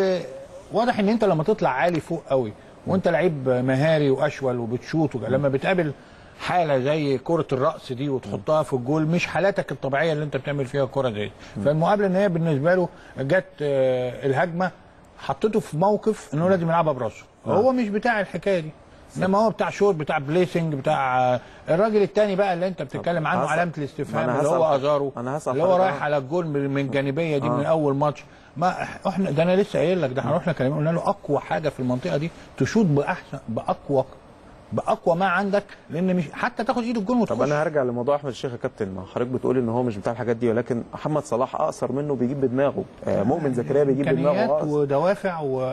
وواضح ان انت لما تطلع عالي فوق قوي وانت لعيب مهاري واشول وبتشوط وج- لما بتقابل حاله زي كره الراس دي وتحطها في الجول مش حالاتك الطبيعيه اللي انت بتعمل فيها الكره دي فالمقابله ان هي بالنسبه له جت آه، الهجمه حطيته في موقف انه لازم يلعبها براسه هو مش بتاع الحكايه دي انما هو بتاع شوت بتاع بليسنج بتاع آه، الراجل التاني بقى اللي انت بتتكلم عنه هسأل- علامه ما الاستفهام أنا اللي هسأل هو حضرتك- ازارو أنا هسأل اللي هو حضرتك رايح آه. على الجول من من الجانبيه دي آه. من اول ماتش ما إح- احنا ده انا لسه قايل لك ده احنا رحنا كلمنا قلنا له اقوى حاجه في المنطقه دي تشوط باحسن باقوى باقوى ما عندك لان مش حتى تاخد ايد الجون طب وتخش انا هرجع لموضوع احمد الشيخ يا كابتن ما حضرتك بتقول ان هو مش بتاع الحاجات دي ولكن محمد صلاح اقصر منه بيجيب بدماغه آه، مؤمن زكريا بيجيب بدماغه امكانيات أقصر. ودوافع و...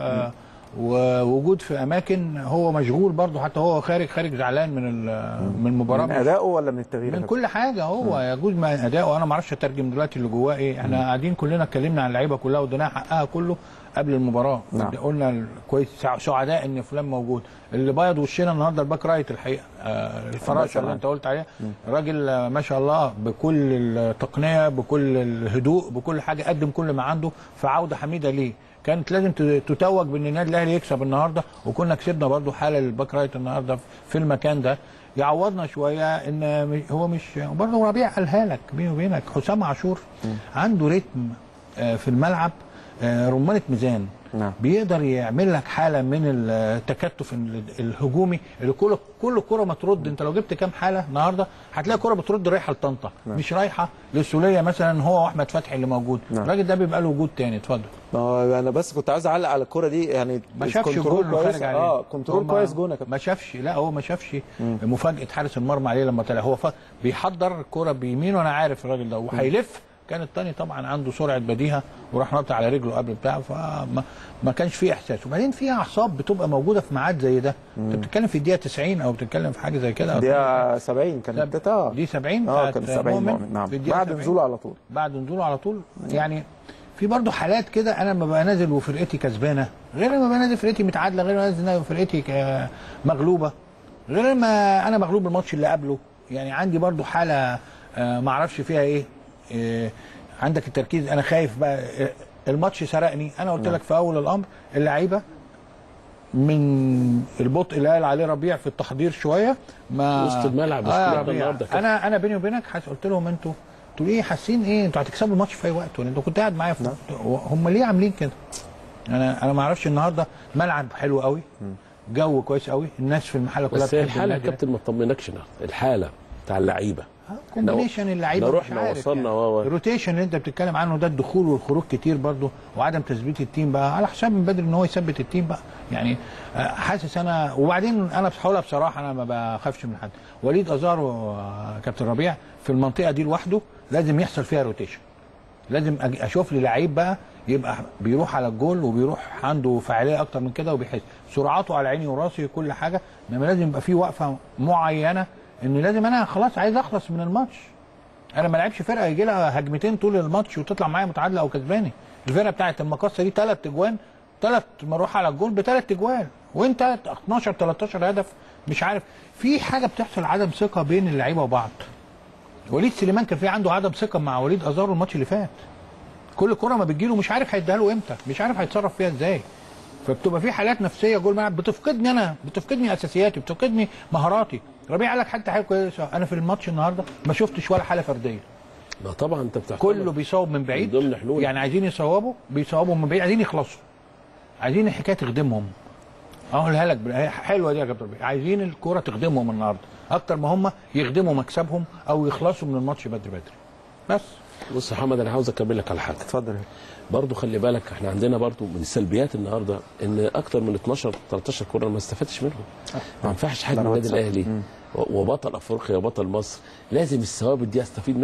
ووجود في اماكن هو مشغول برضه حتى هو خارج خارج زعلان من ال- من المباراه من مش- ادائه ولا من التغيير يا من كابتن؟ كل حاجه هو يجوز من اداؤه انا ما اعرفش اترجم دلوقتي اللي جواه ايه احنا قاعدين كلنا اتكلمنا عن اللعيبه كلها واديناها حقها كله قبل المباراه نعم. قلنا ال- كويس سع- سعداء ان فلان موجود اللي بيض وشنا النهارده الباك رايت الحقيقه آه الفراشه اللي انت قلت عليها راجل آه، ما شاء الله بكل التقنيه بكل الهدوء بكل حاجه قدم كل ما عنده فعوده حميده ليه كانت لازم ت- تتوج بان النادي الاهلي يكسب النهارده وكنا كسبنا برضو حاله للباك رايت النهارده في المكان ده يعوضنا شويه ان م- هو مش برضه ربيع قالها لك بيني وبينك حسام عاشور عنده رتم آه، في الملعب آه، رمانه ميزان نعم. بيقدر يعمل لك حاله من التكتف ال- الهجومي اللي كل كل كره ما ترد انت لو جبت كام حاله النهارده هتلاقي كره بترد رايحه لطنطا نعم. مش رايحه للسوليه مثلا هو واحمد فتحي اللي موجود نعم. الراجل ده بيبقى له وجود تاني اتفضل ما هو انا بس كنت عايز اعلق على الكوره دي يعني ما شافش كنترول جول كويس خارج عليه اه كنترول هو كويس ما- جون يا كابتن ما شافش لا هو ما شافش مفاجاه حارس المرمى عليه لما طلع هو ف... بيحضر الكوره بيمين وانا عارف الراجل ده وهيلف كان التاني طبعا عنده سرعه بديهه وراح نط على رجله قبل بتاع فما ما كانش فيه احساس وبعدين في اعصاب بتبقى موجوده في ميعاد زي ده انت بتتكلم في الدقيقه 90 او بتتكلم في حاجه زي كده دقيقه 70 كانت اه دي 70 اه بتاعت كانت 70 مؤمن نعم في الدقيقة بعد 70. نزوله على طول بعد نزوله على طول يعني في برضه حالات كده انا لما ببقى نازل وفرقتي كسبانه غير لما ببقى نازل فرقتي متعادله غير لما نازل فرقتي ك- مغلوبه غير لما انا مغلوب الماتش اللي قبله يعني عندي برضه حاله آه، ما اعرفش فيها ايه آه، عندك التركيز انا خايف بقى آه، الماتش سرقني انا قلت نعم. لك في اول الامر اللعيبه من البطء اللي قال عليه ربيع في التحضير شويه ما وسط الملعب مش آه لعب ربيع. النهارده كده. انا انا بيني وبينك حس قلت لهم انتوا انتوا ليه حاسين ايه انتوا هتكسبوا الماتش في اي وقت ولا انتوا كنت قاعد معايا في هم ليه عاملين كده انا انا ما اعرفش النهارده ملعب حلو قوي جو كويس قوي الناس في المحله كلها بس هي بتحب الحاله يا النادي ده. كابتن ما تطمنكش النهارده. الحاله بتاع اللعيبه كومبينيشن اللعيبه لو مش رحنا عارف وصلنا يعني. و- و- الروتيشن اللي انت بتتكلم عنه ده الدخول والخروج كتير برضه وعدم تثبيت التيم بقى على حساب من بدري ان هو يثبت التيم بقى يعني آه، حاسس انا وبعدين انا بحاولها بصراحه انا ما بخافش من حد وليد ازارو آه، كابتن ربيع في المنطقه دي لوحده لازم يحصل فيها روتيشن لازم أج- اشوف لي لعيب بقى يبقى بيروح على الجول وبيروح عنده فعاليه اكتر من كده وبيحس سرعته على عيني وراسي كل حاجه انما لازم يبقى في وقفه معينه ان لازم انا خلاص عايز اخلص من الماتش انا ما لعبش فرقه يجي لها هجمتين طول الماتش وتطلع معايا متعادله او كسباني الفرقه بتاعت المقصه دي ثلاث اجوان ثلاث مروح على الجول بثلاث اجوان وانت 12 13 هدف مش عارف في حاجه بتحصل عدم ثقه بين اللعيبه وبعض وليد سليمان كان في عنده عدم ثقه مع وليد ازارو الماتش اللي فات كل كره ما بتجيله مش عارف هيديها له امتى مش عارف هيتصرف فيها ازاي فبتبقى في حالات نفسيه جوه الملعب بتفقدني انا بتفقدني اساسياتي بتفقدني مهاراتي ربيع قال لك حتى حاجه كويسه انا في الماتش النهارده ما شفتش ولا حاله فرديه ما طبعا انت بتحتاج كله بيصوب من بعيد من ضمن حلول يعني عايزين يصوبوا بيصوبوا من بعيد عايزين يخلصوا عايزين الحكايه تخدمهم اقولها لك بال- حلوه دي يا كابتن ربيع عايزين الكوره تخدمهم النهارده اكتر ما هم يخدموا مكسبهم او يخلصوا من الماتش بدري بدري بس بص يا محمد انا عاوز اكمل لك على حاجه اتفضل برضه خلي بالك احنا عندنا برضه من السلبيات النهارده ان اكتر من 12 13 كوره ما استفدتش منهم ما ينفعش حاجه من ضربات النادي ثابتة. الاهلي و- وبطل افريقيا وبطل مصر لازم الثوابت دي استفيد منها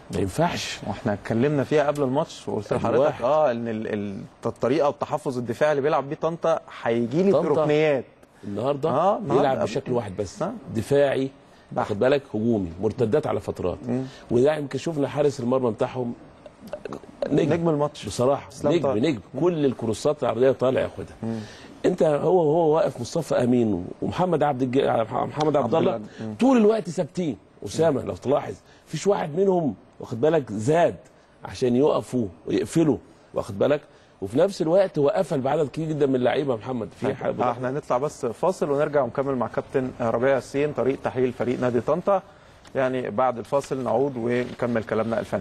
ما ينفعش واحنا اتكلمنا فيها قبل الماتش وقلت لحضرتك الواحد. اه ان ال- ال- الطريقه والتحفظ الدفاعي اللي بيلعب بيه طنطا هيجي لي طنطا بركنيات النهارده آه، آه النهاردة. بيلعب بشكل واحد بس دفاعي واخد بالك هجومي مرتدات على فترات وده يمكن شفنا حارس المرمى بتاعهم نجم, نجم الماتش بصراحه اسلام نجم طارق. نجم كل الكروسات العرضيه طالع ياخدها انت هو هو واقف مصطفى امين ومحمد عبد الج... محمد عبد الله مم. طول الوقت ثابتين اسامه لو تلاحظ فيش واحد منهم واخد بالك زاد عشان يقفوا ويقفلوا واخد بالك وفي نفس الوقت هو قفل بعدد كبير جدا من اللعيبه يا محمد في حاجه آه، احنا هنطلع بس فاصل ونرجع ونكمل مع كابتن ربيع ياسين طريق تحليل فريق نادي طنطا يعني بعد الفاصل نعود ونكمل كلامنا الفني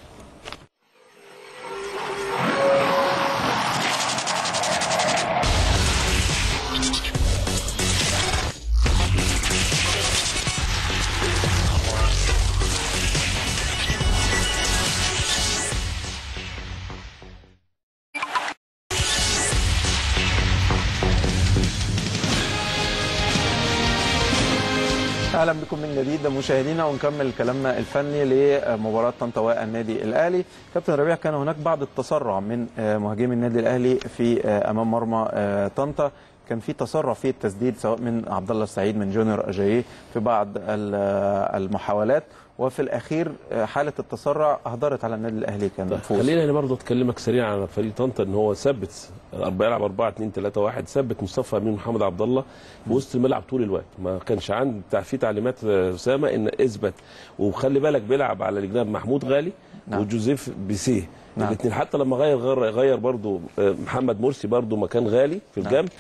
اهلا بكم من جديد مشاهدينا ونكمل كلامنا الفني لمباراه طنطا والنادي الاهلي كابتن ربيع كان هناك بعض التسرع من آه، مهاجمي النادي الاهلي في آه، امام مرمى آه، طنطا كان في تسرع في التسديد سواء من عبد الله السعيد من جونيور اجاييه في بعض ال- آه، المحاولات وفي الاخير آه، حاله التسرع اهدرت على النادي الاهلي كان فوز خلينا هنا برضه اتكلمك سريعا عن فريق طنطا ان هو ثبت بيلعب 4 2 3 1 ثبت مصطفى امين محمد عبد الله في وسط الملعب طول الوقت ما كانش عند في تعليمات اسامه ان اثبت وخلي بالك بيلعب على الجناب محمود غالي نعم. وجوزيف بيسيه نعم. الاثنين حتى لما غير غير, غير برضه محمد مرسي برضه مكان غالي في نعم. الجنب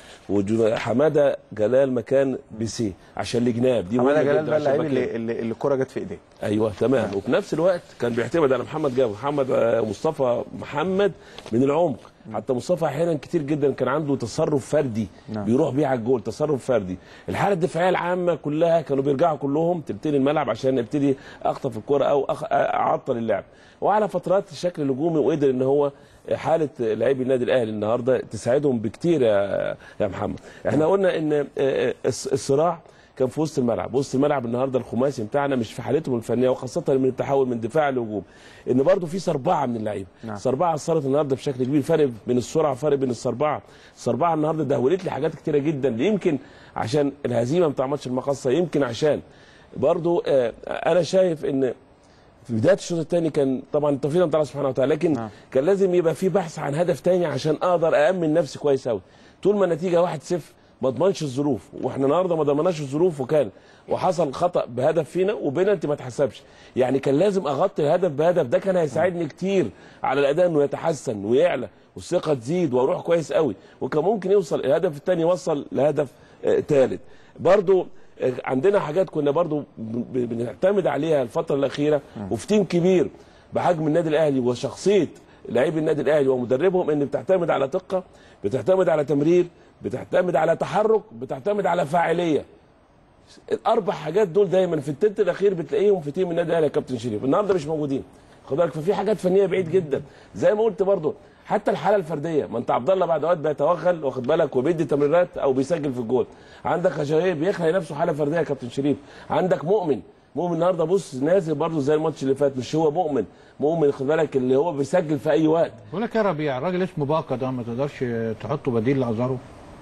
وحماده جلال مكان بيسيه عشان الجناب دي حماده مهمة جلال جداً بقى عشان اللعيب باك اللي, اللي اللي الكره جت في ايديه ايوه تمام وفي نفس الوقت كان بيعتمد على محمد جابر محمد آه، مصطفى محمد من العمق حتى مصطفى احيانا كتير جدا كان عنده تصرف فردي نعم. بيروح بيه على الجول تصرف فردي الحاله الدفاعيه العامه كلها كانوا بيرجعوا كلهم تبتدي الملعب عشان ابتدي اخطف الكره او أخ... اعطل اللعب وعلى فترات الشكل الهجومي وقدر ان هو حاله لاعبي النادي الاهلي النهارده تساعدهم بكتير يا يا محمد احنا قلنا ان آه، آه، الص- الصراع كان في وسط الملعب وسط الملعب النهارده الخماسي بتاعنا مش في حالتهم الفنيه وخاصه من التحول من دفاع لهجوم ان برضو في صربعه من اللعيبه نعم. صربعه اثرت النهارده بشكل كبير فرق بين السرعه فرق بين الصربعه الصربعه النهارده دهولت لي حاجات كتيره جدا يمكن عشان الهزيمه بتاع ماتش المقصه يمكن عشان برضو آه، انا شايف ان في بدايه الشوط الثاني كان طبعا التوفيق بتاع الله سبحانه وتعالى لكن نعم. كان لازم يبقى في بحث عن هدف تاني عشان اقدر امن نفسي كويس قوي طول ما النتيجه 1-0 ما اضمنش الظروف واحنا النهارده ما ضمناش الظروف وكان وحصل خطا بهدف فينا وبينالتي ما اتحسبش يعني كان لازم اغطي الهدف بهدف ده كان هيساعدني كتير على الاداء انه يتحسن ويعلى والثقه تزيد واروح كويس قوي وكان ممكن يوصل الهدف الثاني يوصل لهدف ثالث برضو آه، عندنا حاجات كنا برضو ب- ب- بنعتمد عليها الفتره الاخيره وفي تيم كبير بحجم النادي الاهلي وشخصيه لاعبي النادي الاهلي ومدربهم ان بتعتمد على دقه بتعتمد على تمرير بتعتمد على تحرك بتعتمد على فاعليه الاربع حاجات دول دايما في التلت الاخير بتلاقيهم في تيم النادي الاهلي يا كابتن شريف النهارده مش موجودين خد بالك ففي حاجات فنيه بعيد جدا زي ما قلت برضو حتى الحاله الفرديه ما انت عبد الله بعد اوقات بيتوغل واخد بالك وبيدي تمريرات او بيسجل في الجول عندك اجاييه بيخلق لنفسه حاله فرديه يا كابتن شريف عندك مؤمن مؤمن النهارده بص نازل برضو زي الماتش اللي فات مش هو مؤمن مؤمن خد بالك اللي هو بيسجل في اي وقت بقول لك يا ربيع الراجل اسمه باقه ده ما تقدرش تحطه بديل لازارو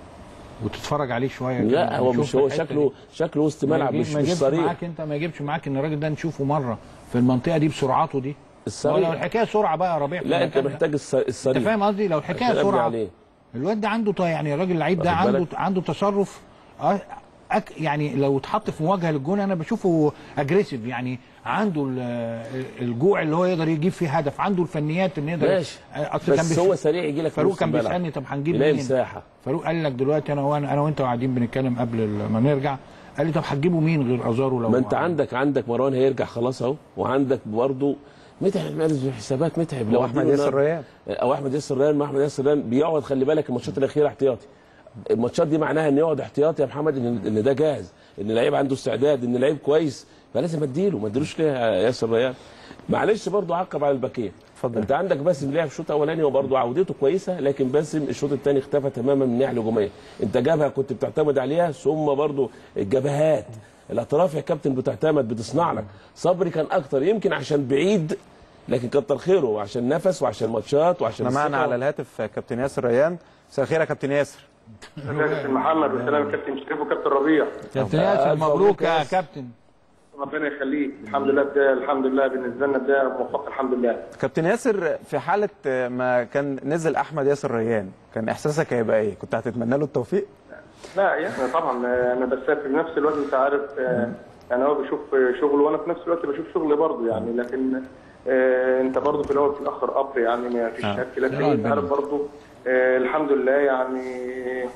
وتتفرج عليه شويه كده. لا هو نشوف مش هو الحتة شكله دي. شكله وسط ما ملعب يجيب- مش ما مش يجيبش صريح معاك انت ما يجيبش معاك ان الراجل ده نشوفه مره في المنطقه دي بسرعته دي الصريح. ولو الحكايه سرعه بقى يا ربيع في لا انت المكان ده. محتاج الص- الصريح انت فاهم قصدي لو الحكايه عشان أبني سرعه عليه. الواد ده عنده ط- يعني الراجل اللعيب ده واخد عنده بالك؟ عنده تصرف اه أك يعني لو اتحط في مواجهه للجون انا بشوفه اجريسيف يعني عنده ال- الجوع اللي هو يقدر يجيب فيه هدف عنده الفنيات ان يقدر ماشي آه، أصل كان بس بيس- هو سريع يجي لك في فاروق نص كان الملعب. بيسالني طب هنجيب يلاقي مين مساحه فاروق قال لك دلوقتي انا وانا انا وانت قاعدين بنتكلم قبل ال- ما نرجع قال لي طب هتجيبوا مين غير ازارو لو ما انت عندك عندك مروان هيرجع خلاص اهو وعندك برضه متعب مالز حسابات متعب هو أحمد اديله ياسر النهار- ريان. او احمد ياسر ريان ما احمد ياسر ريان بيقعد خلي بالك الماتشات الاخيره احتياطي الماتشات دي معناها ان يقعد احتياطي يا محمد ان ان ده جاهز ان اللعيب عنده استعداد ان اللعيب كويس فلازم اديله ما اديلوش ليه يا ياسر ريان معلش برضه عقب على الباكيه اتفضل. انت عندك باسم لعب شوط اولاني وبرضه عودته كويسه لكن باسم الشوط الثاني اختفى تماما من الناحيه الهجوميه انت جبهه كنت بتعتمد عليها ثم برضه الجبهات الاطراف يا كابتن بتعتمد بتصنع لك صبري كان اكتر يمكن عشان بعيد لكن كتر خيره عشان نفس وعشان ماتشات وعشان احنا معنا الثقة. على الهاتف كابتن ياسر ريان مساء الخير يا كابتن ياسر كابتن محمد والسلام كابتن شريف وكابتن ربيع كابتن ياسر مبروك يا كابتن ربنا يخليك الحمد لله بدايه الحمد لله بالنسبه لنا بدايه موفقه الحمد لله كابتن ياسر في حاله ما كان نزل احمد ياسر ريان كان احساسك هيبقى ايه كنت هتتمنى له التوفيق لا يعني طبعا آه، انا بس في نفس الوقت انت عارف آه، يعني هو بيشوف شغله وانا في نفس الوقت بشوف شغلي برضه يعني لكن آه، انت برضه في الاول في الاخر اب يعني ما فيش آه. شك لكن انت عارف برضه آه، الحمد لله يعني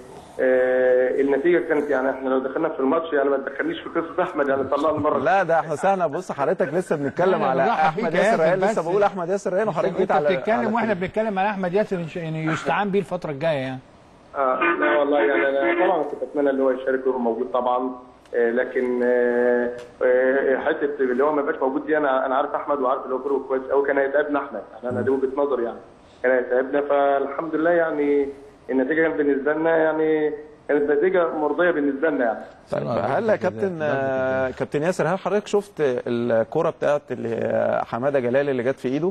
آه، النتيجه كانت يعني احنا لو دخلنا في الماتش يعني ما تدخلنيش في قصه احمد يعني طلعنا مره لا ده احنا سهله بص حضرتك لسه بنتكلم لا، على بالراحة احمد فيك يا ياسر ريان ياسر لسه بس. بقول احمد ياسر ريان وحضرتك انت جيت على بتتكلم على واحنا كده. بنتكلم على احمد ياسر إن شاء- يعني يستعان بيه الفتره الجايه يعني آه لا والله يعني انا طبعا كنت اتمنى ان هو يشارك وهو موجود طبعا آه لكن آه آه حته اللي هو ما يبقاش موجود دي انا انا عارف احمد وعارف اللي هو كوره كويس قوي كان هيتعبنا احنا يعني انا دي وجهه نظري يعني كان هيتعبنا فالحمد لله يعني النتيجه كانت بالنسبه لنا يعني كانت نتيجه مرضيه بالنسبه لنا يعني طيب هل يا كابتن آه، كابتن ياسر هل حضرتك شفت الكرة بتاعت اللي هي حماده جلال اللي جت في ايده؟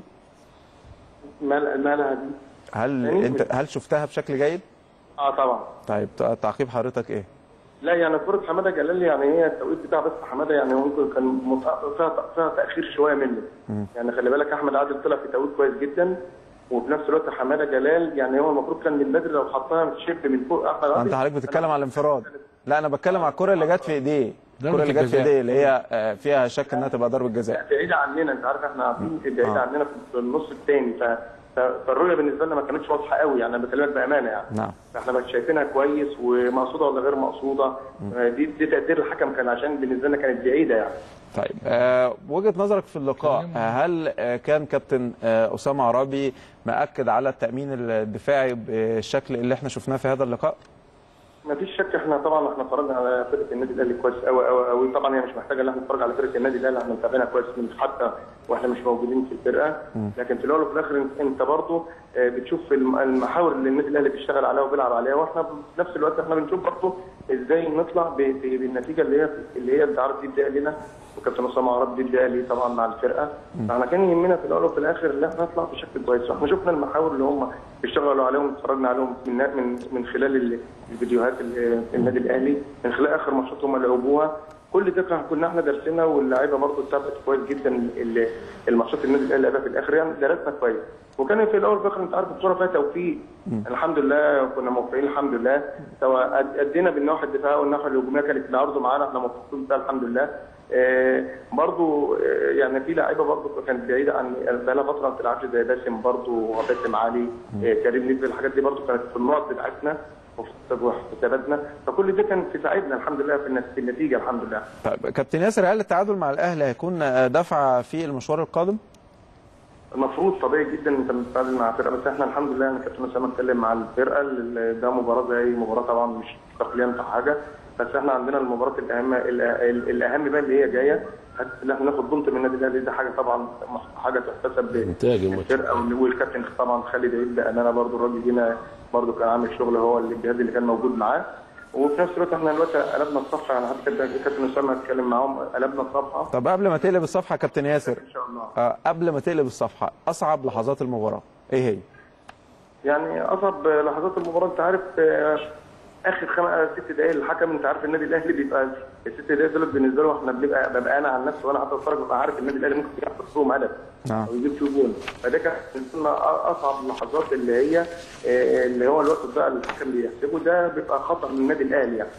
مال- مالها دي هل يعني انت هل شفتها بشكل جيد؟ اه طبعا طيب تعقيب حضرتك ايه؟ لا يعني كرة حماده جلال يعني هي التوقيت بتاع بس حماده يعني ممكن كان متأ- فيها فيها تاخير شويه منه مم. يعني خلي بالك احمد عادل طلع في توقيت كويس جدا وفي نفس الوقت حماده جلال يعني هو المفروض كان من بدري لو حطها شيب من فوق احمد عادل انت حضرتك بتتكلم على الانفراد لا انا بتكلم على الكرة اللي جت في ايديه ضربة الكرة اللي جت في الجزاء. ايديه اللي هي آه، فيها شك انها تبقى ضربة جزاء بعيدة عننا انت عارف احنا قاعدين بعيدة آه. عننا في النص الثاني ف... ف... فالرؤيه بالنسبه لنا ما كانتش واضحه قوي يعني انا بكلمك بامانه يعني نعم احنا مش شايفينها كويس ومقصوده ولا غير مقصوده آه، دي دي تقدير الحكم كان عشان بالنسبه لنا كانت بعيده يعني طيب آه وجهه نظرك في اللقاء آه هل آه كان كابتن آه اسامه عرابي مأكد على التأمين الدفاعي بالشكل اللي احنا شفناه في هذا اللقاء؟ ما فيش شك احنا طبعا احنا اتفرجنا على فرقه النادي الاهلي كويس قوي قوي قوي طبعا هي مش محتاجه ان احنا نتفرج على فرقه النادي الاهلي احنا متابعينها كويس من حتى واحنا مش موجودين في الفرقه مم. لكن في الاول وفي الاخر انت- انت برضه آه، بتشوف الم- المحاور اللي النادي الاهلي بيشتغل عليها وبيلعب عليها واحنا في نفس الوقت احنا بنشوف برضه ازاي نطلع ب- ب- بالنتيجه اللي هي اللي هي انت عارف دي بدايه لنا وكابتن اسامه عرب دي بدايه ليه طبعا مع الفرقه فاحنا كان يهمنا في الاول وفي الاخر ان احنا نطلع بشكل كويس واحنا شفنا المحاور اللي هم بيشتغلوا عليهم اتفرجنا عليهم من من من خلال ال- الفيديوهات ال- النادي الاهلي من خلال اخر ماتشات هم لعبوها كل ده كان- كنا احنا دارسينها واللعيبه برضه ثبت كويس جدا ال- الماتشات اللي النادي الاهلي لعبها في الاخر يعني درسنا كويس وكان في الاول وفي الاخر انت عارف الكوره فيها توفيق الحمد لله كنا موفقين الحمد لله سواء أد- ادينا بالناحيه الدفاعيه والناحيه الهجوميه كانت العرض معانا احنا موفقين فيها الحمد لله آه برضو آه يعني في لعيبه برضو كانت بعيده عن بقى لها فتره ما بتلعبش زي باسم برضو وباسم علي آه كريم نجم الحاجات دي برضو كانت في النقط بتاعتنا وفي وفي حساباتنا فكل ده كان في ساعدنا الحمد لله في النت- في النتيجه الحمد لله طيب كابتن ياسر هل التعادل مع الاهلي هيكون آه، دفعه في المشوار القادم؟ المفروض طبيعي جدا انت بتتعامل مع فرقه بس احنا الحمد لله انا كابتن اسامه اتكلم مع الفرقه اللي ده مباراه زي مباراه طبعا مش تقليلا في حاجه بس احنا عندنا المباراه الاهم ال- ال- الاهم بقى اللي هي جايه حتى ان احنا ناخد بونت من النادي الاهلي ده حاجه طبعا حاجه تحتسب انتاج الماتش للفرقه وال- والكابتن طبعا خالد عيد بامانه برضو الراجل هنا برضو كان عامل شغل هو اللي الجهاز اللي كان موجود معاه وفي نفس الوقت احنا دلوقتي قلبنا الصفحه يعني حتى كابتن كابتن اسامه اتكلم معاهم قلبنا الصفحه طب قبل ما تقلب الصفحه يا كابتن ياسر ان شاء الله آه قبل ما تقلب الصفحه اصعب لحظات المباراه ايه هي؟ يعني اصعب لحظات المباراه انت عارف آه، اخر خمس ست دقائق الحكم انت عارف النادي الاهلي بيبقى الست دقائق دول بالنسبه له احنا بنبقى ببقى انا عن نفسي وانا حتى اتفرج ببقى عارف النادي الاهلي ممكن يحصل فيهم هدف نعم او يجيب فيه جول فده كان بالنسبه لنا اصعب اللحظات اللي هي آه، اللي هو الوقت ده الحكم بيحسبه ده بيبقى خطا من النادي الاهلي يعني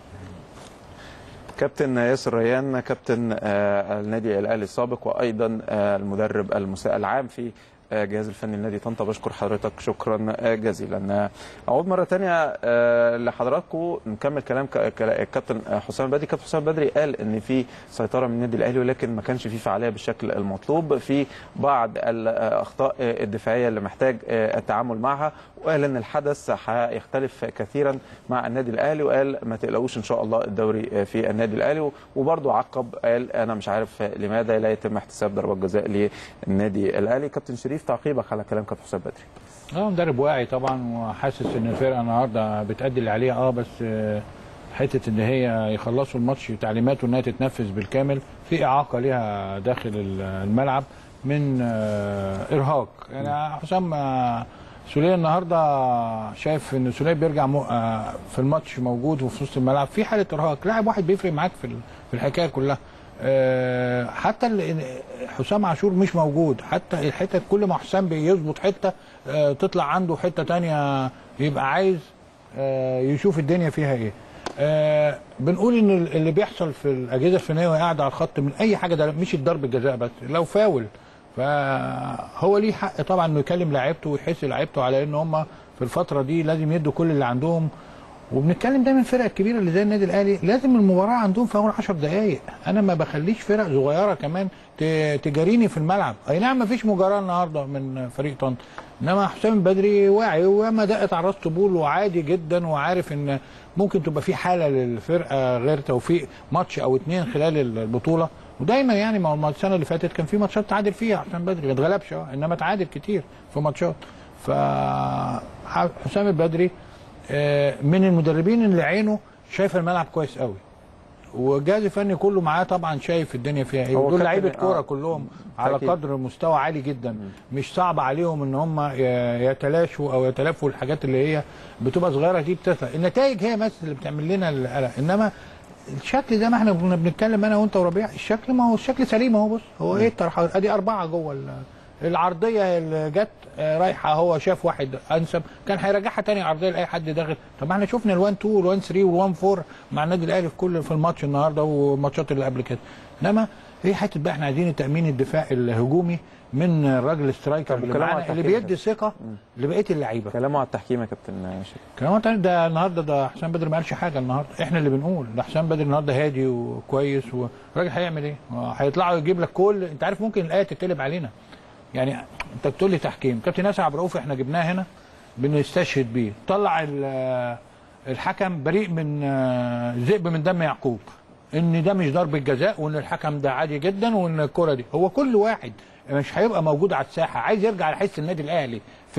كابتن ياسر ريان كابتن آه، النادي الاهلي السابق وايضا آه، المدرب المساء العام في آه، الجهاز الفني لنادي طنطا بشكر حضرتك شكرا آه، جزيلا آه، اعود مره ثانيه لحضراتكم نكمل كلام ك- ك- الكابتن آه، حسام بدري كابتن حسام بدري قال ان في سيطره من النادي الاهلي ولكن ما كانش في فعاليه بالشكل المطلوب في بعض الاخطاء آه، الدفاعيه اللي محتاج آه، التعامل معها وقال ان الحدث هيختلف كثيرا مع النادي الاهلي وقال ما تقلقوش ان شاء الله الدوري في النادي الاهلي وبرضه عقب قال انا مش عارف لماذا لا يتم احتساب ضربات جزاء للنادي الاهلي كابتن شريف تعقيبك على كلام كابتن حسام بدري اه مدرب واعي طبعا وحاسس ان الفرقه النهارده بتأدي اللي عليها اه بس آه، حته ان هي يخلصوا الماتش تعليماته انها تتنفذ بالكامل في اعاقه ليها داخل ال- الملعب من آه، ارهاق يعني حسام آه، سوليه النهارده شايف ان سوليه بيرجع مو- آه، في الماتش موجود وفي وسط الملعب في حاله ارهاق لاعب واحد بيفرق معاك في ال- في الحكايه كلها آه، حتى ال- حسام عاشور مش موجود حتى الحته كل ما حسام بيظبط حته آه، تطلع عنده حته تانية يبقى عايز آه، يشوف الدنيا فيها ايه آه بنقول ان ال- اللي بيحصل في الاجهزه الفنيه وهي قاعده على الخط من اي حاجه ده مش الضرب الجزاء بس لو فاول فهو ليه حق طبعا انه يكلم لعيبته ويحس لعيبته على ان هم في الفتره دي لازم يدوا كل اللي عندهم وبنتكلم دايما الفرق الكبيره اللي زي النادي الاهلي لازم المباراه عندهم في اول 10 دقائق انا ما بخليش فرق صغيره كمان ت- تجاريني في الملعب اي نعم ما فيش مجاراه النهارده من فريق طنطا انما حسام بدري واعي وما دقت على راس طبول وعادي جدا وعارف ان ممكن تبقى في حاله للفرقه غير توفيق ماتش او اتنين خلال البطوله ودايما يعني ما هو السنه اللي فاتت كان في ماتشات تعادل فيها حسام بدري ما اتغلبش اه انما تعادل كتير في ماتشات ف حسام البدري آه، من المدربين اللي عينه شايف الملعب كويس قوي والجهاز الفني كله معاه طبعا شايف الدنيا فيها ايه هو ودول كابتن- لعيبه آه. كوره كلهم على أكيد. قدر مستوى عالي جدا مش صعب عليهم ان هم ي- يتلاشوا او يتلافوا الحاجات اللي هي بتبقى صغيره دي بتطلع النتائج هي بس اللي بتعمل لنا القلق انما الشكل زي ما احنا كنا بنتكلم انا وانت وربيع الشكل ما هو الشكل سليم اهو بص هو ايه الطرحه ادي اربعه جوه ال- العرضيه اللي جت آه، رايحه هو شاف واحد انسب كان هيرجعها تاني عرضيه لاي حد داخل طب ما احنا شفنا ال1 2 وال1 3 وال1 4 مع النادي الاهلي في كل في الماتش النهارده والماتشات اللي قبل كده انما هي حته بقى احنا عايزين التامين الدفاعي الهجومي من الراجل سترايكر اللي وكلامه على معانا اللي التحكيم بيدي ثقه لبقيه اللعيبه كلامه على التحكيم يا كابتن شريف كلام تاني ده النهارده ده حسام بدري ما قالش حاجه النهارده احنا اللي بنقول ده حسام بدري النهارده هادي وكويس والراجل هيعمل ايه؟ هو هيطلعوا يجيب لك كل انت عارف ممكن الايه تتقلب علينا يعني انت بتقول لي تحكيم كابتن ياسر عبد الرؤوف احنا جبناه هنا بنستشهد بيه طلع ال- الحكم بريء من آه، ذئب من دم يعقوب ان ده مش ضربه جزاء وان الحكم ده عادي جدا وان الكره دي هو كل واحد مش هيبقى موجود على الساحه عايز يرجع لحس النادي الاهلي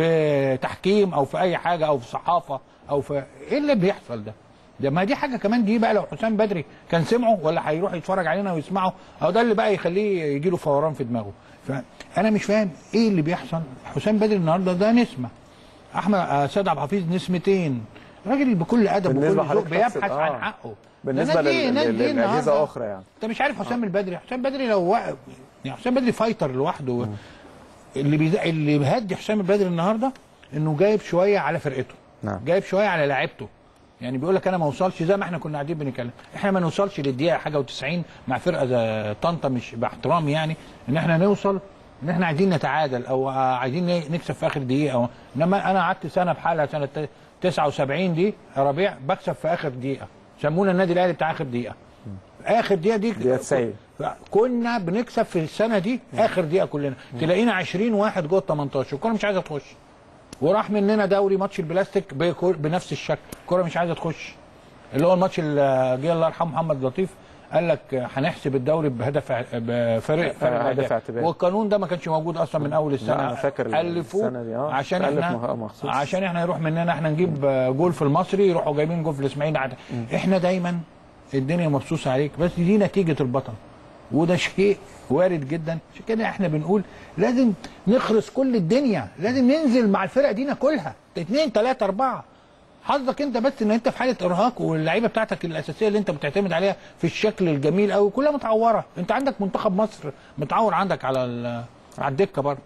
في تحكيم او في اي حاجه او في صحافه او في ايه اللي بيحصل ده ده ما دي حاجه كمان دي بقى لو حسام بدري كان سمعه ولا هيروح يتفرج علينا ويسمعه او ده اللي بقى يخليه يجي له فوران في دماغه فانا مش فاهم ايه اللي بيحصل حسام بدري النهارده ده نسمه احمد آه، سيد عبد الحفيظ نسمتين راجل بكل ادب بالنسبة وكل ذوق لحضرتك تقصد- بيبحث آه. عن حقه بالنسبه ده نادي- لل- نادي لل- للاجهزه النهاردة. اخرى يعني انت مش عارف حسام البدري حسام البدري لو وقف يعني حسام البدري فايتر لوحده اللي بيز... اللي بيهدي حسام البدري النهارده انه جايب شويه على فرقته نعم. جايب شويه على لعيبته يعني بيقول لك انا ما اوصلش زي ما احنا كنا قاعدين بنتكلم احنا ما نوصلش للدقيقه حاجه و90 مع فرقه زي طنطا مش باحترامي يعني ان احنا نوصل ان احنا عايزين نتعادل او عايزين نكسب في اخر دقيقه انما انا قعدت سنه بحالها سنه 79 دي يا ربيع بكسب في اخر دقيقه سمونا النادي الاهلي بتاع اخر دقيقه اخر دقيقه دي دقيقة 90. كنا بنكسب في السنه دي اخر دقيقه كلنا تلاقينا 20 واحد جوه ال 18 الكوره مش عايزه تخش وراح مننا دوري ماتش البلاستيك بكو- بنفس الشكل الكوره مش عايزه تخش اللي هو الماتش اللي جه الله يرحمه محمد لطيف قال لك هنحسب الدوري بهدف ع- بفرق فرق هدف أهداف. اعتباري. والقانون ده ما كانش موجود اصلا من اول السنه لا، أنا فاكر الفوه السنة دي، آه. عشان ألف احنا مخ- مخصوص. عشان احنا يروح مننا احنا نجيب جول في المصري يروحوا جايبين جول في الاسماعيلي عاد. احنا دايما الدنيا مبسوطه عليك بس دي نتيجه البطل وده شيء وارد جدا عشان كده احنا بنقول لازم نخرس كل الدنيا لازم ننزل مع الفرق دي ناكلها اتنين تلاته اربعه حظك انت بس ان انت في حاله ارهاق واللعيبه بتاعتك الاساسيه اللي انت بتعتمد عليها في الشكل الجميل قوي كلها متعوره انت عندك منتخب مصر متعور عندك على ال- على الدكه برضه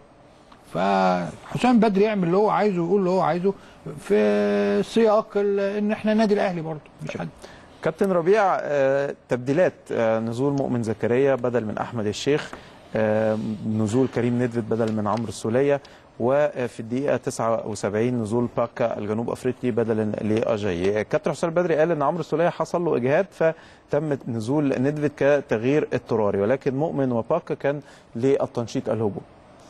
فحسام بدري يعمل اللي هو عايزه ويقول اللي هو عايزه في سياق ال- ان احنا نادي الاهلي برضه مش حد كابتن ربيع آه، تبديلات آه، نزول مؤمن زكريا بدل من احمد الشيخ آه، نزول كريم ندفد بدل من عمرو السوليه وفي الدقيقه 79 نزول باكا الجنوب افريقي بدلا لاجاي كابتن حسام البدري قال ان عمرو السوليه حصل له اجهاد فتم نزول ندفد كتغيير اضطراري ولكن مؤمن وباكا كان للتنشيط الهجوم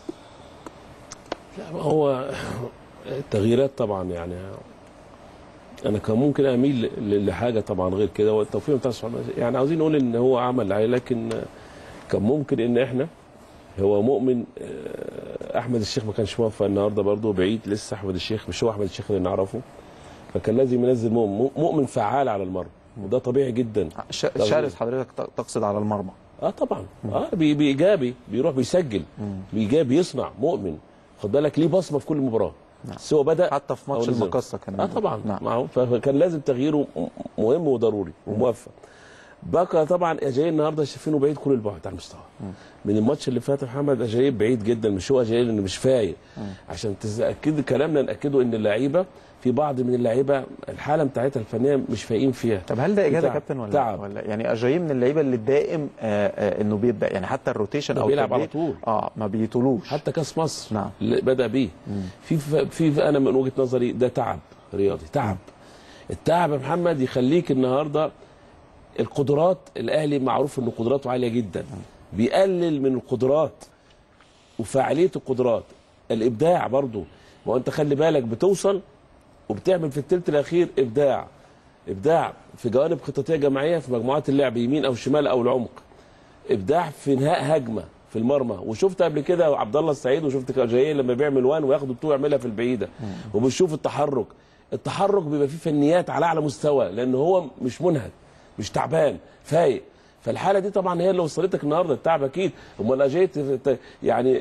لا هو التغييرات طبعا يعني انا كان ممكن اميل ل- لحاجه طبعا غير كده والتوفيق بتاع الصحابة. يعني عاوزين نقول ان هو عمل اللي عليه لكن كان ممكن ان احنا هو مؤمن آه، احمد الشيخ ما كانش موفق النهارده برضه بعيد لسه احمد الشيخ مش هو احمد الشيخ اللي نعرفه فكان لازم ينزل مؤمن مؤمن فعال على المرمى وده طبيعي جدا ش- شرس حضرتك ت- تقصد على المرمى اه طبعا اه بي- بايجابي بيروح بيسجل بايجابي بيصنع مؤمن خد بالك ليه بصمه في كل مباراه سواء بدا حتى في ماتش أو نزل. المقصة كان اه طبعا نعم. فكان لازم تغييره م- مهم وضروري وموفق بقى طبعا اجاي النهارده شايفينه بعيد كل البعد عن المستوى من الماتش اللي فات يا محمد اجاي بعيد جدا مش هو اجاي انه مش فايق عشان تاكد كلامنا ناكده ان اللعيبه في بعض من اللعيبه الحاله بتاعتها الفنيه مش فايقين فيها طب هل ده اجاده يا تعب- كابتن ولا تعب ولا يعني اجاي من اللعيبه اللي دائم آه آه انه بيبدا يعني حتى الروتيشن ده او بيلعب على التبديل، طول. اه ما بيطولوش حتى كاس مصر نعم اللي بدا بيه في في في- انا من وجهه نظري ده تعب رياضي تعب التعب يا محمد يخليك النهارده القدرات الاهلي معروف انه قدراته عاليه جدا بيقلل من القدرات وفاعليه القدرات الابداع برضو ما هو انت خلي بالك بتوصل وبتعمل في الثلث الاخير ابداع ابداع في جوانب خططيه جماعيه في مجموعات اللعب يمين او شمال او العمق ابداع في انهاء هجمه في المرمى وشفت قبل كده عبد الله السعيد وشفت جاي لما بيعمل وان وياخد الطوع يعملها في البعيده وبنشوف التحرك التحرك بيبقى فيه فنيات على اعلى مستوى لان هو مش منهك مش تعبان فايق فالحاله دي طبعا هي اللي وصلتك النهارده التعب اكيد امال اجاي ت- ت- يعني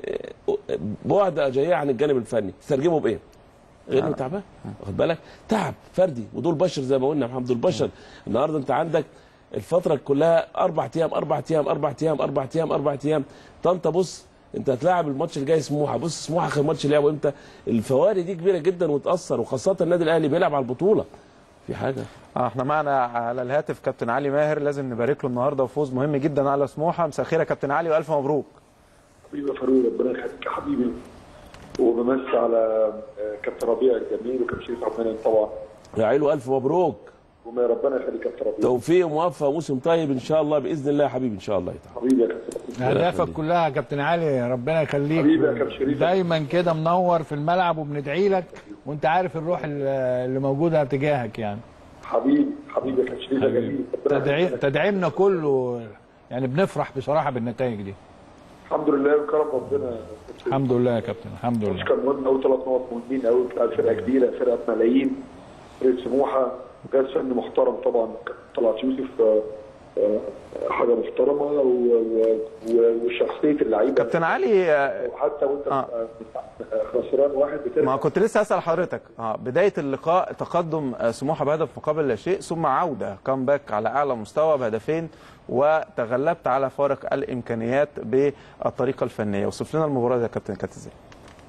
بعد اجاي عن الجانب الفني تترجمه بايه؟ غير انه تعبان واخد بالك تعب فردي ودول بشر زي ما قلنا يا محمد دول بشر النهارده انت عندك الفتره كلها اربع ايام اربع ايام اربع ايام اربع ايام اربع ايام طنطا بص انت هتلاعب الماتش اللي جاي سموحه بص سموحه اخر ماتش لعبه امتى الفوارق دي كبيره جدا وتاثر وخاصه النادي الاهلي بيلعب على البطوله في حاجه آه احنا معنا على الهاتف كابتن علي ماهر لازم نبارك له النهارده وفوز مهم جدا على سموحه مساء الخير يا كابتن علي والف مبروك حبيبي يا فاروق ربنا يخليك يا حبيبي وبمسي على آه، كابتن ربيع الجميل وكابتن شريف عبد المنعم طبعا يا عيلو الف مبروك وما ربنا يخليك يا كابتن ربيع توفيق وموفق وموسم طيب ان شاء الله باذن الله يا حبيبي ان شاء الله تعالى حبيبي يا كابتن اهدافك كلها يا كابتن علي ربنا يخليك حبيبي يا كابتن شريف. دايما كده منور في الملعب وبندعي لك وانت عارف الروح اللي اللي موجوده تجاهك يعني حبيبي حبيبي يا كابتن شريف يا جميل ربنا تدعي يخليك. تدعيمنا كله يعني بنفرح بصراحه بالنتائج دي الحمد لله وكرم ربنا الحمد لله يا كابتن الحمد مش لله كان مهم قوي ثلاث نقط مهمين قوي بتاع فرقه كبيره فرقه ملايين فرقه سموحه جهاز فني محترم طبعا طلعت يوسف آه، آه، حاجه محترمه و- و- و- وشخصيه اللعيبه كابتن علي آه، وحتى وانت آه. خسران واحد بترجع ما كنت لسه اسال حضرتك اه بدايه اللقاء تقدم آه، سموحه بهدف مقابل لا شيء ثم عوده كامباك على اعلى مستوى بهدفين وتغلبت على فارق الامكانيات بالطريقه الفنيه وصف لنا المباراه دي يا كابتن كانت ازاي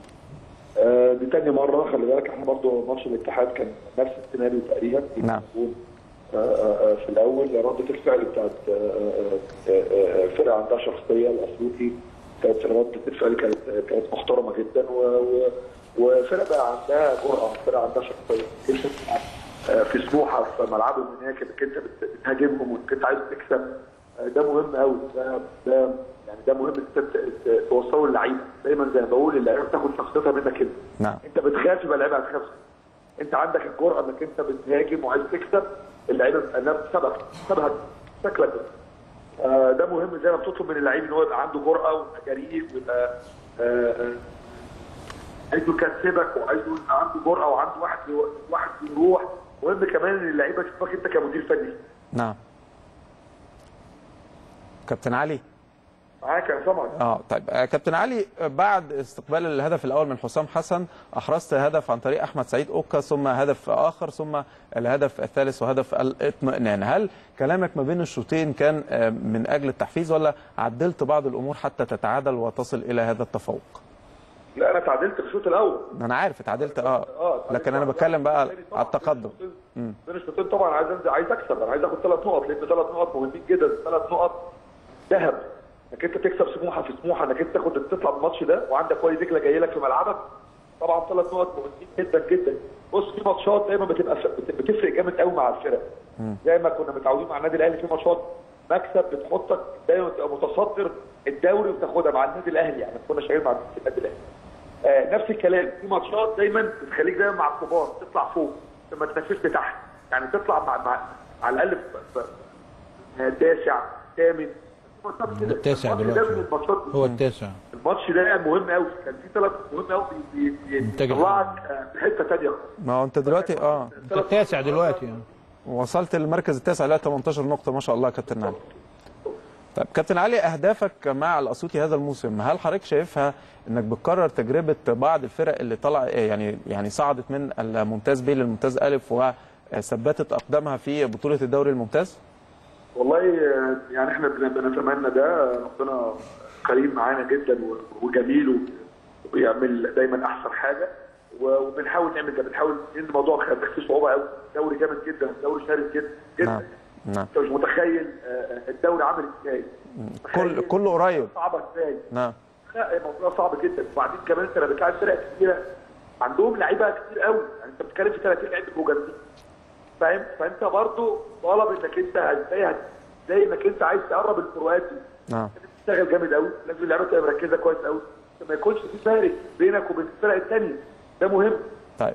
آه، دي تاني مرة خلي بالك احنا برضو ماتش الاتحاد كان نفس السيناريو تقريبا نعم آه، آه، آه، في الأول ردة الفعل بتاعت آه، آه، آه، آه، فرقة عندها شخصية الأسيوطي كانت ردة الفعل كانت كانت محترمة جدا و- و- وفرقة بقى عندها جرأة فرقة عندها شخصية انت آه، في سموحة في ملعبهم هناك انك انت بت- بتهاجمهم وانك انت عايز تكسب آه، ده مهم قوي ده ده يعني ده مهم انك انت ت- توصله للعيبه دايما زي ما بقول اللعيبه بتاخد شخصيتها منك انت نعم انت بتخاف يبقى اللعيبه هتخاف انت عندك الجرأه انك انت بتهاجم وعايز تكسب اللعيبه بتبقى سبق سبقك شكلك آه ده مهم زي ما بتطلب من اللعيب ان هو يبقى عنده جرأه ويبقى جريء ويبقى آه آه عايزه يكسبك وعايزه يبقى عنده جرأه وعنده واحد واحد يروح مهم كمان ان اللعيبه تشوفك انت كمدير فني نعم كابتن علي معاك يا سمعك اه طيب آه، كابتن علي آه، بعد استقبال الهدف الاول من حسام حسن احرزت هدف عن طريق احمد سعيد اوكا ثم هدف اخر ثم الهدف الثالث وهدف الاطمئنان هل كلامك ما بين الشوطين كان آه، من اجل التحفيز ولا عدلت بعض الامور حتى تتعادل وتصل الى هذا التفوق لا انا تعادلت في الشوط الاول انا عارف اتعادلت اه اه لكن انا بتكلم بقى على التقدم مم. بين الشوطين طبعا عايز أنزل عايز اكسب انا عايز اخد ثلاث نقط لان ثلاث نقط مهمين جدا ثلاث نقط ذهب انك انت تكسب سموحه في سموحه انك انت تاخد تطلع بالماتش ده وعندك وادي دجله جاي لك في ملعبك طبعا ثلاث نقط مهمين جدا جدا بص في ماتشات دايما بتبقى بت- بتفرق جامد قوي مع الفرق زي ما كنا متعودين مع النادي الاهلي في ماتشات مكسب بتحطك دايما تبقى متصدر الدوري وتاخدها مع النادي الاهلي يعني كنا شغالين مع النادي الاهلي آه نفس الكلام في ماتشات دايما بتخليك دايما مع الكبار تطلع فوق ما تنافسش لتحت يعني تطلع مع, مع على الاقل في- في- آه، تاسع ثامن في ماتشات كده. التاسع الماتش ده من دلوقتي الماتشات هو التاسع الماتش ده مهم قوي كان في ثلاث مهم قوي إنتاج بيطلعك آه، في حته ثانيه ما هو انت دلوقتي اه انت التاسع دلوقتي يعني وصلت للمركز التاسع لا 18 نقطه ما شاء الله يا كابتن علي طيب كابتن علي اهدافك مع الاسيوطي هذا الموسم هل حضرتك شايفها انك بتكرر تجربه بعض الفرق اللي طلع يعني يعني صعدت من الممتاز ب للممتاز الف وثبتت اقدامها في بطوله الدوري الممتاز؟ والله آه، يعني احنا بن- بنتمنى ده ربنا كريم معانا جدا و- وجميل و- وبيعمل دايما احسن حاجه و- وبنحاول نعمل ده بنحاول لان الموضوع كان فيه صعوبه قوي دوري جامد جدا دوري شرس جدا جدا نعم انت مش متخيل آه، الدوري عامل ازاي كل كله قريب صعبه ازاي نعم لا الموضوع صعب جدا وبعدين كمان انت لما بتلعب فرق كتيره عندهم لعيبه كتير قوي يعني انت بتتكلم في 30 لعيب بيبقوا جامدين فاهم فانت برضه طالب انك انت ازاي هت- ازاي انك انت عايز تقرب الفروقات دي نعم تشتغل جامد قوي لازم اللعيبه تبقى مركزه كويس قوي ما يكونش في فارق بينك وبين الفرق الثانيه ده مهم طيب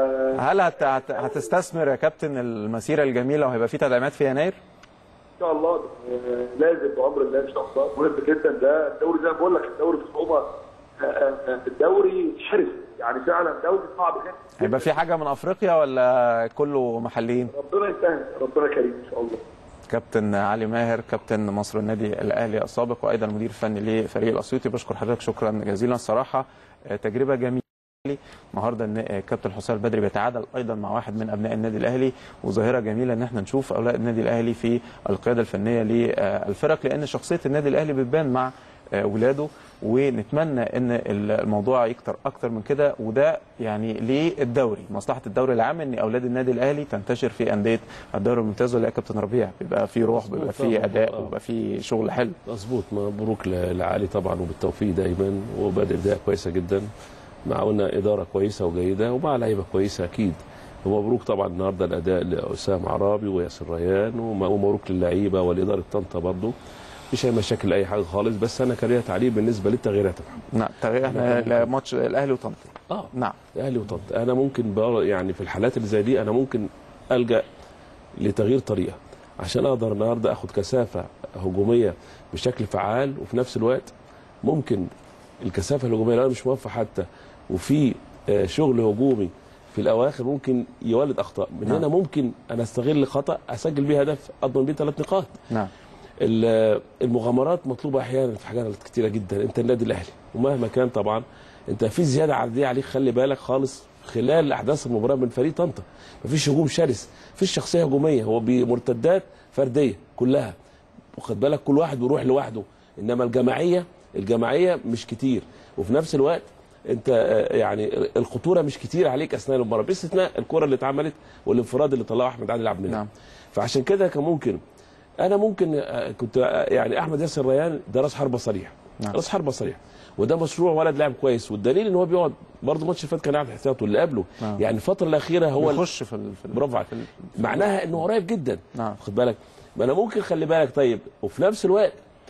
هل هت... هت... هتستثمر يا كابتن المسيره الجميله وهيبقى في تدعيمات في يناير؟ ان شاء الله آه، لازم بامر الله ان شاء الله مهم جدا ده الدوري زي ما بقول لك الدوري في صعوبه آه، آه، آه، الدوري شرس يعني فعلا دوري صعب جدا هيبقى في حاجه من افريقيا ولا كله محليين؟ ربنا يسهل ربنا كريم ان شاء الله كابتن علي ماهر كابتن مصر النادي الاهلي السابق وايضا مدير فني لفريق الاسيوطي بشكر حضرتك شكرا جزيلا الصراحه آه، تجربه جميله النهارده ان آه، كابتن حسام البدري بيتعادل ايضا مع واحد من ابناء النادي الاهلي وظاهره جميله ان احنا نشوف اولاد النادي الاهلي في القياده الفنيه للفرق لان شخصيه النادي الاهلي بتبان مع آه، ولاده ونتمنى ان الموضوع يكتر اكتر من كده وده يعني للدوري مصلحه الدوري العام ان اولاد النادي الاهلي تنتشر في انديه الدوري الممتاز ولا يا كابتن ربيع بيبقى في روح بيبقى في طبعاً. اداء آه. وبيبقى في شغل حلو مظبوط مبروك ل- لعلي طبعا وبالتوفيق دايما وبادئ بدايه كويسه جدا مع قلنا اداره كويسه وجيده ومع لعيبه كويسه اكيد ومبروك طبعا النهارده الاداء لاسامه عرابي وياسر ريان وم- ومبروك للعيبه والاداره طنطا برضه مفيش اي مشاكل اي حاجه خالص بس انا كان ليا تعليق بالنسبه للتغييرات يا محمد نعم تغيير احنا ماتش الاهلي وطنطا اه نعم الاهلي وطنطا انا ممكن بقى يعني في الحالات اللي زي دي انا ممكن الجا لتغيير طريقه عشان اقدر النهارده اخد كثافه هجوميه بشكل فعال وفي نفس الوقت ممكن الكثافه الهجوميه لو انا مش موفق حتى وفي آه، شغل هجومي في الاواخر ممكن يولد اخطاء من نعم. هنا ممكن انا استغل خطا اسجل بيه هدف اضمن بيه ثلاث نقاط نعم ال- المغامرات مطلوبه احيانا في حاجات كتيره جدا انت النادي الاهلي ومهما كان طبعا انت في زياده عدديه عليك خلي بالك خالص خلال احداث المباراه من فريق طنطا مفيش هجوم شرس مفيش شخصيه هجوميه هو بمرتدات فرديه كلها واخد بالك كل واحد بيروح لوحده انما الجماعيه الجماعيه مش كتير وفي نفس الوقت انت آه، يعني الخطوره مش كتير عليك اثناء المباراه باستثناء الكره اللي اتعملت والانفراد اللي طلعه احمد علي عبد المنعم فعشان كده كان ممكن انا ممكن آه، كنت آه، يعني احمد ياسر ريان ده راس حربه صريح نعم. راس حربه صريح وده مشروع ولد لاعب كويس والدليل ان هو بيقعد برضه الماتش اللي فات كان قاعد احتياطي واللي قبله نعم. يعني الفتره الاخيره هو بيخش في ال- في ال- برافو عليك معناها انه قريب جدا نعم. خد بالك ما انا ممكن خلي بالك طيب وفي نفس الوقت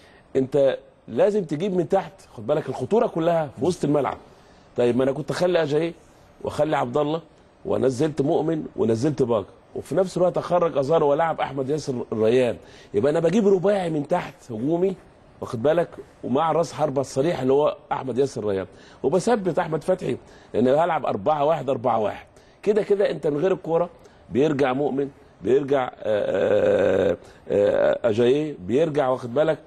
انت لازم تجيب من تحت خد بالك الخطوره كلها في وسط الملعب طيب ما انا كنت اخلي اجاي واخلي عبد الله ونزلت مؤمن ونزلت باقر وفي نفس الوقت اخرج ازار والعب احمد ياسر الريان يبقى انا بجيب رباعي من تحت هجومي واخد بالك ومع راس حربه الصريح اللي هو احمد ياسر الريان وبثبت احمد فتحي لان هلعب 4 1 4 1 كده كده انت من غير الكوره بيرجع مؤمن بيرجع آه، آه، اجاييه بيرجع واخد بالك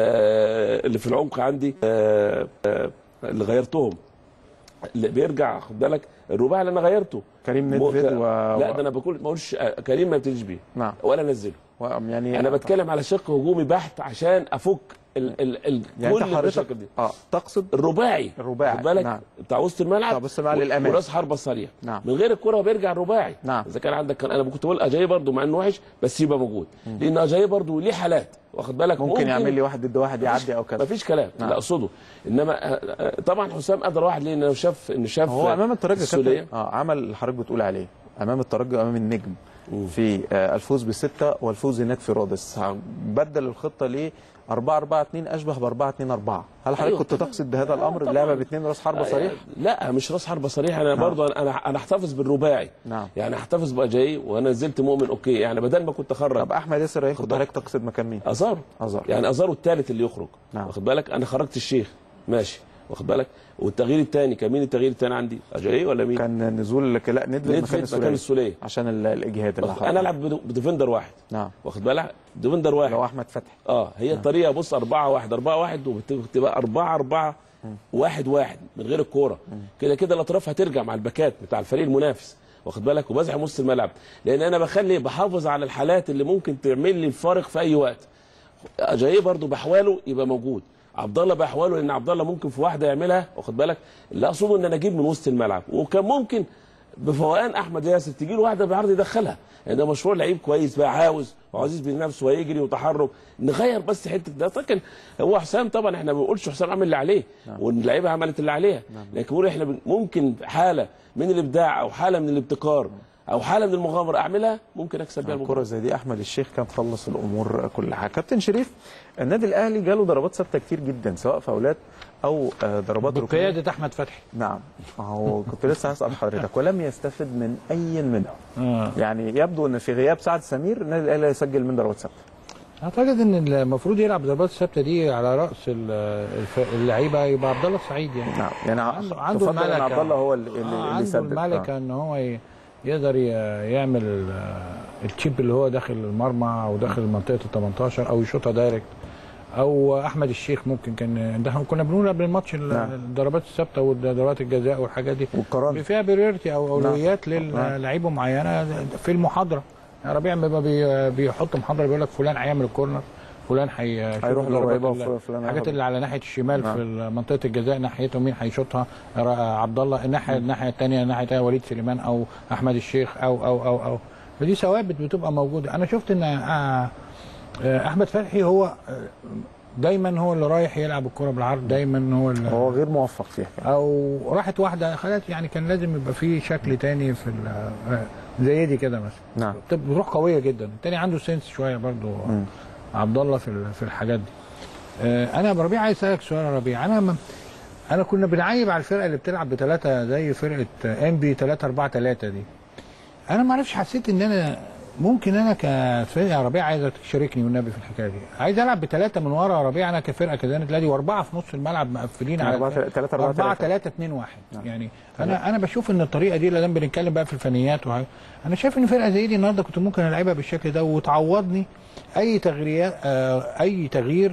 آه، اللي في العمق عندي آه، آه، اللي غيرتهم اللي بيرجع خد بالك الرباعي اللي انا غيرته كريم مو- ندفد ك- و... لا ده انا بقول ما اقولش آه، كريم ما بتجيش بيه نعم ولا انزله يعني انا بتكلم على شق هجومي بحت عشان افك ال ال ال يعني كل انت حضرتك المشاكل دي اه تقصد الرباعي الرباعي خد بالك نعم. بتاع وسط الملعب بتاع وسط الملعب و- للأمام. وراس حربه الصريح نعم. من غير الكره هو بيرجع الرباعي نعم. اذا كان عندك كان انا كنت بقول اجاي برضو مع انه وحش بس يبقى موجود لان اجاي برضو ليه حالات واخد بالك ممكن, يعمل لي واحد ضد واحد يعدي او كذا مفيش كلام نعم. لا اقصده انما آه، آه، طبعا حسام قدر واحد ليه انه شاف انه شاف هو امام الترجي يا السوليه كابتن اه عمل اللي حضرتك بتقول عليه امام الترجي وامام النجم في آه، الفوز بالسته والفوز هناك في رادس بدل الخطه ل 4 4 2 اشبه ب 4 2 4 هل حضرتك أيوة كنت طبعاً. تقصد بهذا الامر طبعاً. اللعبه باثنين راس حربه صريح لا مش راس حربه صريح انا نعم. برضو انا انا احتفظ بالرباعي نعم يعني احتفظ باجاي وانا نزلت مؤمن اوكي يعني بدل ما كنت اخرج طب احمد ياسر هياخد حضرتك تقصد مكان مين؟ ازارو ازار يعني ازارو الثالث اللي يخرج نعم. واخد بالك انا خرجت الشيخ ماشي واخد بالك والتغيير الثاني كان مين التغيير الثاني عندي اجاي ولا مين كان نزول لك لا ندفد ندفد مكان مكان السوليه السوليه عشان ال- الاجهاد اللي واخد- حصل. انا العب بدو- بديفندر واحد نعم واخد بالك ديفندر واحد لو احمد فتحي اه هي الطريقه بص 4 1 4 1 وبتبقى 4 4 واحد واحد من غير الكوره كده كده الاطراف هترجع مع الباكات بتاع الفريق المنافس واخد بالك وبزحم وسط الملعب لان انا بخلي بحافظ على الحالات اللي ممكن تعمل لي الفارق في اي وقت جاي برضو بحواله يبقى موجود عبد الله بحواله لان عبد الله ممكن في واحده يعملها واخد بالك اللي اقصده ان انا اجيب من وسط الملعب وكان ممكن بفوقان احمد ياسر تجي له واحده بعرض يدخلها لان ده مشروع لعيب كويس بقى عاوز وعزيز بنفسه ويجري وتحرك نغير بس حته ده لكن هو حسام طبعا احنا ما بنقولش حسام عمل اللي عليه واللعيبه عملت اللي عليها لكن بنقول احنا بن- ممكن حاله من الابداع او حاله من الابتكار او حاله من المغامره اعملها ممكن اكسب بيها المباراه كرة زي دي احمد الشيخ كان خلص الامور كلها كابتن شريف النادي الاهلي جاله ضربات ثابته كتير جدا سواء فاولات او آه، ضربات ركنيه بقياده احمد فتحي نعم ما هو كنت لسه هسال حضرتك ولم يستفد من اي منهم آه. يعني يبدو ان في غياب سعد سمير النادي الاهلي هيسجل من ضربات ثابته اعتقد ان المفروض يلعب ضربات الثابته دي على راس ال- الف- اللعيبه يبقى عبد الله السعيد يعني نعم يعني عنده عنده تفضل ان الملكه عبد الله هو اللي, اللي, آه اللي عنده يسدد الملكه ان هو ي- يقدر ي- يعمل ال- التشيب اللي هو داخل المرمى او داخل منطقه ال 18 او يشوطها دايركت او احمد الشيخ ممكن كان ده احنا كنا بنقول قبل الماتش ال- نعم. الضربات الثابته وضربات الجزاء والحاجات دي والقرار فيها بريورتي او اولويات نعم. للعيبه معينه في المحاضره يعني ربيع بيبقى بي- بيحط محاضره بيقول لك فلان هيعمل الكورنر فلان هي هيروح للقريبة وفلان الحاجات هياخد- اللي على ناحيه الشمال نعم. في منطقه الجزاء ناحيته مين هيشوطها را- عبد الله الناحيه الناحيه الثانيه الناحيه الثانيه وليد سليمان او احمد الشيخ او او او او فدي ثوابت بتبقى موجوده انا شفت ان آه، آه، احمد فتحي هو آه، دايما هو اللي رايح يلعب الكره بالعرض دايما هو اللي هو غير موفق فيها او راحت واحده خلاص يعني كان لازم يبقى في شكل تاني في ال- آه، زي دي كده مثلا نعم طب بتروح قويه جدا التاني عنده سنس شويه برضو عبد الله في ال- في الحاجات دي آه، انا يا ربيع عايز اسالك سؤال يا ربيع انا م- انا كنا بنعيب على الفرقه اللي بتلعب بثلاثه زي فرقه ام بي 3 4 3 دي انا ما اعرفش حسيت ان انا ممكن انا كفرقه يا ربيع عايزك تشاركني والنبي في الحكايه دي عايز العب بثلاثه من ورا يا ربيع انا كفرقه كذلك تلاقي واربعه في نص الملعب مقفلين على أربعة- تلاتة أربعة 4 تلاتة. 3 2 1 يعني انا انا بشوف ان الطريقه دي لما بنتكلم بقى في الفنيات وحاجة انا شايف ان فرقه زي دي النهارده كنت ممكن العبها بالشكل ده وتعوضني اي تغييرات آه اي تغيير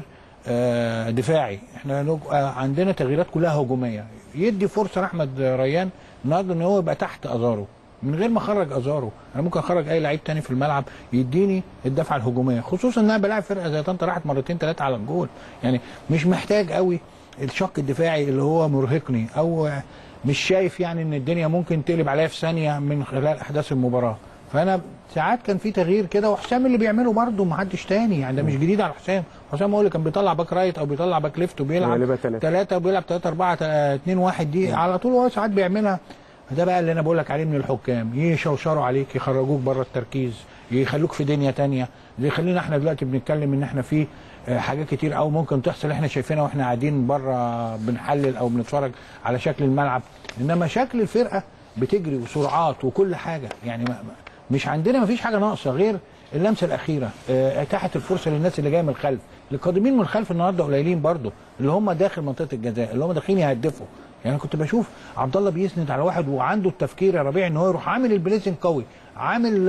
آه دفاعي احنا نج- آه عندنا تغييرات كلها هجوميه يدي فرصه لاحمد ريان النهارده ان هو يبقى تحت ازارو من غير ما اخرج ازارو انا ممكن اخرج اي لعيب تاني في الملعب يديني الدفعه الهجوميه خصوصا ان انا بلاعب فرقه زي طنطا راحت مرتين ثلاثه على الجول يعني مش محتاج قوي الشق الدفاعي اللي هو مرهقني او مش شايف يعني ان الدنيا ممكن تقلب عليا في ثانيه من خلال احداث المباراه فانا ساعات كان في تغيير كده وحسام اللي بيعمله برده ما حدش تاني يعني ده مش جديد على حسام حسام هو اللي كان بيطلع باك رايت او بيطلع باك ليفت وبيلعب ويقلبها تلاتة. ثلاثه وبيلعب 3 4 2 1 دي على طول هو ساعات بيعملها ده بقى اللي انا بقول لك عليه من الحكام يشوشروا عليك يخرجوك بره التركيز يخلوك في دنيا تانية زي خلينا احنا دلوقتي بنتكلم ان احنا في آه، حاجات كتير قوي ممكن تحصل احنا شايفينها واحنا قاعدين بره بنحلل او بنتفرج على شكل الملعب انما شكل الفرقه بتجري وسرعات وكل حاجه يعني ما ما- مش عندنا ما فيش حاجه ناقصه غير اللمسه الاخيره آه، اتاحه الفرصه للناس اللي جايه من الخلف القادمين من الخلف النهارده قليلين برضو اللي هم داخل منطقه الجزاء اللي هم داخلين يهدفوا يعني انا كنت بشوف عبد الله بيسند على واحد وعنده التفكير يا ربيع ان هو يروح عامل البليسنج قوي عامل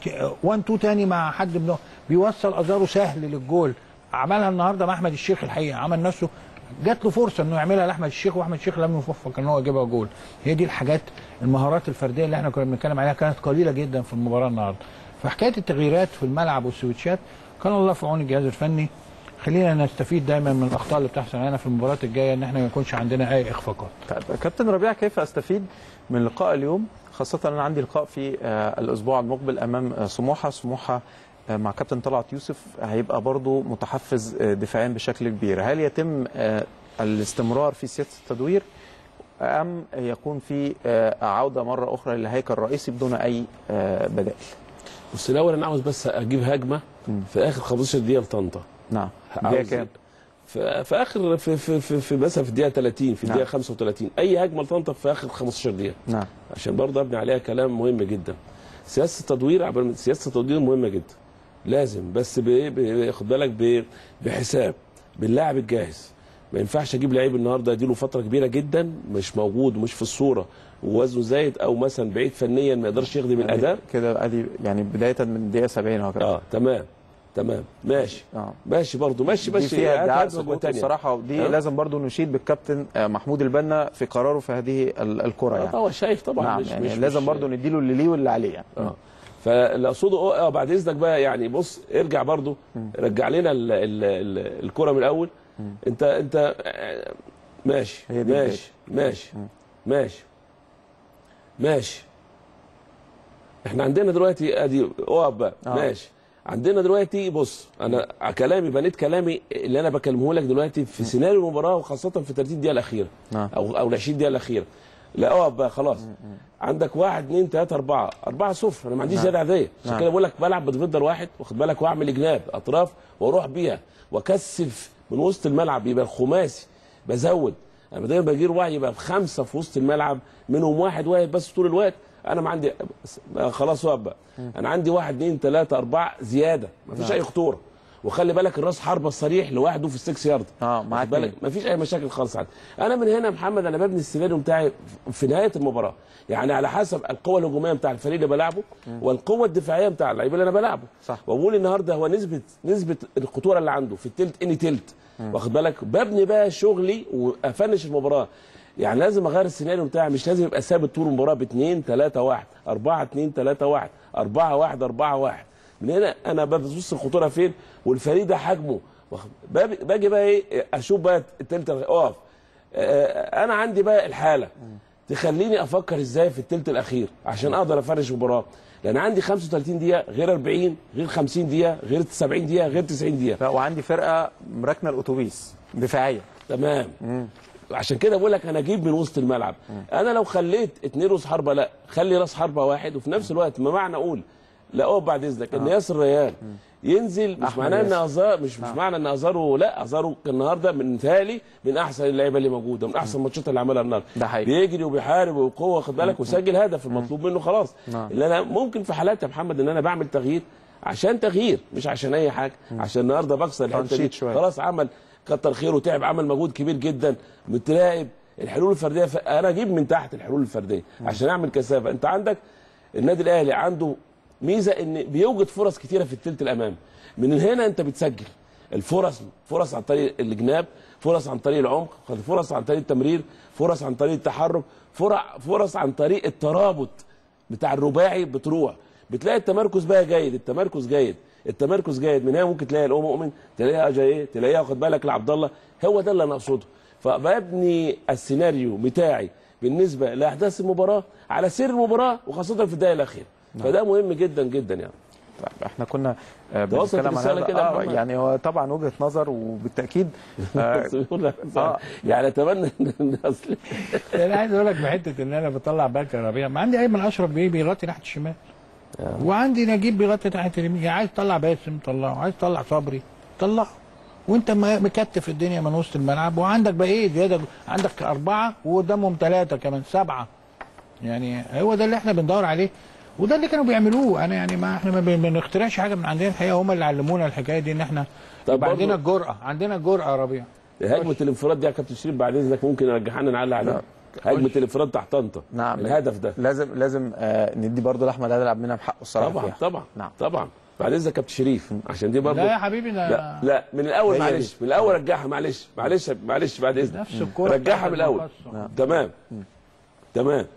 1 2 تاني مع حد منه بيوصل ازاره سهل للجول عملها النهارده مع احمد الشيخ الحقيقه عمل نفسه جات له فرصه انه يعملها لاحمد الشيخ واحمد الشيخ لم يوفق ان هو يجيبها جول هي دي الحاجات المهارات الفرديه اللي احنا كنا بنتكلم عليها كانت قليله جدا في المباراه النهارده فحكايه التغييرات في الملعب والسويتشات كان الله في عون الجهاز الفني خلينا نستفيد دايما من الاخطاء اللي بتحصل علينا في المباريات الجايه ان احنا ما يكونش عندنا اي اخفاقات طيب كابتن ربيع كيف استفيد من لقاء اليوم خاصة أنا عندي لقاء في آه، الأسبوع المقبل أمام آه، سموحة سموحة آه، مع كابتن طلعت يوسف هيبقى برضو متحفز آه، دفاعيا بشكل كبير هل يتم آه، الاستمرار في سياسة التدوير أم يكون في آه، عودة مرة أخرى للهيكل الرئيسي بدون أي آه، بدائل بس الاول انا عاوز بس اجيب هجمه في اخر 15 دقيقه لطنطا نعم عاوز- دقيقة كام؟ في, في اخر في في في, في مثلا في الدقيقه 30 في الدقيقه نعم. 35 اي هجمه لطنطا في اخر 15 دقيقه نعم عشان برضه ابني عليها كلام مهم جدا سياسه التدوير عبر سياسه التدوير مهمه جدا لازم بس ب- ب- خد بالك ب- بحساب باللاعب الجاهز ما ينفعش اجيب لعيب النهارده اديله فتره كبيره جدا مش موجود ومش في الصوره ووزنه زايد او مثلا بعيد فنيا ما يقدرش يخدم الاداء كده ادي يعني بدايه من دقيقه 70 اهو كده اه تمام تمام ماشي اه ماشي برضو ماشي دي ماشي فيها هات- ادعاء هات وجبة سقوط تانية. الصراحه ودي آه. لازم برضو نشيد بالكابتن آه، محمود البنا في قراره في هذه ال- الكره آه يعني طبعا شايف طبعا نعم مش يعني مش لازم مش برضو نديله اللي ليه واللي عليه يعني اه فاللي اقصده اه بعد اذنك بقى يعني بص ارجع برضو رجع لنا ال ال ال الكره من الاول انت انت آه، ماشي هي دي ماشي ماشي ماشي ماشي احنا عندنا دلوقتي ادي اقف بقى آه. ماشي عندنا دلوقتي بص انا كلامي بنيت كلامي اللي انا بكلمه لك دلوقتي في سيناريو المباراه وخاصه في 30 دقيقه الاخيره نعم. او او ال 20 دقيقه الاخيره لا اقف بقى خلاص عندك واحد اثنين ثلاثة أربعة أربعة صفر أنا ما عنديش نعم. زيادة عادية عشان نعم. كده بقول لك بلعب بتفضل واحد واخد بالك وأعمل جناب أطراف وأروح بيها وأكثف من وسط الملعب يبقى الخماسي بزود أنا دايما بجير واحد يبقى بخمسة في وسط الملعب منهم واحد واقف بس طول الوقت أنا ما عندي بس- خلاص واقف بقى أنا عندي واحد اثنين ثلاثة أربعة زيادة ما فيش نعم. أي خطورة وخلي بالك الراس حربة الصريح لوحده في السكس يارد اه مع واخد بالك ما فيش اي مشاكل خالص عندي انا من هنا يا محمد انا ببني السيناريو بتاعي في نهايه المباراه يعني على حسب القوه الهجوميه بتاع الفريق اللي بلعبه والقوه الدفاعيه بتاع اللعيب اللي انا بلعبه صح. واقول النهارده هو نسبه نسبه الخطوره اللي عنده في التلت اني تلت واخد بالك ببني بقى شغلي وافنش المباراه يعني لازم اغير السيناريو بتاعي مش لازم يبقى ثابت طول المباراه ب 2 3 1 4 2 3 1 4 1 4 1 من هنا انا ببص الخطوره فين والفريق ده حجمه واخد- باجي باجي بقى ايه اشوف بقى التلت اقف آه، انا عندي بقى الحاله تخليني افكر ازاي في التلت الاخير عشان اقدر افرش مباراه لان عندي 35 دقيقه غير 40 غير 50 دقيقه غير 70 دقيقه غير 90 دقيقه لا وعندي فرقه مراكنه الاتوبيس دفاعيه تمام عشان كده بقول لك انا اجيب من وسط الملعب انا لو خليت اتنين راس حربه لا خلي راس حربه واحد وفي نفس الوقت ما معنى اقول لا اقف بعد اذنك ان ياسر ريان ينزل مش أحمد معناه ان ياسر. ازار مش مش معنى ان ازارو لا ازارو كان النهارده من تالي من احسن اللعيبه اللي موجوده من احسن الماتشات اللي عملها النهارده ده حقيقي. بيجري وبيحارب وبقوه خد بالك وسجل هدف المطلوب منه خلاص نعم. اللي انا ممكن في حالات يا محمد ان انا بعمل تغيير عشان تغيير مش عشان اي حاجه عشان النهارده بكسر الحته دي تنشيط شوية. خلاص عمل كتر خيره تعب عمل مجهود كبير جدا متراقب الحلول الفرديه ف... انا اجيب من تحت الحلول الفرديه عشان اعمل كثافه انت عندك النادي الاهلي عنده ميزه ان بيوجد فرص كتيره في الثلث الامامي من هنا انت بتسجل الفرص فرص عن طريق الجناب فرص عن طريق العمق فرص عن طريق التمرير فرص عن طريق التحرك فرع- فرص عن طريق الترابط بتاع الرباعي بتروح بتلاقي التمركز بقى جيد التمركز جيد التمركز جيد من هنا ممكن تلاقي الام مؤمن تلاقيها اجاي تلاقيها واخد بالك لعبد الله هو ده اللي انا اقصده فببني السيناريو بتاعي بالنسبه لاحداث المباراه على سير المباراه وخاصه في الدقائق الاخيره فده مهم جدا جدا يعني طيب احنا كنا آه، ده وصلت بنتكلم عن الرسالة هذا كده يا آه محمد؟ يعني هو طبعا وجهه نظر وبالتاكيد آه، بس بيقول لك آه. يعني اتمنى ان اصل انا عايز اقول لك بحته ان انا بطلع باكر ربيع ما عندي ايمن اشرف بيه بيغطي ناحيه الشمال وعندي نجيب بيغطي ناحيه اليمين يعني عايز تطلع باسم طلعه عايز تطلع صبري طلعه وانت م- مكتف الدنيا من وسط الملعب وعندك بقى ايه زياده عندك اربعه وقدامهم ثلاثه كمان سبعه يعني هو ده اللي احنا بندور عليه وده اللي كانوا بيعملوه انا يعني ما احنا ما بن- بنخترعش حاجه من عندنا الحقيقه هم اللي علمونا الحكايه دي ان احنا طب يبقى برضو- عندنا الجرأه عندنا الجرأه يا ربيع هجمه الانفراد دي يا كابتن شريف بعد اذنك ممكن ارجعها لنا نعلق عليها هجمه الانفراد تحت طنطا نعم الهدف ده لازم لازم آه ندي برضه لاحمد عادل عبد المنعم حقه الصراحه طبعا فيها. طبعا نعم طبعا بعد اذنك يا كابتن شريف عشان دي برضه لا يا حبيبي ده لا لا من الاول هي معلش دي. من الاول رجعها معلش معلش معلش بعد اذنك نفس الكرة رجعها بتاعت من الاول المقصة. تمام تمام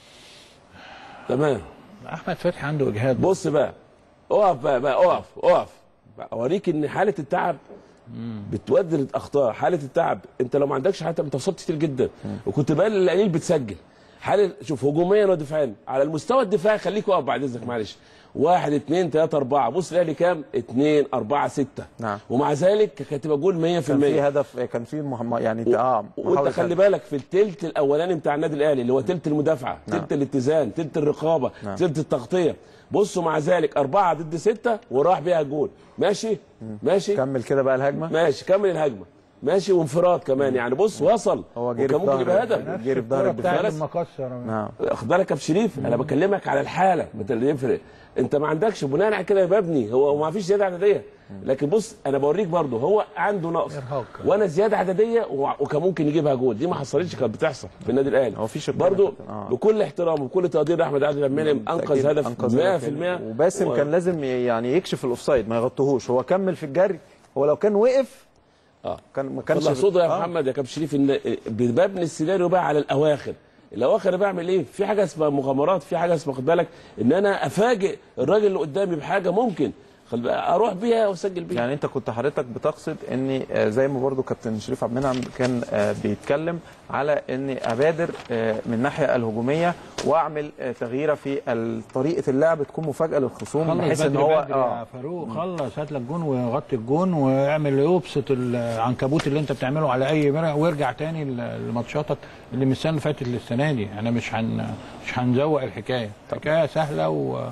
تمام احمد فتحي عنده اجهاد بص بقى اقف بقى بقى اقف اقف بقى اوريك ان حاله التعب بتودي للاخطاء حاله التعب انت لو ما عندكش حتى انت وصلت كتير جدا وكنت بقى القليل بتسجل حاله شوف هجوميا ودفاعيا على المستوى الدفاعي خليك واقف بعد اذنك معلش واحد اثنين ثلاثة أربعة بص الاهلي كام؟ اثنين أربعة ستة نعم ومع ذلك كانت هتبقى جول 100% كان في هدف كان في مهم يعني اه وانت محاولة خلي هدف. بالك في التلت الاولاني بتاع النادي الاهلي اللي هو تلت المدافعه نعم. تلت الاتزان تلت الرقابه نعم. تلت التغطيه بصوا مع ذلك أربعة ضد ستة وراح بيها الجول ماشي ماشي كمل كده بقى الهجمه ماشي كمل الهجمه ماشي وانفراد كمان يعني بص وصل هو جري وكان في ممكن يبقى ظهر- هدف جري في ظهر الدفاع. بس- المقصر نعم خد بالك يا كابتن شريف انا بكلمك على الحاله بت- اللي يفرق انت ما عندكش بناء على كده يا مبني هو ما فيش زياده عدديه لكن بص انا بوريك برضه هو عنده نقص وانا زياده عدديه و- وكان ممكن يجيبها جول دي ما حصلتش كانت بتحصل في النادي الاهلي هو في برضه بكل احترام وبكل تقدير احمد عادل المنعم انقذ هدف 100% وباسم و- كان لازم يعني يكشف الاوفسايد ما يغطيهوش هو كمل في الجري هو لو كان وقف اه كان ما كان كانش مقصوده يا آه. محمد يا كابتن شريف ان ببني السيناريو بقى على الاواخر الاواخر أنا بعمل ايه في حاجه اسمها مغامرات في حاجه اسمها خد بالك ان انا افاجئ الراجل اللي قدامي بحاجه ممكن خد بالك اروح بيها واسجل بيها يعني انت كنت حضرتك بتقصد ان آه، زي ما برضو كابتن شريف عبد المنعم كان آه، بيتكلم على ان ابادر آه، من الناحيه الهجوميه واعمل آه، تغييره في ال- طريقه اللعب تكون مفاجاه للخصوم خلص بحيث ان بدري هو بدري يا فاروق خلص هات لك جون وغطي الجون واعمل يبسط العنكبوت اللي انت بتعمله على اي مرة وارجع تاني ل- لماتشاتك اللي من السنه اللي فاتت للسنه دي انا مش هن مش هنزوق الحكايه الحكايه سهله و...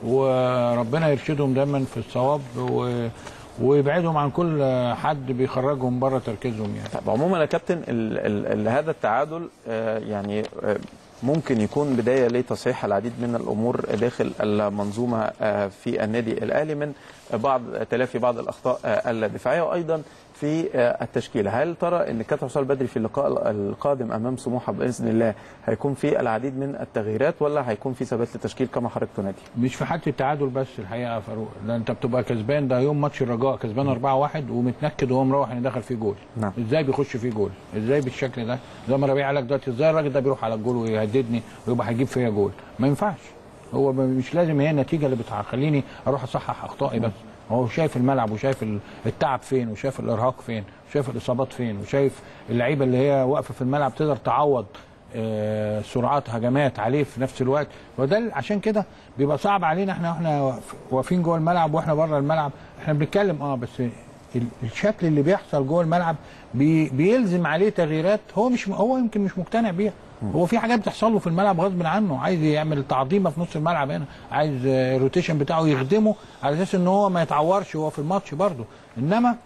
وربنا يرشدهم دايما في الصواب و... ويبعدهم عن كل حد بيخرجهم بره تركيزهم يعني طب عموما يا كابتن ال ال ال هذا التعادل آه، يعني آه، ممكن يكون بدايه لتصحيح العديد من الامور داخل المنظومه آه، في النادي الاهلي من بعض تلافي بعض الاخطاء آه، الدفاعيه وايضا في آه، التشكيله، هل ترى ان كابتن حسام البدري في اللقاء القادم امام سموحه باذن الله هيكون في العديد من التغييرات ولا هيكون في ثبات للتشكيل كما حضرتك تنادي؟ مش في حاله التعادل بس الحقيقه يا فاروق ده انت بتبقى كسبان ده يوم ماتش الرجاء كسبان 4-1 ومتنكد وهو مروح ان دخل فيه جول نعم. ازاي بيخش فيه جول ازاي بالشكل ده زي ما ربيع قال لك دلوقتي ازاي الراجل ده بيروح على الجول ويهددني ويبقى هيجيب فيا جول ما ينفعش هو ب- مش لازم هي النتيجه اللي بتخليني اروح اصحح اخطائي بس هو شايف الملعب وشايف ال- التعب فين وشايف الارهاق فين وشايف الاصابات فين وشايف اللعيبه اللي هي واقفه في الملعب تقدر تعوض آه، سرعات هجمات عليه في نفس الوقت وده ال- عشان كده بيبقى صعب علينا احنا واحنا واقف- واقفين جوه الملعب واحنا بره الملعب احنا بنتكلم اه بس ال- الشكل اللي بيحصل جوه الملعب بي بيلزم عليه تغييرات هو مش هو يمكن مش مقتنع بيها هو في حاجات بتحصل له في الملعب غصب عنه عايز يعمل تعظيمه في نص الملعب هنا عايز آه، الروتيشن بتاعه يخدمه على اساس ان هو ما يتعورش وهو في الماتش برضه انما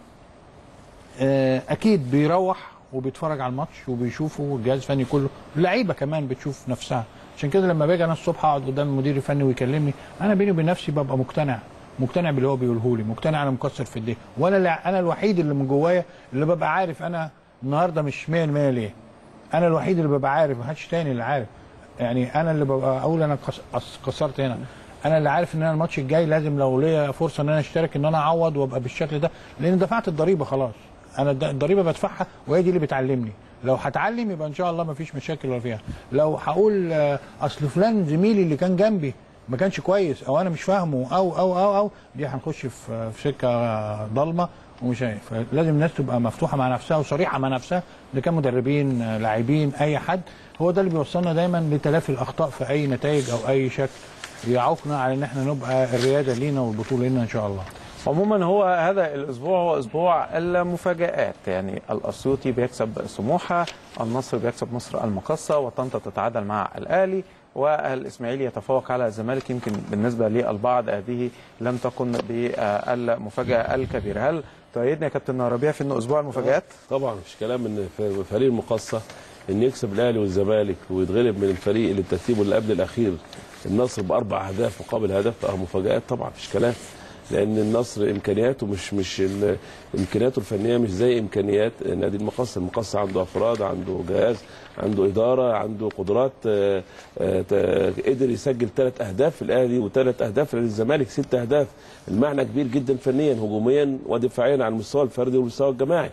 آه، اكيد بيروح وبيتفرج على الماتش وبيشوفه والجهاز الفني كله اللعيبه كمان بتشوف نفسها عشان كده لما باجي انا الصبح اقعد قدام المدير الفني ويكلمني انا بيني وبين نفسي ببقى مقتنع مقتنع باللي هو بيقوله لي مقتنع انا مكسر في ايديه وانا اللي انا الوحيد اللي من جوايا اللي ببقى عارف انا النهارده مش 100% ليه انا الوحيد اللي ببقى عارف ما حدش تاني اللي عارف يعني انا اللي ببقى اقول انا كس- أص- كسرت هنا انا اللي عارف ان انا الماتش الجاي لازم لو ليا فرصه ان انا اشترك ان انا اعوض وابقى بالشكل ده لان دفعت الضريبه خلاص انا الد- الضريبه بدفعها وهي دي اللي بتعلمني لو هتعلم يبقى ان شاء الله ما فيش مشاكل ولا فيها لو هقول آه، اصل فلان زميلي اللي كان جنبي ما كانش كويس او انا مش فاهمه او او او او دي هنخش في في سكه آه، ضلمه ومش عارف فلازم الناس تبقى مفتوحه مع نفسها وصريحه مع نفسها اذا كان مدربين آه، لاعبين اي حد هو ده اللي بيوصلنا دايما لتلافي الاخطاء في اي نتائج او اي شكل يعوقنا على ان احنا نبقى الرياده لينا والبطوله لينا ان شاء الله عموما هو هذا الاسبوع هو اسبوع المفاجات يعني الاسيوطي بيكسب سموحه النصر بيكسب مصر المقصه وطنطا تتعادل مع الاهلي والاسماعيلي يتفوق على الزمالك يمكن بالنسبه للبعض هذه لم تكن بالمفاجاه الكبيره هل تؤيدني يا كابتن ربيع في انه اسبوع المفاجات طبعا مش كلام ان في فريق المقصه ان يكسب الاهلي والزمالك ويتغلب من الفريق اللي ترتيبه اللي قبل الاخير النصر باربع اهداف مقابل هدف اه مفاجات طبعا مش كلام لان النصر امكانياته مش مش ال- امكانياته الفنيه مش زي امكانيات نادي المقصه المقصه عنده افراد عنده جهاز عنده اداره عنده قدرات آه، آه، ت- قدر يسجل ثلاث اهداف في الاهلي وثلاث اهداف للزمالك ست اهداف المعنى كبير جدا فنيا هجوميا ودفاعيا على المستوى الفردي والمستوى الجماعي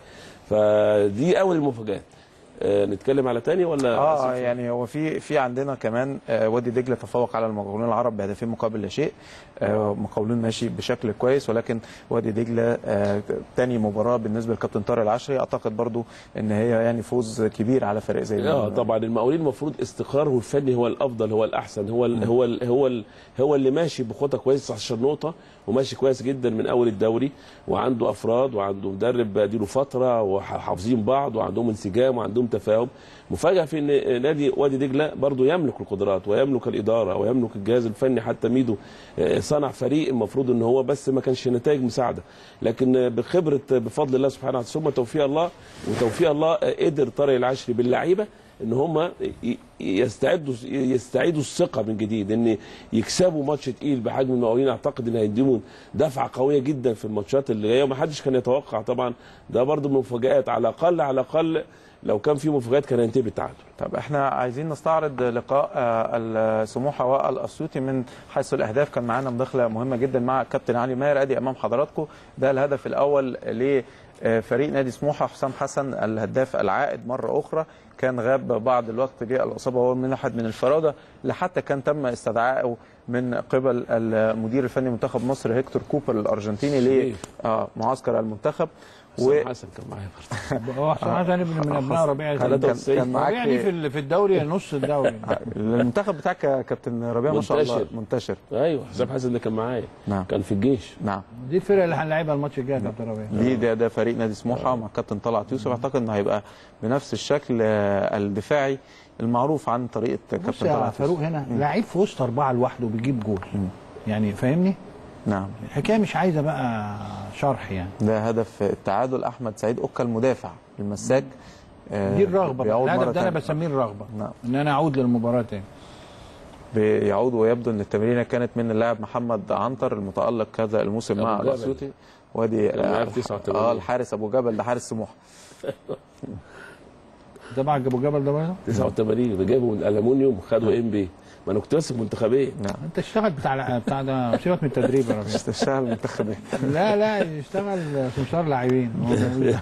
فدي اول المفاجات آه، نتكلم على تاني ولا اه يعني هو في في عندنا كمان آه، وادي دجله تفوق على المقاولون العرب بهدفين مقابل لا شيء آه، مقاولون ماشي بشكل كويس ولكن وادي دجله آه، تاني مباراه بالنسبه لكابتن طارق العشري اعتقد برضو ان هي يعني فوز كبير على فريق زي اه ده. طبعا المقاولين المفروض استقراره الفني هو الافضل هو الاحسن هو ال هو ال هو ال هو اللي ماشي بخطى كويس 19 نقطه وماشي كويس جدا من اول الدوري وعنده افراد وعنده مدرب اديله فتره وحافظين بعض وعندهم انسجام وعندهم بدون تفاهم مفاجاه في ان نادي وادي دجله برضو يملك القدرات ويملك الاداره ويملك الجهاز الفني حتى ميدو آه، صنع فريق المفروض ان هو بس ما كانش نتائج مساعده لكن آه، بخبره آه، بفضل الله سبحانه وتعالى ثم توفيق الله وتوفيق الله آه، قدر طارق العشري باللعيبه ان هم ي- يستعدوا يستعيدوا الثقه من جديد ان يكسبوا ماتش تقيل بحجم المقاولين اعتقد ان هيديهم دفعه قويه جدا في الماتشات اللي جايه ومحدش كان يتوقع طبعا ده برضو من المفاجات على الاقل على الاقل لو كان في مفاجات كان هينتهي بالتعادل طب احنا عايزين نستعرض لقاء آه، السموحه والاسيوطي من حيث الاهداف كان معانا مداخله مهمه جدا مع كابتن علي ماهر ادي امام حضراتكم ده الهدف الاول لفريق نادي سموحه حسام حسن الهداف العائد مره اخرى كان غاب بعض الوقت للاصابه هو من احد من الفراده لحتى كان تم استدعائه من قبل المدير الفني منتخب مصر هيكتور كوبر الارجنتيني لمعسكر المنتخب حسام حسن كان معايا برضه هو حسام حسن ابن من ابناء ربيع كان- كان- كان معاك ربيع دي في ال- في الدوري نص الدوري المنتخب بتاعك يا كابتن ربيع ما شاء الله منتشر. منتشر ايوه حسام حسن اللي كان معايا نعم كان في الجيش نعم دي الفرقه اللي هنلعبها الماتش الجاي يا كابتن ربيع دي ده, ده فريق نادي سموحه مع كابتن طلعت يوسف اعتقد انه هيبقى بنفس الشكل آه، الدفاعي المعروف عن طريقه بص كابتن يا طلعت فاروق يوسف. هنا مم. لعيب في وسط اربعه لوحده بيجيب جول يعني فاهمني؟ نعم الحكايه مش عايزه بقى شرح يعني ده هدف التعادل احمد سعيد اوكا المدافع المساك آه، دي الرغبه بقى. بيعود الهدف مرة ده انا تانية. بسميه الرغبه نعم ان انا اعود للمباراه تاني بيعود ويبدو ان التمرينه كانت من اللاعب محمد عنتر المتالق هذا الموسم مع أبو جبل. الاسيوطي وادي كان معاه آه، في 89. اه الحارس ابو جبل ده حارس سموحه ده مع ابو جبل ده برضه 89 جابوا من الالومنيوم خدوا ام بي ما انا كنت ماسك منتخبين نعم انت اشتغل بتاع بتاع ده سيبك من التدريب يا ربيع اشتغل منتخبين لا لا يشتغل سمسار لاعبين هو موجود.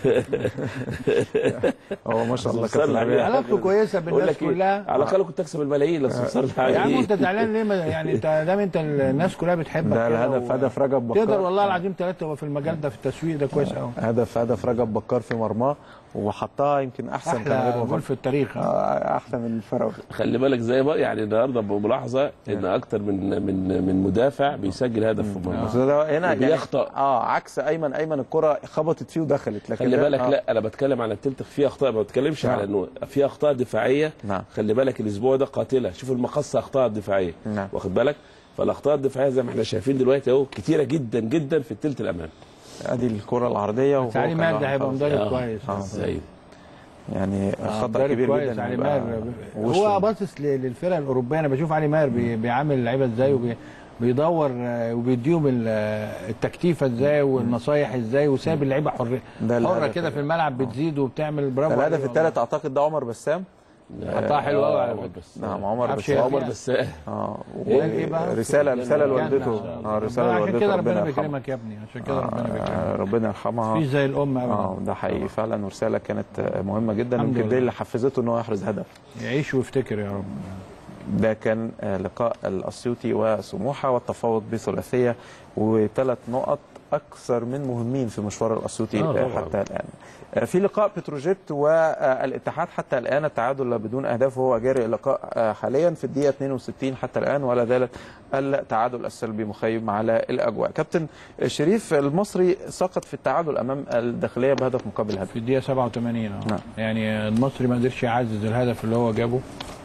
هو ما شاء الله سمسار كابتن لاعبين. ربيع علاقته كويسه بقول بالناس لك إيه، كلها على الاقل كنت اكسب الملايين لو سمسار يا عم انت زعلان ليه ما- يعني انت دام انت الناس كلها بتحبك ده كده الهدف و- هدف رجب بكار تقدر والله العظيم ثلاثه تبقى في المجال ده في التسويق ده كويس قوي هدف هدف رجب بكار في مرماه وحطها يمكن احسن كان غير احلى جول مفاجئ. في التاريخ آه، احلى من الفراوي خلي بالك زي ما يعني النهارده بملاحظه ان اكتر من من من مدافع بيسجل هدف في بس المباراه ده هنا يعني وبيخطأ. اه عكس ايمن ايمن الكره خبطت فيه ودخلت لكن خلي ده- بالك آه. لا انا بتكلم على التلت في اخطاء ما بتكلمش نعم. على انه في اخطاء دفاعيه نعم. خلي بالك الاسبوع ده قاتله شوف المقص اخطاء دفاعيه نعم. واخد بالك فالاخطاء الدفاعيه زي ما احنا شايفين دلوقتي اهو كتيره جدا جدا في التلت الامام ادي الكره العرضيه وهو علي كان ماهر ده واحد هيبقى خالص. مدرب آه. كويس آه. زي يعني آه، خطا مدرب كبير كويس جدا علي يبقى ماهر وشه. هو باصص ل- للفرق الاوروبيه انا بشوف علي ماهر بي- بيعامل اللعيبه ازاي وبي بيدور آه، وبيديهم ال- آه، التكتيفه ازاي والنصايح ازاي وساب اللعيبه حر ده حره الهدف كده في الملعب بتزيد وبتعمل ده برافو الهدف عليه الثالث اعتقد ده عمر بسام حطها حلوه قوي على عمر فكره بس نعم عمر معرفش بسام هي عمر فيها. بس اه إيه إيه بقى؟ رساله رساله لوالدته جنة. اه رساله عشان لوالدته كده ربنا يرحمها. بيكرمك يا ابني عشان كده ربنا بيكرمك آه، ربنا يرحمها مفيش زي الام اه ابدا ده حقيقي فعلا ورساله كانت آه، مهمه جدا الحمد يمكن دي لله. اللي حفزته ان هو يحرز هدف يعيش ويفتكر يا رب ده كان آه، لقاء الاسيوطي وسموحه والتفاوض بثلاثيه وثلاث نقط اكثر من مهمين في مشوار الاسيوطي آه، آه، طبعاً. حتى الان آه، في لقاء بتروجيت والاتحاد حتى الان التعادل بدون اهداف وهو جاري اللقاء آه، حاليا في الدقيقه 62 حتى الان ولا زالت التعادل السلبي مخيم على الاجواء كابتن شريف المصري سقط في التعادل امام الداخليه بهدف مقابل هدف في الدقيقه 87 اه نعم. يعني المصري ما قدرش يعزز الهدف اللي هو جابه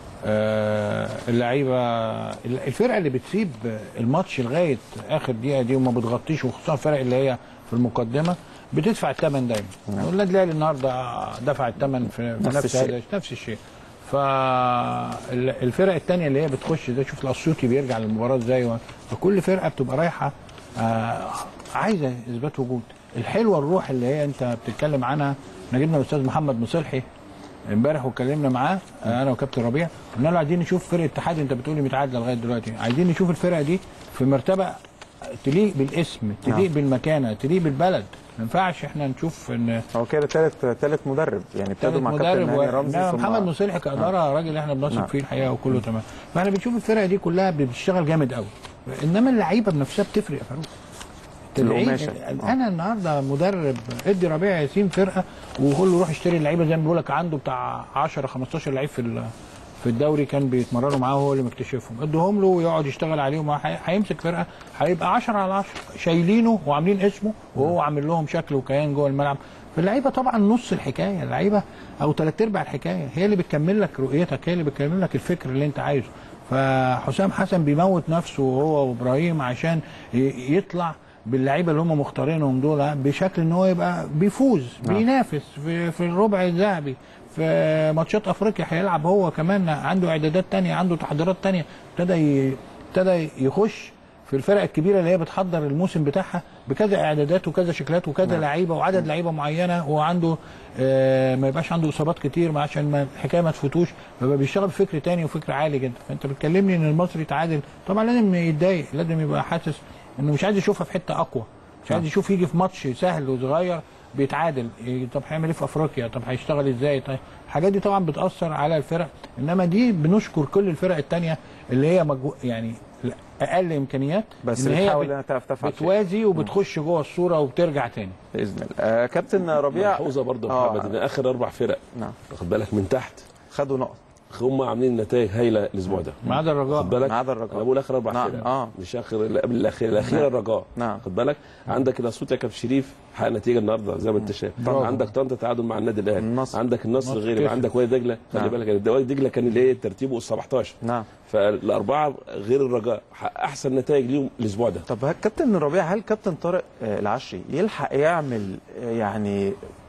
آه اللعيبه الفرقه اللي بتسيب الماتش لغايه اخر دقيقه دي وما بتغطيش وخصوصا الفرق اللي هي في المقدمه بتدفع الثمن دايما نعم. والنادي الاهلي النهارده دفع الثمن في في نفس نفس الشيء. هذا نفس الشيء فالفرق الثانيه اللي هي بتخش ده شوف الاسيوطي بيرجع للمباراه ازاي فكل فرقه بتبقى رايحه آه عايزه اثبات وجود الحلوه الروح اللي هي انت بتتكلم عنها احنا جبنا الاستاذ محمد مصلحي امبارح واتكلمنا معاه آه، انا وكابتن ربيع قلنا له عايزين نشوف فرقه اتحاد انت بتقولي متعادله لغايه دلوقتي عايزين نشوف الفرقه دي في مرتبه تليق بالاسم تليق نعم. بالمكانه تليق بالبلد ما ينفعش احنا نشوف ان هو كده ثالث ثالث مدرب يعني ابتدوا ثالث مع كابتن مدرب هاني و... رمزي لا، ثم محمد مصلحي كاداره راجل احنا بنثق نعم. فيه الحقيقه وكله تمام فاحنا بنشوف الفرقه دي كلها بتشتغل جامد قوي انما اللعيبه بنفسها بتفرق يا فاروق تدعين القماشة. انا النهارده مدرب ادي ربيع ياسين فرقه وقول له روح اشتري اللعيبه زي ما بقول لك عنده بتاع 10 15 لعيب في ال- في الدوري كان بيتمرنوا معاه هو اللي مكتشفهم ادوهم له ويقعد يشتغل عليهم هي- هيمسك فرقه هيبقى 10 على 10 شايلينه وعاملين اسمه وهو عامل لهم شكل وكيان جوه الملعب فاللعيبه طبعا نص الحكايه اللعيبه او ثلاث ارباع الحكايه هي اللي بتكمل لك رؤيتك هي اللي بتكمل لك الفكر اللي انت عايزه فحسام حسن بيموت نفسه هو وابراهيم عشان ي- يطلع باللعيبه اللي هم مختارينهم دول بشكل ان هو يبقى بيفوز نعم. بينافس في في الربع الذهبي في ماتشات افريقيا هيلعب هو كمان عنده اعدادات تانية عنده تحضيرات تانية ابتدى ي- ابتدى يخش في الفرق الكبيره اللي هي بتحضر الموسم بتاعها بكذا اعدادات وكذا شكلات وكذا نعم. لعيبه وعدد لعيبه معينه وعنده آه ما يبقاش عنده اصابات كتير ما عشان ما الحكايه ما تفوتوش فبقى بيشتغل بفكر تاني وفكر عالي جدا فانت بتكلمني ان المصري يتعادل طبعا لازم يتضايق لازم يبقى حاسس انه مش عايز يشوفها في حته اقوى مش عايز يشوف يجي في ماتش سهل وصغير بيتعادل إيه، طب هيعمل ايه في افريقيا طب هيشتغل ازاي طيب الحاجات دي طبعا بتاثر على الفرق انما دي بنشكر كل الفرق التانية اللي هي مجو... يعني اقل امكانيات بس ان هي بتحاول بت... انها تعرف تفعل شيء. بتوازي وبتخش جوه الصوره وبترجع تاني باذن الله آه كابتن ربيع ملحوظه برضه يا آه. محمد ان اخر اربع فرق نعم واخد بالك من تحت خدوا نقط هم عاملين نتائج هايله الاسبوع ده ما عدا الرجاء خد بالك ما عدا الرجاء. انا بقول اخر اربع نعم. فرق آه. مش اخر لا، قبل الاخير الاخيره نعم. الرجاء نعم. خد بالك عندك الاسيوط يا كابتن شريف حقق نتيجه النهارده زي ما انت شايف برافو. عندك طنطا تعادل مع النادي الاهلي النصر. عندك النصر النصر غير كسب. عندك وادي دجله خلي نعم. بالك وادي دجله كان الايه ترتيبه ال 17 نعم فالاربعه غير الرجاء حقق احسن نتائج ليهم الاسبوع ده طب ها- كابتن ربيع هل كابتن طارق آه، العشري يلحق يعمل آه، يعني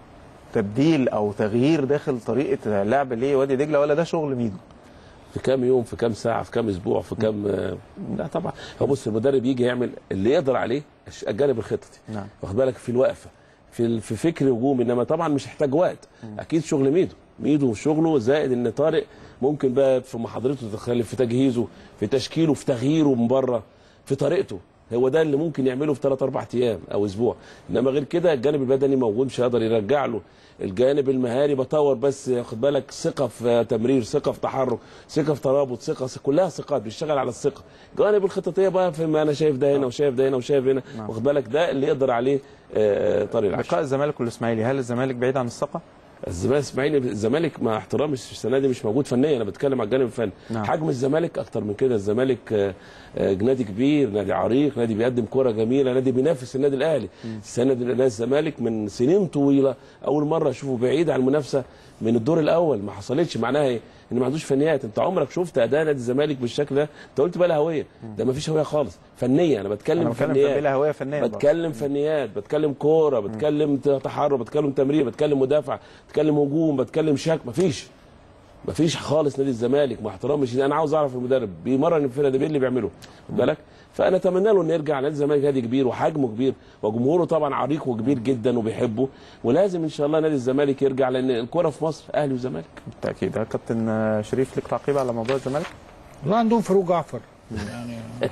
تبديل او تغيير داخل طريقه لعب ليه وادي دجله ولا ده شغل ميدو؟ في كام يوم في كام ساعه في كام اسبوع في كام آه، لا طبعا هو بص المدرب يجي يعمل اللي يقدر عليه الش- الجانب الخططي نعم واخد بالك في الوقفه في ال- في فكر هجومي انما طبعا مش هيحتاج وقت اكيد شغل ميدو ميدو شغله زائد ان طارق ممكن بقى في محاضرته تتخلف في تجهيزه في تشكيله في تغييره من بره في طريقته هو ده اللي ممكن يعمله في ثلاث اربع ايام او اسبوع انما غير كده الجانب البدني موجود مش هيقدر يرجع له الجانب المهاري بطور بس خد بالك ثقه في تمرير ثقه في تحرك ثقه في ترابط ثقه كلها ثقات بيشتغل على الثقه الجوانب الخططيه بقى في ما انا شايف ده هنا وشايف ده هنا وشايف هنا نعم. واخد بالك ده اللي يقدر عليه آه، طارق العشري لقاء الزمالك والاسماعيلي هل الزمالك بعيد عن الثقه؟ الزمالك الاسماعيلي الزمالك مع احترامي السنه دي مش موجود فنيا انا بتكلم على الجانب الفني نعم. حجم الزمالك اكتر من كده الزمالك آه، آه، نادي كبير نادي عريق نادي بيقدم كره جميله نادي بينافس النادي الاهلي السنه دي نادي الزمالك من سنين طويله اول مره اشوفه بعيد عن المنافسه من الدور الاول ما حصلتش معناها ايه ان ما عندوش فنيات انت عمرك شفت اداء نادي الزمالك بالشكل ده انت قلت بقى هويه ده ما فيش هويه خالص فنيه انا بتكلم انا بتكلم فنيات في بلا هويه فنيه برضه. بتكلم فنيات بتكلم كوره بتكلم تحرك بتكلم تمرير بتكلم مدافع بتكلم هجوم بتكلم شك مفيش مفيش خالص نادي الزمالك مع احترامي الشديد انا عاوز اعرف المدرب بيمرن الفرقه دي ايه اللي بيعمله خد بالك فانا اتمنى له انه يرجع نادي الزمالك نادي كبير وحجمه كبير وجمهوره طبعا عريق وكبير جدا وبيحبه ولازم ان شاء الله نادي الزمالك يرجع لان الكوره في مصر اهلي وزمالك بالتاكيد هل كابتن آه، شريف لك تعقيب على موضوع الزمالك؟ والله عندهم فاروق جعفر يعني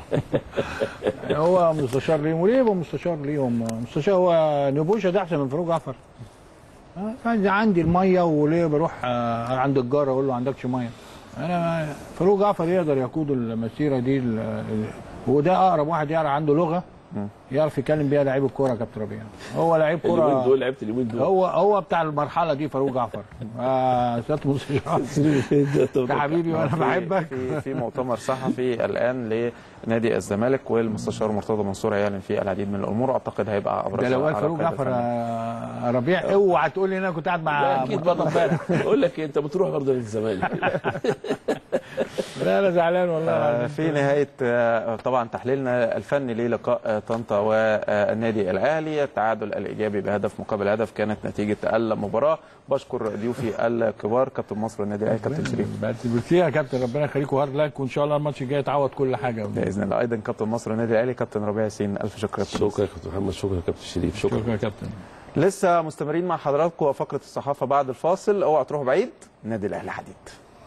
يعني هو مستشار ليهم وليه يبقى مستشار ليهم مستشار هو نبوشه ده احسن من فاروق جعفر آه، فعندي- عندي الميه وليه بروح آه، عند الجار اقول له عندكش ميه انا فاروق جعفر يقدر يقود المسيره دي ال- ال- وده اقرب واحد يعرف عنده لغه يعرف يتكلم بيها لعيب الكوره يا كابتن ربيع هو لعيب اليومين كوره دول لعبت اليومين دول هو هو بتاع المرحله دي فاروق جعفر آه سياده المستشار انت حبيبي وانا في- بحبك في في مؤتمر صحفي الان لنادي الزمالك والمستشار مرتضى منصور هيعلن فيه العديد من الامور اعتقد هيبقى ابرز ده لو قال على فاروق القيادة جعفر الفنية. آه، ربيع اوعى تقول لي ان انا كنت قاعد مع لا اكيد مرتضى امبارح اقول لك إيه، انت بتروح برضه نادي الزمالك لا انا زعلان والله آه، العظيم. في نهايه آه، طبعا تحليلنا الفني للقاء آه، طنطا والنادي الاهلي التعادل الايجابي بهدف مقابل هدف كانت نتيجه المباراه بشكر ضيوفي الكبار كابتن مصر والنادي الاهلي كابتن شريف بس بس يا كابتن ربنا يخليكم هارد لك وان شاء الله الماتش الجاي تعوض كل حاجه باذن الله ايضا كابتن مصر والنادي الاهلي كابتن ربيع ياسين الف شكر يا كابتن شكرا يا كابتن محمد شكرا يا كابتن شريف شكرا شكرا يا كابتن لسه مستمرين مع حضراتكم وفقره الصحافه بعد الفاصل اوعى تروحوا بعيد النادي الاهلي حديد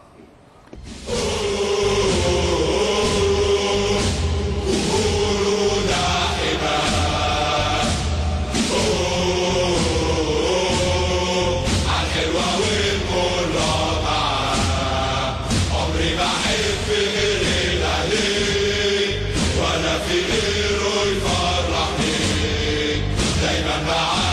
عمري ما احب غير الاهلي ولا في غيره يفرحني دايما معاك